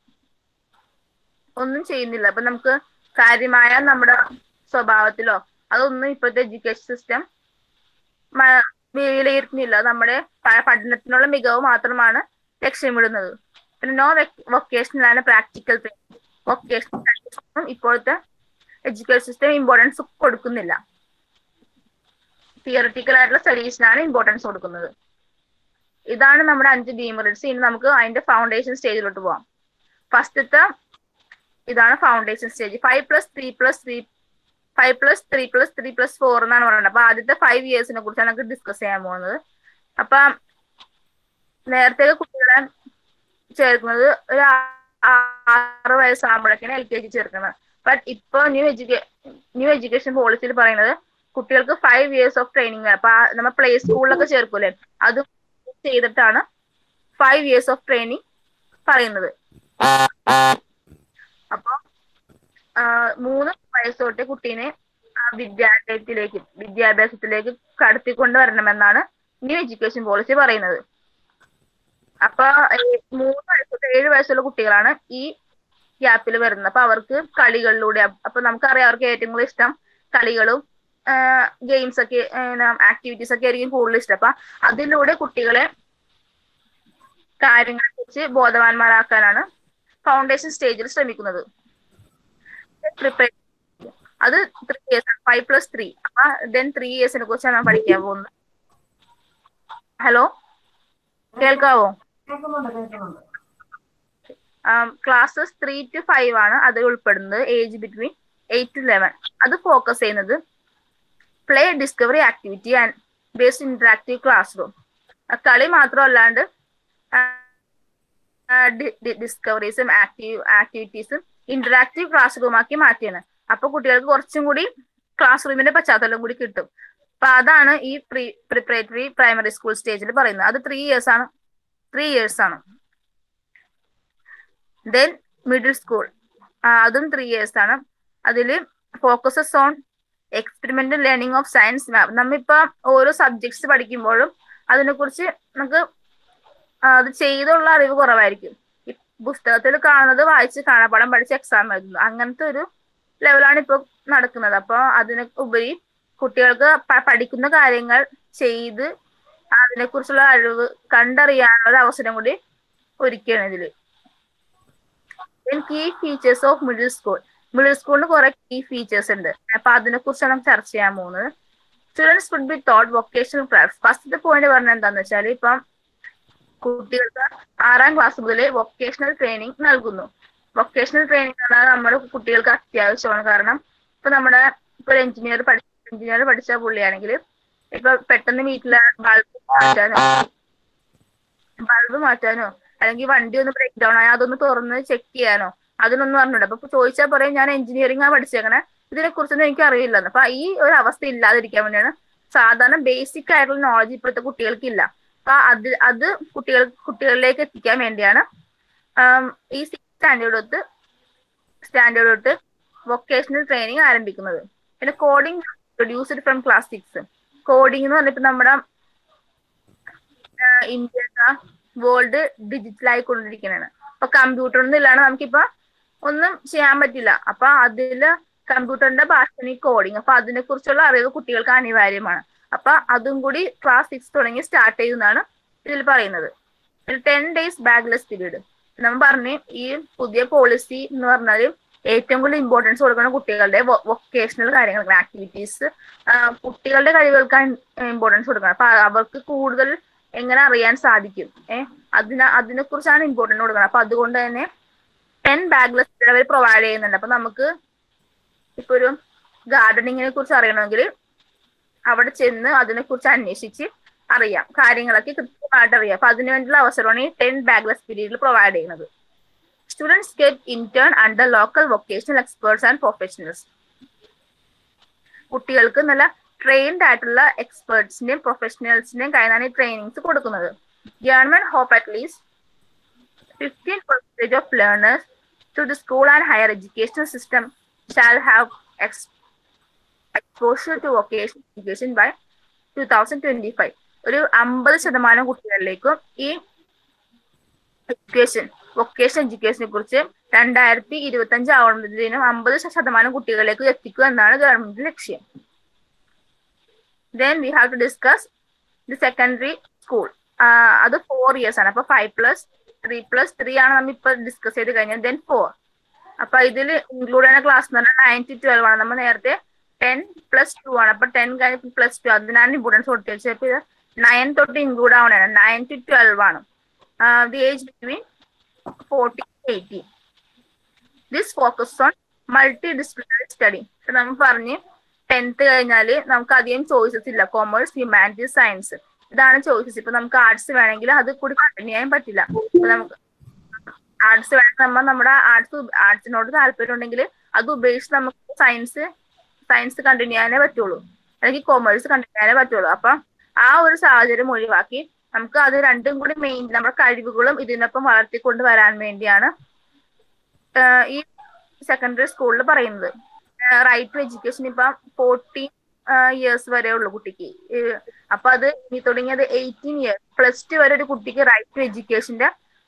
ഒന്നും ചെയ്യുന്നില്ല അപ്പൊ നമുക്ക് കാര്യമായ നമ്മുടെ സ്വഭാവത്തിലോ അതൊന്നും ഇപ്പോഴത്തെ എഡ്യൂക്കേഷൻ സിസ്റ്റം വിലയിരുത്തുന്നില്ല നമ്മുടെ പ- പഠനത്തിനുള്ള മികവ് മാത്രമാണ് ലക്ഷ്യമിടുന്നത് പിന്നെ നോ വൊക്കേഷണൽ ആണ് പ്രാക്ടിക്കൽ വൊക്കേഷണൽ ഇപ്പോഴത്തെ എഡ്യൂക്കേഷൻ സിസ്റ്റം ഇമ്പോർട്ടൻസ് കൊടുക്കുന്നില്ല തിയറട്ടിക്കൽ ആയിട്ടുള്ള സ്റ്റഡീസിനാണ് ഇമ്പോർട്ടൻസ് കൊടുക്കുന്നത് ഇതാണ് നമ്മുടെ അഞ്ച് ഡീമെറിറ്റ്സ് ഇനി നമുക്ക് അതിന്റെ ഫൗണ്ടേഷൻ സ്റ്റേജിലോട്ട് പോവാം ഫസ്റ്റത്തെ ഇതാണ് foundation stage five plus three plus three five plus three plus three plus four എന്നാണ് പറയുന്നത് അപ്പൊ ആദ്യത്തെ ഫൈവ് ഇയേഴ്സിനെ കുറിച്ചാണ് നമുക്ക് ഡിസ്കസ് ചെയ്യാൻ പോകുന്നത് അപ്പൊ നേരത്തെ കുട്ടികളെ ചേർക്കുന്നത് ഒരു ആ- ആറ് വയസ്സാകുമ്പോഴേക്കാണ് എൽ കെ ജി ചേർക്കുന്നത് ബട്ട് ഇപ്പൊ ന്യൂ എഡ്യൂക്കേ ന്യൂ എഡ്യൂക്കേഷൻ പോളിസിയിൽ പറയുന്നത് കുട്ടികൾക്ക് ഫൈവ് ഇയേഴ്സ് ഓഫ് ട്രെയിനിങ് അപ്പൊ ആ നമ്മൾ പ്ലേ സ്കൂളിലൊക്കെ ചേർക്കൂലേ അത് ചെയ്തിട്ടാണ് ഫൈവ് ഇയേഴ്സ് ഓഫ് ട്രെയിനിങ് പറയുന്നത് അപ്പൊ ആ, മൂന്ന് വയസ്സ് തൊട്ട് കുട്ടീനെ ആ, വിദ്യാലയത്തിലേക്ക് വിദ്യാഭ്യാസത്തിലേക്ക് കടത്തിക്കൊണ്ട് വരണമെന്നാണ് ന്യൂ എഡ്യൂക്കേഷൻ പോളിസി പറയുന്നത് അപ്പൊ ഈ മൂന്ന് വയസ്സ് തൊട്ട് ഏഴ് വയസ്സുള്ള കുട്ടികളാണ് ഈ ഗ്യാപ്പിൽ വരുന്നത് അപ്പൊ അവർക്ക് കളികളിലൂടെ അപ്പൊ നമുക്കറിയാം അവർക്ക് ഏറ്റവും കൂടുതൽ ഇഷ്ടം കളികളും ഗെയിംസ് ഒക്കെ ആക്ടിവിറ്റീസ് ഒക്കെ ആയിരിക്കും കൂടുതൽ ഇഷ്ടം അപ്പൊ അതിലൂടെ കുട്ടികളെ കാര്യങ്ങളെ കുറിച്ച് ബോധവാന്മാരാക്കാനാണ് ഫൗണ്ടേഷൻ സ്റ്റേജിൽ ശ്രമിക്കുന്നത് പ്രിപ്പയർ അത് three years five plus three അപ്പൊ ദെൻ ത്രീ ഇയേഴ്സിനെ കുറിച്ചാണ് ഞാൻ പഠിക്കാൻ പോകുന്നത് ഹലോ കേൾക്കാവോ ക്ലാസ്സസ് ത്രീ ടു ഫൈവ് ആണ് അത് ഉൾപ്പെടുന്നത് age between eight to eleven അത് ഫോക്കസ് ചെയ്യുന്നത് play discovery activity and based interactive classroom കളി മാത്രമല്ലാണ്ട് ഡിസ്കവറീസും ആക്റ്റീവ് ആക്ടിവിറ്റീസും ഇന്ററാക്റ്റീവ് ക്ലാസ് റൂം ആക്കി മാറ്റിയാണ് അപ്പൊ കുട്ടികൾക്ക് കുറച്ചും കൂടി ക്ലാസ് റൂമിന്റെ പശ്ചാത്തലം കൂടി കിട്ടും അപ്പൊ അതാണ് ഈ പ്രീ പ്രിപ്പറേറ്ററി പ്രൈമറി സ്കൂൾ സ്റ്റേജിൽ പറയുന്നത് അത് ത്രീ ഇയേഴ്സ് ആണ് ത്രീ ഇയേഴ്സ് ആണ് ദെൻ മിഡിൽ സ്കൂൾ അതും ത്രീ ഇയേഴ്സ് ആണ് അതിൽ focuses on experimental learning of science map നമ്മിപ്പോ ഓരോ സബ്ജക്ട്സ് പഠിക്കുമ്പോഴും അതിനെക്കുറിച്ച് നമുക്ക് ആ, അത് ചെയ്തുള്ള അറിവ് കുറവായിരിക്കും ഈ പുസ്തകത്തിൽ കാണുന്നത് വായിച്ച് കാണാപ്പാടം പഠിച്ച് എക്സാം എഴുതുന്നു അങ്ങനത്തെ ഒരു ലെവലാണ് ഇപ്പൊ നടക്കുന്നത് അപ്പൊ അതിന് ഉപരി കുട്ടികൾക്ക് പ- പഠിക്കുന്ന കാര്യങ്ങൾ ചെയ്ത് അതിനെക്കുറിച്ചുള്ള അറിവ് കണ്ടറിയാനുള്ള ഒരു അവസരം കൂടി ഒരുക്കുകയാണ് ഇതില് key features of middle school middle സ്കൂളിന് കുറെ കീ ഫീച്ചേഴ്സ് ഉണ്ട് അപ്പൊ അതിനെ കുറിച്ചാണ് നമുക്ക് ചർച്ച ചെയ്യാൻ പോകുന്നത് students would be thought vocational class ഫസ്റ്റത്തെ പോയിന്റ് പറഞ്ഞത് എന്താന്ന് വെച്ചാൽ ഇപ്പം കുട്ടികൾക്ക് ആറാം ക്ലാസ് മുതൽ വൊക്കേഷണൽ ട്രെയിനിങ് നൽകുന്നു വൊക്കേഷണൽ ട്രെയിനിങ് ആണ് നമ്മുടെ കുട്ടികൾക്ക് അത്യാവശ്യമാണ് കാരണം ഇപ്പൊ നമ്മുടെ ഇപ്പൊ എഞ്ചിനീയർ പഠി എഞ്ചിനീയർ പഠിച്ച പുള്ളിയാണെങ്കിൽ ഇപ്പൊ പെട്ടെന്ന് വീട്ടിലെ ബൾബ് മാറ്റാനോ ബൾബ് മാറ്റാനോ അല്ലെങ്കിൽ വണ്ടി ഒന്ന് ബ്രേക്ക് ഡൗൺ ആയാൽ അതൊന്ന് തുറന്ന് ചെക്ക് ചെയ്യാനോ അതിനൊന്നും പറഞ്ഞിട്ട് അപ്പൊ ചോദിച്ചാൽ പറയും ഞാൻ എഞ്ചിനീയറിംഗ് ആ പഠിച്ചേക്കണേ ഇതിനെ കുറിച്ചൊന്നും എനിക്ക് അറിയില്ലെന്ന് അപ്പൊ ഈ ഒരു അവസ്ഥ ഇല്ലാതിരിക്കാൻ വേണ്ടിയാണ് സാധാരണ ബേസിക് ആയിട്ടുള്ള നോളജ് ഇപ്പോഴത്തെ കുട്ടികൾക്ക് ഇല്ല അപ്പൊ അത് അത് കുട്ടികൾ കുട്ടികളിലേക്ക് എത്തിക്കാൻ വേണ്ടിയാണ് ആം, ഈ സിക്സ് സ്റ്റാൻഡേർഡ് തൊട്ട് സ്റ്റാൻഡേർഡ് തൊട്ട് വൊക്കേഷണൽ ട്രെയിനിങ് ആരംഭിക്കുന്നത് പിന്നെ coding produced from class six coding എന്ന് പറഞ്ഞിട്ട് നമ്മുടെ ഇന്ത്യ വേൾഡ് ഡിജിറ്റൽ ആയിക്കൊണ്ടിരിക്കുന്നതാണ് അപ്പൊ കമ്പ്യൂട്ടർ ഒന്നും ഇല്ലാണ്ട് നമുക്കിപ്പോ ഒന്നും ചെയ്യാൻ പറ്റില്ല അപ്പൊ അതില് കമ്പ്യൂട്ടറിന്റെ ഭാഷയാണ് ഈ കോഡിങ് അപ്പൊ അതിനെ കുറിച്ചുള്ള അറിവ് കുട്ടികൾക്ക് അനിവാര്യമാണ് അപ്പൊ അതും കൂടി ക്ലാസ് സിക്സ് തുടങ്ങി സ്റ്റാർട്ട് ചെയ്യുന്നതാണ് ഇതിൽ പറയുന്നത് ടെൻ ഡേയ്സ് ബാഗ്ലെസ് പീരീഡ് നമ്മൾ പറഞ്ഞു ഈ പുതിയ പോളിസി എന്ന് പറഞ്ഞാൽ ഏറ്റവും കൂടുതൽ ഇമ്പോർട്ടൻസ് കൊടുക്കുന്ന കുട്ടികളുടെ വൊക്കേഷണൽ കാര്യങ്ങൾക്ക് ആക്ടിവിറ്റീസ് കുട്ടികളുടെ കഴിവുകൾക്കാണ് ഇമ്പോർട്ടൻസ് കൊടുക്കുന്നത് അപ്പൊ അവർക്ക് കൂടുതൽ എങ്ങനെ അറിയാൻ സാധിക്കും ഏഹ് അതിന അതിനെ കുറിച്ചാണ് ഇമ്പോർട്ടൻസ് കൊടുക്കുന്നത് അപ്പൊ അതുകൊണ്ട് തന്നെ ടെൻ ബാഗ്ലെസ് അവർ പ്രൊവൈഡ് ചെയ്യുന്നുണ്ട് അപ്പൊ നമുക്ക് ഇപ്പൊ ഒരു ഗാർഡനിങ്ങിനെ കുറിച്ച് അറിയണമെങ്കിൽ അവിടെ ചെന്ന് അതിനെ കുറിച്ച് അന്വേഷിച്ച് അറിയാം കാര്യങ്ങളൊക്കെ കൃത്യമായിട്ട് അറിയാം അപ്പൊ അതിനു വേണ്ടിയുള്ള അവസരമാണ് ഈ ടെൻ ബാഗ്ലെസ് പീരീഡിൽ പ്രൊവൈഡ് ചെയ്യുന്നത് students get intern under local vocational experts and professionals കുട്ടികൾക്ക് നല്ല ട്രെയിൻഡ് ആയിട്ടുള്ള എക്സ്പേർട്സിന്റെയും പ്രൊഫഷണൽസിന്റെയും കയ്യിലാണ് ഈ ട്രെയിനിങ്സ് കൊടുക്കുന്നത് government hope at least fifteen percentage of learners to the school and higher education system shall have ex- exposure to vocational education by 2025 ഒരു അമ്പത് ശതമാനം കുട്ടികളിലേക്കും ഈ എഡ്യൂക്കേഷൻ വൊക്കേഷൻ എഡ്യൂക്കേഷനെ കുറിച്ച് രണ്ടായിരത്തി ഇരുപത്തി അഞ്ച് ആവുന്നതിനും അമ്പത് ശതമാനം കുട്ടികളിലേക്ക് എത്തിക്കുക എന്നാണ് ഗവൺമെന്റ് ലക്ഷ്യം then we have to discuss the secondary school അത് ഫോർ ഇയേഴ്സ് ആണ് അപ്പൊ five plus three plus three ആണ് നമ്മൾ ഇപ്പൊ ഡിസ്കസ് ചെയ്ത് കഴിഞ്ഞത് ദെൻ ഫോർ അപ്പൊ ഇതിൽ ഇൻക്ലൂഡ് ചെയ്യുന്ന ക്ലാസ് എന്ന് പറഞ്ഞാൽ നയൻ ടു ട്വൽവ് ആണ് നമ്മൾ നേരത്തെ ടെൻ പ്ലസ് ടു ആണ് അപ്പൊ ടെൻ കഴിഞ്ഞ് പ്ലസ് ടു അതിനാണ് ഇമ്പോർട്ടൻസ് കൊടുത്തു വെച്ചത് അപ്പൊ ഇത് നയൻ തൊട്ട് ഇൻക്ലൂഡ് ആവണതാണ് നയൻ ടു ട്വൽവ് ആണ് the age between fourteen eighteen this focus on multidisciplinary study ഇപ്പൊ നമ്മൾ പറഞ്ഞ് ടെൻത്ത് കഴിഞ്ഞാല് നമുക്ക് അധികം ചോയ്സസ് ഇല്ല കൊമേഴ്സ് ഹ്യൂമാനിറ്റീസ് സയൻസ് ഇതാണ് ചോയ്സസ് ഇപ്പൊ നമുക്ക് ആർട്സ് വേണമെങ്കിൽ അത് കൂടി കണ്ടിന്യൂ ചെയ്യാൻ പറ്റില്ല ഇപ്പൊ നമുക്ക് ആർട്സ് വേണമെങ്കിൽ നമ്മൾ നമ്മുടെ ആർട്സ് ആർട്സിനോട് താല്പര്യം ഉണ്ടെങ്കിൽ അത് ഉപേക്ഷിച്ച് നമുക്ക് സയൻസ് സയൻസ് കണ്ടിന്യൂ ചെയ്യാനേ പറ്റുള്ളൂ അല്ലെങ്കിൽ കൊമേഴ്സ് കണ്ടിന്യൂ ചെയ്യാനേ പറ്റുള്ളൂ അപ്പൊ ആ ഒരു സാഹചര്യം ഒഴിവാക്കി നമുക്ക് അത് രണ്ടും കൂടി മെയിൻ നമ്മുടെ കഴിവുകളും ഇതിനൊപ്പം വളർത്തിക്കൊണ്ട് വരാൻ വേണ്ടിയാണ് ആഹ് ഈ സെക്കൻഡറി സ്കൂളിൽ പറയുന്നത് റൈറ്റ് ടു എഡ്യൂക്കേഷൻ ഇപ്പൊ ഫോർട്ടീൻ ഇയേഴ്സ് വരെ ഉള്ളു കുട്ടിക്ക് ഏഹ് അപ്പൊ അത് ഇനി തുടങ്ങിയത് എയ്റ്റീൻ ഇയേഴ്സ് പ്ലസ് ടു വരെ ഒരു കുട്ടിക്ക് റൈറ്റ് ടു എഡ്യൂക്കേഷന്റെ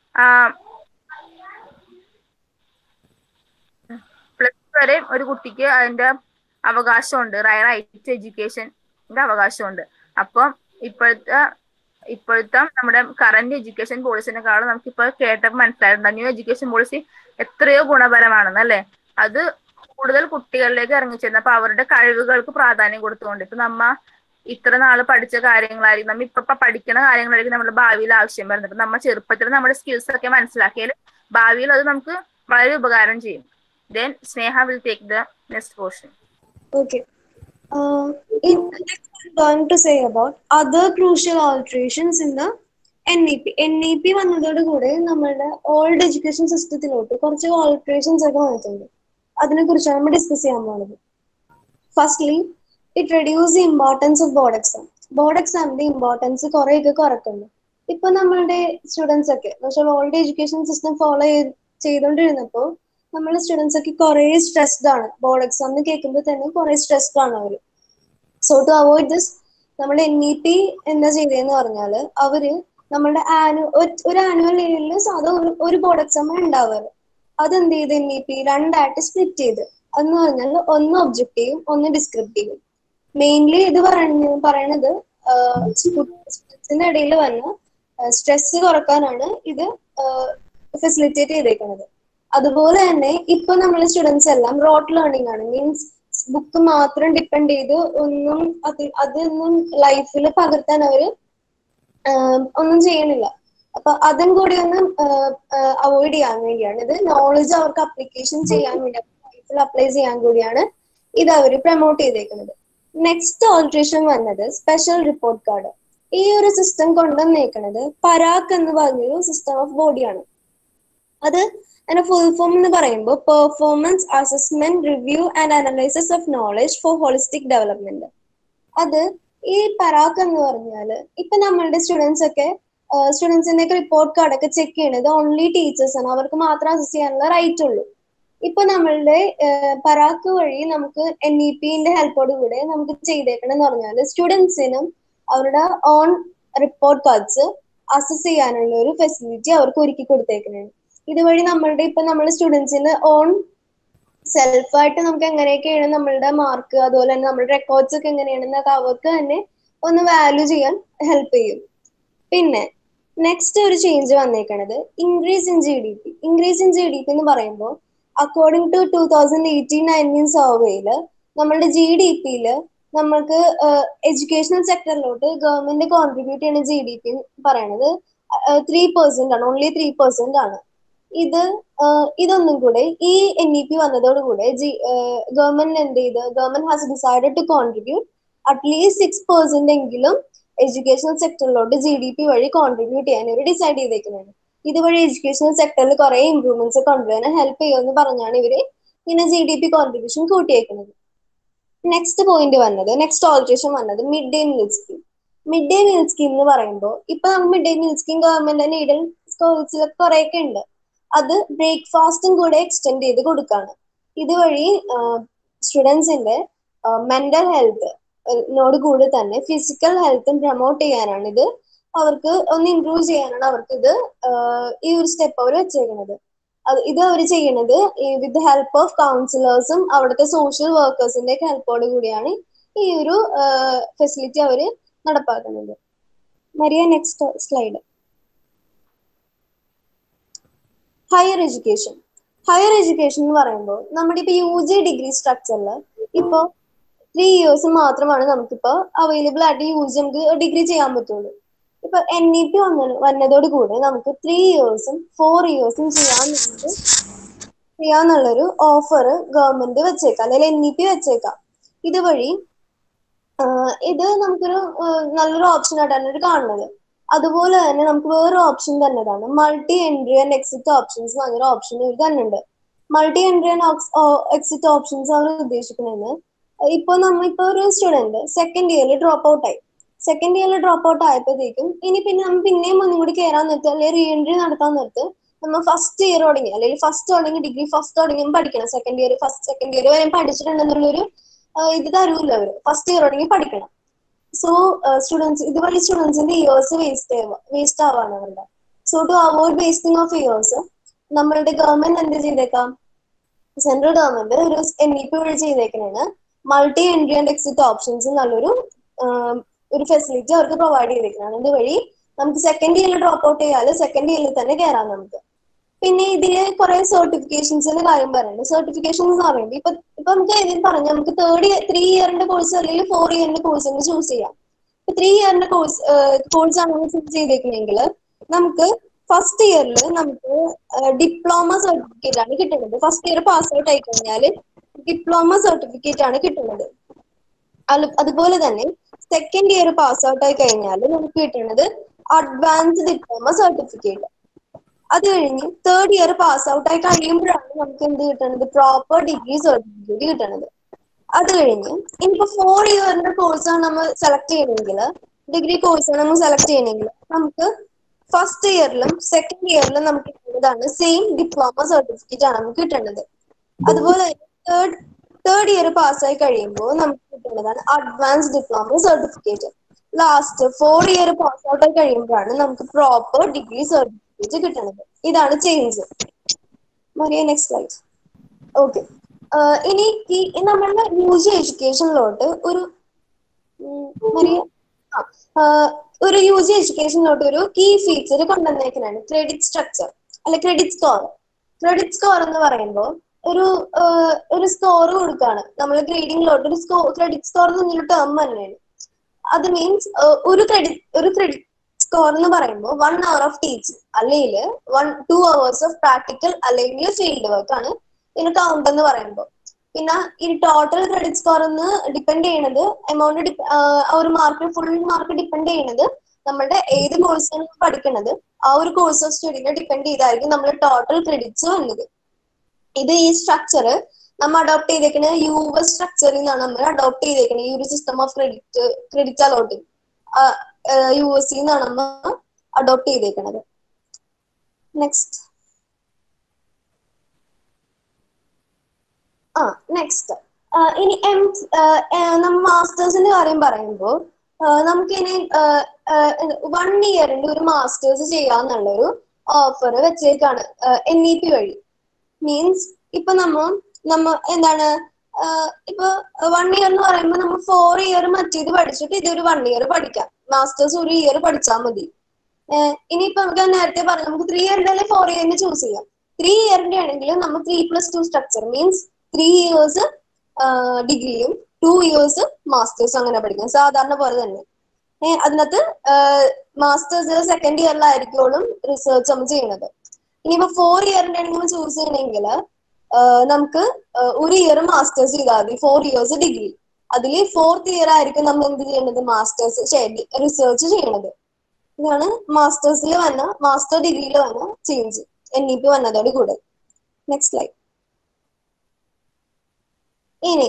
പ്ലസ് ടു വരെ ഒരു കുട്ടിക്ക് അതിന്റെ അവകാശമുണ്ട് റൈറ്റ് ടു എഡ്യൂക്കേഷന്റെ അവകാശമുണ്ട് അപ്പം ഇപ്പോഴത്തെ ഇപ്പോഴത്തെ നമ്മുടെ കറന്റ് എഡ്യൂക്കേഷൻ പോളിസിനെക്കാളും നമുക്കിപ്പോൾ കേട്ടപ്പോൾ മനസ്സിലായിട്ടുണ്ട് ന്യൂ എഡ്യൂക്കേഷൻ പോളിസി എത്രയോ ഗുണപരമാണെന്ന് അല്ലെ അത് കൂടുതൽ കുട്ടികളിലേക്ക് ഇറങ്ങിച്ചേരുന്നത് അപ്പൊ അവരുടെ കഴിവുകൾക്ക് പ്രാധാന്യം കൊടുത്തുകൊണ്ട് ഇപ്പൊ നമ്മ ഇത്ര നാള് പഠിച്ച കാര്യങ്ങളായിരിക്കും നമ്മ ഇപ്പൊ ഇപ്പൊ പഠിക്കുന്ന കാര്യങ്ങളായിരിക്കും നമ്മുടെ ഭാവിയിൽ ആവശ്യം വരുന്നത് ഇപ്പൊ നമ്മ ചെറുപ്പത്തിൽ നമ്മുടെ സ്കിൽസ് ഒക്കെ മനസ്സിലാക്കിയാൽ ഭാവിയിൽ അത് നമുക്ക് വളരെ ഉപകാരം ചെയ്യും then Sneha will take the next portion Okay. Uh, in, next I'm going to say about other crucial alterations in the NEP. NEP വന്നതോടുകൂടി നമ്മളുടെ ഓൾഡ് എഡ്യൂക്കേഷൻ സിസ്റ്റത്തിലോട്ട് കുറച്ച് ഓൾട്രേഷൻസ് ഒക്കെ വന്നിട്ടുണ്ട് അതിനെ കുറിച്ചാണ് നമ്മൾ ഡിസ്കസ് ചെയ്യാൻ പോകുന്നത് firstly it reduce the importance of board exam board എക്സാമിന്റെ ഇമ്പോർട്ടൻസ് കുറേയൊക്കെ കുറക്കുന്നു ഇപ്പൊ നമ്മളുടെ സ്റ്റുഡൻസ് ഒക്കെ എന്നുവെച്ചാൽ ഓൾഡ് എഡ്യൂക്കേഷൻ സിസ്റ്റം ഫോളോ ചെയ്തുകൊണ്ടിരുന്നപ്പോൾ നമ്മളെ സ്റ്റുഡൻസ് ഒക്കെ കുറേ സ്ട്രെസ്ഡ് ആണ് ബോർഡ് എക്സാം എന്ന് കേൾക്കുമ്പോൾ തന്നെ കുറേ സ്ട്രെസ്ഡ് ആണ് അവർ സോ ടു അവോയ്ഡ് ദിസ് നമ്മുടെ എൻ ഇ പി എന്താ ചെയ്തതെന്ന് പറഞ്ഞാല് അവര് നമ്മളുടെ ആനു ഒരു ആനുവൽ ഇയറിൽ സാധാ ഒരു ഒരു ബോർഡ് എക്സാം ഉണ്ടാവാറ് അതെന്ത് ചെയ്ത് എൻ ഇ പി രണ്ടായിട്ട് സ്പ്ലിറ്റ് ചെയ്ത് അതെന്ന് പറഞ്ഞാൽ ഒന്ന് ഒബ്ജക്റ്റീവും ഒന്ന് ഡിസ്ക്രിപ്റ്റീവും മെയിൻലി ഇത് പറഞ്ഞ പറയണത് സ്റ്റുഡൻസിന്റെ ഇടയിൽ വന്ന സ്ട്രെസ് കുറക്കാനാണ് ഇത് ഫെസിലിറ്റേറ്റ് ചെയ്തേക്കുന്നത് അതുപോലെ തന്നെ ഇപ്പൊ നമ്മളെ സ്റ്റുഡൻസ് എല്ലാം റോട്ട് ലേണിംഗ് ആണ് മീൻസ് ബുക്ക് മാത്രം ഡിപ്പെൻഡ് ചെയ്ത് ഒന്നും അത് അതൊന്നും ലൈഫിൽ പകർത്താൻ അവര് ഒന്നും ചെയ്യണില്ല അപ്പൊ അതും കൂടി ഒന്ന് അവോയ്ഡ് ചെയ്യാൻ വേണ്ടിയാണ് ഇത് നോളജ് അവർക്ക് അപ്ലിക്കേഷൻ ചെയ്യാൻ വേണ്ടി ലൈഫിൽ അപ്ലൈ ചെയ്യാൻ കൂടിയാണ് ഇത് അവർ പ്രൊമോട്ട് ചെയ്തേക്കുന്നത് നെക്സ്റ്റ് ഓൾട്രേഷൻ വന്നത് സ്പെഷ്യൽ റിപ്പോർട്ട് കാർഡ് ഈ ഒരു സിസ്റ്റം കൊണ്ടുവന്നേക്കുന്നത് പരാഗ് എന്ന് പറഞ്ഞൊരു സിസ്റ്റം ഓഫ് ബോഡിയാണ് അത് അതിന്റെ ഫുൾ ഫോം എന്ന് പറയുമ്പോൾ performance assessment review and analysis of knowledge for holistic development അത് ഈ പരാക്ക് എന്ന് പറഞ്ഞാല് ഇപ്പൊ നമ്മളുടെ സ്റ്റുഡൻസ് ഒക്കെ സ്റ്റുഡൻസിന്റെ ഒക്കെ റിപ്പോർട്ട് കാർഡ് ഒക്കെ ചെക്ക് ചെയ്യണത് ഓൺലി ടീച്ചേഴ്സ് ആണ് അവർക്ക് മാത്രം അസസ് ചെയ്യാനുള്ള റൈറ്റ് ഉള്ളൂ ഇപ്പൊ നമ്മളുടെ പരാക്ക് വഴി നമുക്ക് എൻ ഇ പിന്റെ ഹെൽപ്പോട് കൂടെ നമുക്ക് ചെയ്തേക്കണം എന്ന് പറഞ്ഞാൽ സ്റ്റുഡൻസിനും അവരുടെ ഓൺ റിപ്പോർട്ട് കാർഡ്സ് അസസ് ചെയ്യാനുള്ള ഒരു ഫെസിലിറ്റി അവർക്ക് ഒരുക്കി കൊടുത്തേക്കുന്നുണ്ട് ഇതുവഴി നമ്മളുടെ ഇപ്പൊ നമ്മുടെ സ്റ്റുഡൻസിന് ഓൺ സെൽഫായിട്ട് നമുക്ക് എങ്ങനെയൊക്കെയാണ് നമ്മളുടെ മാർക്ക് അതുപോലെ തന്നെ നമ്മുടെ റെക്കോർഡ്സ് ഒക്കെ എങ്ങനെയാണെന്നൊക്കെ അവർക്ക് തന്നെ ഒന്ന് വാല്യൂ ചെയ്യാൻ ഹെൽപ്പ് ചെയ്യും പിന്നെ നെക്സ്റ്റ് ഒരു ചേഞ്ച് വന്നേക്കണത് increase in G D P increase in G D P എന്ന് പറയുമ്പോൾ according to two thousand eighteen nineteen സർവേയില് നമ്മളുടെ ജി ഡി പിയില് നമ്മൾക്ക് എഡ്യൂക്കേഷണൽ സെക്ടറിലോട്ട് ഗവൺമെന്റ് കോൺട്രിബ്യൂട്ട് ചെയ്യുന്ന ജി ഡി പി പറയണത് ത്രീ പെർസെന്റ് ആണ് ഓൺലി ത്രീ പെർസെന്റ് ആണ് ഇത് ഇതൊന്നും കൂടെ ഈ എൻ ഇ പി വന്നതോടുകൂടെ ജി ഗവൺമെന്റ് എന്ത് ചെയ്ത് government has decided to contribute at least six percent എങ്കിലും എഡ്യൂക്കേഷണൽ സെക്ടറിലോട്ട് ജി ഡി പി വഴി കോൺട്രിബ്യൂട്ട് ചെയ്യാൻ ഇവർ ഡിസൈഡ് ചെയ്തേക്കുന്നത് ഇതുവഴി എഡ്യൂക്കേഷണൽ സെക്ടറിൽ കുറെ ഇംപ്രൂവ്മെന്റ്സ് കൊണ്ടുവരാൻ ഹെൽപ്പ് ചെയ്യുമെന്ന് പറഞ്ഞാണ് ഇവര് ഇങ്ങനെ ജി ഡി പി കോൺട്രിബ്യൂഷൻ കൂട്ടിയേക്കുന്നത് നെക്സ്റ്റ് പോയിന്റ് വന്നത് നെക്സ്റ്റ് ഓൾട്രേഷൻ വന്നത് mid day meal scheme mid day meal scheme എന്ന് പറയുമ്പോൾ ഇപ്പൊ നമുക്ക് mid day meal scheme government aided സ്കൂൾസിലൊക്കെ കുറെയൊക്കെ ഉണ്ട് അത് ബ്രേക്ക്ഫാസ്റ്റും കൂടെ എക്സ്റ്റെൻഡ് ചെയ്ത് കൊടുക്കാണ് ഇതുവഴി സ്റ്റുഡൻസിന്റെ മെന്റൽ ഹെൽത്ത് നോട് കൂടി തന്നെ ഫിസിക്കൽ ഹെൽത്തും പ്രൊമോട്ട് ചെയ്യാനാണ് ഇത് അവർക്ക് ഒന്ന് ഇംപ്രൂവ് ചെയ്യാനാണ് അവർക്ക് ഇത് ഈ ഒരു സ്റ്റെപ്പ് അവർ വെച്ചേക്കുന്നത് അത് ഇത് അവർ ചെയ്യണത് വിത്ത് ഹെൽപ്പ് ഓഫ് കൗൺസിലേഴ്സും അവിടുത്തെ സോഷ്യൽ വർക്കേഴ്സിന്റെ ഒക്കെ ഹെൽപ്പോട് കൂടിയാണ് ഈ ഒരു ഫെസിലിറ്റി അവർ നടപ്പാക്കുന്നത് Maria next slide higher education higher education എന്ന് പറയുമ്പോൾ നമ്മുടെ ഇപ്പൊ യു ജി ഡിഗ്രി സ്ട്രക്ചറിൽ ഇപ്പൊ ത്രീ ഇയേഴ്സ് മാത്രമാണ് നമുക്കിപ്പോ അവൈലബിൾ ആയിട്ട് യു ജി നമുക്ക് ഡിഗ്രി ചെയ്യാൻ പറ്റുള്ളൂ ഇപ്പൊ എൻ ഇ പി വന്ന വന്നതോട് കൂടി നമുക്ക് ത്രീ ഇയേഴ്സും ഫോർ ഇയേഴ്സും ചെയ്യാൻ നമുക്ക് ചെയ്യാന്നുള്ളൊരു ഓഫർ ഗവൺമെന്റ് വെച്ചേക്കാം അല്ലെങ്കിൽ എൻ ഇ പി വെച്ചേക്കാം ഇതുവഴി ഇത് നമുക്കൊരു നല്ലൊരു ഓപ്ഷൻ ആയിട്ടാണ് ഇത് കാണുന്നത് അതുപോലെ തന്നെ നമുക്ക് വേറൊരു ഓപ്ഷൻ തന്നെതാണ് multi entry and exit options എന്നൊരു ഓപ്ഷൻ ഇത് തന്നെ ഉണ്ട് multi entry and exit options അവർ ഉദ്ദേശിക്കുന്നത് ഇപ്പൊ നമ്മളിപ്പോ ഒരു സ്റ്റുഡന്റ് സെക്കൻഡ് ഇയറിൽ ഡ്രോപ്പ് ഔട്ട് ആയി സെക്കൻഡ് ഇയറിൽ ഡ്രോപ്പ് ഔട്ട് ആയപ്പോഴത്തേക്കും ഇനി പിന്നെ നമ്മൾ പിന്നെയും ഒന്നും കൂടി കയറാൻ നിർത്തുക അല്ലെങ്കിൽ റീ എൻട്രി നടത്താൻ നിർത്ത് നമ്മൾ ഫസ്റ്റ് ഇയർ തുടങ്ങി അല്ലെങ്കിൽ ഫസ്റ്റ് തുടങ്ങി ഡിഗ്രി ഫസ്റ്റ് തുടങ്ങി പഠിക്കണം second year first second year വരെ പഠിച്ചിട്ടുണ്ടെന്നുള്ളൊരു ഇത് തരൂല്ല അവര് ഫസ്റ്റ് ഇയർ തുടങ്ങി പഠിക്കണം സോ സ്റ്റുഡൻസ് ഇതുവഴി സ്റ്റുഡൻസിന്റെ ഇയേഴ്സ് വേസ്റ്റ് വേസ്റ്റ് ആവാണ് അവരുടെ so to avoid wasting of years നമ്മളുടെ ഗവൺമെന്റ് എന്ത് ചെയ്തേക്കാം സെൻട്രൽ ഗവൺമെന്റ് ഒരു എൻ ഇ പി വഴി ചെയ്തേക്കണാണ് multi entry and exit options നല്ലൊരു ഒരു ഫെസിലിറ്റി അവർക്ക് പ്രൊവൈഡ് ചെയ്തേക്കുന്നതാണ് ഇതുവഴി നമുക്ക് സെക്കൻഡ് ഇയറിൽ ഡ്രോപ്പ് ഔട്ട് ചെയ്യാതെ സെക്കൻഡ് ഇയറിൽ തന്നെ കയറാം നമുക്ക് പിന്നെ ഇതില് കുറെ സർട്ടിഫിക്കേഷൻസിന്റെ കാര്യം പറയുന്നുണ്ട് സർട്ടിഫിക്കേഷൻസ് എന്ന് പറയുമ്പോൾ ഇപ്പൊ ഇപ്പൊ നമുക്ക് ഇതിൽ പറഞ്ഞു നമുക്ക് തേർഡ് ത്രീ ഇയറിന്റെ കോഴ്സ് അല്ലെങ്കിൽ ഫോർ ഇയറിന്റെ കോഴ്സ് നമുക്ക് ചൂസ് ചെയ്യാം ഇപ്പൊ ത്രീ ഇയറിന്റെ കോഴ്സ് കോഴ്സ് ആണ് ചൂസ് ചെയ്തേക്കുന്നതെങ്കിൽ നമുക്ക് ഫസ്റ്റ് ഇയറിൽ നമുക്ക് ഡിപ്ലോമ സർട്ടിഫിക്കറ്റ് ആണ് കിട്ടുന്നത് ഫസ്റ്റ് ഇയർ പാസ് ഔട്ട് ആയി കഴിഞ്ഞാൽ ഡിപ്ലോമ സർട്ടിഫിക്കറ്റ് ആണ് കിട്ടുന്നത് അതുപോലെ തന്നെ സെക്കൻഡ് ഇയർ പാസ് ഔട്ട് ആയി കഴിഞ്ഞാൽ നമുക്ക് കിട്ടുന്നത് അഡ്വാൻസ് ഡിപ്ലോമ സർട്ടിഫിക്കറ്റ് അത് കഴിഞ്ഞ് തേർഡ് ഇയർ പാസ് ഔട്ട് ആയി കഴിയുമ്പോഴാണ് നമുക്ക് എന്ത് കിട്ടുന്നത് പ്രോപ്പർ ഡിഗ്രി സർട്ടിഫിക്കറ്റ് കിട്ടുന്നത് അത് കഴിഞ്ഞ് ഇനിയിപ്പോ ഫോർ ഇയറിന്റെ കോഴ്സാണ് നമ്മൾ സെലക്ട് ചെയ്യണമെങ്കിൽ ഡിഗ്രി കോഴ്സാണ് നമ്മൾ സെലക്ട് ചെയ്യണമെങ്കിൽ നമുക്ക് ഫസ്റ്റ് ഇയറിലും സെക്കൻഡ് ഇയറിലും നമുക്ക് കിട്ടുന്നതാണ് സെയിം ഡിപ്ലോമ സർട്ടിഫിക്കറ്റ് ആണ് നമുക്ക് കിട്ടുന്നത് അതുപോലെ തേർഡ് തേർഡ് ഇയർ പാസ്സായി കഴിയുമ്പോൾ നമുക്ക് കിട്ടുന്നതാണ് advance diploma certificate last four year pass out ആയി കഴിയുമ്പോഴാണ് നമുക്ക് പ്രോപ്പർ ഡിഗ്രി സർട്ടിഫിക്കറ്റ് കിട്ടുന്നത് ഇതാണ് change Maria next slide okay ഇനി ഈ നമ്മളുടെ യു ജി എഡ്യൂക്കേഷനിലോട്ട് ഒരു മറിയ ഒരു യു ജി എഡ്യൂക്കേഷനിലോട്ട് ഒരു കീ ഫീച്ചർ കൊണ്ടുവന്നേക്കുന്നതാണ് ക്രെഡിറ്റ് സ്ട്രക്ചർ അല്ലെ ക്രെഡിറ്റ് സ്കോർ ക്രെഡിറ്റ് സ്കോർ എന്ന് പറയുമ്പോൾ ഒരു ഒരു സ്കോർ കൊടുക്കാണ് നമ്മൾ ഗ്രേഡിങ്ങിലോട്ട് ഒരു സ്കോർ ക്രെഡിറ്റ് സ്കോർ എന്നൊരു ടേം തന്നെയാണ് അത് മീൻസ് ഒരു ക്രെഡിറ്റ് ഒരു ക്രെഡിറ്റ് സ്കോർ എന്ന് പറയുമ്പോൾ വൺ അവർ ഓഫ് ടീച്ച് അല്ലെങ്കിൽ one two hours of practical അല്ലെങ്കിൽ ഫീൽഡ് വർക്ക് ആണ് ഇതിന് കൗണ്ട് എന്ന് പറയുമ്പോൾ പിന്നെ ഈ ടോട്ടൽ ക്രെഡിറ്റ് സ്കോർ എന്ന് ഡിപ്പെൻഡ് ചെയ്യണത് എമൗണ്ട് ഒരു മാർക്ക് ഫുൾ മാർക്ക് ഡിപ്പെൻഡ് ചെയ്യണത് നമ്മുടെ ഏത് കോഴ്സാണ് പഠിക്കുന്നത് ആ ഒരു കോഴ്സ് ഓഫ് സ്റ്റഡിനെ ഡിപ്പെൻഡ് ചെയ്തായിരിക്കും നമ്മൾ ടോട്ടൽ ക്രെഡിറ്റ്സ് വന്നത് ഇത് ഈ സ്ട്രക്ചർ നമ്മൾ അഡോപ്റ്റ് ചെയ്തേക്കുന്ന യു എസ് സ്ട്രക്ചറിൽ നിന്നാണ് നമ്മൾ അഡോപ്റ്റ് ചെയ്തേക്കുന്നത് ഈ ഒരു system of credit credit allotting U S നിന്നാണ് നമ്മൾ അഡോപ്റ്റ് ചെയ്തേക്കുന്നത് നെക്സ്റ്റ് ആ നെക്സ്റ്റ് ഇനി എം നമ്മൾ മാസ്റ്റേഴ്സിന്റെ കാര്യം പറയുമ്പോൾ നമുക്കിനി വൺ ഇയറിന്റെ ഒരു മാസ്റ്റേഴ്സ് ചെയ്യാന്നുള്ളൊരു ഓഫർ വെച്ചേക്കാണ് എൻ ഇ പി വഴി മീൻസ് ഇപ്പൊ നമ്മ നമ്മ എന്താണ് ഇപ്പൊ വൺ ഇയർ എന്ന് പറയുമ്പോൾ നമ്മൾ ഫോർ ഇയർ മറ്റേത് പഠിച്ചിട്ട് ഇതൊരു വൺ ഇയർ പഠിക്കാം മാസ്റ്റേഴ്സ് ഒരു ഇയർ പഠിച്ചാൽ മതി ഇനിയിപ്പോ നമുക്ക് നേരത്തെ പറഞ്ഞു നമുക്ക് ത്രീ ഇയറിന്റെ അല്ലെങ്കിൽ ഫോർ ഇയറിന്റെ ചൂസ് ചെയ്യാം ത്രീ ഇയറിന്റെ ആണെങ്കിൽ നമ്മൾ three plus two structure means three years ഡിഗ്രിയും ടു ഇയേഴ്സ് മാസ്റ്റേഴ്സ് അങ്ങനെ പഠിക്കാം സാധാരണ പോലെ തന്നെ ഏഹ് അതിനകത്ത് മാസ്റ്റേഴ്സ് സെക്കൻഡ് ഇയറിലായിരിക്കും റിസർച്ച് നമ്മൾ ചെയ്യുന്നത് ഇനിയിപ്പോ ഫോർ ഇയറിന്റെ ആണെങ്കിൽ ചൂസ് ചെയ്യണമെങ്കിൽ നമുക്ക് ഒരു ഇയർ മാസ്റ്റേഴ്സ് ചെയ്താൽ മതി ഫോർ ഇയേഴ്സ് ഡിഗ്രി അതിൽ ഫോർത്ത് ഇയർ ആയിരിക്കും നമ്മൾ എന്ത് ചെയ്യേണ്ടത് മാസ്റ്റേഴ്സ് റിസർച്ച് ചെയ്യണത് ഇതാണ് മാസ്റ്റേഴ്സിൽ വന്ന മാസ്റ്റർ ഡിഗ്രിയിൽ വന്ന ചേഞ്ച് എൻ ഇ പി വന്നതോട് കൂടെ നെക്സ്റ്റ് സ്ലൈഡ് ഇനി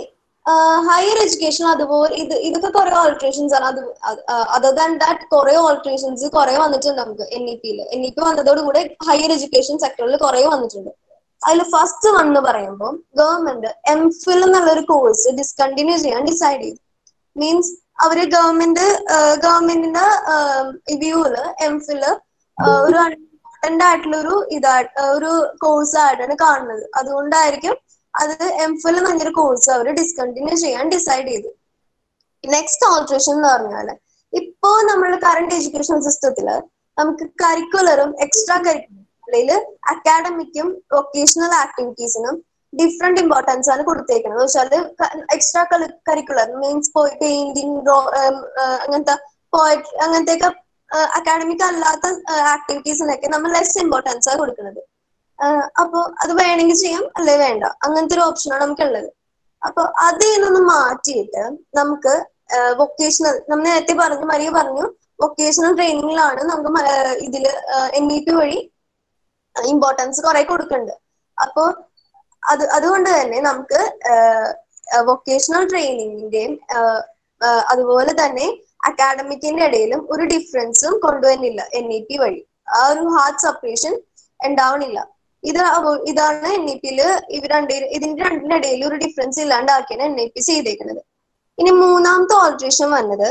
ഹയർ എഡ്യൂക്കേഷൻ അതുപോലെ ഇത് ഇതൊക്കെ കുറെ ഓൾട്രേഷൻസ് ആണ് അത് അതർ ദാൻ ദാറ്റ് കുറെ ഓൾട്രേഷൻസ് കുറെ വന്നിട്ടുണ്ട് നമുക്ക് എൻ ഇ പിയിൽ എൻ ഇ പി വന്നതോടുകൂടെ ഹയർ എഡ്യൂക്കേഷൻ സെക്ടറിൽ കുറെ വന്നിട്ടുണ്ട് അതിൽ ഫസ്റ്റ് വന്ന് പറയുമ്പോൾ ഗവൺമെന്റ് എം ഫിൽ എന്നുള്ള ഒരു കോഴ്സ് ഡിസ്കണ്ടിന്യൂ ചെയ്യാൻ ഡിസൈഡ് ചെയ്തു മീൻസ് അവര് ഗവൺമെന്റ് ഗവൺമെന്റിന്റെ വ്യൂവില് എം ഫില് ഒരു ഇമ്പോർട്ടന്റ് ആയിട്ടുള്ള ഒരു ഇതായിട്ട് ഒരു കോഴ്സ് ആയിട്ടാണ് കാണുന്നത് അതുകൊണ്ടായിരിക്കും അത് എം ഫിൽ എന്നൊരു കോഴ്സ് അവർ ഡിസ്കണ്ടിന്യൂ ചെയ്യാൻ ഡിസൈഡ് ചെയ്തു നെക്സ്റ്റ് ഓൾട്രേഷൻ എന്ന് പറഞ്ഞാല് ഇപ്പോ നമ്മുടെ കറണ്ട് എഡ്യൂക്കേഷൻ സിസ്റ്റത്തില് നമുക്ക് കരിക്കുലറും എക്സ്ട്രാ കരിക്കുലർ അല്ലെങ്കിൽ അക്കാഡമിക്കും വൊക്കേഷണൽ ആക്ടിവിറ്റീസിനും ഡിഫറെന്റ് ഇമ്പോർട്ടൻസ് ആണ് കൊടുത്തേക്കുന്നത് വെച്ചാല് extracurricular means painting draw അങ്ങനത്തെ പോയട്രി അങ്ങനത്തെയൊക്കെ അക്കാഡമിക് അല്ലാത്ത ആക്ടിവിറ്റീസിനൊക്കെ നമ്മൾ ലെസ് ഇമ്പോർട്ടൻസ് ആണ് കൊടുക്കുന്നത് അപ്പൊ അത് വേണമെങ്കിൽ ചെയ്യാം അല്ലെ വേണ്ട അങ്ങനത്തെ ഒരു ഓപ്ഷനാണ് നമുക്കുള്ളത് അപ്പൊ അതിൽ നിന്നൊന്ന് മാറ്റിയിട്ട് നമുക്ക് വൊക്കേഷണൽ നമ്മൾ നേരത്തെ പറഞ്ഞു മരിയ പറഞ്ഞു വൊക്കേഷണൽ ട്രെയിനിങ്ങിലാണ് നമുക്ക് ഇതില് എൻ ഇ പി വഴി ഇമ്പോർട്ടൻസ് കുറെ കൊടുക്കുന്നുണ്ട് അപ്പോ അത് അതുകൊണ്ട് തന്നെ നമുക്ക് വൊക്കേഷണൽ ട്രെയിനിങ്ങിന്റെയും അതുപോലെ തന്നെ അക്കാഡമിക്കിന്റെ ഇടയിലും ഒരു ഡിഫറൻസും കൊണ്ടുവരുന്നില്ല എൻ ഇ പി വഴി ആ ഒരു ഹാർഡ് സെപ്പറേഷൻ ഉണ്ടാവണില്ല ഇത് ഇതാണ് എൻ ഇ പിയില് ഇവർ രണ്ട് ഇതിന്റെ രണ്ടിന്റെ ഇടയിൽ ഒരു ഡിഫറൻസ് ഇല്ലാണ്ടാക്കിയാണ് എൻ ഇ പി ചെയ്തേക്കുന്നത് ഇനി മൂന്നാമത്തെ ഓൾട്രേഷൻ വന്നത്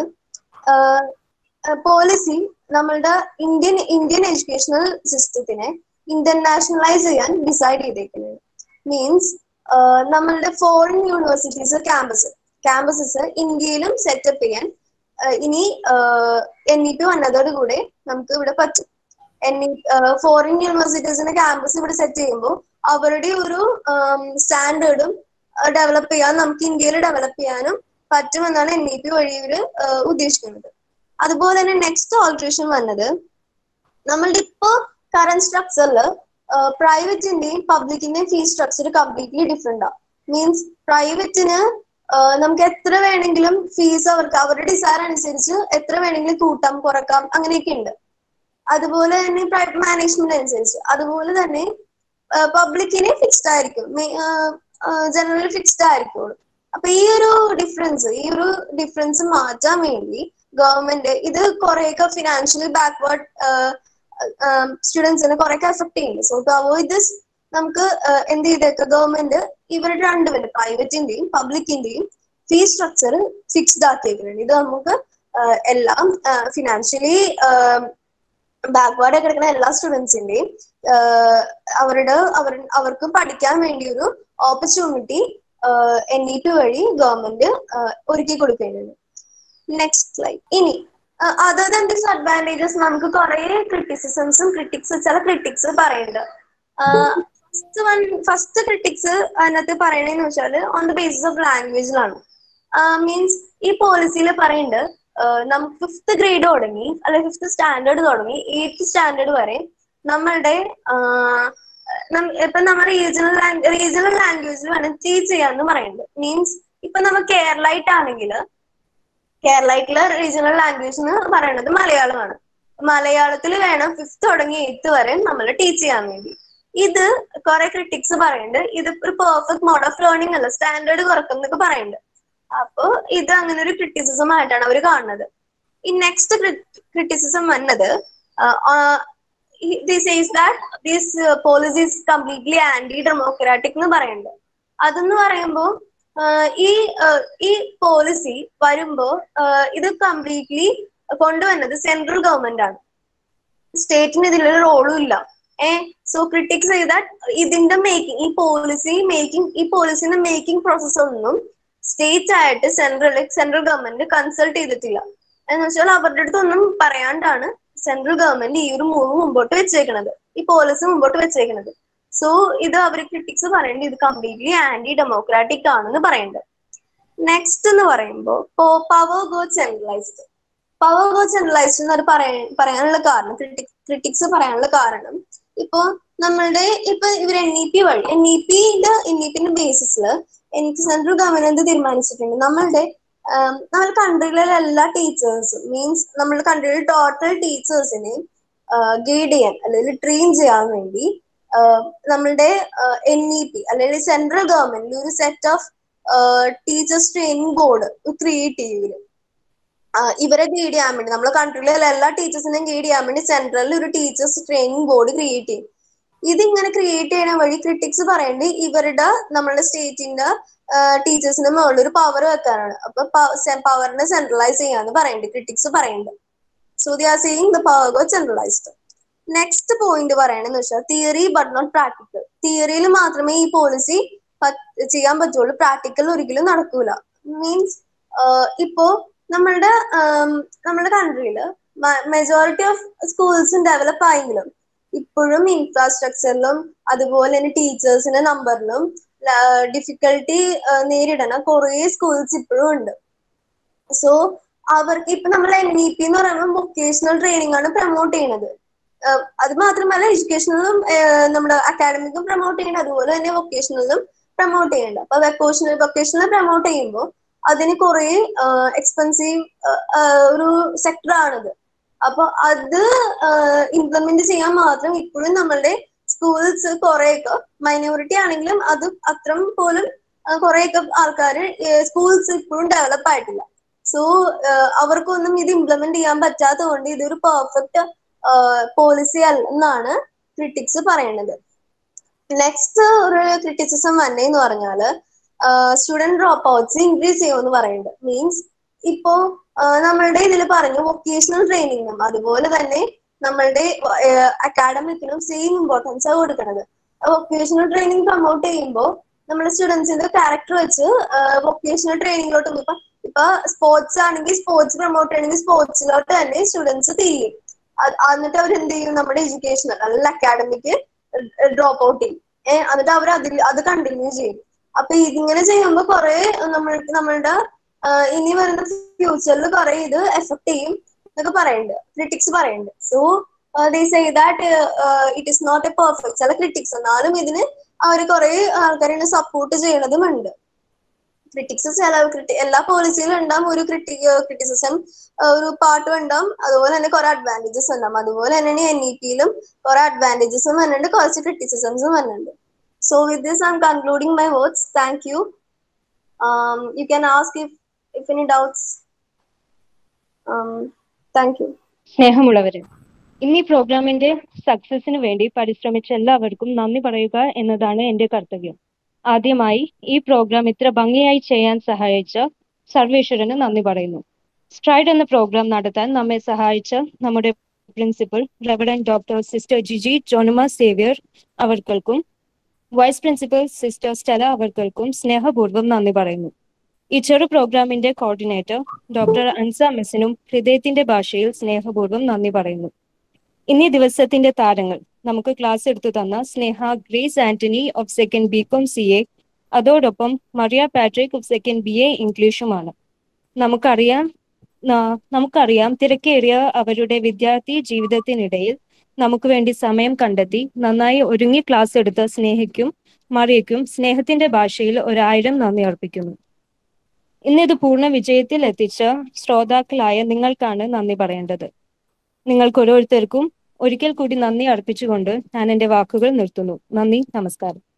പോളിസി നമ്മളുടെ ഇന്ത്യൻ ഇന്ത്യൻ എഡ്യൂക്കേഷണൽ സിസ്റ്റത്തിനെ ഇന്റർനാഷണലൈസ് ചെയ്യാൻ ഡിസൈഡ് ചെയ്തേക്കുന്നത് മീൻസ് നമ്മളുടെ ഫോറിൻ യൂണിവേഴ്സിറ്റീസ് ക്യാമ്പസ് ക്യാമ്പസസ് ഇന്ത്യയിലും സെറ്റപ്പ് ചെയ്യാൻ ഇനി എൻ ഇ പി വന്നതോടുകൂടെ നമുക്ക് ഇവിടെ പറ്റും എൻ ഇ ഫോറിൻ യൂണിവേഴ്സിറ്റീസിന്റെ ക്യാമ്പസ് ഇവിടെ സെറ്റ് ചെയ്യുമ്പോൾ അവരുടെ ഒരു സ്റ്റാൻഡേർഡും ഡെവലപ്പ് ചെയ്യാൻ നമുക്ക് ഇന്ത്യയിൽ ഡെവലപ്പ് ചെയ്യാനും പറ്റുമെന്നാണ് എൻ ഇ പി വഴി ഇവര് ഉദ്ദേശിക്കുന്നത് അതുപോലെ തന്നെ നെക്സ്റ്റ് ഓൾട്രേഷൻ വന്നത് നമ്മളുടെ ഇപ്പോ കറന്റ് സ്ട്രക്ചറിൽ പ്രൈവറ്റിന്റെയും പബ്ലിക്കിന്റെയും ഫീസ് സ്ട്രക്ചർ കംപ്ലീറ്റ്ലി ഡിഫറെന്റ് ആണ് മീൻസ് പ്രൈവറ്റിന് നമുക്ക് എത്ര വേണമെങ്കിലും ഫീസ് അവർക്ക് അവരുടെ ഡിസയർ അനുസരിച്ച് എത്ര വേണമെങ്കിലും കൂട്ടാം കുറക്കാം അങ്ങനെയൊക്കെ ഉണ്ട് അതുപോലെ തന്നെ പ്രൈവറ്റ് മാനേജ്മെന്റ് അനുസരിച്ച് അതുപോലെ തന്നെ പബ്ലിക്കിന് ഫിക്സ്ഡ് ആയിരിക്കും ജനറൽ ഫിക്സ്ഡ് ആയിരിക്കുള്ളൂ അപ്പൊ ഈ ഒരു ഡിഫറൻസ് ഈ ഒരു ഡിഫറൻസ് മാറ്റാൻ വേണ്ടി ഗവൺമെന്റ് ഇത് കുറെയൊക്കെ ഫിനാൻഷ്യലി ബാക്ക്വേർഡ് സ്റ്റുഡൻസിനെ കുറെയൊക്കെ എഫക്ട് ചെയ്യുന്നുണ്ട് സോ ടു അവോയ്ഡ് ദിസ് നമുക്ക് എന്ത് ചെയ്തേക്ക ഗവൺമെന്റ് ഇവരുടെ രണ്ടുപേരും പ്രൈവറ്റിന്റെയും പബ്ലിക്കിന്റെയും ഫീസ് സ്ട്രക്ചർ ഫിക്സ്ഡ് ആക്കിയേക്കുന്നുണ്ട് ഇത് നമുക്ക് എല്ലാം ഫിനാൻഷ്യലി ബാക്ക്വേർഡ് കിടക്കുന്ന എല്ലാ സ്റ്റുഡൻസിന്റെയും അവരുടെ അവർ അവർക്ക് പഠിക്കാൻ വേണ്ടി ഒരു ഓപ്പർച്യൂണിറ്റി എൻ ഇ പി വഴി ഗവൺമെന്റ് ഒരുക്കി കൊടുക്കുന്നുണ്ട് നെക്സ്റ്റ് സ്ലൈഡ് ഇനി അതർ ദാൻ ഡിസ്അഡ്വാൻറ്റേജസ് നമുക്ക് കുറെ ക്രിറ്റിസിസംസും ക്രിട്ടിക്സ് ചില ക്രിട്ടിക്സ് പറയുന്നുണ്ട് ഫസ്റ്റ് വൺ ഫസ്റ്റ് ക്രിട്ടിക്സ് അതിനകത്ത് പറയണേന്ന് വെച്ചാൽ ഓൺ ദ ബേസിസ് ഓഫ് ലാംഗ്വേജിലാണ് മീൻസ് ഈ പോളിസിയിൽ പറയുന്നുണ്ട് നമുക്ക് ഫിഫ്ത്ത് ഗ്രേഡ് തുടങ്ങി അല്ലെ ഫിഫ്ത്ത് സ്റ്റാൻഡേർഡ് തുടങ്ങി എയ്ത്ത് സ്റ്റാൻഡേർഡ് വരെ നമ്മളുടെ ഇപ്പൊ നമ്മൾ റീജിയണൽ റീജിയണൽ ലാംഗ്വേജിൽ വേണം ടീച്ച് ചെയ്യാന്ന് പറയുന്നുണ്ട് മീൻസ് ഇപ്പൊ നമ്മൾ കേരളായിട്ടാണെങ്കിൽ കേരളത്തിലെ റീജിയണൽ ലാംഗ്വേജ് എന്ന് പറയുന്നത് മലയാളമാണ് മലയാളത്തിൽ വേണം ഫിഫ്ത്ത് തുടങ്ങി എയ്ത്ത് വരെ നമ്മൾ ടീച്ച് ചെയ്യാൻ വേണ്ടി ഇത് കുറെ ക്രിട്ടിക്സ് പറയുന്നുണ്ട് ഇത് ഒരു പെർഫെക്റ്റ് മോഡ് ഓഫ് ലേണിംഗ് അല്ല സ്റ്റാൻഡേർഡ് കുറക്കും എന്നൊക്കെ പറയുന്നുണ്ട് അപ്പോ ഇത് അങ്ങനെ ഒരു ക്രിറ്റിസിസം ആയിട്ടാണ് അവർ കാണുന്നത് ഈ നെക്സ്റ്റ് ക്രിറ്റിസിസം വന്നത് this is that this policy is completely anti democratic എന്ന് പറയുന്നുണ്ട് അതെന്ന് പറയുമ്പോൾ ഈ ഈ പോളിസി വരുമ്പോ ഇത് കംപ്ലീറ്റ്ലി കൊണ്ടുവന്നത് സെൻട്രൽ ഗവൺമെന്റ് ആണ് സ്റ്റേറ്റിന് ഇതിലൊരു റോളും ഇല്ല ഏ സോ ക്രിട്ടിക്സ് ചെയ്ത ഇതിന്റെ മേക്കിംഗ് ഈ പോളിസി മേക്കിംഗ് ഈ പോളിസിന്റെ മേക്കിംഗ് പ്രോസസ് ഒന്നും സ്റ്റേറ്റ് ആയിട്ട് സെൻട്രൽ സെൻട്രൽ ഗവൺമെന്റ് കൺസൾട്ട് ചെയ്തിട്ടില്ല എന്ന് വെച്ചാൽ അവരുടെ അടുത്തൊന്നും പറയാണ്ടാണ് സെൻട്രൽ ഗവൺമെന്റ് ഈ ഒരു മൂവ് മുമ്പോട്ട് വെച്ചേക്കുന്നത് ഈ പോളിസി മുമ്പോട്ട് വെച്ചേക്കുന്നത് സോ ഇത് അവർ ക്രിട്ടിക്സ് പറയുന്നത് ഇത് കംപ്ലീറ്റ്ലി ആന്റി ഡെമോക്രാറ്റിക് ആണെന്ന് പറയുന്നുണ്ട് നെക്സ്റ്റ് എന്ന് പറയുമ്പോൾ power go centralised power go centralised എന്ന് പറയാൻ പറയാനുള്ള കാരണം ക്രിട്ടിക്സ് പറയാനുള്ള കാരണം ഇപ്പോ നമ്മളുടെ ഇപ്പൊ ഇവർ എൻ ഇ പി വഴി എൻ ഇ പിന്റെ എൻ ഇ പിന്റെ ബേസിസിൽ എനിക്ക് സെൻട്രൽ ഗവൺമെന്റ് എന്ത് തീരുമാനിച്ചിട്ടുണ്ട് നമ്മളുടെ നമ്മുടെ കൺട്രിയിലെ എല്ലാ ടീച്ചേഴ്സും മീൻസ് നമ്മുടെ കൺട്രിയിലെ ടോട്ടൽ ടീച്ചേഴ്സിനെ ഗൈഡ് ചെയ്യാൻ അല്ലെങ്കിൽ ട്രെയിൻ ചെയ്യാൻ വേണ്ടി നമ്മളുടെ എൻ ഇ പി അല്ലെങ്കിൽ സെൻട്രൽ ഗവൺമെന്റ് ഒരു set of teachers training board create ചെയ്യും ഇവര് ആഹ് ഇവരെ ഗൈഡ് ചെയ്യാൻ വേണ്ടി നമ്മുടെ കൺട്രിയിലെ എല്ലാ ടീച്ചേഴ്സിനെയും ഗൈഡ് ചെയ്യാൻ വേണ്ടി സെൻട്രലിൽ ഒരു ടീച്ചേഴ്സ് ട്രെയിനിങ് ബോർഡ് ക്രിയേറ്റ് ചെയ്യും ഇതിങ്ങനെ ക്രിയേറ്റ് ചെയ്യണ വഴി ക്രിട്ടിക്സ് പറയേണ്ടത് ഇവരുടെ നമ്മുടെ സ്റ്റേറ്റിന്റെ ടീച്ചേഴ്സിന്റെ മുകളിൽ ഒരു പവർ വെക്കാനാണ് അപ്പൊ പവറിനെ സെൻട്രലൈസ് ചെയ്യാന്ന് പറയുന്നുണ്ട് ക്രിട്ടിക്സ് പറയുന്നുണ്ട് so they are seeing the power got centralised next point പറയണെന്ന് വെച്ചാൽ തിയറി ബട്ട് നോട്ട് പ്രാക്ടിക്കൽ തിയറിയിൽ മാത്രമേ ഈ പോളിസി ചെയ്യാൻ പറ്റുള്ളൂ പ്രാക്ടിക്കൽ ഒരിക്കലും നടക്കൂല മീൻസ് ഇപ്പോ നമ്മളുടെ ആം, നമ്മുടെ കൺട്രിയിൽ മെജോറിറ്റി ഓഫ് സ്കൂൾസും ഡെവലപ്പ് ആയെങ്കിലും ഇപ്പോഴും ഇൻഫ്രാസ്ട്രക്ചറിലും അതുപോലെ തന്നെ ടീച്ചേഴ്സിന്റെ നമ്പറിലും ഡിഫിക്കൽട്ടി നേരിടുന്ന കുറേ സ്കൂൾസ് ഇപ്പോഴും ഉണ്ട് സോ അവർക്ക് ഇപ്പൊ നമ്മൾ എൻ ഇ പി എന്ന് പറയുമ്പോൾ വൊക്കേഷണൽ ട്രെയിനിങ് ആണ് പ്രൊമോട്ട് ചെയ്യണത് ആഹ് അത് മാത്രമല്ല എഡ്യൂക്കേഷണലും നമ്മുടെ അക്കാഡമിക്കും പ്രൊമോട്ട് ചെയ്യണം അതുപോലെ തന്നെ വൊക്കേഷണലും പ്രൊമോട്ട് ചെയ്യണ്ട അപ്പൊ വൊക്കേഷണൽ വൊക്കേഷണൽ പ്രൊമോട്ട് ചെയ്യുമ്പോൾ അതിന് കുറെ എക്സ്പെൻസീവ് ഒരു സെക്ടർ ആണിത് അപ്പൊ അത് ഇംപ്ലിമെന്റ് ചെയ്യാൻ മാത്രം ഇപ്പോഴും നമ്മളുടെ സ്കൂൾസ് കുറെയൊക്കെ മൈനോറിറ്റി ആണെങ്കിലും അത് അത്രം പോലും ആ, കുറെയൊക്കെ ആൾക്കാർ സ്കൂൾസ് ഇപ്പോഴും ഡെവലപ്പ് ആയിട്ടില്ല സോ അവർക്കൊന്നും ഇത് ഇംപ്ലിമെന്റ് ചെയ്യാൻ പറ്റാത്തത് കൊണ്ട് ഇതൊരു പെർഫെക്റ്റ് പോളിസി അല്ലെന്നാണ് ക്രിട്ടിക്സ് പറയുന്നത് നെക്സ്റ്റ് ഒരു ക്രിറ്റിസിസം വന്നേന്ന് പറഞ്ഞാല് സ്റ്റുഡന്റ് ഡ്രോപ്പ് ഔട്ട്സ് ഇൻക്രീസ് ചെയ്യുമെന്ന് പറയുന്നുണ്ട് മീൻസ് ഇപ്പോ ആ, നമ്മളുടെ ഇതിൽ പറഞ്ഞു വൊക്കേഷണൽ ട്രെയിനിങ്ങിനും അതുപോലെ തന്നെ നമ്മളുടെ അക്കാഡമിക്കിനും സെയിം ഇമ്പോർട്ടൻസ് ആണ് കൊടുക്കുന്നത് വൊക്കേഷണൽ ട്രെയിനിങ് പ്രൊമോട്ട് ചെയ്യുമ്പോൾ നമ്മുടെ സ്റ്റുഡൻസിന്റെ ക്യാരക്ടർ വെച്ച് വൊക്കേഷണൽ ട്രെയിനിങ്ങിലോട്ട് ഇപ്പൊ ഇപ്പൊ സ്പോർട്സ് ആണെങ്കിൽ സ്പോർട്സ് പ്രൊമോട്ട് ചെയ്യണമെങ്കിൽ സ്പോർട്സിലോട്ട് തന്നെ സ്റ്റുഡൻസ് തിരിയും അത് എന്നിട്ട് അവർ എന്ത് ചെയ്യും നമ്മുടെ എഡ്യൂക്കേഷൻ അല്ലെങ്കിൽ അക്കാഡമിക്ക് ഡ്രോപ്പ് ഔട്ട് ചെയ്യും ഏഹ് എന്നിട്ട് അവർ അതിൽ അത് കണ്ടിന്യൂ ചെയ്യും അപ്പൊ ഇതിങ്ങനെ ചെയ്യുമ്പോൾ കുറെ നമ്മൾക്ക് നമ്മളുടെ ആഹ് ഇനി വരുന്ന ഫ്യൂച്ചറിൽ കുറെ ഇത് എഫക്ട് ചെയ്യും എന്നൊക്കെ പറയുന്നുണ്ട് ക്രിട്ടിക്സ് പറയുന്നുണ്ട് so they say that it is not a perfect ചില ക്രിട്ടിക്സ് എന്നാലും ഇതിന് അവർ കുറെ ആൾക്കാരെ സപ്പോർട്ട് ചെയ്യണതുമുണ്ട് ക്രിട്ടിക്സ് ചില ക്രിട്ടി എല്ലാ പോളിസിയിലും ഉണ്ടാവും ഒരു ക്രിട്ടി ക്രിറ്റിസിസം ഒരു പാർട്ടും ഉണ്ടാവും അതുപോലെ തന്നെ കുറെ അഡ്വാൻറ്റേജസ് ഉണ്ടാവും അതുപോലെ തന്നെ എൻ ഇ പിയിലും കുറെ അഡ്വാൻറ്റേജസും വരുന്നുണ്ട് കുറച്ച് ക്രിറ്റിസിസംസും വരുന്നുണ്ട് so with this I am concluding my words thank you you can ask if if any doubts thank you സ്നേഹമുള്ളവരെ ഇന്ന് ഈ പ്രോഗ്രാമിന്റെ സക്സസിന് വേണ്ടി പരിശ്രമിച്ച എല്ലാവർക്കും നന്ദി പറയുക എന്നതാണ് എന്റെ കർത്തവ്യം ആദ്യമായി ഈ പ്രോഗ്രാം ഇത്ര ഭംഗിയായി ചെയ്യാൻ സഹായിച്ച സർവേശ്വരന് നന്ദി പറയുന്നു സ്ട്രൈഡ് എന്ന പ്രോഗ്രാം നടത്താൻ നമ്മെ സഹായിച്ച നമ്മുടെ principal reverend doctor sister Jiji ജോണുമ സേവ്യർ അവർക്കും വൈസ് പ്രിൻസിപ്പൽ സിസ്റ്റർ സ്റ്റെല അവർക്കും സ്നേഹപൂർവ്വം നന്ദി പറയുന്നു ഈ ചെറു പ്രോഗ്രാമിന്റെ കോർഡിനേറ്റർ ഡോക്ടർ അൻസ മെസ്സിനും ഹൃദയത്തിന്റെ ഭാഷയിൽ സ്നേഹപൂർവ്വം നന്ദി പറയുന്നു ഇന്നീ ദിവസത്തിന്റെ താരങ്ങൾ നമുക്ക് ക്ലാസ് എടുത്തു തന്ന Sneha Grace Antony of second B com C A അതോടൊപ്പം Maria Patrick of second B A ഇംഗ്ലീഷുമാണ് നമുക്കറിയാം ന- നമുക്കറിയാം തിരക്കേറിയ അവരുടെ വിദ്യാർത്ഥി ജീവിതത്തിനിടയിൽ നമുക്ക് വേണ്ടി സമയം കണ്ടെത്തി നന്നായി ഒരുങ്ങി ക്ലാസ് എടുത്ത സ്നേഹയ്ക്കും മറിയയ്ക്കും സ്നേഹത്തിന്റെ ഭാഷയിൽ ഒരായിരം നന്ദി അർപ്പിക്കുന്നു ഇന്നിത് പൂർണ്ണ വിജയത്തിൽ എത്തിച്ച ശ്രോതാക്കളായ നിങ്ങൾക്കാണ് നന്ദി പറയേണ്ടത് നിങ്ങൾക്ക് ഓരോരുത്തർക്കും ഒരിക്കൽ കൂടി നന്ദി അർപ്പിച്ചുകൊണ്ട് ഞാൻ എന്റെ വാക്കുകൾ നിർത്തുന്നു നന്ദി നമസ്കാരം